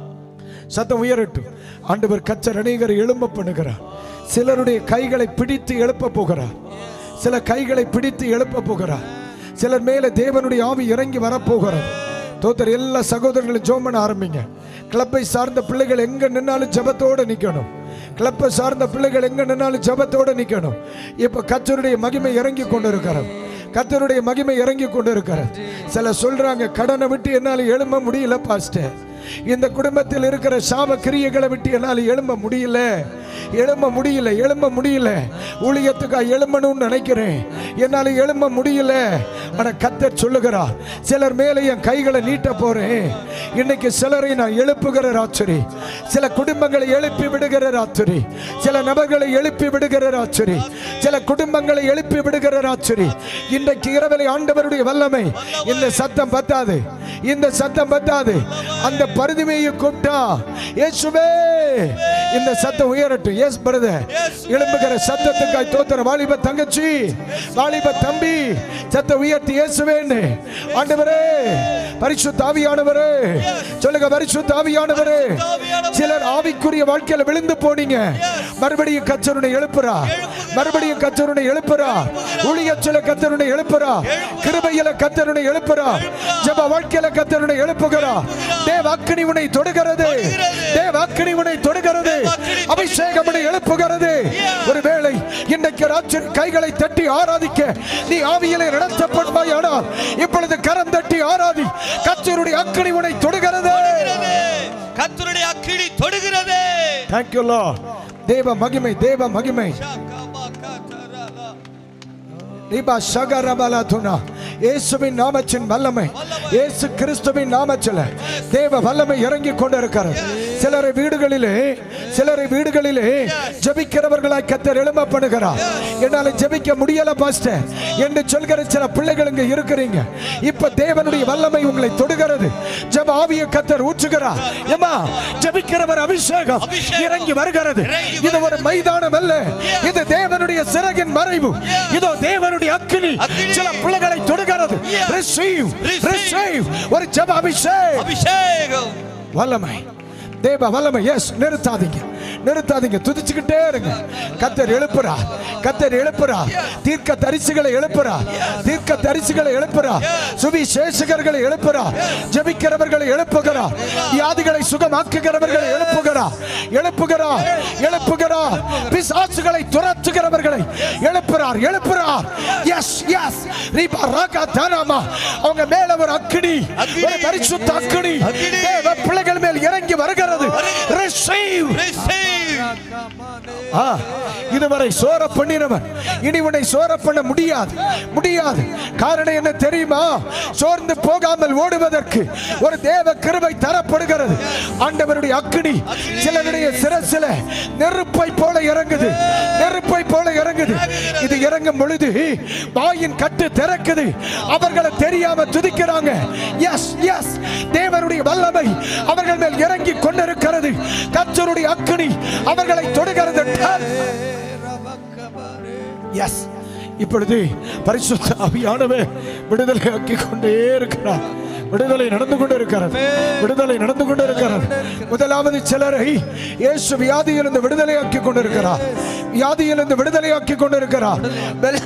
சத்தம் உயரட்டும் ஆண்டவர் கச்சர் அநேகர் எழும்ப பண்ணுகிறார் சிலருடைய கைகளை பிடித்து எழுப்ப போகிறார் சில கைகளை பிடித்து எழுப்ப போகிறார் சிலர் மேல தேவனுடைய ஆவி இறங்கி வரப்போகிறது தோத்தர் எல்லா சகோதரர்களும் ஜோம் பண்ண ஆரம்பிங்க கிளப்பை சார்ந்த பிள்ளைகள் எங்க நின்னாலும் ஜெபத்தோட நிக்கணும் கிளப்பை சார்ந்த பிள்ளைகள் எங்க நின்னாலும் ஜெபத்தோட நிக்கணும் இப்ப கச்சருடைய மகிமை இறங்கி கொண்டு இருக்கிறது கத்தருடைய மகிமை இறங்கி கொண்டு இருக்கிறது சில சொல்றாங்க கடனை விட்டு என்னால எழும்ப முடியல பாஸ்டர் இந்த குடும்பத்தில் இருக்கிற சாப கிரியைகளை விட்டு என்னால் எழும்ப முடியல எழும்ப முடியல எழும்ப முடியல ஊழியத்துக்காக எழும்பணும்னு நினைக்கிறேன் என்னால் எழும்ப முடியல ஆனா கத்தர் சொல்லுகிறார் சிலர் மேலே என் கைகளை நீட்ட போறேன் இன்னைக்கு சிலரை நான் எழுப்புகிற ராத்திரி சில குடும்பங்களை எழுப்பி விடுகிற ராத்திரி சில நபர்களை எழுப்பி விடுகிற ராத்திரி சில குடும்பங்களை எழுப்பி விடுகிற ராத்திரி இன்றைக்கு இரவிலே ஆண்டவருடைய வல்லமை இந்த சத்தம் பத்தாது இந்த சத்தம் பத்தாது அந்த பருதிமையை கூப்பிட்டா இயேசுவே இந்த சத்தம் உயரட்டும் எஸ் பிரதர் எழும்புகிற சத்தத்துக்காய் தோத்துற வாலிப தங்கச்சி வாலிப தம்பி சத்த உயர்த்தி இயேசுவேன்னு ஆண்டவரே பரிசுத்த ஆவியானவரே சொல்லுங்க பரிசுத்த ஆவியானவரே சிலர் ஆவிக்குரிய வாழ்க்கையில விழுந்து போனீங்க மறுபடியும் கச்சருனை எழுப்புறா மறுபடியும் கச்சருனை எழுப்புறா ஊழிய சில கத்தருனை எழுப்புறா கிருபையில கத்தருனை எழுப்புறா ஜெப வாழ்க்கையில கத்தருனை எழுப்புகிறா தேவ அக்கினி உன்னை தொடுகிறது தேவ அக்கினி உன்னை தொடுகிறது அபிஷேகம் உன்னை எழுப்புகிறது ஒருவேளை இன்றைக்கு ராத்திரி கைகளை தட்டி ஆராதிக்க நீ ஆவியிலே நடத்தப்படுவாய் ஆனால் இப்பொழுது கரம் தட்டி ஆராதி கத்தருடைய அக்கினி உன்னை தொடுகிறது கர்த்தருடைய அக்கினி தொடுகிறது தேங்க்யூ தேவ மகிமை தேவ மகிமை தீபா சகரபல துணா இயேசுவின் நாமத்தின் வல்லமை இயேசு கிறிஸ்துவின் நாமத்தில் தேவ வல்லமை இறங்கி கொண்டிருக்கிறது சிலரை வீடுகளிலே சிலரை வீடுகளிலே ஜெபிக்கிறவர்களாய் கத்தர் எழும்பப்படுகிறார் என்னால ஜெபிக்க முடியல பாஸ்டர் என்று சொல்கிற சில பிள்ளைகள் இங்க இருக்கிறீங்க இப்ப தேவனுடைய வல்லமை உங்களை தொடுகிறது ஜெப ஆவிய கத்தர் ஊற்றுகிறார் ஏமா ஜெபிக்கிறவர் அபிஷேகம் இறங்கி வருகிறது இது ஒரு மைதானம் அல்ல இது தேவனுடைய சிறகின் மறைவு இதோ தேவனுடைய அக்கினி சில பிள்ளைகளை தொடுகிறது ரிசீவ் ரிசீவ் ஒரு ஜெப அபிஷேகம் அபிஷேகம் வல்லமை தேவ வல்லமை எஸ் நிறுத்தாதீங்க நிறுத்தாதீங்க துதிச்சுக்கிட்டே இருங்க கத்தர் எழுப்புறா கத்தர் எழுப்புறா தீர்க்க தரிசுகளை எழுப்புறா தீர்க்க தரிசுகளை எழுப்புறா சுவிசேஷகர்களை எழுப்புறா ஜெபிக்கிறவர்களை எழுப்புகிறா வியாதிகளை சுகமாக்குகிறவர்களை எழுப்புகிறா எழுப்புகிறா எழுப்புகிறா பிசாசுகளை துரத்துகிறவர்களை எழுப்புறார் எழுப்புறார் எஸ் எஸ் ரீபா ராகா தானாமா அவங்க மேல ஒரு அக்கினி ஒரு பரிசுத்த அக்கினி தேவ பிள்ளைகள் மேல் இறங்கி வருகிறது Receive. ஆ, இதுவரை சோர பண்ணினவன் இனி உன்னை சோர பண்ண முடியாது முடியாது காரணம் என்ன தெரியுமா சோர்ந்து போகாமல் ஓடுவதற்கு ஒரு தேவ கிருபை தரப்படுகிறது ஆண்டவருடைய அக்கினி சிலருடைய சிரசில நெருப்பை போல இறங்குது நெருப்பை போல இறங்குது இது இறங்கும் பொழுது வாயின் கட்டு திறக்குது அவர்களை தெரியாம துதிக்கிறாங்க எஸ் எஸ் தேவனுடைய வல்லமை அவர்கள் மேல் இறங்கி கொண்டிருக்கிறது தொடுகிறது கர்த்தருடைய அக்கினி அவர்களை தொடுகிறது எஸ் இப்பொழுது பரிசுத்த ஆவியானவர் விடுதலை ஆக்கி கொண்டே இருக்கிறார் விடுதலை நடந்து கொண்டு இருக்கிறது விடுதலை நடந்து கொண்டு இருக்கிறது முதலாவது சிலரை இயேசு வியாதியிலிருந்து விடுதலை ஆக்கி கொண்டிருக்கிறார் வியாதியிலிருந்து விடுதலை ஆக்கி கொண்டிருக்கிறார் வெல்-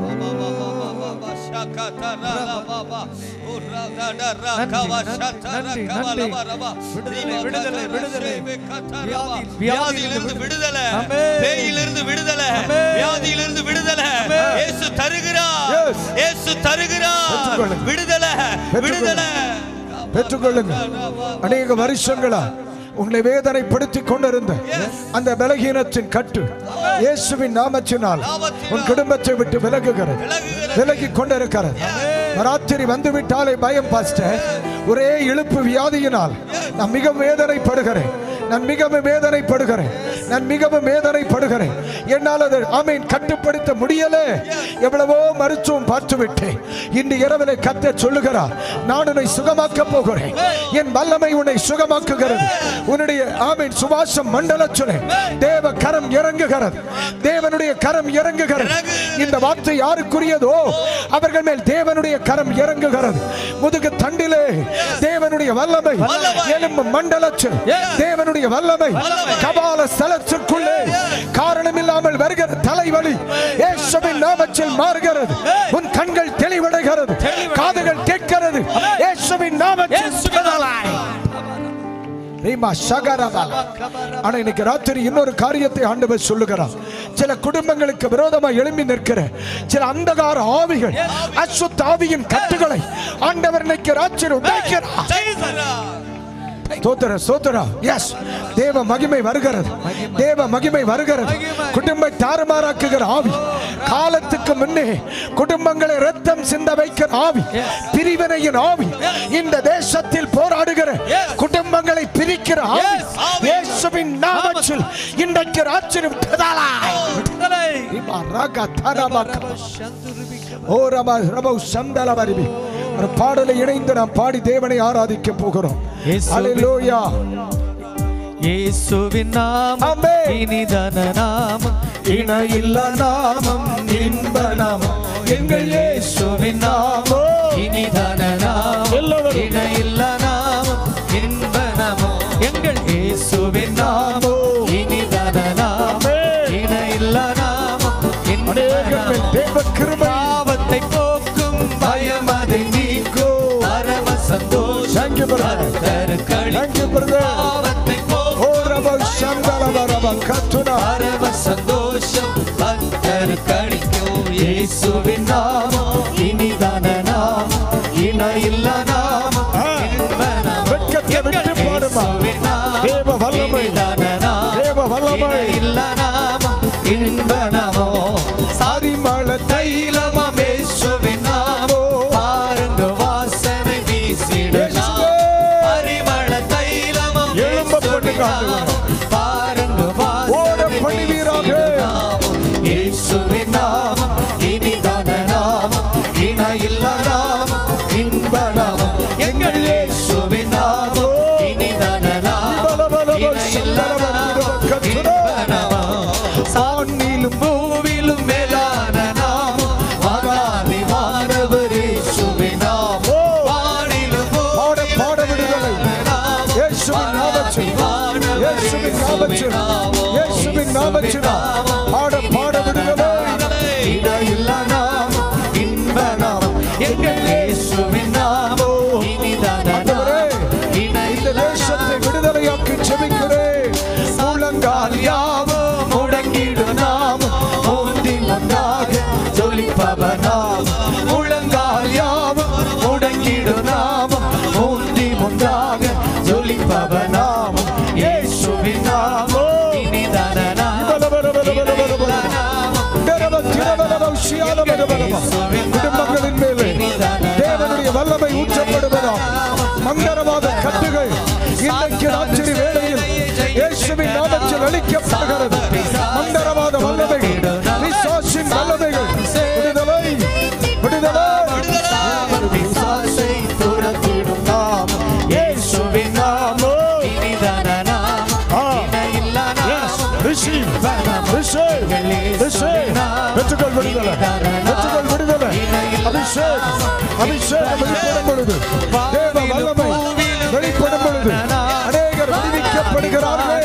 நன்றி, நன்றி. விடுதலை விடுதலை வியாதி- வியாதியிலிருந்து விடுதலை ஆமென். பேயிலிருந்து விடுதலை வியாதியிலிருந்து விடுதலை இயேசு தருகிறார் Yes. இயேசு தருகிறார் பெற்றுக்கொள்ளுங்க. விடுதலை விடுதலை பெற்றுக்கொள்ளுங்க அநேக வருஷங்களா உங்களை வேதனைப்படுத்தி கொண்டிருந்த அந்த பலகீனத்தின் கட்டு இயேசுவின் நாமத்தினால் உன் குடும்பத்தை விட்டு விலகுகிறது விலகி கொண்டிருக்கிறது ராத்திரி வந்து விட்டாலே பயம் பாஸ்டர் ஒரே இழுப்பு வியாதியினால் நான் மிக வேதனைப்படுகிறேன் நான் மிகவும் வேதனைப்படுகிறேன் நான் மிகவும் வேதனைப்படுகிறேன் என்னால் அதை ஆமீன் கட்டுப்படுத்த முடியல எவ்வளவோ மருத்துவம் பார்த்து விட்டேன் இன்று இரவிலே கத்த சொல்லுகிறார் நான் உன்னை சுகமாக்க போகிறேன் என் வல்லமை உன்னை சுகமாக்குகிறது உன்னுடைய ஆமீன் சுவாசம் மண்டலச்சுனை தேவ கரம் இறங்குகிறது தேவனுடைய கரம் இறங்குகிறது இந்த வார்த்தை யாருக்குரியதோ அவர்கள் மேல் தேவனுடைய கரம் இறங்குகிறது முதுகு தண்டிலே தேவனுடைய வல்லமை எலும்பு மண்டலச்சு தேவனுடைய வல்லமை கபால ஸ்தலத்திற்குள்ளே காரணம் இல்லாமல் வருகிற தலைவலி இயேசுவின் நாமத்தில் மாறுகிறது உன் கண்கள் தெளிவடைகிறது காதுகள் கேட்கிறது இயேசுவின் நாமத்தில் ரீமா சகரபால. ஆனா இன்னைக்கு ராத்திரி இன்னொரு காரியத்தை ஆண்டவர் சொல்லுகிறார் சில குடும்பங்களுக்கு விரோதமா எழும்பி நிற்கிற சில அந்தகார ஆவிகள் அசுத்த ஆவியின் கட்டுகளை ஆண்டவர் இன்னைக்கு ராத்திரி உடைக்கிறார் ஸ்தோத்திர ஸ்தோத்திர எஸ் தேவ மகிமை வருகிறது தேவ மகிமை வருகிறது குடும்பை தாறுமாறாக்குகிற ஆவி காலத்துக்கு முன்னே குடும்பங்களை ரத்தம் சிந்த வைக்கிற ஆவி பிரிவினையின் ஆவி இந்த தேசத்தில் போராடுகிற குடும்பங்களை பிரிக்கிற ஆவி இயேசுவின் நாமத்தில் இன்றைக்கு ராத்திரி ஓ ரபா ரபா சந்தல வருவி ஒரு பாடலை இணைந்து நாம் பாடி தேவனை ஆராதிக்க போகிறோம் இயேசுவின் அல்லேலூயா இயேசுவின் நாமம் ஆமென். இனிதான நாமம் இணையில்லா நாமம் இன்ப நாமம் எங்கள் இயேசுவின் நாமம் இனிதான நாமம் எல்லாரும். இணையில்ல நாமம் இன்ப நாமம் எங்கள் இயேசுவின் நாமம் இனிதான நாமம் இணையில்ல நாமம் இன்ப அநேகர் மேல் நாமம் தேவ கிருபை பாவத்தை போக்கும் பயம் அதை நீக்கும் பரம சந்தோஷம் Thank you, brother. கர்த்தர் Thank you, brother. பாவத்தை போக்கும் ஓ ரபா சந்தல ரபா கத்துனா பரம சந்தோஷம் பக்தர் கழிக்கும் இயேசுவின் நாமம் இனிதான நாமம் இணையில்ல நாமம் இன்ப நாமம் வெட்கத்தை விட்டு பாடுமா இயேசுவின் நாமம் தேவ வல்லமை இனிதான நாமம் தேவ வல்லமை இணையில்ல நாமம் இன்ப நாமம் சாரிமள தைலமம் இயேசுவின் நாமம் பாருங்க வாசனை வீசிட இயேசுவே. பரிமள தைலமம் எழும்ப பண்ணி காட்டுகிறோம். பாருங்க ஓட வாசனை பண்ணுவீராக. நாமம் இயேசுவின் நாமம் இனிதான நாமம் இணையில்ல நாமம் இன்ப நாமம் எங்கள் இயேசுவின் நாமம் இனிதான நாமம் இணையில்ல நாமம் இன்ப நாமம் சாணிலும் பூவிலும் மேலான நாமம் மகாதி மாணவர் இயேசுவின் நாமம் வானிலும் பாட பாட விடுதலை இயேசுவின் நாமத்தில் இயேசுவின் நாமத்தில் இயேசுவின் நாமத்தில் பாட பாட விடுதலை இடையில்ல நாமம் இன்ப நாமம் எங்கள் இயேசுவின் நாமம் இனிதான ஆண்டவரே, நாமம் இந்த இணையில்ல தேசத்தை விடுதலையாக்கி செபிக்கிறேன் முழங்கால் யாவும் முடங்கிடும் நாமம் மூந்தி ஒன்றாக ஜொலிப்பவ நாமம் முழங்கால் யாவும் முடங்கிடும் நாமம் மூந்தி ஒன்றாக ஜொலிப்பவ நாமம் இயேசுவின் நாமம் இனிதான நாமம் இணையில்ல நாமம் குடும்பங்களின் மேலே தேவனுடைய வல்லமை ஊற்றப்படுவதாம் மந்திரவாத கட்டுகள் இன்றைக்கு ராத்திரி வேளையில் இயேசுவின் நாமத்தில் அளிக்கப்படுகிறது மந்திரவாத வல்லமைகள் பிசாசின் வல்லமைகள் விடுதலை விடுதலை பிசாசை துரத்திடும் நாமம் இயேசுவின் நாமம் இனிதான நாமம் விடுதலை முற்றுதல் விடுதலை அபிஷேகம் அபிஷேகம் வெளிப்படும் பொழுது தேவ வல்லமை வெளிப்படும் பொழுது அநேகர் விடுவிக்கப்படுகிறார்கள்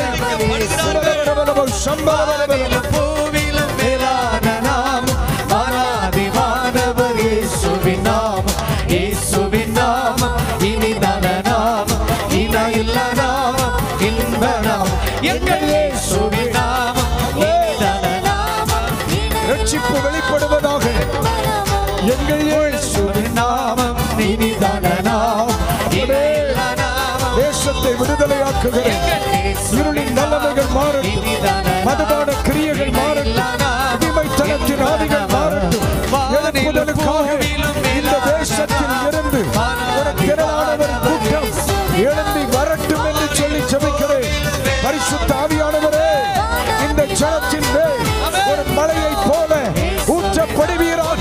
சம்பளம் பூவிலும் மேலான நாமம் வானாதி வானவர் இயேசுவின் நாமம் இயேசுவின் நாமம் இனிதான நாமம் இணையில்ல நாமம் இன்ப நாமம் எங்கள் இயேசுவின் நாமம் இனிதான நாமம் ரட்சிப்பு வெளிப்படுவதாக எங்கள் இயேசுவின் நாமம் இனிதான நாமம் இணையில்ல நாமம் தேசத்தை விடுதலையாக்குகிறேன் இருளின் நல்லவைகள் மாறட்டும் மதுபான கிரியைகள் மாறட்டும் அடிமைத்தனத்தின் ஆவிகள் மாறட்டும் எழுப்புதலுக்காக இந்த தேசத்தில் இருந்து ஒரு திரளானவர் கூட்டம் எழும்பி வரட்டும் என்று சொல்லி ஜெபிக்கிறேன் பரிசுத்த ஆவியானவரே இந்த ஜனத்தின் மேல் ஒரு மலையைப் போல ஊற்றப்படுவீராக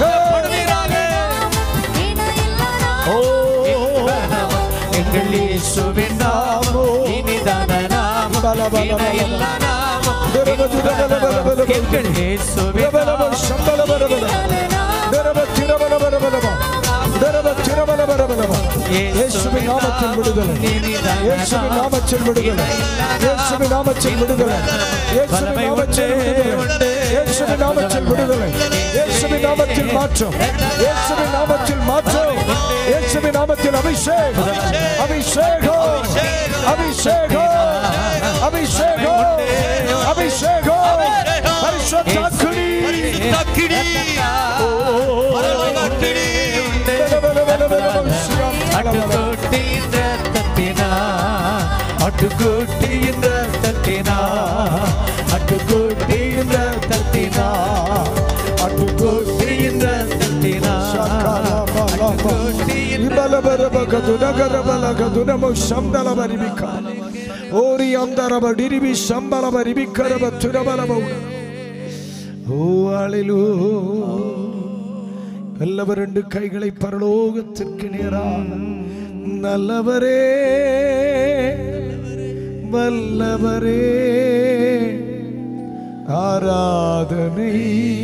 ஓ எங்கள் இயேசுவின் நாமம் இனிதான நாமம் இணையில்ல நாமம் எங்கள் இயேசுவின் நாமம் இயேசுவின் நாமத்தில் விடுதலை இயேசுவின் நாமத்தில் விடுதலை இயேசுவின் நாமத்தில் விடுதலை இயேசுவின் நாமத்தில் விடுதலை இயேசுவின் நாமத்தில் விடுதலை இயேசுவின் நாமத்தில் மாற்றம் இயேசுவின் நாமத்தில் மாற்றம் இயேசுவின் நாமத்தில் அபிஷேகம் அபிஷேகம் அபிஷேகம் அபிஷேகம் அபிஷேகம் பரிசுத்தாக்குனி அக்கினி பரலோக அக்கினி அட்டுக்குட்டியின் ரத்தத்தினா அட்டுக்குட்டியின் ரத்தத்தினா அட்டுக்குட்டியின் ரத்தத்தினா அட்டுக்குட்டியின் ரத்தத்தினா அட்டுக்குட்டியின் ஓரி அந்தரப டிரிபி சம்பளப ரிபிக்கரப துரபலப ஓ அழிலூ நல்லவர் ரெண்டு கைகளை பரலோகத்திற்கு நேராக நல்லவரே வல்லவரே ஆராதனை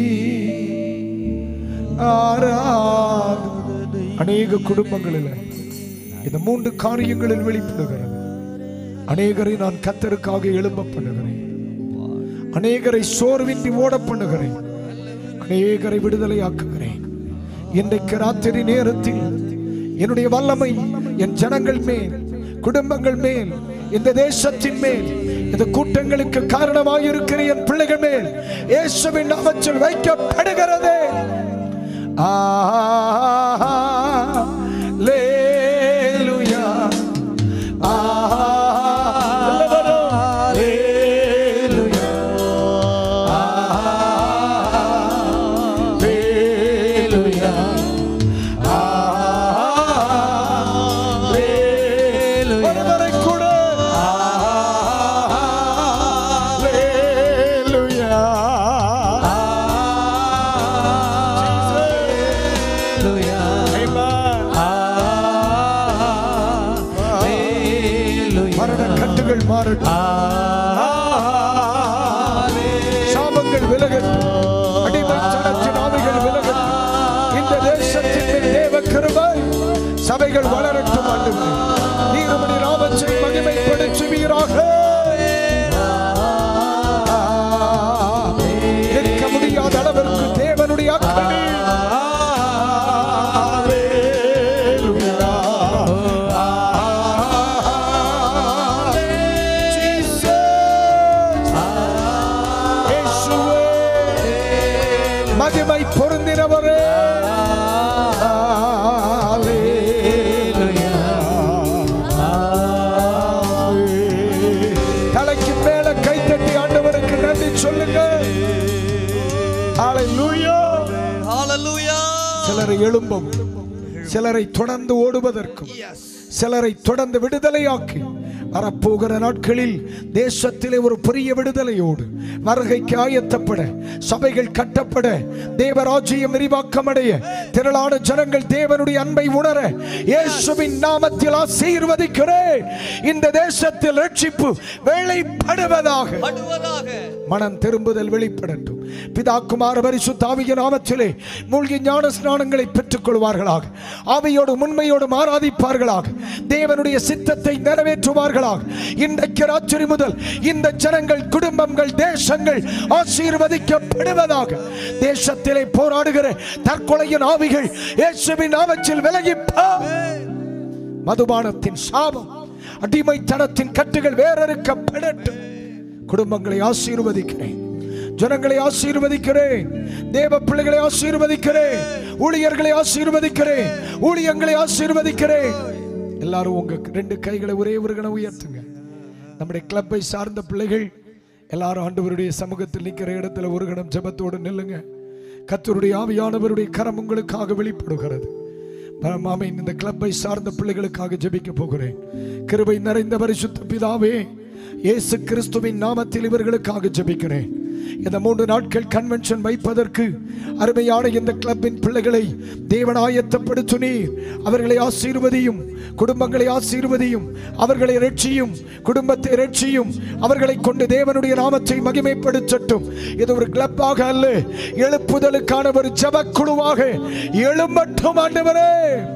ஆராதனை அநேக குடும்பங்களில் இந்த மூன்று காரியங்களில் வெளிப்படுகிறது அநேகரை நான் கத்தருக்காக எழும்ப பண்ணுகிறேன் அநேகரை சோர்வின்றி ஓட பண்ணுகிறேன் அநேகரை விடுதலையாக்குகிறேன் இன்றைக்கு ராத்திரி நேரத்தில் என்னுடைய வல்லமை என் ஜனங்கள் மேல் குடும்பங்கள் மேல் இந்த தேசத்தின் மேல் இந்த கூட்டங்களுக்கு காரணமாயிருக்கிற என் பிள்ளைகள் மேல் இயேசுவின் நாமத்தில் வைக்கப்படுகிறது ஆலேலுயா ஆலேலுயா ஆலேலுயா ஒருவரை கூட ஆலேலுயா மரண கட்டுகள் மாறட்டும் சாபங்கள் விலகட்டும் அடிமைத்தனத்தின் ஆவிகள் விலகட்டும் இந்த தேசத்தின் மேல் தேவ கிருபை சபைகள் வளரட்டும் ஆண்டவரே நீரமணி ராமச்சை மகிமைப்படுத்துவீராக நிற்க முடியாத அளவிற்கு தேவனுடைய அக்கறை மகிமை பொருந்தினவரே தலைக்கு மேல கைத்தட்டி ஆண்டவருக்கு நன்றி சொல்லுங்க Hallelujah. ஹalleluya சிலரை எழும்பவும் சிலரை தொடர்ந்து ஓடுவதற்கும் சிலரை தொடர்ந்து விடுதலையாக்கி வரப்போகிற நாட்களில் தேசத்திலே ஒரு பெரிய விடுதலையோடு வருகைக்கு ஆயத்தப்பட சபைகள் கட்டப்பட தேவராஜ்யம் விரிவாக்கமடைய திரளான ஜனங்கள் தேவனுடைய அன்பை உணர இயேசுவின் நாமத்தில் ஆசீர்வதிக்கிறேன் இந்த தேசத்தில் ரட்சிப்பு வெளிப்படுவதாக படுவதாக மனம் திரும்புதல் வெளிப்படட்டும் பிதா குமார பரிசுத்தாவிய நாமத்திலே மூழ்கி ஞான ஸ்நானங்களை பெற்றுக் கொள்வார்களாக ஆவியோடு உண்மையோடு ஆராதிப்பார்களாக தேவனுடைய சித்தத்தை நிறைவேற்றுவார்களாக இன்றைக்கு ராத்திரி முதல் இந்த ஜனங்கள் குடும்பங்கள் தேசங்கள் ஆசீர்வதிக்கப்படுவதாக தேசத்திலே போராடுகிற தற்கொலையின் ஆவிகள் இயேசுவின் நாமத்தில் விலகி போ. மதுபானத்தின் சாபம் அடிமைத்தனத்தின் கட்டுகள் வேறறுக்கப்படட்டும் குடும்பங்களை ஆசீர்வதிக்கிறேன் ஜனங்களை ஆசீர்வதிக்கிறேன் தேவ பிள்ளைகளை ஆசீர்வதிக்கிறேன் ஊழியர்களை ஆசீர்வதிக்கிறேன் ஊழியங்களை ஆசீர்வதிக்கிறேன் எல்லாரும் உங்க ரெண்டு கைகளை ஒரே ஒரு கணம் உயர்த்துங்க நம்முடைய கிளப்பை சார்ந்த பிள்ளைகள் எல்லாரும் ஆண்டவருடைய சமூகத்தில் நிற்கிற இடத்துல ஒரு கணம் ஜெபத்தோடு நில்லுங்க கத்தருடைய ஆவியானவருடைய கரம் உங்களுக்காக வெளிப்படுகிறது மாமன் இந்த கிளப்பை சார்ந்த பிள்ளைகளுக்காக ஜெபிக்க போகிறேன் கிருபை நிறைந்த பரிசுத்த பிதாவே இயேசு கிறிஸ்துவின் நாமத்தில் இவர்களுக்காக ஜெபிக்கிறேன் இந்த மூன்று நாட்கள் கன்வென்ஷன் வைப்பதற்கு அருமையான இந்த கிளப்பின் பிள்ளைகளை தேவன் ஆயத்தப்படுத்துனீர் அவர்களை ஆசீர்வதியும் குடும்பங்களை ஆசீர்வதியும் அவர்களை ரட்சியும் குடும்பத்தை ரட்சியும் அவர்களை கொண்டு தேவனுடைய நாமத்தை மகிமைப்படுத்தட்டும் இது ஒரு கிளப்பாக அல்ல எழுப்புதலுக்கான ஒரு ஜபக்குழுவாக எழும்பட்டும் ஆண்டவரே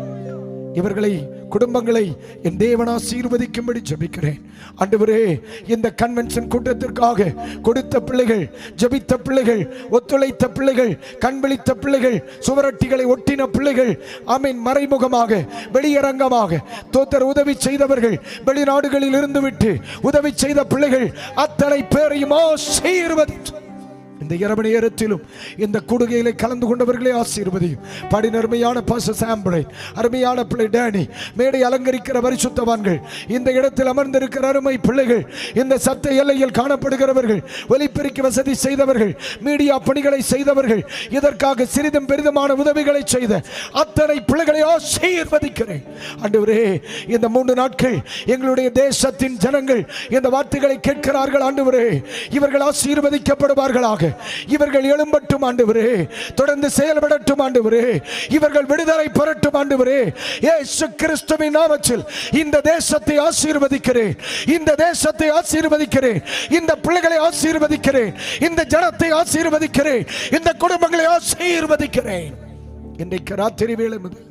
இவர்களை குடும்பங்களை என் தேவன் ஆசீர்வதிக்கும்படி ஜெபிக்கிறேன் ஆண்டவரே இந்த கன்வென்ஷன் கூட்டத்திற்காக கொடுத்த பிள்ளைகள் ஜெபித்த பிள்ளைகள் ஒத்துழைத்த பிள்ளைகள் கண்விழித்த பிள்ளைகள் சுவரட்டிகளை ஒட்டின பிள்ளைகள் ஆமீன் மறைமுகமாக வெளியரங்கமாக தோத்தர் உதவி செய்தவர்கள் வெளிநாடுகளில் இருந்துவிட்டு உதவி செய்த பிள்ளைகள் அத்தனை பேரையும் ஆசீர்வதித்து இந்த இரவு நேரத்திலும் இந்த கூடுகையிலே கலந்து கொண்டவர்களே ஆசீர்வதியும் படி அருமையான பாச சாம்பரை அருமையான பிள்ளை டேனி மேடை அலங்கரிக்கிற பரிசுத்தவான்கள் இந்த இடத்தில் அமர்ந்திருக்கிற அருமை பிள்ளைகள் இந்த சத்த எல்லையில் காணப்படுகிறவர்கள் ஒலிபெருக்கி வசதி செய்தவர்கள் மீடியா பணிகளை செய்தவர்கள் இதற்காக சிறிதும் பெரிதுமான உதவிகளை செய்த அத்தனை பிள்ளைகளை ஆசீர்வதிக்கிறேன் ஆண்டவரே இந்த மூன்று நாட்கள் எங்களுடைய தேசத்தின் ஜனங்கள் இந்த வார்த்தைகளை கேட்கிறார்கள் ஆண்டவரே இவர்கள் ஆசீர்வதிக்கப்படுவார்களாக இவர்கள் எழும்பட்டும் ஆண்டவரே தொடர்ந்து செயல்படட்டும் ஆண்டவரே இவர்கள் விடுதலை பெறட்டும் ஆண்டவரே இயேசு கிறிஸ்துவின் நாமத்தில் இந்த தேசத்தை ஆசீர்வதிக்கிறேன் இந்த தேசத்தை ஆசீர்வதிக்கிறேன் இந்த பிள்ளைகளை ஆசீர்வதிக்கிறேன் இந்த ஜனத்தை ஆசீர்வதிக்கிறேன் இந்த குடும்பங்களை ஆசீர்வதிக்கிறேன் இன்றைக்கு ராத்திரி வேளை முதல்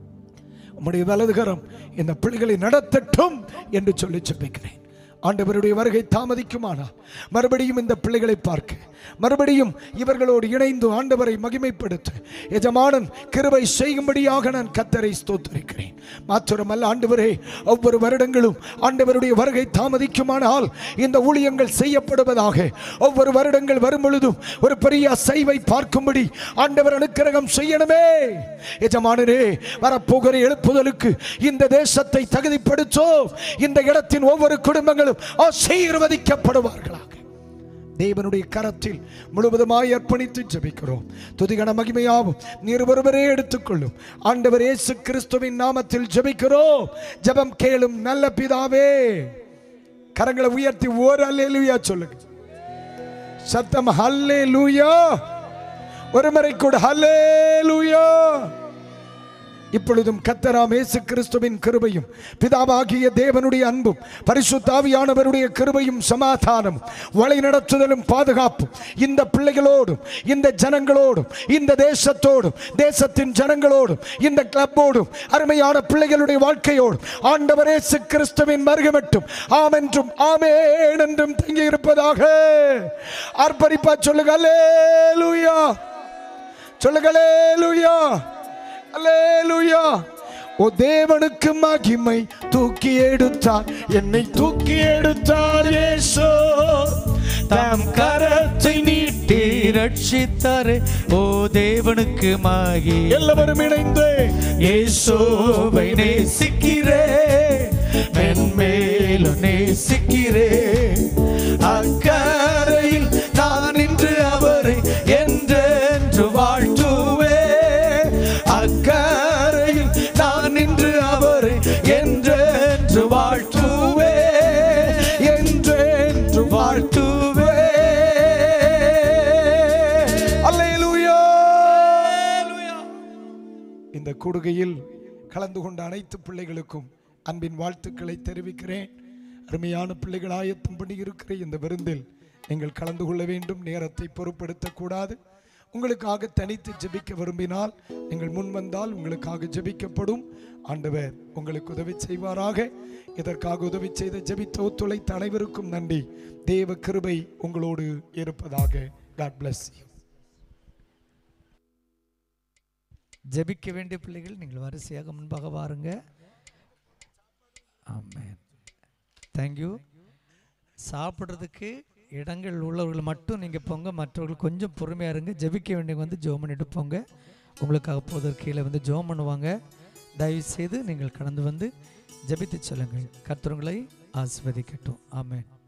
உம்முடைய வலதுகரம் இந்த பிள்ளைகளை நடத்தட்டும் என்று சொல்லி ஜெபிக்கிறேன் ஆண்டவருடைய வருகை தாமதிக்குமானால் மறுபடியும் இந்த பிள்ளைகளை பார்க்க மறுபடியும் இவர்களோடு இணைந்து ஆண்டவரை மகிமைப்படுத்த எஜமானன் கிருபை செய்யும்படியாக நான் கத்தரை ஸ்தோத்தரிக்கிறேன் மாத்திரமல்ல ஆண்டவரே ஒவ்வொரு வருடங்களும் ஆண்டவருடைய வருகை தாமதிக்குமானால் இந்த ஊழியங்கள் செய்யப்படுவதாக ஒவ்வொரு வருடங்கள் வரும் பொழுதும் ஒரு பெரிய அசைவை பார்க்கும்படி ஆண்டவர் அனுக்கிரகம் செய்யணுமே எஜமானரே வரப்போகிற எழுப்புதலுக்கு இந்த தேசத்தை தகுதிப்படுத்தோ இந்த இடத்தின் ஒவ்வொரு குடும்பங்களும் ஆசீர்வதிக்கப்படுவார்களாக தேவனுடைய கரத்தில் முழுவதுமாய் அர்ப்பணித்து ஜெபிக்கிறோம் துதிகன மகிமையாவும் நீர் ஒருவரே எடுத்துக்கொள்ளும் ஆண்டவர் இயேசு கிறிஸ்துவின் நாமத்தில் ஜெபிக்கிறோம் ஜெபம் கேளும் நல்ல பிதாவே கரங்களை உயர்த்தி ஒரு அல்லேலூயா சொல்லுங்க சத்தம் ஹல்லே லூயா ஒரு முறை கூட ஹல்லே லூயா இப்பொழுதும் கத்தராம் இயேசு கிறிஸ்துவின் கிருபையும் பிதாவாகிய தேவனுடைய அன்பும் பரிசுத்தாவியானவருடைய கிருபையும் சமாதானமும் வழி நடத்துதலும் பாதுகாப்பும் இந்த பிள்ளைகளோடும் இந்த ஜனங்களோடும் இந்த தேசத்தோடும் தேசத்தின் ஜனங்களோடும் இந்த கிளப்போடும் அருமையான பிள்ளைகளுடைய வாழ்க்கையோடும் ஆண்டவர் இயேசு கிறிஸ்துவின் மருகமட்டும் ஆமென்றும் ஆமேன் என்றும் தங்கி இருப்பதாக ஆர்ப்பரிப்பா சொல்லுங்க அல்லேலூயா சொல்லுங்க அல்லேலூயா அல்லேலூயா ஓ தேவனுக்கு மகிமை தூக்கி எடுத்தார் என்னை தூக்கி எடுத்தார் இயேசு தாம் கரத்தை நீட்டி ரட்சித்தாரே ஓ தேவனுக்கு மாகி எல்லாரும் இணைந்து இயேசுவை நேசிக்கிறே மென்மேலும் நேசிக்கிறே அக்கரையில் நான் இன்று அவரை என்றென்று வாழ்த்துவே அக்கரையில் நான் இன்று அவரை என்றென்று வாழ்த்துவே என்றென்று வாழ்த்துவே அல்லேலூயா இந்த கூடுகையில் கலந்து கொண்ட அனைத்து பிள்ளைகளுக்கும் அன்பின் வாழ்த்துக்களை தெரிவிக்கிறேன் அருமையான பிள்ளைகள் ஆயத்தம் பண்ணி இருக்கிற இந்த விருந்தில் நீங்கள் கலந்து கொள்ள வேண்டும் நேரத்தை பொருட்படுத்தக்கூடாது உங்களுக்காக தனித்து ஜெபிக்க விரும்பினால் நீங்கள் முன் வந்தால் உங்களுக்காக ஜெபிக்கப்படும் ஆண்டவர் உங்களுக்கு உதவி செய்வாராக இதற்காக உதவி செய்த ஜெபித்த ஒத்துழைத்த அனைவருக்கும் நன்றி தேவ கிருபை உங்களோடு இருப்பதாக காட் bless you ஜெபிக்க வேண்டிய பிள்ளைகள் நீங்கள் வரிசையாக முன்பாக வாருங்க ஆமென் தேங்க்யூ சாப்பிட்றதுக்கு இடங்கள் உள்ளவர்கள் மட்டும் நீங்கள் போங்க மற்றவர்கள் கொஞ்சம் பொறுமையாக இருங்க ஜெபிக்க வேண்டியவங்க வந்து ஜோம் பண்ணிட்டு போங்க உங்களுக்காக போதற்கு கீழே வந்து ஜோம் பண்ணுவாங்க தயவு செய்து நீங்கள் கடந்து வந்து ஜெபித்து சொல்லுங்கள் கர்த்தருங்களை ஆசிர்வதிக்கட்டும் ஆமென்